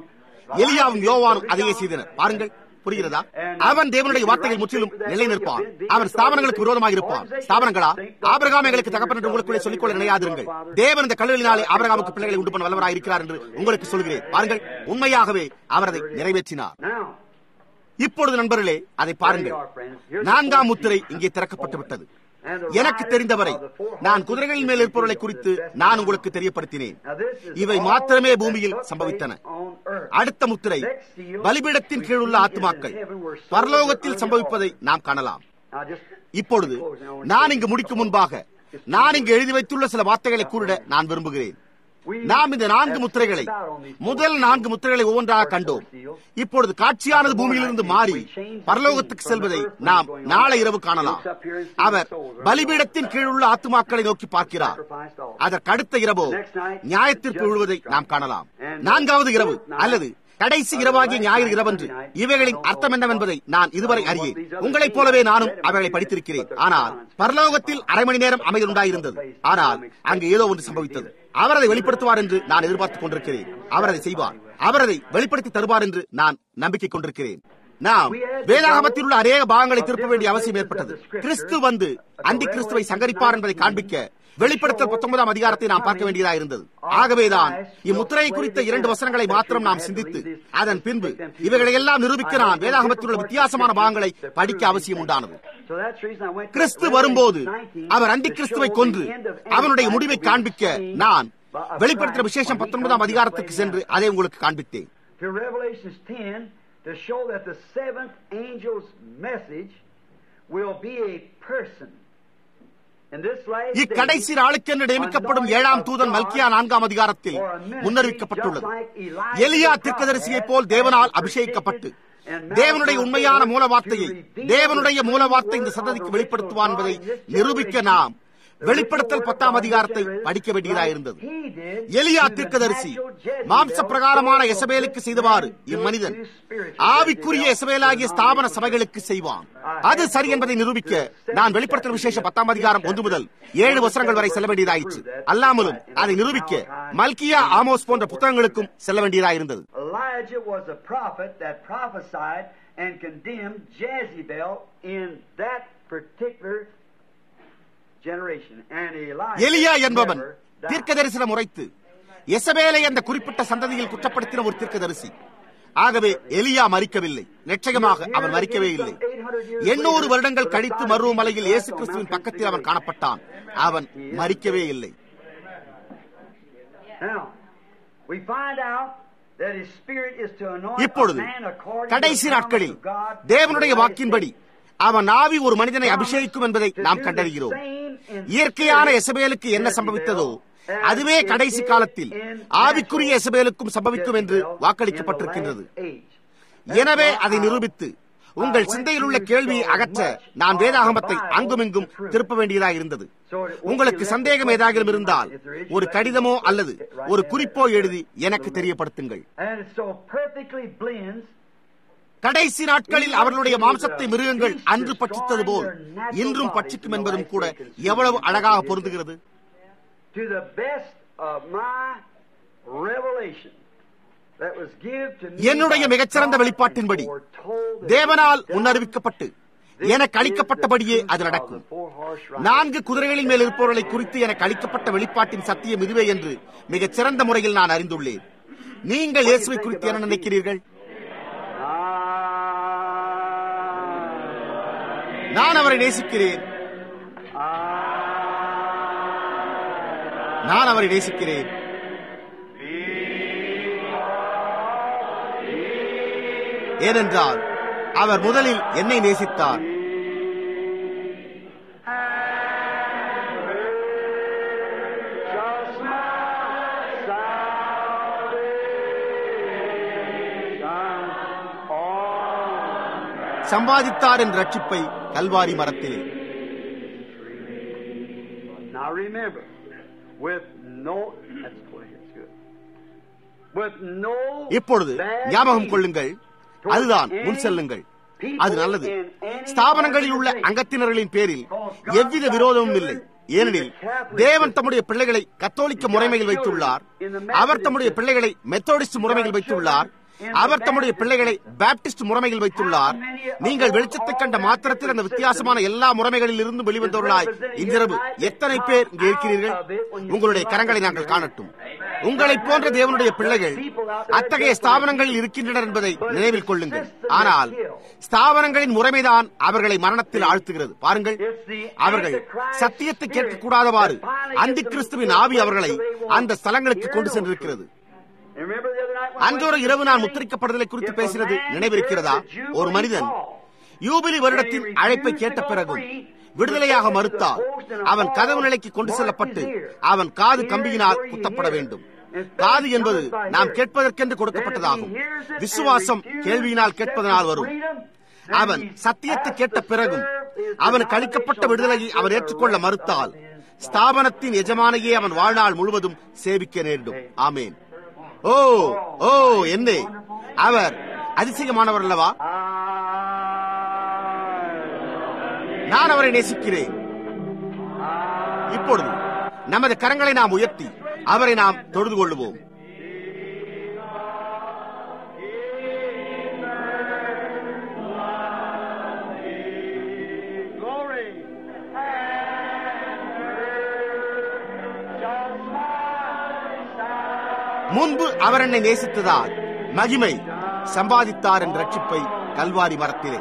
எலியாவும் யோவானும் அதையே செய்தனர் பாருங்கள் புரிகிறதா அவன் தேவனுடைய வார்த்தைகள் முற்றிலும் நிலை நிற்பான் அவன் ஸ்தாபனங்களுக்கு விரோதமாக இருப்பான் ஸ்தாபனங்களா ஆபிரகாம் எங்களுக்கு தகப்பன் என்று உங்களுக்குள்ளே சொல்லிக்கொள்ள நினையாதிருங்கள் தேவன் இந்த கல்லூரினாலே ஆபிரகாமுக்கு பிள்ளைகளை உண்டு பண்ண வல்லவராக இருக்கிறார் என்று உங்களுக்கு சொல்கிறேன் பாருங்கள் உண்மையாகவே அவர் அதை நிறைவேற்றினார் இப்பொழுது நண்பர்களே அதை பாருங்கள் நான்காம் முத்திரை இங்கே திறக்கப்பட்டு விட்டது எனக்கு தெரிந்தவரை நான் குதிரைகளின் மேல் இருப்பவர்களை குறித்து நான் உங்களுக்கு தெரியப்படுத்தினேன் இவை மாத்திரமே பூமியில் சம்பவித்தன அடுத்த முத்திரை பலிபீடத்தின் கீழ் உள்ள ஆத்மாக்கள் பரலோகத்தில் சம்பவிப்பதை நாம் காணலாம் இப்பொழுது நான் இங்கு முடிக்கும் முன்பாக நான் இங்கு எழுதி வைத்துள்ள சில வார்த்தைகளை கூறிட நான் விரும்புகிறேன் நாம் இந்த நான்கு முத்திரைகளை முதல் நான்கு முத்திரைகளை ஒவ்வொன்றாக கண்டோம் இப்பொழுது காட்சியானது பூமியிலிருந்து மாறி பரலோகத்துக்கு செல்வதை நாம் நாளை இரவு காணலாம் அவர் பலிபீடத்தின் கீழ் உள்ள ஆத்துமாக்களை நோக்கி பார்க்கிறார் அதற்கு அடுத்த இரவோ நியாயத்திற்கு விழுவதை நாம் காணலாம் நான்காவது இரவு அல்லது கடைசி இரவாகிய ஞாயிறு இரவன்று இவைகளின் அர்த்தம் என்னவென்பதை நான் இதுவரை அறியேன் உங்களைப் போலவே நானும் அவைகளை படித்திருக்கிறேன் ஆனால் பரலோகத்தில் அரை மணி நேரம் அமைதி உண்டாயிருந்தது ஆனால் அங்கு ஏதோ ஒன்று சம்பவித்தது அவர் அதை வெளிப்படுத்துவார் என்று நான் எதிர்பார்த்துக் கொண்டிருக்கிறேன் அவர் அதை செய்வார் அவர் அதை வெளிப்படுத்தி தருவார் என்று நான் நம்பிக்கை கொண்டிருக்கிறேன் நாம் வேதாகமத்தில் உள்ள அநேக பாகங்களை திருப்ப வேண்டிய அவசியம் ஏற்பட்டது கிறிஸ்து வந்து அந்தி கிறிஸ்துவை சங்கரிப்பார் என்பதை காண்பிக்க வெளிப்படுத்தல் பத்தொன்பதாம் அதிகாரத்தை நாம் பார்க்க வேண்டியதாக இருந்தது ஆகவேதான் இம்முத்திரையை குறித்த இரண்டு வசனங்களை மாத்திரம் நாம் சிந்தித்து அதன் பின்பு இவைகளை எல்லாம் நிரூபிக்க நான் வேதாகமத்தில் உள்ள வித்தியாசமான பாகங்களை படிக்க அவசியம் உண்டானது கிறிஸ்து வரும்போது அவர் அந்தி கிறிஸ்துவை கொன்று அவனுடைய முடிவை காண்பிக்க நான் வெளிப்படுத்தின விசேஷம் பத்தொன்பதாம் அதிகாரத்துக்கு சென்று அதை உங்களுக்கு காண்பித்தேன் to show that the seventh angel's message will be a person. இக்கடைசி நாளுக்கென்று நியமிக்கப்படும் ஏழாம் தூதன் மல்கியா நான்காம் அதிகாரத்தில் முன்னறிவிக்கப்பட்டுள்ளது எலியா தீர்க்கதரிசியைப் போல் தேவனால் அபிஷேகிக்கப்பட்டு தேவனுடைய உண்மையான மூல வார்த்தையை தேவனுடைய மூல வார்த்தை இந்த சந்ததிக்கு வெளிப்படுத்துவான் என்பதை நிரூபிக்க நாம் வெளிப்படுத்தல் பத்தாம் அதிகாரத்தை படிக்க வேண்டியதாயிருந்தது எலியா தீர்க்கதரிசி மாம்ச பிரகாரமான எசபேலுக்கு செய்தவாறு இம்மனிதன் ஆவிக்குரிய எசபேலாகிய ஸ்தாபன சபைகளுக்கு செய்வான் அது சரி என்பதை நிரூபிக்க நான் வெளிப்படுத்தல் விசேஷ பத்தாம் அதிகாரம் ஒன்று முதல் ஏழு வசனங்கள் வரை செல்ல வேண்டியதாயிற்று அல்லாமலும் அதை நிரூபிக்க மல்கியா ஆமோஸ் போன்ற புத்தகங்களுக்கும் செல்ல வேண்டியதாயிருந்தது Elijah was a prophet that prophesied and condemned Jezebel in that particular எலியா என்பவன் தீர்க்க தரிசனம் உரைத்து எசபேலை என்ற குறிப்பிட்ட சந்ததியில் குற்றப்படுத்தின ஒரு தீர்க்க தரிசி ஆகவே எலியா மறிக்கவில்லை நிச்சயமாக அவன் மறிக்கவே இல்லை எண்ணூறு வருடங்கள் கழித்து மருவமலையில் இயேசு கிறிஸ்துவின் பக்கத்தில் அவன் காணப்பட்டான் அவன் மறிக்கவே இல்லை இப்பொழுது கடைசி நாட்களில் தேவனுடைய வாக்கின்படி அவன் ஆவி ஒரு மனிதனை அபிஷேகிக்கும் என்பதை நாம் கண்டறிகிறோம் இயற்கையான எசபேலுக்கு என்ன சம்பவித்ததோ அதுவே கடைசி காலத்தில் ஆவிக்குரிய எசபேலுக்கும் சம்பவிக்கும் என்று வாக்களிக்கப்பட்டிருக்கின்றது எனவே அதை நிரூபித்து உங்கள் சிந்தையில் உள்ள கேள்வியை அகற்ற நான் வேதாகமத்தை அங்குமிங்கும் திருப்ப வேண்டியதாக இருந்தது உங்களுக்கு சந்தேகம் ஏதாகிலும் இருந்தால் ஒரு கடிதமோ அல்லது ஒரு குறிப்போ எழுதி எனக்கு தெரியப்படுத்துங்கள் கடைசி நாட்களில் அவர்களுடைய மாம்சத்தை மிருகங்கள் அன்று பட்சித்தது போல் இன்றும் பட்சிக்கும் என்பதும் கூட எவ்வளவு அழகாக பொருந்துகிறது என்னுடைய மிகச்சிறந்த வெளிப்பாட்டின்படி தேவனால் முன்னறிவிக்கப்பட்டு எனக்கு அளிக்கப்பட்டபடியே அது நடக்கும் நான்கு குதிரைகளின் மேல் இருப்பவர்களை குறித்து எனக்கு அளிக்கப்பட்ட வெளிப்பாட்டின் சத்தியம் இதுவே என்று மிகச் சிறந்த முறையில் நான் அறிந்துள்ளேன் நீங்கள் இயேசுவை குறித்து என்ன நினைக்கிறீர்கள் நான் அவரை நேசிக்கிறேன் நான் அவரை நேசிக்கிறேன் ஏனென்றால் அவர் முதலில் என்னை நேசித்தார் சம்பாதித்தார் என்ற ரட்சிப்பை கல்வாரி மரத்திலே Now remember, with no, that's good, that's good. With no இப்பொழுது ஞாபகம் கொள்ளுங்கள் அதுதான் முன் செல்லுங்கள் அது நல்லது ஸ்தாபனங்களில் உள்ள அங்கத்தினர்களின் பேரில் எவ்வித விரோதமும் இல்லை ஏனெனில் தேவன் தம்முடைய பிள்ளைகளை கத்தோலிக்க முறைமையில் வைத்துள்ளார் அவர் தம்முடைய பிள்ளைகளை மெத்தோடிஸ்ட் முறைமையில் வைத்துள்ளார் அவர் தம்முடைய பிள்ளைகளை பாப்டிஸ்ட் முறைமையில் வைத்துள்ளார் நீங்கள் வெளிச்சத்தை கண்ட மாத்திரத்தில் அந்த வித்தியாசமான எல்லா முறைமைகளில் இருந்து வெளிவந்தவர்களாய் இன்றிரவு எத்தனை பேர் இங்கே இருக்கிறீர்கள் உங்களுடைய கரங்களை நாங்கள் காணட்டும் உங்களை போன்ற தேவனுடைய பிள்ளைகள் அத்தகைய ஸ்தாபனங்களில் இருக்கின்றனர் என்பதை நினைவில் கொள்ளுங்கள் ஆனால் ஸ்தாபனங்களின் முறைமைதான் அவர்களை மரணத்தில் ஆழ்த்துகிறது பாருங்கள் அவர்கள் சத்தியத்தை கேட்கக்கூடாதவாறு அந்த கிறிஸ்துவின் ஆவி அவர்களை அந்த ஸ்தலங்களுக்கு கொண்டு சென்றிருக்கிறது அன்றொரு இரவு நான் முத்திரிக்கப்படுதலை குறித்து பேசினது நினைவிருக்கிறதா ஒரு மனிதன் யூபிலி வருடத்தின் அழைப்பை கேட்ட பிறகும் விடுதலையாக மறுத்தால் அவன் கதவு நிலைக்கு கொண்டு செல்லப்பட்டு அவன் காது கம்பியினால் குத்தப்பட வேண்டும் காது என்பது நாம் கேட்பதற்கென்று கொடுக்கப்பட்டதாகும் விசுவாசம் கேள்வியினால் கேட்பதனால் வரும் அவன் சத்தியத்தை கேட்ட பிறகும் அவனுக்கு அளிக்கப்பட்ட விடுதலையை அவன் ஏற்றுக்கொள்ள மறுத்தால் ஸ்தாபனத்தின் எஜமானையே அவன் வாழ்நாள் முழுவதும் சேவிக்க நேரிடும் ஆமேன் ஓ ஓ என்னே அவர் அதிசயமானவர் அல்லவா நான் அவரை நேசிக்கிறேன் இப்பொழுது நமது கரங்களை நாம் உயர்த்தி அவரை நாம் தொழுது கொள்ளுவோம் முன்பு அவர் என்னை நேசித்ததால் மகிமை சம்பாதித்தார் என்ற ரட்சிப்பை கல்வாரி மரத்திலே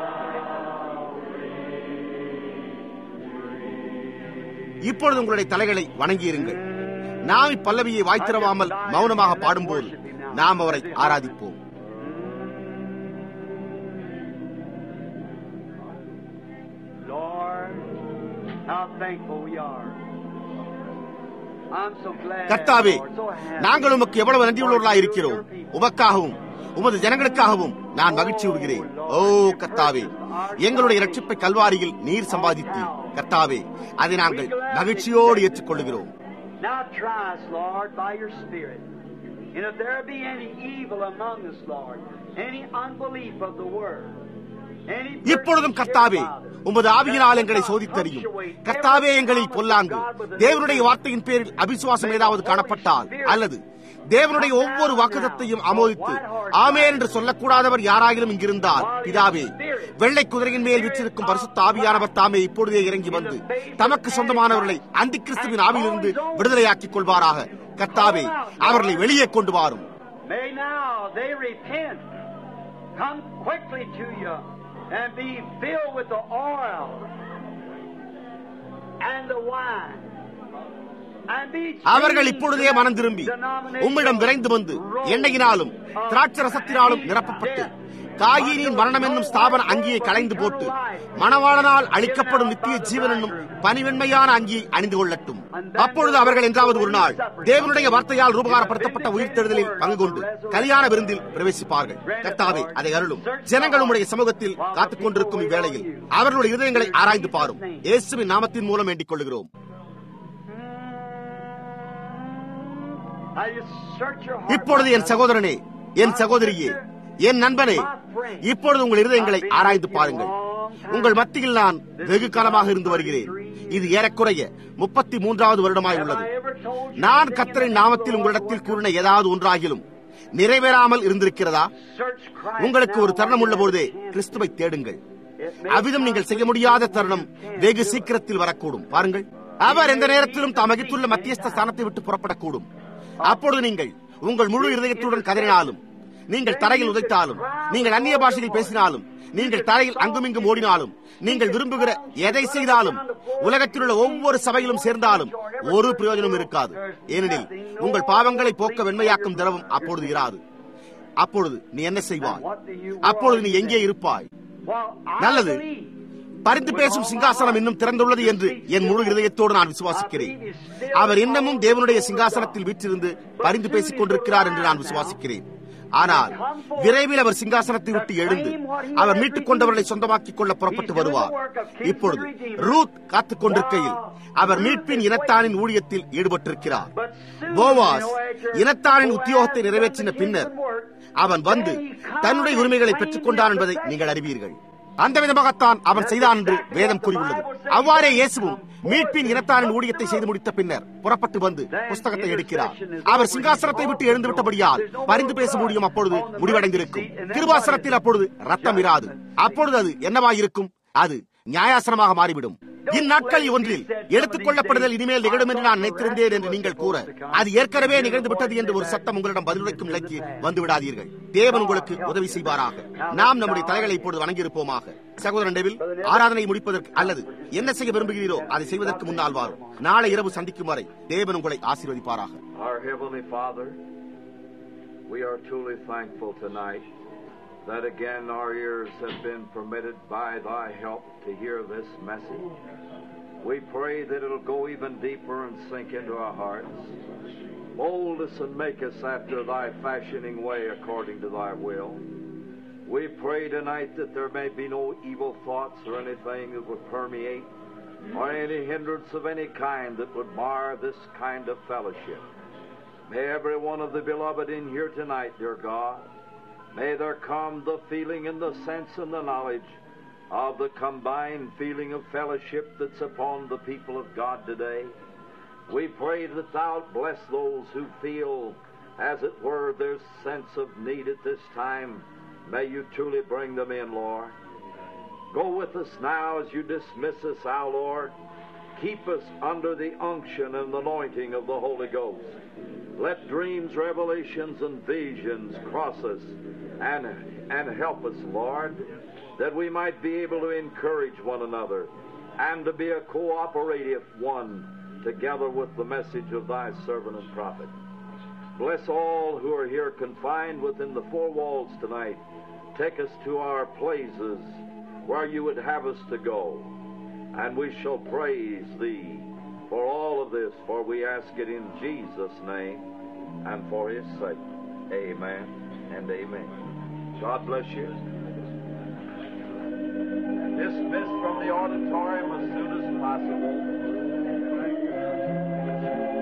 இப்பொழுது உங்களுடைய தலைகளை வணங்கியிருங்கள் நாம் இப்பல்லவியை வாய்த்திரவாமல் மௌனமாக பாடும்போது நாம் அவரை ஆராதிப்போம் கர்த்தாவே நாங்கள் உமக்கு எவ்வளவு நன்றியுள்ளவர்களாக இருக்கிறோம் உமக்காகவும் உமது ஜனங்களுக்காகவும் நான் மகிழ்ச்சி விடுகிறேன் ஓ கர்த்தாவே எங்களுடைய ரட்சிப்பை கல்வாரியில் நீர் சம்பாதித்து கர்த்தாவே அதை நாங்கள் மகிழ்ச்சியோடு ஏற்றுக்கொள்கிறோம் Now try us, Lord, by your Spirit. And if there be any evil among us, Lord, any unbelief of the word, இப்பொழுதும் கர்த்தாவே உமது ஆவியினால் எங்களை சோதித்தறியும் கர்த்தாவே எங்களில் பொல்லாங்கு தேவனுடைய வார்த்தையின் பேரில் அபிசுவாசம் ஏதாவது காணப்பட்டால் அல்லது தேவனுடைய ஒவ்வொரு வாக்குதத்தையும் அமோதித்து ஆமே என்று சொல்லக்கூடாதவர் யாராயிலும் இங்கிருந்தால் பிதாவே வெள்ளை குதிரையின் மேல் விற்றிருக்கும் பரிசுத்த ஆவியானவர் தாமே இப்பொழுதே இறங்கி வந்து தமக்கு சொந்தமானவர்களை அந்தி கிறிஸ்துவின் ஆவியிலிருந்து விடுதலையாக்கிக் கொள்வாராக கர்த்தாவே அவர்களை வெளியே கொண்டு வாரும் Come quickly to you and be filled with the oil and the wine. அவர்கள் இப்பொழுதே மனம் திரும்பி உம்மிடம் விரைந்து வந்து எண்ணெயினாலும் திராட்சை ரசத்தினாலும் நிரப்பப்பட்டு காயினின் மரணம் என்னும் ஸ்தாபன அங்கியை களைந்து போட்டு மணவாளனால் அளிக்கப்படும் நித்திய ஜீவன் என்னும் பனிவெண்மையான அங்கியை அணிந்து கொள்ளட்டும் அப்பொழுது அவர்கள் என்றாவது ஒரு நாள் தேவனுடைய வார்த்தையால் ரூபகாரப்படுத்தப்பட்ட உயிர்த்தெழுதலில் பங்கு கொண்டு கல்யாண விருந்தில் பிரவேசிப்பார்கள் கர்த்தாவே அதை அருளும் ஜனங்கள் உடைய சமூகத்தில் காத்துக் கொண்டிருக்கும் இவ்வேளையில் அவர்களுடைய இதயங்களை ஆராய்ந்து பாரும் இயேசுவின் நாமத்தின் மூலம் வேண்டிக் கொள்கிறோம் இப்பொழுது என் சகோதரனே என் சகோதரியே என் நண்பனே இப்பொழுது உங்கள் இருதயங்களை ஆராய்ந்து பாருங்கள் உங்கள் மத்தியில் நான் வெகு காலமாக இருந்து வருகிறேன் இது ஏறக்குறைய முப்பத்தி மூன்றாவது வருடமாய் உள்ளது நான் கத்தரின் நாமத்தில் உங்களிடத்தில் கூறின ஏதாவது ஒன்றாகிலும் நிறைவேறாமல் இருந்திருக்கிறதா உங்களுக்கு ஒரு தருணம் உள்ள பொழுதே கிறிஸ்துவை தேடுங்கள் அவ்விதம் நீங்கள் செய்ய முடியாத தருணம் வெகு சீக்கிரத்தில் வரக்கூடும் பாருங்கள் அவர் எந்த நேரத்திலும் தாம் வகித்துள்ள மத்தியஸ்த ஸ்தானத்தை விட்டு புறப்படக்கூடும் அப்பொழுது நீங்கள் உங்கள் முழு இருதயத்துடன் கதறினாலும் நீங்கள் தரையில் உதைத்தாலும் நீங்கள் அந்நிய பாஷையில் பேசினாலும் நீங்கள் தரையில் அங்குமிங்கும் ஓடினாலும் நீங்கள் விரும்புகிற எதை செய்தாலும் உலகத்தில் உள்ள ஒவ்வொரு சபையிலும் சேர்ந்தாலும் ஒரு பிரயோஜனம் இருக்காது ஏனெனில் உங்கள் பாவங்களை போக்க வெண்மையாக்கும் திரவம் அப்பொழுது இராது அப்பொழுது நீ என்ன செய்வாய் அப்பொழுது நீ எங்கே இருப்பாய் நல்லது பரிந்து பேசும் சிங்காசனம் இன்னும் திறந்துள்ளது என்று என் முழு இதயத்தோடு நான் விசுவாசிக்கிறேன் அவர் இன்னமும் தேவனுடைய சிங்காசனத்தில் வீற்றிருந்து பரிந்து பேசிக் கொண்டிருக்கிறார் என்று நான் விசுவாசிக்கிறேன் ஆனால் விரைவில் அவர் சிங்காசனத்தை விட்டு எழுந்து அவர் மீட்டுக் கொண்டவர்களை சொந்தமாக்கிக் கொள்ள புறப்பட்டு வருவார் இப்பொழுது ரூத் காத்துக் கொண்டிருக்கையில் அவர் மீட்பின் இனத்தானின் ஊழியத்தில் ஈடுபட்டிருக்கிறார் போவாஸ் இனத்தானின் உத்தியோகத்தை நிறைவேற்றின பின்னர் அவன் வந்து தன்னுடைய உரிமைகளை பெற்றுக் கொண்டான் என்பதை நீங்கள் அறிவீர்கள் அந்த விதமாகத்தான் அவன் செய்தான் என்று வேதம் கூறியுள்ளது அவ்வாறே இயேசுவும் மீட்பின் இனத்தாரின் ஊழியத்தை செய்து முடித்த பின்னர் புறப்பட்டு வந்து புஸ்தகத்தை எடுக்கிறார் அவர் சிங்காசனத்தை விட்டு எழுந்து விட்டபடியால் பரிந்து பேச முடியும் அப்பொழுது முடிவடைந்திருக்கும் திருவாசனத்தில் அப்பொழுது ரத்தம் இராது அப்பொழுது அது என்னவாயிருக்கும் அது நியாயாசனமாக மாறிவிடும் இந்நாட்களில் ஒன்றில் எடுத்துக் கொள்ளப்படுதல் இனிமேல் நிகழும் என்று நான் நினைத்திருந்தேன் என்று நீங்கள் கூற அது ஏற்கனவே நிகழ்ந்து விட்டது என்று ஒரு சத்தம் உங்களிடம் பதிலளிக்கும் நிலைக்கு வந்து விடாதீர்கள் தேவன் உங்களுக்கு உதவி செய்வாராக நாம் நம்முடைய தலைகளை இப்பொழுது வணங்கியிருப்போமாக சகோதரன் டெவில் ஆராதனை முடிப்பதற்கு அல்லது என்ன செய்ய விரும்புகிறீரோ அதை செய்வதற்கு முன்னால் வாரும் நாளை இரவு சந்திக்கும் வரை தேவன் உங்களை ஆசீர்வதிப்பாராக Our Heavenly Father, we are truly thankful tonight that again our ears have been permitted by Thy help to hear this message. We pray that it'll go even deeper and sink into our hearts. Mold us and make us after Thy fashioning way according to Thy will. We pray tonight that there may be no evil thoughts or anything that would permeate or any hindrance of any kind that would mar this kind of fellowship. May every one of the beloved in here tonight, dear God, may there come the feeling and the sense and the knowledge of the combined feeling of fellowship that's upon the people of God today. We pray that Thou bless those who feel, as it were, their sense of need at this time. May you truly bring them in, Lord. Go with us now as you dismiss us, our Lord. Keep us under the unction and anointing of the Holy Ghost. Let dreams, revelations, and visions cross us and, and help us, Lord, that we might be able to encourage one another and to be a cooperative one together with the message of thy servant and prophet. Bless all who are here confined within the four walls tonight. Take us to our places where you would have us to go. And we shall praise thee for all of this, for we ask it in Jesus' name and for his sake. Amen and amen. God bless you. Dismissed from the auditorium as soon as possible.